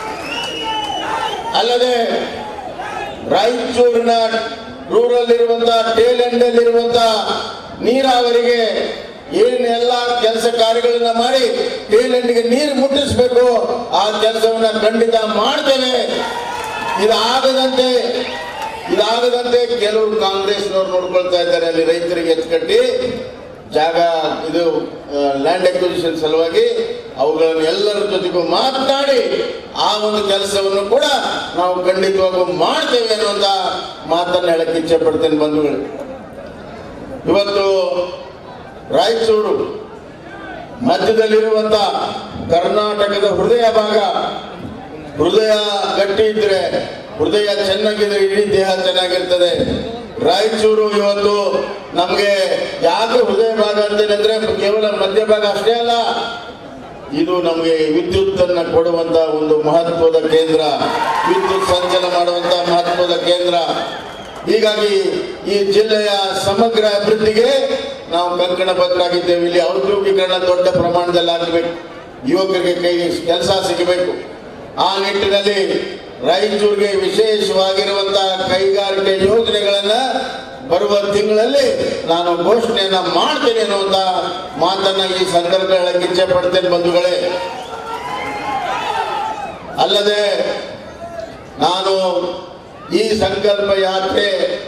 ಅಲ್ಲದೆ ರಾಯಚೂರಿನ ರೂರಲ್ ಇರುವಂತ ಟೇಲ್ ಎಂಡ್ ಇರುವಂತ ನೀರಾವರಿಗೆ ಏನೆಲ್ಲ ಕೆಲಸ ಕಾರ್ಯಗಳನ್ನ ಮಾಡಿ ಟೇಲ್ ಎಂಡ್ಗೆ ನೀರು ಮುಟ್ಟಿಸ್ಬೇಕು ಆ ಕೆಲಸವನ್ನ ಖಂಡಿತ ಮಾಡ್ತೇವೆ ಇದಾಗದಂತೆ ಇದಾಗದಂತೆ ಕೆಲವರು ಕಾಂಗ್ರೆಸ್ನವ್ರು ನೋಡ್ಕೊಳ್ತಾ ಇದ್ದಾರೆ ಅಲ್ಲಿ ರೈತರಿಗೆ ಎತ್ಕಟ್ಟಿ ಜಾಗ ಇದು ಲ್ಯಾಂಡ್ ಅಕ್ವಿಸಿಷನ್ ಸಲುವಾಗಿ ಅವುಗಳನ್ನು ಎಲ್ಲರ ಜೊತೆಗೂ ಮಾತನಾಡಿ ಆ ಒಂದು ಕೆಲಸವನ್ನು ಕೂಡ ನಾವು ಖಂಡಿತವಾಗೂ ಮಾಡ್ತೇವೆ ಅನ್ನುವಂತ ಮಾತನ್ನ ಹೇಳಕ್ಕೆ ಇಚ್ಛೆ ಪಡ್ತೇನೆ ಬಂಧುಗಳು ಇವತ್ತು ರಾಯಚೂರು ಮಧ್ಯದಲ್ಲಿರುವಂತ ಕರ್ನಾಟಕದ ಹೃದಯ ಭಾಗ ಹೃದಯ ಗಟ್ಟಿ ಇದ್ರೆ ಹೃದಯ ಚೆನ್ನಾಗಿದ್ರೆ ಇಡೀ ದೇಹ ಚೆನ್ನಾಗಿರ್ತದೆ ರಾಯಚೂರು ಇವತ್ತು ನಮಗೆ ಯಾಕೆ ಹೃದಯ ಭಾಗ ಅಂತೇನೆ ಅಂದ್ರೆ ಕೇವಲ ಮಧ್ಯ ಭಾಗ ಅಷ್ಟೇ ಅಲ್ಲ ಇದು ನಮಗೆ ವಿದ್ಯುತ್ ಅನ್ನ ಕೊಡುವಂತ ಒಂದು ಮಹತ್ವದ ಕೇಂದ್ರ ವಿದ್ಯುತ್ ಸಂಚಲನ ಮಾಡುವಂತ ಮಹತ್ವದ ಕೇಂದ್ರ ಹೀಗಾಗಿ ಈ ಜಿಲ್ಲೆಯ ಸಮಗ್ರ ಅಭಿವೃದ್ಧಿಗೆ ನಾವು ಕಂಕಣ ಬದ್ಧರಾಗಿದ್ದೇವೆ ಇಲ್ಲಿ ಔದ್ಯೋಗೀಕರಣ ದೊಡ್ಡ ಪ್ರಮಾಣದಲ್ಲಿ ಆಗಬೇಕು ಯುವಕರಿಗೆ ಕೈ ಕೆಲಸ ಸಿಗಬೇಕು ಆ ನಿಟ್ಟಿನಲ್ಲಿ ರಾಯಚೂರಿಗೆ ವಿಶೇಷವಾಗಿರುವಂತಹ ಕೈಗಾರಿಕೆ ಯೋಜನೆಗಳನ್ನ ಬರುವ ತಿಂಗಳಲ್ಲಿ ನಾನು ಘೋಷಣೆಯನ್ನ ಮಾಡ್ತೇನೆ ಅನ್ನುವಂತ ಮಾತನ್ನ ಈ ಸಂದರ್ಭ ಹೇಳಕ್ಕೆ ಇಚ್ಛೆ ಪಡ್ತೇನೆ ಬಂಧುಗಳೇ ಅಲ್ಲದೆ ನಾನು ಈ ಸಂಕಲ್ಪ ಯಾತ್ರೆ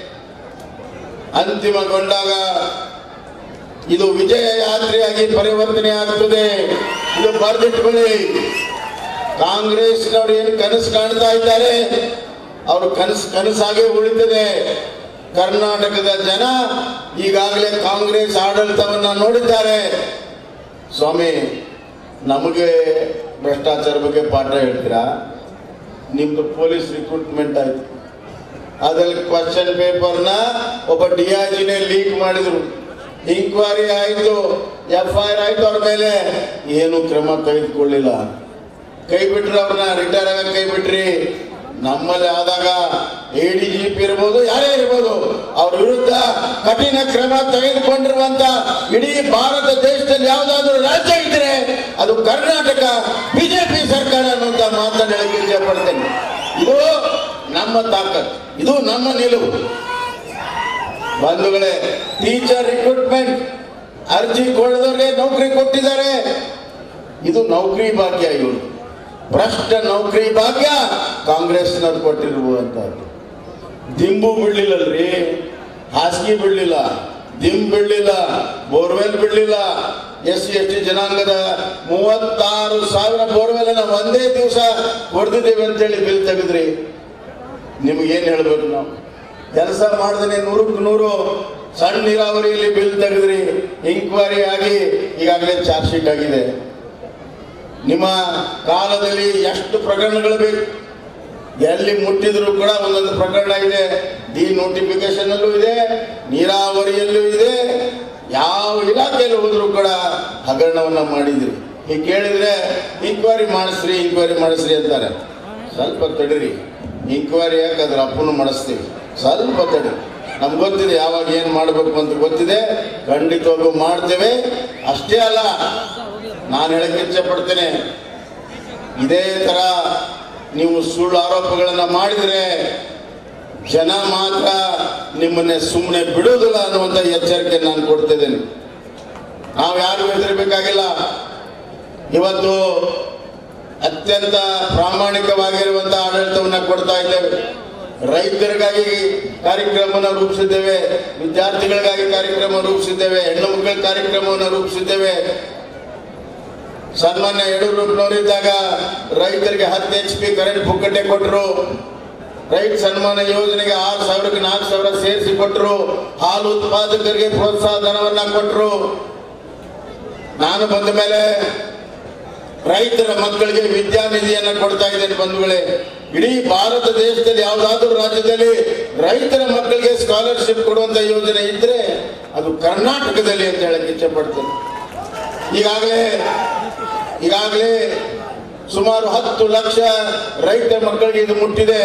ಅಂತಿಮಗೊಂಡಾಗ ಇದು ವಿಜಯ ಯಾತ್ರೆಯಾಗಿ ಪರಿವರ್ತನೆ ಆಗ್ತದೆ ಇದು ಬರೆದಿಟ್ಕೊಳ್ಳಿ ಕಾಂಗ್ರೆಸ್ನವರು ಏನು ಕನಸು ಕಾಣ್ತಾ ಇದ್ದಾರೆ ಅವರು ಕನಸು ಕನಸಾಗೆ ಉಳಿತದೆ ಕರ್ನಾಟಕದ ಜನ ಈಗಾಗಲೇ ಕಾಂಗ್ರೆಸ್ ಆಡಳಿತವನ್ನ ನೋಡಿದ್ದಾರೆ ಸ್ವಾಮಿ ನಮಗೆ ಭ್ರಷ್ಟಾಚಾರ ಬಗ್ಗೆ ಪಾಠ ಹೇಳ್ತೀರಾ ನಿಮ್ದು ಪೊಲೀಸ್ ರಿಕ್ರೂಟ್ಮೆಂಟ್ ಆಯ್ತು ಅದ್ರಲ್ಲಿ ಕ್ವಶನ್ ಪೇಪರ್ನ ಒಬ್ಬ ಡಿ ಐ ಜಿನೇ ಲೀಕ್ ಮಾಡಿದ್ರು ಇನ್ಕ್ವೈರಿ ಆಯ್ತು ಎಫ್ ಐ ಆರ್ ಆಯ್ತು ಅವ್ರ ಮೇಲೆ ಏನು ಕ್ರಮ ತೆಗೆದುಕೊಳ್ಳಿಲ್ಲ ಕೈ ಬಿಟ್ರು ಅವ್ರನ್ನ ರಿಟೈರ್ ಆಗ ಕೈ ಬಿಟ್ರಿ ನಮ್ಮಲ್ಲಿ ಆದಾಗ ಎ ಡಿ ಜಿ ಪಿ ಇರ್ಬೋದು ಯಾರೇ ಇರ್ಬೋದು ಅವ್ರ ವಿರುದ್ಧ ಕಠಿಣ ಕ್ರಮ ತೆಗೆದುಕೊಂಡಿರುವಂತ ಇಡೀ ಭಾರತ ದೇಶದಲ್ಲಿ ಯಾವುದಾದ್ರೂ ರಾಜ್ಯ ಇದ್ರೆ ಅದು ಕರ್ನಾಟಕ ಬಿಜೆಪಿ ಸರ್ಕಾರ ಅನ್ನುವಂತ ಮಾತನ್ನ ಹೇಳಕ್ಕೆ ಇಚ್ಛೆ ಪಡ್ತೇನೆ ಇದು ನಮ್ಮ ತಾಕತ್ ಇದು ನಮ್ಮ ನಿಲುವು ಬಂಧುಗಳೇ ಟೀಚರ್ ರಿಕ್ರೂಟ್ಮೆಂಟ್ ಅರ್ಜಿ ಕೊಡದವ್ರಿಗೆ ನೌಕರಿ ಕೊಟ್ಟಿದ್ದಾರೆ ಇದು ನೌಕರಿ ಭಾಗ್ಯ ಇವರು ಭ್ರಷ್ಟ ನೌಕರಿ ಭಾಗ್ಯ ಕಾಂಗ್ರೆಸ್ನವ್ರು ಕೊಟ್ಟಿರುವಂತಹದ್ದು ದಿಂಬು ಬಿಡ್ಲಿಲ್ಲಲ್ರಿ ಹಾಸಿಗೆ ಬಿಡ್ಲಿಲ್ಲ ದಿಂಬ್ ಬಿಡ್ಲಿಲ್ಲ ಬೋರ್ವೆಲ್ ಬಿಡ್ಲಿಲ್ಲ ಎಸ್ ಸಿ ಎಸ್ ಟಿ ಜನಾಂಗದ ಮೂವತ್ತಾರು ಸಾವಿರ ಬೋರ್ವೆಲ್ ಅನ್ನ ಒಂದೇ ದಿವಸ ಹೊಡೆದಿದ್ದೇವೆ ಅಂತೇಳಿ ಬಿಲ್ ತೆಗೆದ್ರಿ ನಿಮ್ಗೇನ್ ಹೇಳ್ಬೇಕು ನಾವು ಕೆಲಸ ಮಾಡ್ದೇನೆ ನೂರಕ್ಕೆ ನೂರು ಸಣ್ಣ ನೀರಾವರಿಯಲ್ಲಿ ಬಿಲ್ ತೆಗೆದ್ರಿ ಇಂಕ್ವೈರಿ ಆಗಿ ಈಗಾಗಲೇ ಚಾರ್ಜ್ ಶೀಟ್ ಆಗಿದೆ ನಿಮ್ಮ ಕಾಲದಲ್ಲಿ ಎಷ್ಟು ಪ್ರಕರಣಗಳು ಬೇಕು ಎಲ್ಲಿ ಮುಟ್ಟಿದ್ರು ಕೂಡ ಒಂದೊಂದು ಪ್ರಕರಣ ಇದೆ ಡಿ ನೋಟಿಫಿಕೇಶನ್ ಅಲ್ಲೂ ಇದೆ ನೀರಾವರಿಯಲ್ಲೂ ಇದೆ ಯಾವ ಇಲಾಖೆಯಲ್ಲಿ ಹೋದ್ರು ಕೂಡ ಹಗರಣವನ್ನ ಮಾಡಿದ್ರಿ ಈಗ ಕೇಳಿದ್ರೆ ಇಂಕ್ವೈರಿ ಮಾಡಿಸ್ರಿ ಇಂಕ್ವೈರಿ ಮಾಡಿಸ್ರಿ ಅಂತಾರೆ ಸ್ವಲ್ಪ ತಡೀರಿ ಇಂಕ್ವೈರಿ ಯಾಕೆ ಅದ್ರ ಅಪ್ಪನು ಮಾಡಿಸ್ತೀವಿ ಸ್ವಲ್ಪ ತಡಿ ನಮ್ಗೆ ಗೊತ್ತಿದೆ ಯಾವಾಗ ಏನು ಮಾಡಬೇಕು ಅಂತ ಗೊತ್ತಿದೆ ಖಂಡಿತವಾಗೂ ಮಾಡ್ತೇವೆ ಅಷ್ಟೇ ಅಲ್ಲ ನಾನು ಹೇಳಕ್ಕೆ ಇಚ್ಛೆ ಪಡ್ತೇನೆ ಇದೇ ತರ ನೀವು ಸುಳ್ಳು ಆರೋಪಗಳನ್ನ ಮಾಡಿದರೆ ಜನ ಮಾತ್ರ ನಿಮ್ಮನ್ನೇ ಸುಮ್ಮನೆ ಬಿಡುವುದಿಲ್ಲ ಅನ್ನುವಂಥ ಎಚ್ಚರಿಕೆ ನಾನು ಕೊಡ್ತಿದ್ದೇನೆ ನಾವು ಯಾರು ಹೆದರಬೇಕಾಗಿಲ್ಲ ಇವತ್ತು ಅತ್ಯಂತ ಪ್ರಾಮಾಣಿಕವಾಗಿರುವಂತಹ ಆಡಳಿತವನ್ನ ಕೊಡ್ತಾ ಇದ್ದೇವೆ ರೈತರಿಗಾಗಿ ಕಾರ್ಯಕ್ರಮವನ್ನು ರೂಪಿಸಿದ್ದೇವೆ ವಿದ್ಯಾರ್ಥಿಗಳಿಗಾಗಿ ಕಾರ್ಯಕ್ರಮ ರೂಪಿಸಿದ್ದೇವೆ ಹೆಣ್ಣು ಮಕ್ಕಳ ಕಾರ್ಯಕ್ರಮವನ್ನು ರೂಪಿಸಿದ್ದೇವೆ ಸನ್ಮಾನ್ಯ ಯಡಿಯೂರಪ್ಪನವರಿದ್ದಾಗ ರೈತರಿಗೆ ಹತ್ತು ಎಚ್ ಪಿ ಕರೆಂಟ್ ಪುಕ್ಕಟ್ಟೆ ಕೊಟ್ಟರು ರೈತ ಸನ್ಮಾನ ಯೋಜನೆಗೆ ಆರು ಸಾವಿರಕ್ಕೆ ನಾಲ್ಕು ಸಾವಿರ ಸೇರಿಸಿ ಕೊಟ್ಟರು ಹಾಲು ಉತ್ಪಾದಕರಿಗೆ ಪ್ರೋತ್ಸಾಹ ಧನವನ್ನ ಕೊಟ್ಟರು ನಾನು ಬಂದ ಮೇಲೆ ರೈತರ ಮಕ್ಕಳಿಗೆ ವಿದ್ಯಾನಿಧಿಯನ್ನ ಕೊಡ್ತಾ ಇದ್ದೇನೆ ಬಂಧುಗಳೇ ಇಡೀ ಭಾರತ ದೇಶದಲ್ಲಿ ಯಾವುದಾದ್ರೂ ರಾಜ್ಯದಲ್ಲಿ ರೈತರ ಮಕ್ಕಳಿಗೆ ಸ್ಕಾಲರ್ಶಿಪ್ ಕೊಡುವಂತ ಯೋಜನೆ ಇದ್ರೆ ಅದು ಕರ್ನಾಟಕದಲ್ಲಿ ಅಂತ ಹೇಳಕ್ ಇಚ್ಛೆ ಪಡ್ತೇನೆ ಈಗಾಗಲೇ ಈಗಾಗಲೇ ಸುಮಾರು ಹತ್ತು ಲಕ್ಷ ರೈತ ಮಕ್ಕಳಿಗೆ ಇದು ಮುಟ್ಟಿದೆ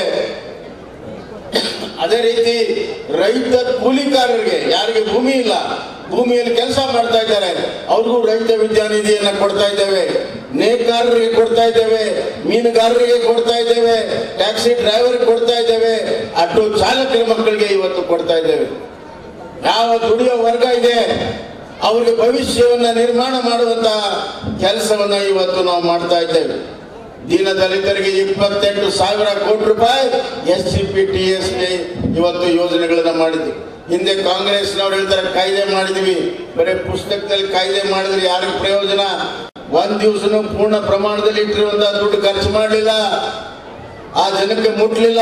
ಅದೇ ರೀತಿ ರೈತ ಕೂಲಿಕಾರರಿಗೆ ಯಾರಿಗೆ ಭೂಮಿ ಇಲ್ಲ ಭೂಮಿಯಲ್ಲಿ ಕೆಲಸ ಮಾಡ್ತಾ ಇದ್ದಾರೆ ಅವ್ರಿಗೂ ರೈತ ವಿದ್ಯಾನಿಧಿಯನ್ನ ಕೊಡ್ತಾ ಇದ್ದೇವೆ ನೇಕಾರರಿಗೆ ಕೊಡ್ತಾ ಇದ್ದೇವೆ ಮೀನುಗಾರರಿಗೆ ಕೊಡ್ತಾ ಇದ್ದೇವೆ ಟ್ಯಾಕ್ಸಿ ಡ್ರೈವರ್ಗೆ ಕೊಡ್ತಾ ಇದ್ದೇವೆ ಆಟೋ ಚಾಲಕರ ಮಕ್ಕಳಿಗೆ ಇವತ್ತು ಕೊಡ್ತಾ ಇದ್ದೇವೆ ಯಾವ ದುಡಿಯೋ ವರ್ಗ ಇದೆ ಅವ್ರಿಗೆ ಭವಿಷ್ಯವನ್ನ ನಿರ್ಮಾಣ ಮಾಡುವಂತ ಕೆಲಸವನ್ನ ಇವತ್ತು ನಾವು ಮಾಡ್ತಾ ಇದ್ದೇವೆ ದೀನ ದಲಿತರಿಗೆ ಇಪ್ಪತ್ತೆಂಟು ಸಾವಿರ ಕೋಟಿ ರೂಪಾಯಿ S C P T S P ಇವತ್ತು ಯೋಜನೆಗಳನ್ನ ಮಾಡಿದ್ವಿ ಹಿಂದೆ ಕಾಂಗ್ರೆಸ್ನವ್ರು ಹೇಳ್ತಾರೆ ಕಾಯ್ದೆ ಮಾಡಿದ್ವಿ ಬರೀ ಪುಸ್ತಕದಲ್ಲಿ ಕಾಯ್ದೆ ಮಾಡಿದ್ರೆ ಯಾರಿಗೂ ಪ್ರಯೋಜನ ಒಂದ್ ದಿವಸನೂ ಪೂರ್ಣ ಪ್ರಮಾಣದಲ್ಲಿ ಇಟ್ಟಿರುವಂತಹ ದುಡ್ಡು ಖರ್ಚು ಮಾಡಲಿಲ್ಲ ಆ ಜನಕ್ಕೆ ಮುಟ್ಲಿಲ್ಲ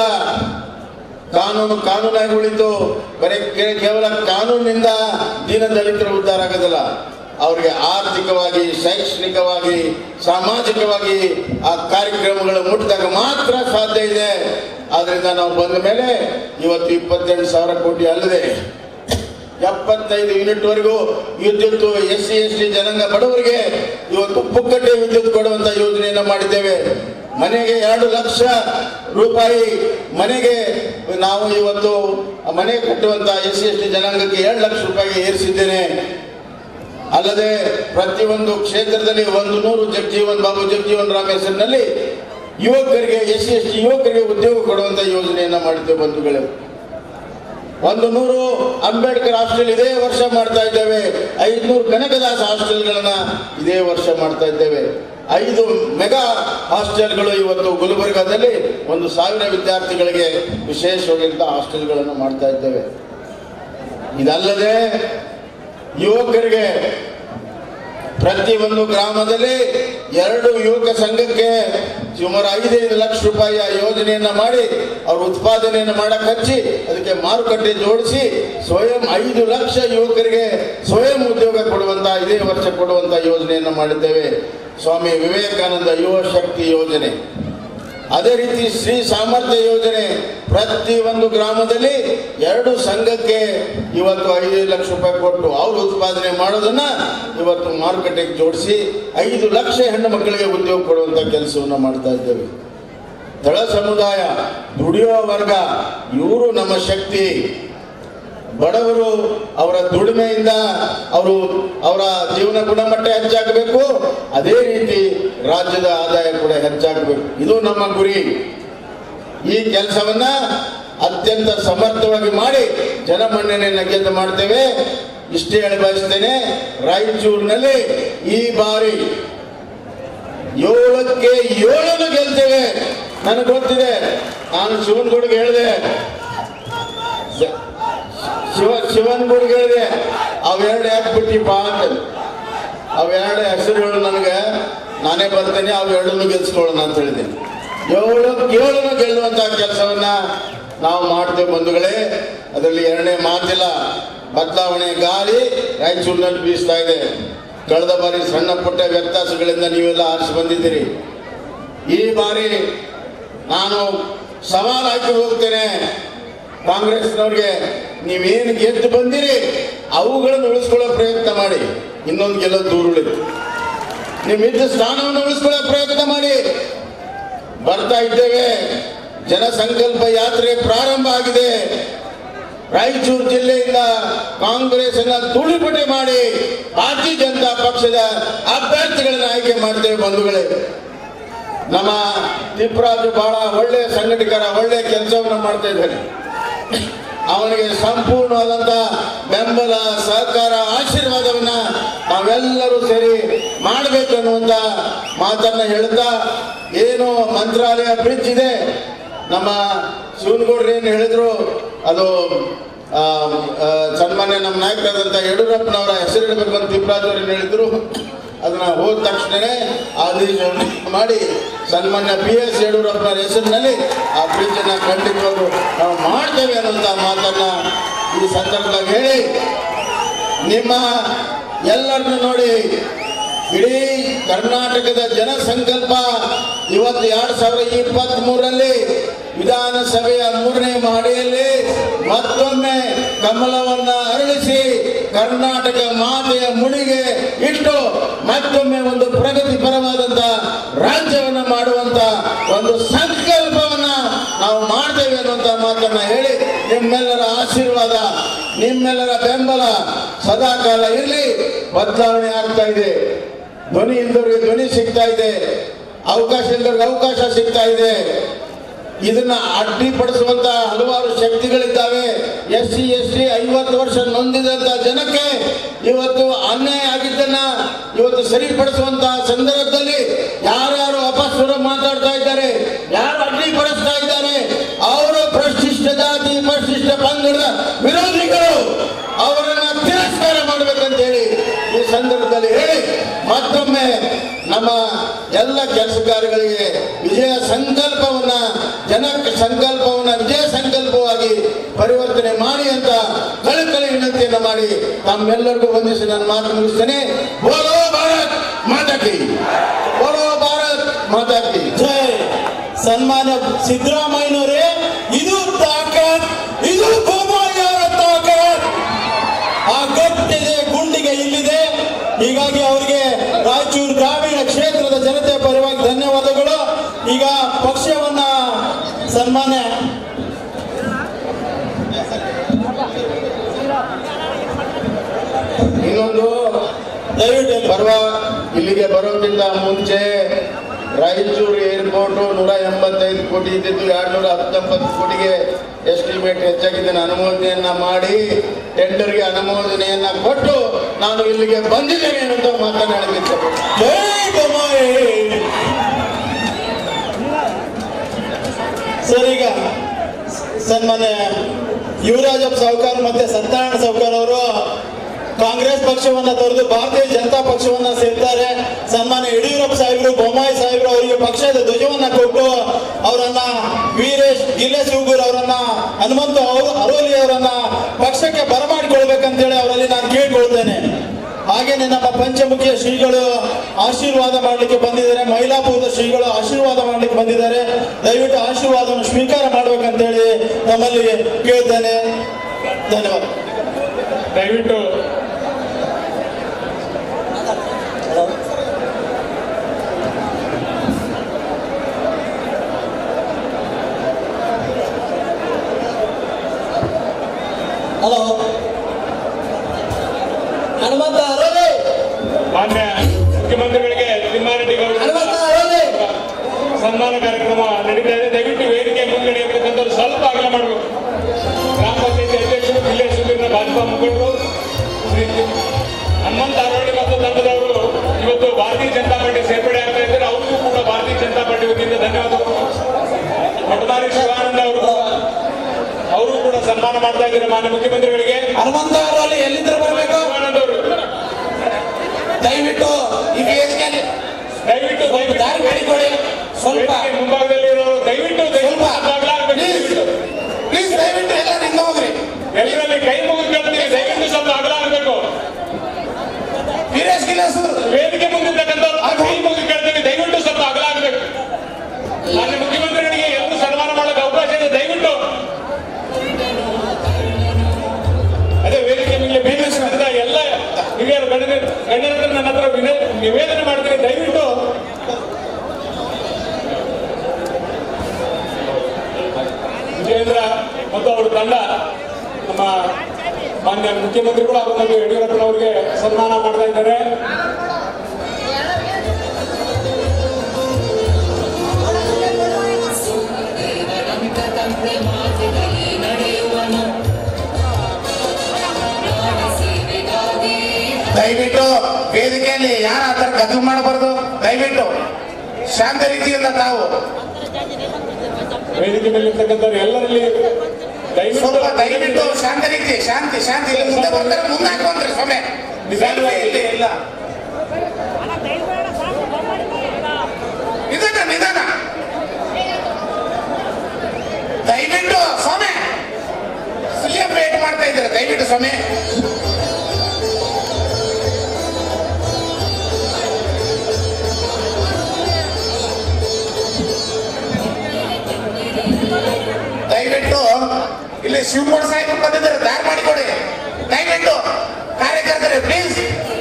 ಕಾನೂನು ಕಾನೂನಾಗಿ ಉಳಿತು ಬರೀ ಕೇ- ಕೇವಲ ಕಾನೂನಿನಿಂದ ದೀನ ದಲಿತರ ಉದ್ಧಾರ ಆಗೋದಿಲ್ಲ ಅವ್ರಿಗೆ ಆರ್ಥಿಕವಾಗಿ ಶೈಕ್ಷಣಿಕವಾಗಿ ಸಾಮಾಜಿಕವಾಗಿ ಆ ಕಾರ್ಯಕ್ರಮಗಳು ಮುಟ್ಟಿದಾಗ ಮಾತ್ರ ಸಾಧ್ಯ ಇದೆ ಆದ್ರಿಂದ ನಾವು ಬಂದ ಮೇಲೆ ಇವತ್ತು ಇಪ್ಪತ್ತೆಂಟು ಸಾವಿರ ಕೋಟಿ ಅಲ್ಲದೆ ಎಪ್ಪತ್ತೈದು ಯೂನಿಟ್ ವರೆಗೂ ವಿದ್ಯುತ್ ಎಸ್ ಸಿ ಎಸ್ ಟಿ ಜನಾಂಗ ಬಡವರಿಗೆ ಇವತ್ತು ಪುಕ್ಕಟ್ಟೆ ವಿದ್ಯುತ್ ಕೊಡುವಂತ ಯೋಜನೆಯನ್ನ ಮಾಡಿದ್ದೇವೆ ಮನೆಗೆ ಎರಡು ಲಕ್ಷ ರೂಪಾಯಿ ಮನೆಗೆ ನಾವು ಇವತ್ತು ಮನೆ ಕಟ್ಟುವಂತ ಎಸ್ ಸಿ ಎಸ್ ಟಿ ಜನಾಂಗಕ್ಕೆ ಎರಡು ಲಕ್ಷ ರೂಪಾಯಿಗೆ ಏರಿಸಿದ್ದೇನೆ ಅಲ್ಲದೆ ಪ್ರತಿಯೊಂದು ಕ್ಷೇತ್ರದಲ್ಲಿ ಒಂದು ನೂರು ಜಗಜೀವನ್ ಬಾಬು ಜಗಜೀವನ್ ರಾಮ್ ಹೆಸರಿನಲ್ಲಿ ಯುವಕರಿಗೆ ಎಸ್ ಸಿ ಎಸ್ ಟಿ ಯುವಕರಿಗೆ ಉದ್ಯೋಗ ಕೊಡುವಂತ ಯೋಜನೆಯನ್ನ ಮಾಡಿದ್ದೇವೆ ಬಂಧುಗಳೇ ಒಂದು ನೂರು ಅಂಬೇಡ್ಕರ್ ಹಾಸ್ಟೆಲ್ ಇದೇ ವರ್ಷ ಮಾಡ್ತಾ ಇದ್ದೇವೆ ಐದುನೂರು ಕನಕದಾಸ ಹಾಸ್ಟೆಲ್ಗಳನ್ನ ಇದೇ ವರ್ಷ ಮಾಡ್ತಾ ಇದ್ದೇವೆ ಐದು ಮೆಗಾ ಹಾಸ್ಟೆಲ್ಗಳು ಇವತ್ತು ಗುಲ್ಬರ್ಗಾದಲ್ಲಿ ಒಂದು ಸಾವಿರ ವಿದ್ಯಾರ್ಥಿಗಳಿಗೆ ವಿಶೇಷವಾಗಿಂತ ಹಾಸ್ಟೆಲ್ಗಳನ್ನು ಮಾಡ್ತಾ ಇದ್ದೇವೆ ಇದಲ್ಲದೆ ಯುವಕರಿಗೆ ಪ್ರತಿ ಒಂದು ಗ್ರಾಮದಲ್ಲಿ ಎರಡು ಯುವಕ ಸಂಘಕ್ಕೆ ಸುಮಾರು ಐದೈದು ಲಕ್ಷ ರೂಪಾಯಿಯ ಯೋಜನೆಯನ್ನ ಮಾಡಿ ಅವ್ರ ಉತ್ಪಾದನೆಯನ್ನು ಮಾಡಕ್ ಹಚ್ಚಿ ಅದಕ್ಕೆ ಮಾರುಕಟ್ಟೆ ಜೋಡಿಸಿ ಸ್ವಯಂ ಐದು ಲಕ್ಷ ಯುವಕರಿಗೆ ಸ್ವಯಂ ಉದ್ಯೋಗ ಕೊಡುವಂತ ಇದೇ ವರ್ಷ ಕೊಡುವಂತ ಯೋಜನೆಯನ್ನು ಮಾಡಿದ್ದೇವೆ ಸ್ವಾಮಿ ವಿವೇಕಾನಂದ ಯುವ ಶಕ್ತಿ ಯೋಜನೆ ಅದೇ ರೀತಿ ಶ್ರೀ ಸಾಮರ್ಥ್ಯ ಯೋಜನೆ ಪ್ರತಿ ಒಂದು ಗ್ರಾಮದಲ್ಲಿ ಎರಡು ಸಂಘಕ್ಕೆ ಇವತ್ತು ಐದೈದು ಲಕ್ಷ ರೂಪಾಯಿ ಕೊಟ್ಟು ಅವರು ಉತ್ಪಾದನೆ ಮಾಡೋದನ್ನ ಇವತ್ತು ಮಾರುಕಟ್ಟೆಗೆ ಜೋಡಿಸಿ ಐದು ಲಕ್ಷ ಹೆಣ್ಣು ಮಕ್ಕಳಿಗೆ ಉದ್ಯೋಗ ಕೊಡುವಂತ ಕೆಲಸವನ್ನ ಮಾಡ್ತಾ ಇದ್ದೇವೆ ತಳ ಸಮುದಾಯ ದುಡಿಯುವ ವರ್ಗ ಇವರು ನಮ್ಮ ಶಕ್ತಿ ಬಡವರು ಅವರ ದುಡಿಮೆಯಿಂದ ಅವರು ಅವರ ಜೀವನ ಗುಣಮಟ್ಟ ಹೆಚ್ಚಾಗಬೇಕು ಅದೇ ರೀತಿ ರಾಜ್ಯದ ಆದಾಯ ಕೂಡ ಹೆಚ್ಚಾಗಬೇಕು ಇದು ನಮ್ಮ ಗುರಿ ಈ ಕೆಲಸವನ್ನ ಅತ್ಯಂತ ಸಮರ್ಥವಾಗಿ ಮಾಡಿ ಜನಮನ್ನಣೆಯನ್ನು ಗೆದ್ದು ಮಾಡ್ತೇವೆ ಇಷ್ಟೇ ಹೇಳಿ ಬಯಸ್ತೇನೆ ರಾಯಚೂರಿನಲ್ಲಿ ಈ ಬಾರಿ ಏಳಕ್ಕೆ ಏಳನ್ನು ಗೆಲ್ತೇವೆ ನನಗೆ ಗೊತ್ತಿದೆ ನಾನು ಶಿವನಗೌಡಿಗೆ ಹೇಳಿದೆ ಶಿವ ಶಿವನ್ಗುಡಿಗೆ ಹೇಳಿದೆ ಅವೆರಡು ಯಾಕೆ ಬಿಟ್ಟಿಪ್ಪ ಅಂತ ಅವೆರಡು ಹೆಸರುಗಳು ನನಗೆ ನಾನೇ ಬರ್ತೇನೆ ಅವೆರಡನ್ನು ಗೆಲ್ಸ್ಕೊಳ್ಳೋಣ ಅಂತ ಹೇಳಿದೆ ಏಳು ಏಳನ್ನು ಗೆಲ್ಲುವಂತ ಕೆಲಸವನ್ನ ನಾವು ಮಾಡ್ತೇವೆ ಬಂಧುಗಳೇ ಅದರಲ್ಲಿ ಎರಡನೇ ಮಾತಿಲ್ಲ ಬದಲಾವಣೆ ಗಾಳಿ ರಾಯಚೂರಿನಲ್ಲಿ ಬೀಸ್ತಾ ಇದೆ ಕಳೆದ ಬಾರಿ ಸಣ್ಣ ಪುಟ್ಟ ವ್ಯತ್ಯಾಸಗಳಿಂದ ನೀವೆಲ್ಲ ಆರಿಸಿ ಬಂದಿದ್ದೀರಿ ಈ ಬಾರಿ ನಾನು ಸವಾಲು ಹಾಕಿ ಹೋಗ್ತೇನೆ ಕಾಂಗ್ರೆಸ್ನವ್ರಿಗೆ ನೀವೇನು ಗೆದ್ದು ಬಂದಿರಿ ಅವುಗಳನ್ನು ಉಳಿಸ್ಕೊಳ್ಳೋ ಪ್ರಯತ್ನ ಮಾಡಿ ಇನ್ನೊಂದು ಗೆಲ್ಲೋ ದೂರುಳಿದೆ ನಿಮ್ಮಿದ್ದ ಸ್ಥಾನವನ್ನು ಉಳಿಸ್ಕೊಳ್ಳೋ ಪ್ರಯತ್ನ ಮಾಡಿ ಬರ್ತಾ ಇದ್ದೇವೆ ಜನಸಂಕಲ್ಪ ಯಾತ್ರೆ ಪ್ರಾರಂಭ ಆಗಿದೆ ರಾಯಚೂರು ಜಿಲ್ಲೆಯಿಂದ ಕಾಂಗ್ರೆಸ್ ಅನ್ನ ತುಳಿಪಟೆ ಮಾಡಿ ಭಾರತೀಯ ಜನತಾ ಪಕ್ಷದ ಅಭ್ಯರ್ಥಿಗಳನ್ನ ಆಯ್ಕೆ ಮಾಡ್ತೇವೆ ಬಂಧುಗಳೇ ನಮ್ಮ ತಿಪ್ಪರಾಜು ಬಹಳ ಒಳ್ಳೆಯ ಸಂಘಟಕರ ಒಳ್ಳೆಯ ಕೆಲಸವನ್ನು ಮಾಡ್ತಾ ಇದ್ದಾನೆ ಅವನಿಗೆ ಸಂಪೂರ್ಣವಾದಂತ ಬೆಂಬಲ ಸಹಕಾರ ಆಶೀರ್ವಾದವನ್ನ ನಾವೆಲ್ಲರೂ ಸೇರಿ ಮಾಡಬೇಕು ಅನ್ನುವಂತ ಮಾತನ್ನ ಹೇಳ್ತಾ ಏನು ಮಂತ್ರಾಲಯ ಬ್ರಿಡ್ಜ್ ಇದೆ ನಮ್ಮ ಶಿವನಗೌಡ್ರು ಏನು ಹೇಳಿದ್ರು ಅದು ಆ, ಆ, ಸನ್ಮಾನ್ಯ ನಮ್ಮ ನಾಯಕರಾದಂಥ ಯಡಿಯೂರಪ್ಪನವರ ಹೆಸರಿಡಬೇಕು ಅಂತ ತಿಪ್ಪರಾಜ್ ಅವರು ಏನು ಹೇಳಿದ್ರು ಅದನ್ನ ಹೋದ ತಕ್ಷಣನೇ ಆದೇಶವನ್ನು ಮಾಡಿ ಸನ್ಮಾನ್ಯ ಬಿ ಎಸ್ ಯಡಿಯೂರಪ್ಪನವರ ಹೆಸರಿನಲ್ಲಿ ಆ ಬ್ರಿಡ್ಜ್ ಅನ್ನ ಖಂಡಿತವಾಗ್ಲು ನಾವು ಮಾಡ್ತೇವೆ ಅನ್ನುವಂಥ ಮಾತನ್ನ ಈ ಸಂದರ್ಭದಲ್ಲಿ ಹೇಳಿ ನಿಮ್ಮ ಎಲ್ಲರನ್ನು ನೋಡಿ ಇಡೀ ಕರ್ನಾಟಕದ ಜನಸಂಕಲ್ಪ ಇವತ್ತು ಎರಡ್ ಸಾವಿರದ ಇಪ್ಪತ್ತ್ ಮೂರರಲ್ಲಿ ವಿಧಾನಸಭೆಯ ಮೂರನೇ ಮಹಡಿಯಲ್ಲಿ ಮತ್ತೊಮ್ಮೆ ಕಮಲವನ್ನ ಅರಳಿಸಿ ಕರ್ನಾಟಕ ಮಾತೆಯ ಮುಡಿಗೆ ಇಟ್ಟು ಮತ್ತೊಮ್ಮೆ ಒಂದು ಪ್ರಗತಿಪರವಾದಂತ ರಾಜ್ಯವನ್ನ ಮಾಡುವಂತ ಒಂದು ಸಂಕಲ್ಪವನ್ನ ನಾವು ಮಾಡ್ತೇವೆ ಅನ್ನುವಂತ ಮಾತನ್ನ ಹೇಳಿ ನಿಮ್ಮೆಲ್ಲರ ಆಶೀರ್ವಾದ ನಿಮ್ಮೆಲ್ಲರ ಬೆಂಬಲ ಸದಾಕಾಲ ಇರಲಿ ಬದಲಾವಣೆ ಆಗ್ತಾ ಇದೆ ಧ್ವನಿ ಇಲ್ದವ್ರಿಗೆ ಧ್ವನಿ ಸಿಗ್ತಾ ಇದೆ ಅವಕಾಶ ಇಲ್ದವ್ರಿಗೆ ಅವಕಾಶ ಸಿಗ್ತಾ ಇದೆ ಇದನ್ನ ಅಡ್ಡಿಪಡಿಸುವಂತ ಹಲವಾರು ಶಕ್ತಿಗಳಿದ್ದಾವೆ ಎಸ್ ಸಿ ಎಸ್ ಟಿ ಐವತ್ತು ವರ್ಷ ನೊಂದಿದಂತ ಜನಕ್ಕೆ ಇವತ್ತು ಅನ್ಯಾಯ ಆಗಿದ್ದನ್ನ ಇವತ್ತು ಸರಿಪಡಿಸುವಂತ ಸಂದರ್ಭದಲ್ಲಿ ಯಾರ್ಯಾರು ಅಪಸ್ವರ ಮಾತಾಡ್ತಾ ಇದ್ದಾರೆ ಯಾರು ಅಡ್ಡಿಪಡಿಸ್ತಾ ಇದ್ದಾರೆ ಅವರು ಪರಿಶಿಷ್ಟ ಜಾತಿ ಪರಿಶಿಷ್ಟ ಪಂಗಡದ ವಿರೋಧಿಗಳು ಅವರನ್ನ ತಿರಸ್ಕಾರ ಮಾಡ್ಬೇಕಂತ ಹೇಳಿ ಈ ಸಂದರ್ಭದಲ್ಲಿ ಹೇಳಿ ಮತ್ತೊಮ್ಮೆ ನಮ್ಮ ಎಲ್ಲ ಕೆಲಸಗಾರಗಳಿಗೆ ವಿಜಯ ಸಂಕಲ್ಪವನ್ನ ಜನ ಸಂಕಲ್ಪವನ್ನ ವಿಜಯ ಸಂಕಲ್ಪವಾಗಿ ಪರಿವರ್ತನೆ ಮಾಡಿ ಅಂತ ಕಳಕಳಿ ವಿನಂತಿಯನ್ನು ಮಾಡಿ ತಮ್ಮೆಲ್ಲರಿಗೂ ವಂದಿಸಿ ನಾನು ಮಾತು ಮುಗಿಸ್ತೇನೆ ಬೋಲೋ ಭಾರತ್ ಮಾತಾ ಕಿ ಬೋಲೋ ಭಾರತ್ ಮಾತಾ ಕಿ ಜೈ ಸನ್ಮಾನ್ಯ ಸಿದ್ದರಾಮಯ್ಯನವರೇ ಇದು ತಾಕತ್ ಇದು ಬೊಮ್ಮಾಯಿಯವರ ತಾಕತ್ ಆ ಗಟ್ಟಿದೆ ಗುಂಡಿಗೆ ಇಲ್ಲಿದೆ ಹೀಗಾಗಿ ಅವರಿಗೆ ರಾಯಚೂರು ಗ್ರಾಮೀಣ ಕ್ಷೇತ್ರದ ಜನತೆ ಪರವಾಗಿ ಧನ್ಯವಾದಗಳು ಈಗ ಪಕ್ಷವನ್ನ ಸನ್ಮಾನ್ಯ ಇನ್ನೊಂದು ದಯವಿಟ್ಟು ಬರುವ ಇಲ್ಲಿಗೆ ಬರೋಕ್ಕಿಂತ ಮುಂಚೆ ರಾಯಚೂರು ಏರ್ಪೋರ್ಟ್ ನೂರ ಎಂಬತ್ತೈದು ಕೋಟಿ ಇದ್ದಿದ್ದು ಎರಡು ನೂರ ಹತ್ತೊಂಬತ್ತು ಕೋಟಿಗೆ ಎಸ್ಟಿಮೇಟ್ ಹೆಚ್ಚಾಗಿದ್ದನ್ನು ಅನುಮೋದನೆಯನ್ನ ಮಾಡಿ ಟೆಂಡರ್ಗೆ ಅನುಮೋದನೆಯನ್ನ ಕೊಟ್ಟು ನಾನು ಇಲ್ಲಿಗೆ ಬಂದಿದ್ದೇನೆ ಅಂತ ಮಾತನಾಡಲಿಕ್ಕೆ ಜೈ ಬೊಮ್ಮಾಯಿ ಸರ್ ಈಗ ಸನ್ಮಾನ್ಯ ಯುವರಾಜಪ್ಪ ಸಾವ್ಕಾರ್ ಮತ್ತೆ ಸತ್ಯನಾರಾಯಣ ಸಾವ್ಕಾರ್ ಅವರು ಕಾಂಗ್ರೆಸ್ ಪಕ್ಷವನ್ನ ತೊರೆದು ಭಾರತೀಯ ಜನತಾ ಪಕ್ಷವನ್ನ ಸೇರ್ತಾರೆ ಸನ್ಮಾನ್ಯ ಯಡಿಯೂರಪ್ಪ ಸಾಹೇಬರು ಬೊಮ್ಮಾಯಿ ಸಾಹೇಬರು ಅವರಿಗೆ ಪಕ್ಷದ ಧ್ವಜವನ್ನ ಕೊಟ್ಟು ಅವರನ್ನ ವೀರೇಶ್ ಗಿಲ್ಲೇಶ್ ಹೂಗೂರ್ ಅವರನ್ನ ಹನುಮಂತ ಅವರು ಅರೋಲಿ ಅವರನ್ನ ಪಕ್ಷಕ್ಕೆ ಬರಮಾಡಿಕೊಳ್ಬೇಕಂತೇಳಿ ಅವರಲ್ಲಿ ನಾನು ಕೇಳ್ಕೊಳ್ತೇನೆ ಹಾಗೇನೆ ನಮ್ಮ ಪಂಚಮುಖಿಯ ಶ್ರೀಗಳು ಆಶೀರ್ವಾದ ಮಾಡಲಿಕ್ಕೆ ಬಂದಿದ್ದಾರೆ ಮೈಲಾಪುರದ ಶ್ರೀಗಳು ಆಶೀರ್ವಾದ ಮಾಡಲಿಕ್ಕೆ ಬಂದಿದ್ದಾರೆ ದಯವಿಟ್ಟು ಆಶೀರ್ವಾದವನ್ನು ಸ್ವೀಕಾರ ಮಾಡ್ಬೇಕಂತೇಳಿ ನಮ್ಮಲ್ಲಿ ಕೇಳ್ತೇನೆ ಧನ್ಯವಾದ ದಯವಿಟ್ಟು ಹಲೋ ಹನುಮಂತ ಅರೋಲಿ ಮಾನ್ಯ ಮುಖ್ಯಮಂತ್ರಿಗಳಿಗೆ ತಿಮ್ಮಾರೆಡ್ಡಿ ಹನುಮಂತ ಗೌಡ ಅರೋಲಿ ಸನ್ಮಾನ ಕಾರ್ಯಕ್ರಮ ನಡೀತಾ ಇದೆ ದಯವಿಟ್ಟು ವೇದಿಕೆ ಮುಂದ್ಗಡೆ ಇರಬೇಕಂದ್ರೆ ಸ್ವಲ್ಪ ಅಗಲ ಮಾಡಬೇಕು ಗ್ರಾಮ ಪಂಚಾಯತಿ ಅಧ್ಯಕ್ಷರು ಜಿಲ್ಲೆ ಸುಧೀರ್ನ ಭಾಜಪಾ ಮುಖಂಡರು ಶ್ರೀ ಹನುಮಂತ ಅರವಳ್ಳಿ ಮತ್ತು ತಂಡದವರು ಇವತ್ತು ಭಾರತೀಯ ಜನತಾ ಪಾರ್ಟಿ ಸೇರ್ಪಡೆ ಆಗ್ತಾ ಇದ್ದಾರೆ ಅವ್ರಿಗೂ ಕೂಡ ಭಾರತೀಯ ಜನತಾ ಪಾರ್ಟಿ ವತಿಯಿಂದ ಧನ್ಯವಾದಗಳು ಮೊಟ್ಟಮಾರಿ ಶಿವಾನಂದ ಅವರು ಕೂಡ ಅವರು ಕೂಡ ಸನ್ಮಾನ ಮಾಡ್ತಾ ಇದ್ದಾರೆ ಮಾನ್ಯ ಮುಖ್ಯಮಂತ್ರಿಗಳಿಗೆ ಹನುಮಂತ ಅರೋಲಿ ಎಲ್ಲಿಂದ ಬರಬೇಕು ಶಿವಾನಂದ ಅವರು ದಯವಿಟ್ಟು ಈ ವೇದಿಕೆಯಲ್ಲಿ ದಯವಿಟ್ಟು ದಯವಿಟ್ಟು ದಾರಿ ಮಾಡಿಕೊಡಿ ಸ್ವಲ್ಪ ವೇದಿಕೆ ಮುಂಭಾಗದಲ್ಲಿ ಇರೋರು ದಯವಿಟ್ಟು ದಯವಿಟ್ಟು ಸ್ವಲ್ಪ. ಅಗಲಾಗ್ಬೇಕು ಪ್ಲೀಸ್ ದಯವಿಟ್ಟು. ಪ್ಲೀಸ್ ದಯವಿಟ್ಟು ಎಲ್ಲ ನಿಂಗೆ ಹೋಗ್ರಿ ಎಲ್ಲರಲ್ಲಿ ಕೈ ಮುಗಿದು ಕೇಳ್ತೀವಿ ದಯವಿಟ್ಟು ಸ್ವಲ್ಪ ಅಗಲ ಆಗಬೇಕು ವೀರೇಶ್ ಗಿಲೇಶ್ ವೇದಿಕೆ ಮುಂದಿರ್ತಕ್ಕಂಥವ್ರು ಕೈ ಮುಗಿದು ಕೇಳ್ತೀವಿ ದಯವಿಟ್ಟು ಸ್ವಲ್ಪ ಅಗಲ ಆಗಬೇಕು ಮಾನ್ಯ ಮುಖ್ಯಮಂತ್ರಿಗಳಿಗೆ ಎಲ್ಲರೂ ಸನ್ಮಾನ ಮಾಡಕ್ಕೆ ಅವಕಾಶ ಇದೆ ದಯವಿಟ್ಟು ಅದೇ ವೇದಿಕೆ ಮೇಲೆ ಬೇಗ ವಿಜಯೇಂದ್ರ ಮತ್ತು ಅವರ ತಂಡ ನಮ್ಮ ಮಾನ್ಯ ಮುಖ್ಯಮಂತ್ರಿಗಳು ಹಾಗೂ ನಮ್ಮ ಯಡಿಯೂರಪ್ಪನವರಿಗೆ ಸನ್ಮಾನ ಮಾಡ್ತಾ ಇದ್ದಾರೆ ದಯವಿಟ್ಟು ವೇದಿಕೆಯಲ್ಲಿ ಯಾರ ಆ ಥರ ಗದ್ದು ಮಾಡಬಾರ್ದು ದಯವಿಟ್ಟು ಶಾಂತ ರೀತಿಯಿಂದ ತಾವು ವೇದಿಕೆ ಮೇಲೆ ಇರ್ತಕ್ಕಂಥವ್ರು ಎಲ್ಲರಲ್ಲಿ ಸ್ವಲ್ಪ ದಯವಿಟ್ಟು ಶಾಂತ ರೀತಿ ಶಾಂತಿ ಶಾಂತಿ ಇಲ್ಲಿ ಮುಂದೆ ಬರ್ತಾರೆ ಮುಂದೆ ಹಾಕುವಂತ್ರಿ ಸ್ವಾಮಿ ನಿಧಾನವಾಗಿ ಇಲ್ಲಿ ಇಲ್ಲ ನಿಧಾನ ನಿಧಾನ ದಯವಿಟ್ಟು ಸ್ವಾಮಿ ಸಿಎಂ ವೇಟ್ ಮಾಡ್ತಾ ಇದ್ದಾರೆ ದಯವಿಟ್ಟು ಸ್ವಾಮಿ ದಯವಿಟ್ಟು ಇಲ್ಲಿ ಶಿವಮೊಗ್ಗ ಸಾಹೇಬ್ ಬಂದಿದ್ದಾರೆ ದಾರಿ ಮಾಡಿಕೊಡಿ ದಯವಿಟ್ಟು ಕಾರ್ಯಕರ್ತರೆ ಪ್ಲೀಸ್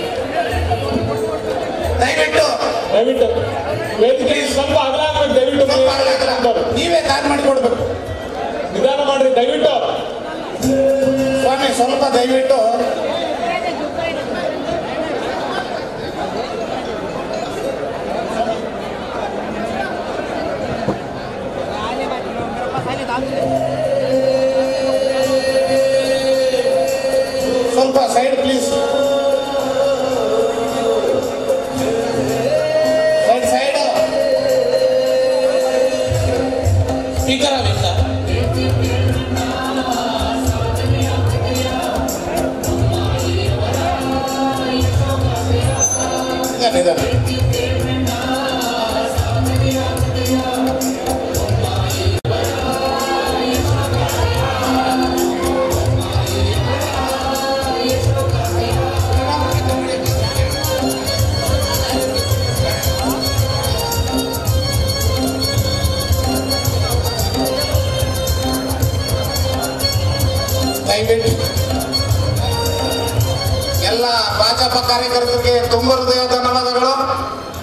ದಯವಿಟ್ಟು ದಯವಿಟ್ಟು ವೇದಿಕೆ ಸ್ವಲ್ಪ ಅಗಲ ಆಗ್ಬೇಕು ದಯವಿಟ್ಟು ಸ್ವಲ್ಪ ಅಗಲ ಅಗಲ. ನೀವೇ ದಾರಿ ಮಾಡಿಕೊಡ್ಬೇಕು ನಿಧಾನ ಮಾಡ್ರಿ ದಯವಿಟ್ಟು ಸ್ವಾಮಿ ಸ್ವಲ್ಪ ದಯವಿಟ್ಟು ಸ್ವಲ್ಪ side please side side speaker ಅವಿಲ್ಲ ನಿಧಾನ ನಿಧಾನ ದಯವಿಟ್ಟು ಎಲ್ಲ ಭಾಜಪ ಕಾರ್ಯಕರ್ತರಿಗೆ ತುಂಬ ಹೃದಯ ಧನ್ಯವಾದಗಳು